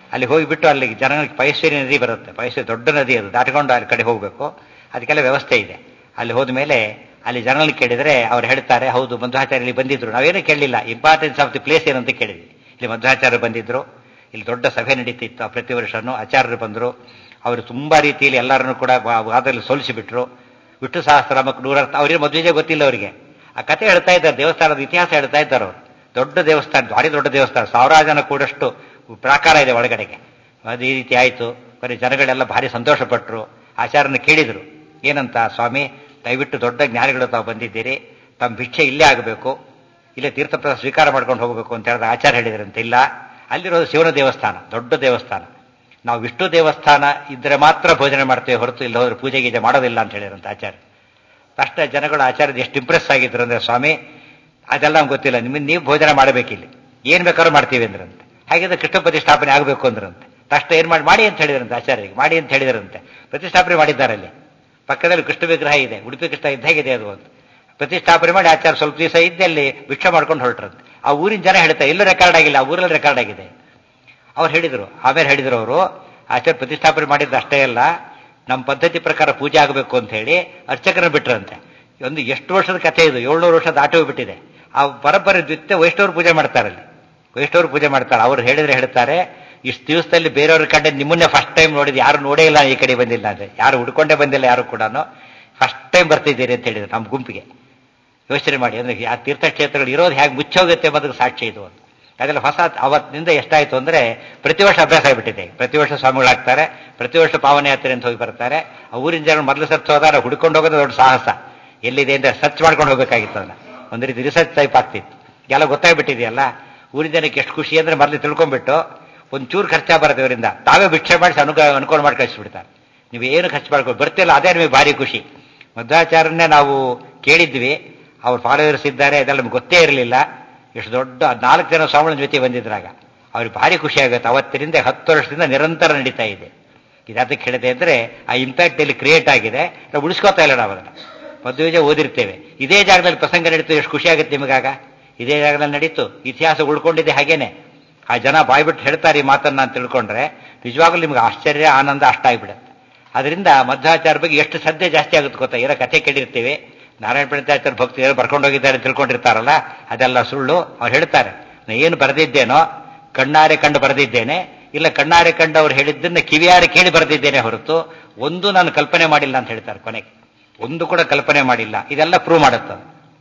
ಅಲ್ಲಿ ಹೋಗಿಬಿಟ್ಟು ಅಲ್ಲಿ ಜನಗಳಿಗೆ ಪೈಶ್ವರಿ ನದಿ ಬರುತ್ತೆ ಪೈಶ್ವರಿ ದೊಡ್ಡ ನದಿ ಅದು ದಾಟಿಕೊಂಡು ಅಲ್ಲಿ ಕಡೆ ಹೋಗಬೇಕು ಅದಕ್ಕೆಲ್ಲ ವ್ಯವಸ್ಥೆ ಇದೆ ಅಲ್ಲಿ ಹೋದ ಮೇಲೆ ಅಲ್ಲಿ ಜನಗಳಿಗೆ ಕೇಳಿದರೆ ಅವ್ರು ಹೇಳ್ತಾರೆ ಹೌದು ಮಧ್ವಾಚಾರ್ಯ ಇಲ್ಲಿ ಬಂದಿದ್ರು ನಾವೇನೂ ಕೇಳಲಿಲ್ಲ ಇಂಪಾರ್ಟೆನ್ಸ್ ಆಫ್ ದಿ ಪ್ಲೇಸ್ ಏನಂತ ಕೇಳಿದ್ವಿ ಇಲ್ಲಿ ಮಧ್ವಾಚಾರ್ಯರು ಬಂದಿದ್ರು ಇಲ್ಲಿ ದೊಡ್ಡ ಸಭೆ ನಡೀತಿತ್ತು ಪ್ರತಿ ವರ್ಷನೂ ಆಚಾರ್ಯರು ಬಂದರು ಅವರು ತುಂಬಾ ರೀತಿಯಲ್ಲಿ ಎಲ್ಲರನ್ನೂ ಕೂಡ ವಾದದಲ್ಲಿ ಸೋಲಿಸಿಬಿಟ್ರು ವಿಷ್ಣು ಸಹಸ್ರಾಮಕ್ಕೆ ನೂರರ್ಥ ಅವ್ರಿಗೆ ಮದುವೆಗೆ ಗೊತ್ತಿಲ್ಲ ಅವರಿಗೆ ಆ ಕತೆ ಹೇಳ್ತಾ ಇದ್ದಾರೆ ದೇವಸ್ಥಾನದ ಇತಿಹಾಸ ಹೇಳ್ತಾ ಇದ್ದಾರೆ ಅವರು ದೊಡ್ಡ ದೇವಸ್ಥಾನ ಭಾರಿ ದೊಡ್ಡ ದೇವಸ್ಥಾನ ಸಾವಿರಾರು ಜನ ಕೂಡಷ್ಟು ಪ್ರಾಕಾರ ಇದೆ ಒಳಗಡೆಗೆ ಅದು ಈ ರೀತಿ ಆಯಿತು ಬರೀ ಜನಗಳೆಲ್ಲ ಭಾರಿ ಸಂತೋಷಪಟ್ಟರು ಆಚಾರ್ಯನ ಕೇಳಿದರು ಏನಂತ ಸ್ವಾಮಿ ದಯವಿಟ್ಟು ದೊಡ್ಡ ಜ್ಞಾನಿಗಳು ತಾವು ಬಂದಿದ್ದೀರಿ ತಮ್ಮ ಭಿಕ್ಷೆ ಇಲ್ಲೇ ಆಗಬೇಕು ಇಲ್ಲೇ ತೀರ್ಥಪ್ರಸಾದ ಸ್ವೀಕಾರ ಮಾಡ್ಕೊಂಡು ಹೋಗಬೇಕು ಅಂತ ಹೇಳಿದ ಆಚಾರ ಹೇಳಿದ್ರಂತೆ ಇಲ್ಲ ಅಲ್ಲಿರೋದು ಶಿವನ ದೇವಸ್ಥಾನ ದೊಡ್ಡ ದೇವಸ್ಥಾನ ನಾವು ವಿಷ್ಣು ದೇವಸ್ಥಾನ ಇದ್ರೆ ಮಾತ್ರ ಭೋಜನ ಮಾಡ್ತೇವೆ ಹೊರತು ಇಲ್ಲಿ ಹೋದ್ರೆ ಪೂಜೆ ಗೀಜೆ ಮಾಡೋದಿಲ್ಲ ಅಂತ ಹೇಳಿರಂತ ಆಚಾರ್ಯ ಅಷ್ಟೇ ಜನಗಳು ಆಚಾರ್ಯದ ಎಷ್ಟು ಇಂಪ್ರೆಸ್ ಆಗಿದ್ರು ಅಂದ್ರೆ ಸ್ವಾಮಿ ಅದೆಲ್ಲ ನಮ್ಗೆ ಗೊತ್ತಿಲ್ಲ ನಿಮಗೆ ನೀವು ಭೋಜನ ಮಾಡಬೇಕಿಲ್ಲಿ ಏನ್ ಬೇಕಾದ್ರೂ ಮಾಡ್ತೀವಿ ಅಂದ್ರಂತೆ ಹಾಗಿದ್ರೆ ಕೃಷ್ಣ ಪ್ರತಿಷ್ಠಾಪನೆ ಆಗಬೇಕು ಅಂದ್ರಂತೆ ತಕ್ಷಣ ಏನ್ ಮಾಡಿ ಮಾಡಿ ಅಂತ ಹೇಳಿದ್ರಂತೆ ಆಚಾರ್ಯರಿಗೆ ಮಾಡಿ ಅಂತ ಹೇಳಿದ್ರಂತೆ ಪ್ರತಿಷ್ಠಾಪನೆ ಮಾಡಿದ್ದಾರೆ ಅಲ್ಲಿ ಪಕ್ಕದಲ್ಲಿ ಕೃಷ್ಣ ವಿಗ್ರಹ ಇದೆ ಉಡುಪಿ ಕೃಷ್ಣ ಇದ್ದಾಗಿದೆ ಅದು ಅಂತ ಪ್ರತಿಷ್ಠಾಪನೆ ಮಾಡಿ ಆಚಾರ ಸ್ವಲ್ಪ ದಿವಸ ಇದ್ದೆ ಅಲ್ಲಿ ಭಿಕ್ಷೆ ಮಾಡ್ಕೊಂಡು ಹೊರಟ್ರಂತೆ ಆ ಊರಿನ ಜನ ಹೇಳ್ತಾರೆ ಎಲ್ಲೂ ರೆಕಾರ್ಡ್ ಆಗಿಲ್ಲ ಆ ಊರಲ್ಲಿ ರೆಕಾರ್ಡ್ ಆಗಿದೆ ಅವ್ರು ಹೇಳಿದ್ರು ಆಮೇಲೆ ಹೇಳಿದ್ರು ಅವರು ಆಚಾರ್ಯ ಪ್ರತಿಷ್ಠಾಪನೆ ಮಾಡಿದ್ದು ಅಷ್ಟೇ ಅಲ್ಲ ನಮ್ಮ ಪದ್ಧತಿ ಪ್ರಕಾರ ಪೂಜೆ ಆಗಬೇಕು ಅಂತ ಹೇಳಿ ಅರ್ಚಕರನ್ನ ಬಿಟ್ರಂತೆ ಒಂದು ಎಷ್ಟು ವರ್ಷದ ಕಥೆ ಇದು ಏಳ್ನೂರು ವರ್ಷ ದಾಟಿ ಹೋಗ್ಬಿಟ್ಟಿದೆ ಆ ಬರಬ್ಬರಿ ದ್ವಿತ್ಯ ವೈಷ್ಣವರು ಪೂಜೆ ಮಾಡ್ತಾರೆ ಅಲ್ಲಿ ವೈಷ್ಣವರು ಪೂಜೆ ಮಾಡ್ತಾರೆ ಅವ್ರು ಹೇಳಿದ್ರೆ ಹೇಳ್ತಾರೆ ಇಷ್ಟು ದಿವಸದಲ್ಲಿ ಬೇರೆಯವ್ರ ಕಡೆ ನಿಮ್ಮನ್ನೇ ಫಸ್ಟ್ ಟೈಮ್ ನೋಡಿದ್ ಯಾರು ನೋಡೇ ಇಲ್ಲ ಈ ಕಡೆ ಬಂದಿಲ್ಲ ಅಂದ್ರೆ ಯಾರು ಹುಡ್ಕೊಂಡೇ ಬಂದಿಲ್ಲ ಯಾರು ಕೂಡ ಫಸ್ಟ್ ಟೈಮ್ ಬರ್ತಿದ್ದೀರಿ ಅಂತ ಹೇಳಿದ್ರು ನಮ್ಮ ಗುಂಪಿಗೆ ಯೋಚನೆ ಮಾಡಿ ಅಂದ್ರೆ ಆ ತೀರ್ಥಕ್ಷೇತ್ರಗಳು ಇರೋದು ಹೇಗೆ ಮುಚ್ಚೋಗುತ್ತೆ ಎಂಬುದಕ್ಕೆ ಸಾಕ್ಷಿ ಇದು ಅಂತ ಅದೆಲ್ಲ ಹೊಸ ಅವತ್ತಿನಿಂದ ಎಷ್ಟಾಯ್ತು ಅಂದ್ರೆ ಪ್ರತಿ ವರ್ಷ ಅಭ್ಯಾಸ ಆಗಿಬಿಟ್ಟಿದೆ ಪ್ರತಿ ವರ್ಷ ಸ್ವಾಮಿಗಳಾಗ್ತಾರೆ ಪ್ರತಿ ವರ್ಷ ಪಾವನ ಯಾತ್ರೆ ಅಂತ ಹೋಗಿ ಬರ್ತಾರೆ ಆ ಊರಿನ ಜನ ಮೊದಲು ಸರ್ಚ್ ಹೋದಾಗ ಹುಡ್ಕೊಂಡು ಹೋಗೋದು ದೊಡ್ಡ ಸಾಹಸ ಎಲ್ಲಿದೆ ಅಂತ ಸರ್ಚ್ ಮಾಡ್ಕೊಂಡು ಹೋಗ್ಬೇಕಾಗಿತ್ತು ಅದನ್ನ ಒಂದು ರೀತಿ ರಿಸರ್ಚ್ ಟೈಪ್ ಆಗ್ತಿತ್ತು ಎಲ್ಲ ಗೊತ್ತಾಗ್ಬಿಟ್ಟಿದೆಯಲ್ಲ ಊರಿನ ಜನಕ್ಕೆ ಎಷ್ಟು ಖುಷಿ ಅಂದ್ರೆ ಮೊದಲು ತಿಳ್ಕೊಂಡ್ಬಿಟ್ಟು ಒಂಚೂರು ಖರ್ಚಾ ಬರುತ್ತೆ ಇವರಿಂದ ತಾವೇ ಭಿಕ್ಷೆ ಮಾಡಿಸಿ ಅನುಕ ಅನುಕೂಲ ಮಾಡಿ ಕಳಿಸ್ಬಿಡ್ತಾರೆ ನೀವು ಏನು ಖರ್ಚು ಮಾಡ್ಕೊಂಡು ಬರ್ತಿಲ್ಲ ಅದೇ ನಿಮಗೆ ಭಾರಿ ಖುಷಿ ಮಧ್ವಾಚಾರ್ಯನ್ನೇ ನಾವು ಕೇಳಿದ್ವಿ ಅವ್ರು ಫಾಲೋವರ್ಸ್ ಇದ್ದಾರೆ ಅದೆಲ್ಲ ನಮ್ಗೆ ಗೊತ್ತೇ ಇರಲಿಲ್ಲ ಎಷ್ಟು ದೊಡ್ಡ ನಾಲ್ಕು ಜನ ಸ್ವಾಮಿಗಳ ಜೊತೆ ಬಂದಿದ್ರಾಗ ಅವ್ರಿಗೆ ಭಾರಿ ಖುಷಿ ಆಗುತ್ತೆ ಅವತ್ತಿನಿಂದ ಹತ್ತು ವರ್ಷದಿಂದ ನಿರಂತರ ನಡೀತಾ ಇದೆ ಇದಕ್ಕೆ ಹೇಳಿದೆ ಅಂದ್ರೆ ಆ ಇಂಪ್ಯಾಕ್ಟ್ ಇಲ್ಲಿ ಕ್ರಿಯೇಟ್ ಆಗಿದೆ ನಾವು ಉಳಿಸ್ಕೋತಾ ಇಲ್ಲ ನಾವು ಅದನ್ನ ಮದುವೆ ಓದಿರ್ತೇವೆ ಇದೇ ಜಾಗದಲ್ಲಿ ಪ್ರಸಂಗ ನಡೀತು ಎಷ್ಟು ಖುಷಿ ಆಗುತ್ತೆ ನಿಮಗಾಗ ಇದೇ ಜಾಗದಲ್ಲಿ ನಡೀತು ಇತಿಹಾಸ ಉಳ್ಕೊಂಡಿದೆ ಹಾಗೇನೆ ಆ ಜನ ಬಾಯ್ಬಿಟ್ಟು ಹೇಳ್ತಾರೆ ಈ ಮಾತನ್ನ ಅಂತ ತಿಳ್ಕೊಂಡ್ರೆ ನಿಜವಾಗ್ಲೂ ನಿಮ್ಗೆ ಆಶ್ಚರ್ಯ ಆನಂದ ಅಷ್ಟಾಗ್ಬಿಡುತ್ತೆ ಅದರಿಂದ ಮಧ್ವಾಚಾರ ಬಗ್ಗೆ ಎಷ್ಟು ಶ್ರದ್ಧೆ ಜಾಸ್ತಿ ಆಗುತ್ತೆ ಗೊತ್ತಾ ಇರೋ ಕಥೆ ಕೇಳಿರ್ತೀವಿ ನಾರಾಯಣ ಪಂಡಿತಾಚಾರ್ಯ ಭಕ್ತಿ ಏನು ಬರ್ಕೊಂಡು ಹೋಗಿದ್ದಾರೆ ತಿಳ್ಕೊಂಡಿರ್ತಾರಲ್ಲ ಅದೆಲ್ಲ ಸುಳ್ಳು ಅವ್ರು ಹೇಳ್ತಾರೆ ನಾನು ಏನು ಬರೆದಿದ್ದೇನೋ ಕಣ್ಣಾರೆ ಕಂಡು ಬರೆದಿದ್ದೇನೆ ಇಲ್ಲ ಕಣ್ಣಾರೆ ಕಂಡು ಅವ್ರು ಹೇಳಿದ್ದನ್ನ ಕಿವಿಯಾರೆ ಕೇಳಿ ಬರೆದಿದ್ದೇನೆ ಹೊರತು ಒಂದು ನಾನು ಕಲ್ಪನೆ ಮಾಡಿಲ್ಲ ಅಂತ ಹೇಳ್ತಾರೆ ಕೊನೆಗೆ ಒಂದು ಕೂಡ ಕಲ್ಪನೆ ಮಾಡಿಲ್ಲ ಇದೆಲ್ಲ ಪ್ರೂವ್ ಮಾಡುತ್ತೆ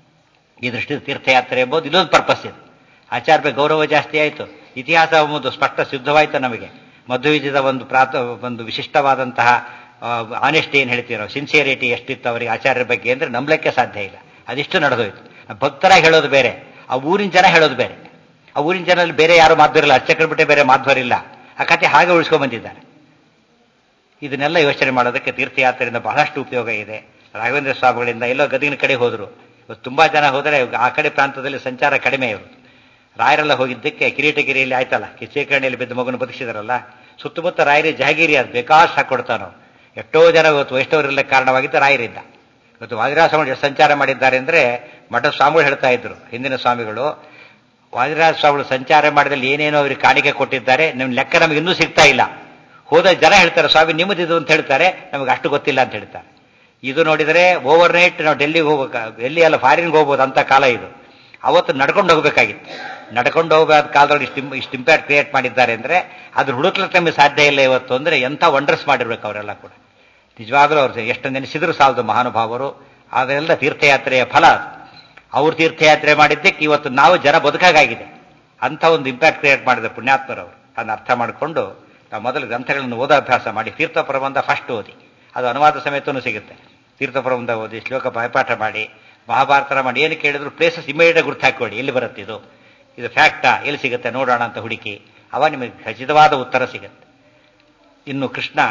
ಈ ದೃಷ್ಟಿ ತೀರ್ಥಯಾತ್ರೆ ಎಂಬುದು ಇದೊಂದು ಪರ್ಪಸ್ ಇದು ಆಚಾರ್ಯ ಗೌರವ ಜಾಸ್ತಿ ಆಯಿತು ಇತಿಹಾಸ ಒಂದು ಸ್ಪಷ್ಟ ಸಿದ್ಧವಾಯಿತು ನಮಗೆ ಮಧ್ವವಿಜಯದ ಒಂದು ಪ್ರಾತ ಒಂದು ವಿಶಿಷ್ಟವಾದಂತಹ ಆನೆಸ್ಟಿ ಏನು ಹೇಳ್ತೀವಿ ನಾವು ಸಿನ್ಸಿಯರಿಟಿ ಎಷ್ಟಿತ್ತು ಅವರಿಗೆ ಆಚಾರ್ಯರ ಬಗ್ಗೆ ಅಂದ್ರೆ ನಂಬಲಿಕ್ಕೆ ಸಾಧ್ಯ ಇಲ್ಲ ಅದಿಷ್ಟು ನಡೆದೋಯ್ತು ಭಕ್ತರಾಗಿ ಹೇಳೋದು ಬೇರೆ ಆ ಊರಿನ ಜನ ಹೇಳೋದು ಬೇರೆ ಆ ಊರಿನ ಜನರಲ್ಲಿ ಬೇರೆ ಯಾರು ಮಾಧ್ವರಿಲ್ಲ ಅರ್ಚಕರು ಬಿಟ್ಟೆ ಬೇರೆ ಮಾಧ್ವರಿಲ್ಲ ಆ ಕತೆ ಹಾಗೆ ಉಳಿಸ್ಕೊಂಡ್ ಬಂದಿದ್ದಾರೆ ಇದನ್ನೆಲ್ಲ ಯೋಚನೆ ಮಾಡೋದಕ್ಕೆ ತೀರ್ಥಯಾತ್ರೆಯಿಂದ ಬಹಳಷ್ಟು ಉಪಯೋಗ ಇದೆ ರಾಘವೇಂದ್ರ ಸ್ವಾಮಿಗಳಿಂದ ಎಲ್ಲೋ ಗದಗಿನ ಕಡೆ ಹೋದ್ರು ಇವತ್ತು ತುಂಬಾ ಜನ ಹೋದರೆ ಆ ಕಡೆ ಪ್ರಾಂತದಲ್ಲಿ ಸಂಚಾರ ಕಡಿಮೆ ಇರುತ್ತೆ ರಾಯರೆಲ್ಲ ಹೋಗಿದ್ದಕ್ಕೆ ಕಿರೀಟಗಿರಿಯಲ್ಲಿ ಆಯ್ತಲ್ಲ ಕಿಚೇಕರಣಿಯಲ್ಲಿ ಬಿದ್ದ ಮಗನ ಬದುಕಿಸಿದಾರಲ್ಲ ಸುತ್ತಮುತ್ತ ರಾಯರಿ ಜಹಾಗೀರಿ ಅದು ಬೇಕಾಷ್ಟು ಹಾಕೊಡ್ತಾನೋ ಎಷ್ಟೋ ಜನ ಇವತ್ತು ವೈಷ್ಣವರೆಲ್ಲ ಕಾರಣವಾಗಿದ್ದ ರಾಯರಿದ್ದ ಇವತ್ತು ವಾದಿರಾಜ ಸ್ವಾಮಿಗಳು ಎಷ್ಟು ಸಂಚಾರ ಮಾಡಿದ್ದಾರೆ ಅಂದ್ರೆ ಮಠದ ಸ್ವಾಮಿಗಳು ಹೇಳ್ತಾ ಇದ್ರು ಹಿಂದಿನ ಸ್ವಾಮಿಗಳು ವಾದಿರಾಜ ಸ್ವಾಮಿಗಳು ಸಂಚಾರ ಮಾಡಿದಲ್ಲಿ ಏನೇನೋ ಅವ್ರಿಗೆ ಕಾಣಿಕೆ ಕೊಟ್ಟಿದ್ದಾರೆ ನಿಮ್ ಲೆಕ್ಕ ನಮಗೆ ಇನ್ನೂ ಸಿಗ್ತಾ ಇಲ್ಲ ಹೋದ ಜನ ಹೇಳ್ತಾರೆ ಸ್ವಾಮಿ ನಿಮ್ಮದಿದು ಅಂತ ಹೇಳ್ತಾರೆ ನಮಗೆ ಅಷ್ಟು ಗೊತ್ತಿಲ್ಲ ಅಂತ ಹೇಳ್ತಾರೆ ಇದು ನೋಡಿದರೆ ಓವರ್ ನೈಟ್ ನಾವು ಡೆಲ್ಲಿಗೆ ಹೋಗ್ಬೇಕು ಡೆಲ್ಲಿ ಅಲ್ಲ ಫಾರಿನ್ಗೆ ಹೋಗ್ಬೋದು ಅಂತ ಕಾಲ ಇದು ಅವತ್ತು ನಡ್ಕೊಂಡು ಹೋಗ್ಬೇಕಾಗಿತ್ತು ನಡ್ಕೊಂಡು ಹೋಗಬೇಕಾದ ಕಾಲದಲ್ಲಿ ಇಷ್ಟು ಇಷ್ಟು ಇಂಪ್ಯಾಕ್ಟ್ ಕ್ರಿಯೇಟ್ ಮಾಡಿದ್ದಾರೆ ಅಂದ್ರೆ ಅದ್ರ ಹುಡುಕ್ಲಿಕ್ಕೆ ನಮಗೆ ಸಾಧ್ಯ ಇಲ್ಲ ಇವತ್ತು ಅಂದ್ರೆ ಎಂಥ ವಂಡರ್ಸ್ ಮಾಡಿರ್ಬೇಕು ಅವರೆಲ್ಲ ಕೂಡ ನಿಜವಾಗ್ಲೂ ಅವ್ರು ಎಷ್ಟು ನೆನೆಸಿದ್ರು ಸಾಲದು ಮಹಾನುಭಾವರು ಅದೆಲ್ಲ ತೀರ್ಥಯಾತ್ರೆಯ ಫಲ ಅವ್ರು ತೀರ್ಥಯಾತ್ರೆ ಮಾಡಿದ್ದಕ್ಕೆ ಇವತ್ತು ನಾವು ಜನ ಬದುಕಾಗಿದೆ ಅಂತ ಒಂದು ಇಂಪ್ಯಾಕ್ಟ್ ಕ್ರಿಯೇಟ್ ಮಾಡಿದ ಪುಣ್ಯಾತ್ಮರವರು ಅದನ್ನ ಅರ್ಥ ಮಾಡಿಕೊಂಡು ನಾವು ಮೊದಲು ಗ್ರಂಥಗಳನ್ನು ಓದೋ ಅಭ್ಯಾಸ ಮಾಡಿ ತೀರ್ಥ ಪ್ರಬಂಧ ಫಸ್ಟ್ ಓದಿ ಅದು ಅನುವಾದ ಸಮೇತನೂ ಸಿಗುತ್ತೆ ತೀರ್ಥ ಪ್ರಬಂಧ ಓದಿ ಶ್ಲೋಕ ಬಾಯ್ಪಾಠ ಮಾಡಿ ಮಹಾಭಾರತ ಮಾಡಿ ಏನು ಕೇಳಿದ್ರು ಪ್ಲೇಸಸ್ ಇಮಿಡಿಯೇಟ್ ಗುರ್ತು ಹಾಕೊಳ್ಳಿ ಎಲ್ಲಿ ಬರುತ್ತೆ ಇದು ಇದು ಫ್ಯಾಕ್ಟಾ ಎಲ್ಲಿ ಸಿಗುತ್ತೆ ನೋಡೋಣ ಅಂತ ಹುಡುಕಿ ಅವ ನಿಮಗೆ ಖಚಿತವಾದ ಉತ್ತರ ಸಿಗುತ್ತೆ ಇನ್ನು ಕೃಷ್ಣ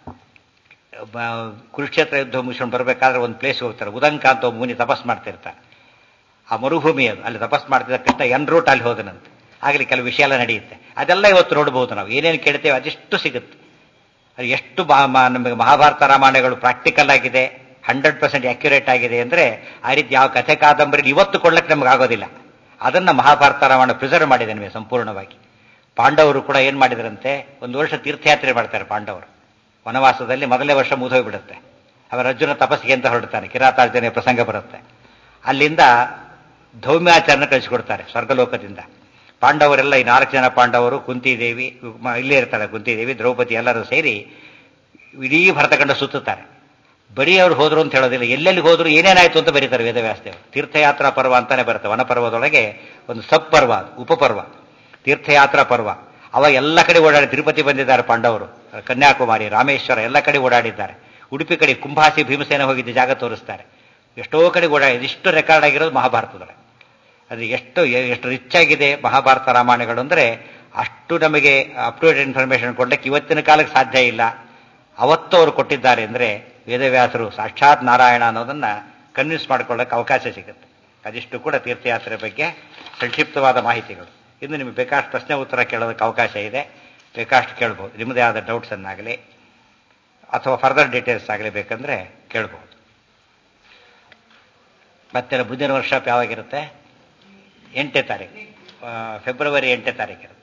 ಕುರುಕ್ಷೇತ್ರ ಯುದ್ಧ ಮುಗಿಸ್ಕೊಂಡು ಬರಬೇಕಾದ್ರೆ ಒಂದು ಪ್ಲೇಸ್ ಹೋಗ್ತಾರೆ ಉದಂಕ ಅಂತ ಒಬ್ಬ ಮುನಿ ತಪಸ್ ಮಾಡ್ತಿರ್ತಾರೆ ಆ ಮರುಭೂಮಿ ಅದು ಅಲ್ಲಿ ತಪಸ್ ಮಾಡ್ತಿದ್ದ ಕೃಷ್ಣ ಎನ್ ರೂಟ್ ಅಲ್ಲಿ ಹೋದನಂತೆ ಆಗಲಿ ಕೆಲವು ವಿಷಯ ಎಲ್ಲ ನಡೆಯುತ್ತೆ ಅದೆಲ್ಲ ಇವತ್ತು ನೋಡಬಹುದು ನಾವು ಏನೇನು ಕೇಳ್ತೇವೆ ಅದಿಷ್ಟು ಸಿಗುತ್ತೆ ಅದು ಎಷ್ಟು ನಮಗೆ ಮಹಾಭಾರತ ರಾಮಾಯಣಗಳು ಪ್ರಾಕ್ಟಿಕಲ್ ಆಗಿದೆ ಹಂಡ್ರೆಡ್ ಪರ್ಸೆಂಟ್ ಅಕ್ಯುರೇಟ್ ಆಗಿದೆ ಅಂದ್ರೆ ಆ ರೀತಿ ಯಾವ ಕಥೆ ಕಾದಂಬರಿ ಇವತ್ತು ಕೊಡ್ಲಿಕ್ಕೆ ನಮ್ಗೆ ಆಗೋದಿಲ್ಲ ಅದನ್ನ ಮಹಾಭಾರತ ರಾಮಾಯಣ ಪ್ರಿಸರ್ವ್ ಮಾಡಿದೆ ನಿಮಗೆ ಸಂಪೂರ್ಣವಾಗಿ ಪಾಂಡವರು ಕೂಡ ಏನು ಮಾಡಿದ್ರಂತೆ ಒಂದು ವರ್ಷ ತೀರ್ಥಯಾತ್ರೆ ಮಾಡ್ತಾರೆ ಪಾಂಡವರು ವನವಾಸದಲ್ಲಿ ಮೊದಲನೇ ವರ್ಷ ಮುಗಿದೋಗ್ಬಿಡುತ್ತೆ ಅವರ ಅರ್ಜುನ ತಪಸ್ಸಿಗೆ ಅಂತ ಹೊರಡ್ತಾನೆ ಕಿರಾತಾರ್ಜನೆ ಪ್ರಸಂಗ ಬರುತ್ತೆ ಅಲ್ಲಿಂದ ಧೌಮ್ಯಾಚರಣ ಕಳಿಸಿಕೊಡ್ತಾರೆ ಸ್ವರ್ಗಲೋಕದಿಂದ ಪಾಂಡವರೆಲ್ಲ ಈ ನಾಲ್ಕು ಜನ ಪಾಂಡವರು ಕುಂತಿದೇವಿ ಮ- ಇಲ್ಲೇ ಇರ್ತಾಳೆ ಕುಂತಿದೇವಿ ದ್ರೌಪದಿ ಎಲ್ಲರೂ ಸೇರಿ ಇಡೀ ಭರತಖಂಡ ಸುತ್ತುತ್ತಾರೆ ಬರೀ ಅವ್ರು ಹೋದ್ರು ಅಂತ ಹೇಳೋದಿಲ್ಲ ಎಲ್ಲೆಲ್ಲಿ ಹೋದ್ರು ಏನೇನಾಯ್ತು ಅಂತ ಬರೀತಾರೆ ವೇದವ್ಯಾಸದೇವರು ತೀರ್ಥಯಾತ್ರಾ ಪರ್ವ ಅಂತಾನೆ ಬರುತ್ತೆ ವನಪರ್ವದೊಳಗೆ ಒಂದು ಸಬ್ ಪರ್ವ ಅದು, ಉಪಪರ್ವ ತೀರ್ಥಯಾತ್ರಾ ಪರ್ವ ಅವಾಗ ಎಲ್ಲ ಕಡೆ ಓಡಾಡಿ ತಿರುಪತಿ ಬಂದಿದ್ದಾರೆ ಪಾಂಡವರು ಕನ್ಯಾಕುಮಾರಿ ರಾಮೇಶ್ವರ ಎಲ್ಲ ಕಡೆ ಓಡಾಡಿದ್ದಾರೆ ಉಡುಪಿ ಕಡೆ ಕುಂಭಾಸಿ ಭೀಮಸೇನ ಹೋಗಿದ್ದ ಜಾಗ ತೋರಿಸ್ತಾರೆ ಎಷ್ಟೋ ಕಡೆ ಓಡಾಡಿ ಇದಿಷ್ಟು ರೆಕಾರ್ಡ್ ಆಗಿರೋದು ಮಹಾಭಾರತದೊಳಗೆ ಅದು ಎಷ್ಟು ಎಷ್ಟು ರಿಚ್ ಆಗಿದೆ ಮಹಾಭಾರತ ರಾಮಾಯಣಗಳು ಅಂದರೆ ಅಷ್ಟು ನಮಗೆ ಅಪ್ ಟು ಡೇಟ್ ಇನ್ಫಾರ್ಮೇಶನ್ ಕೊಡ್ಲಿಕ್ಕೆ ಇವತ್ತಿನ ಕಾಲಕ್ಕೆ ಸಾಧ್ಯ ಇಲ್ಲ ಅವತ್ತು ಅವರು ಕೊಟ್ಟಿದ್ದಾರೆ ಅಂದರೆ ವೇದವ್ಯಾಸರು ಸಾಕ್ಷಾತ್ ನಾರಾಯಣ ಅನ್ನೋದನ್ನ ಕನ್ವಿನ್ಸ್ ಮಾಡ್ಕೊಳ್ಳೋಕೆ ಅವಕಾಶ ಸಿಗುತ್ತೆ ಅದಿಷ್ಟು ಕೂಡ ತೀರ್ಥಯಾತ್ರೆ ಬಗ್ಗೆ ಸಂಕ್ಷಿಪ್ತವಾದ ಮಾಹಿತಿಗಳು ಇನ್ನು ನಿಮಗೆ ಬೇಕಾಷ್ಟು ಪ್ರಶ್ನೆ ಉತ್ತರ ಕೇಳೋದಕ್ಕೆ ಅವಕಾಶ ಇದೆ ಬೇಕಾಷ್ಟು ಕೇಳ್ಬೋದು ನಿಮ್ಮದೇ ಆದ ಡೌಟ್ಸ್ ಅನ್ನಾಗಲಿ ಅಥವಾ ಫರ್ದರ್ ಡೀಟೇಲ್ಸ್ ಆಗಲಿ ಬೇಕಂದ್ರೆ ಕೇಳ್ಬೋದು ಮತ್ತೆ ಮುಂದಿನ ವರ್ಷಾಪ್ ಯಾವಾಗಿರುತ್ತೆ ಎಂಟನೇ ತಾರೀಕು ಆ, ಫೆಬ್ರವರಿ ಎಂಟನೇ ತಾರೀಕು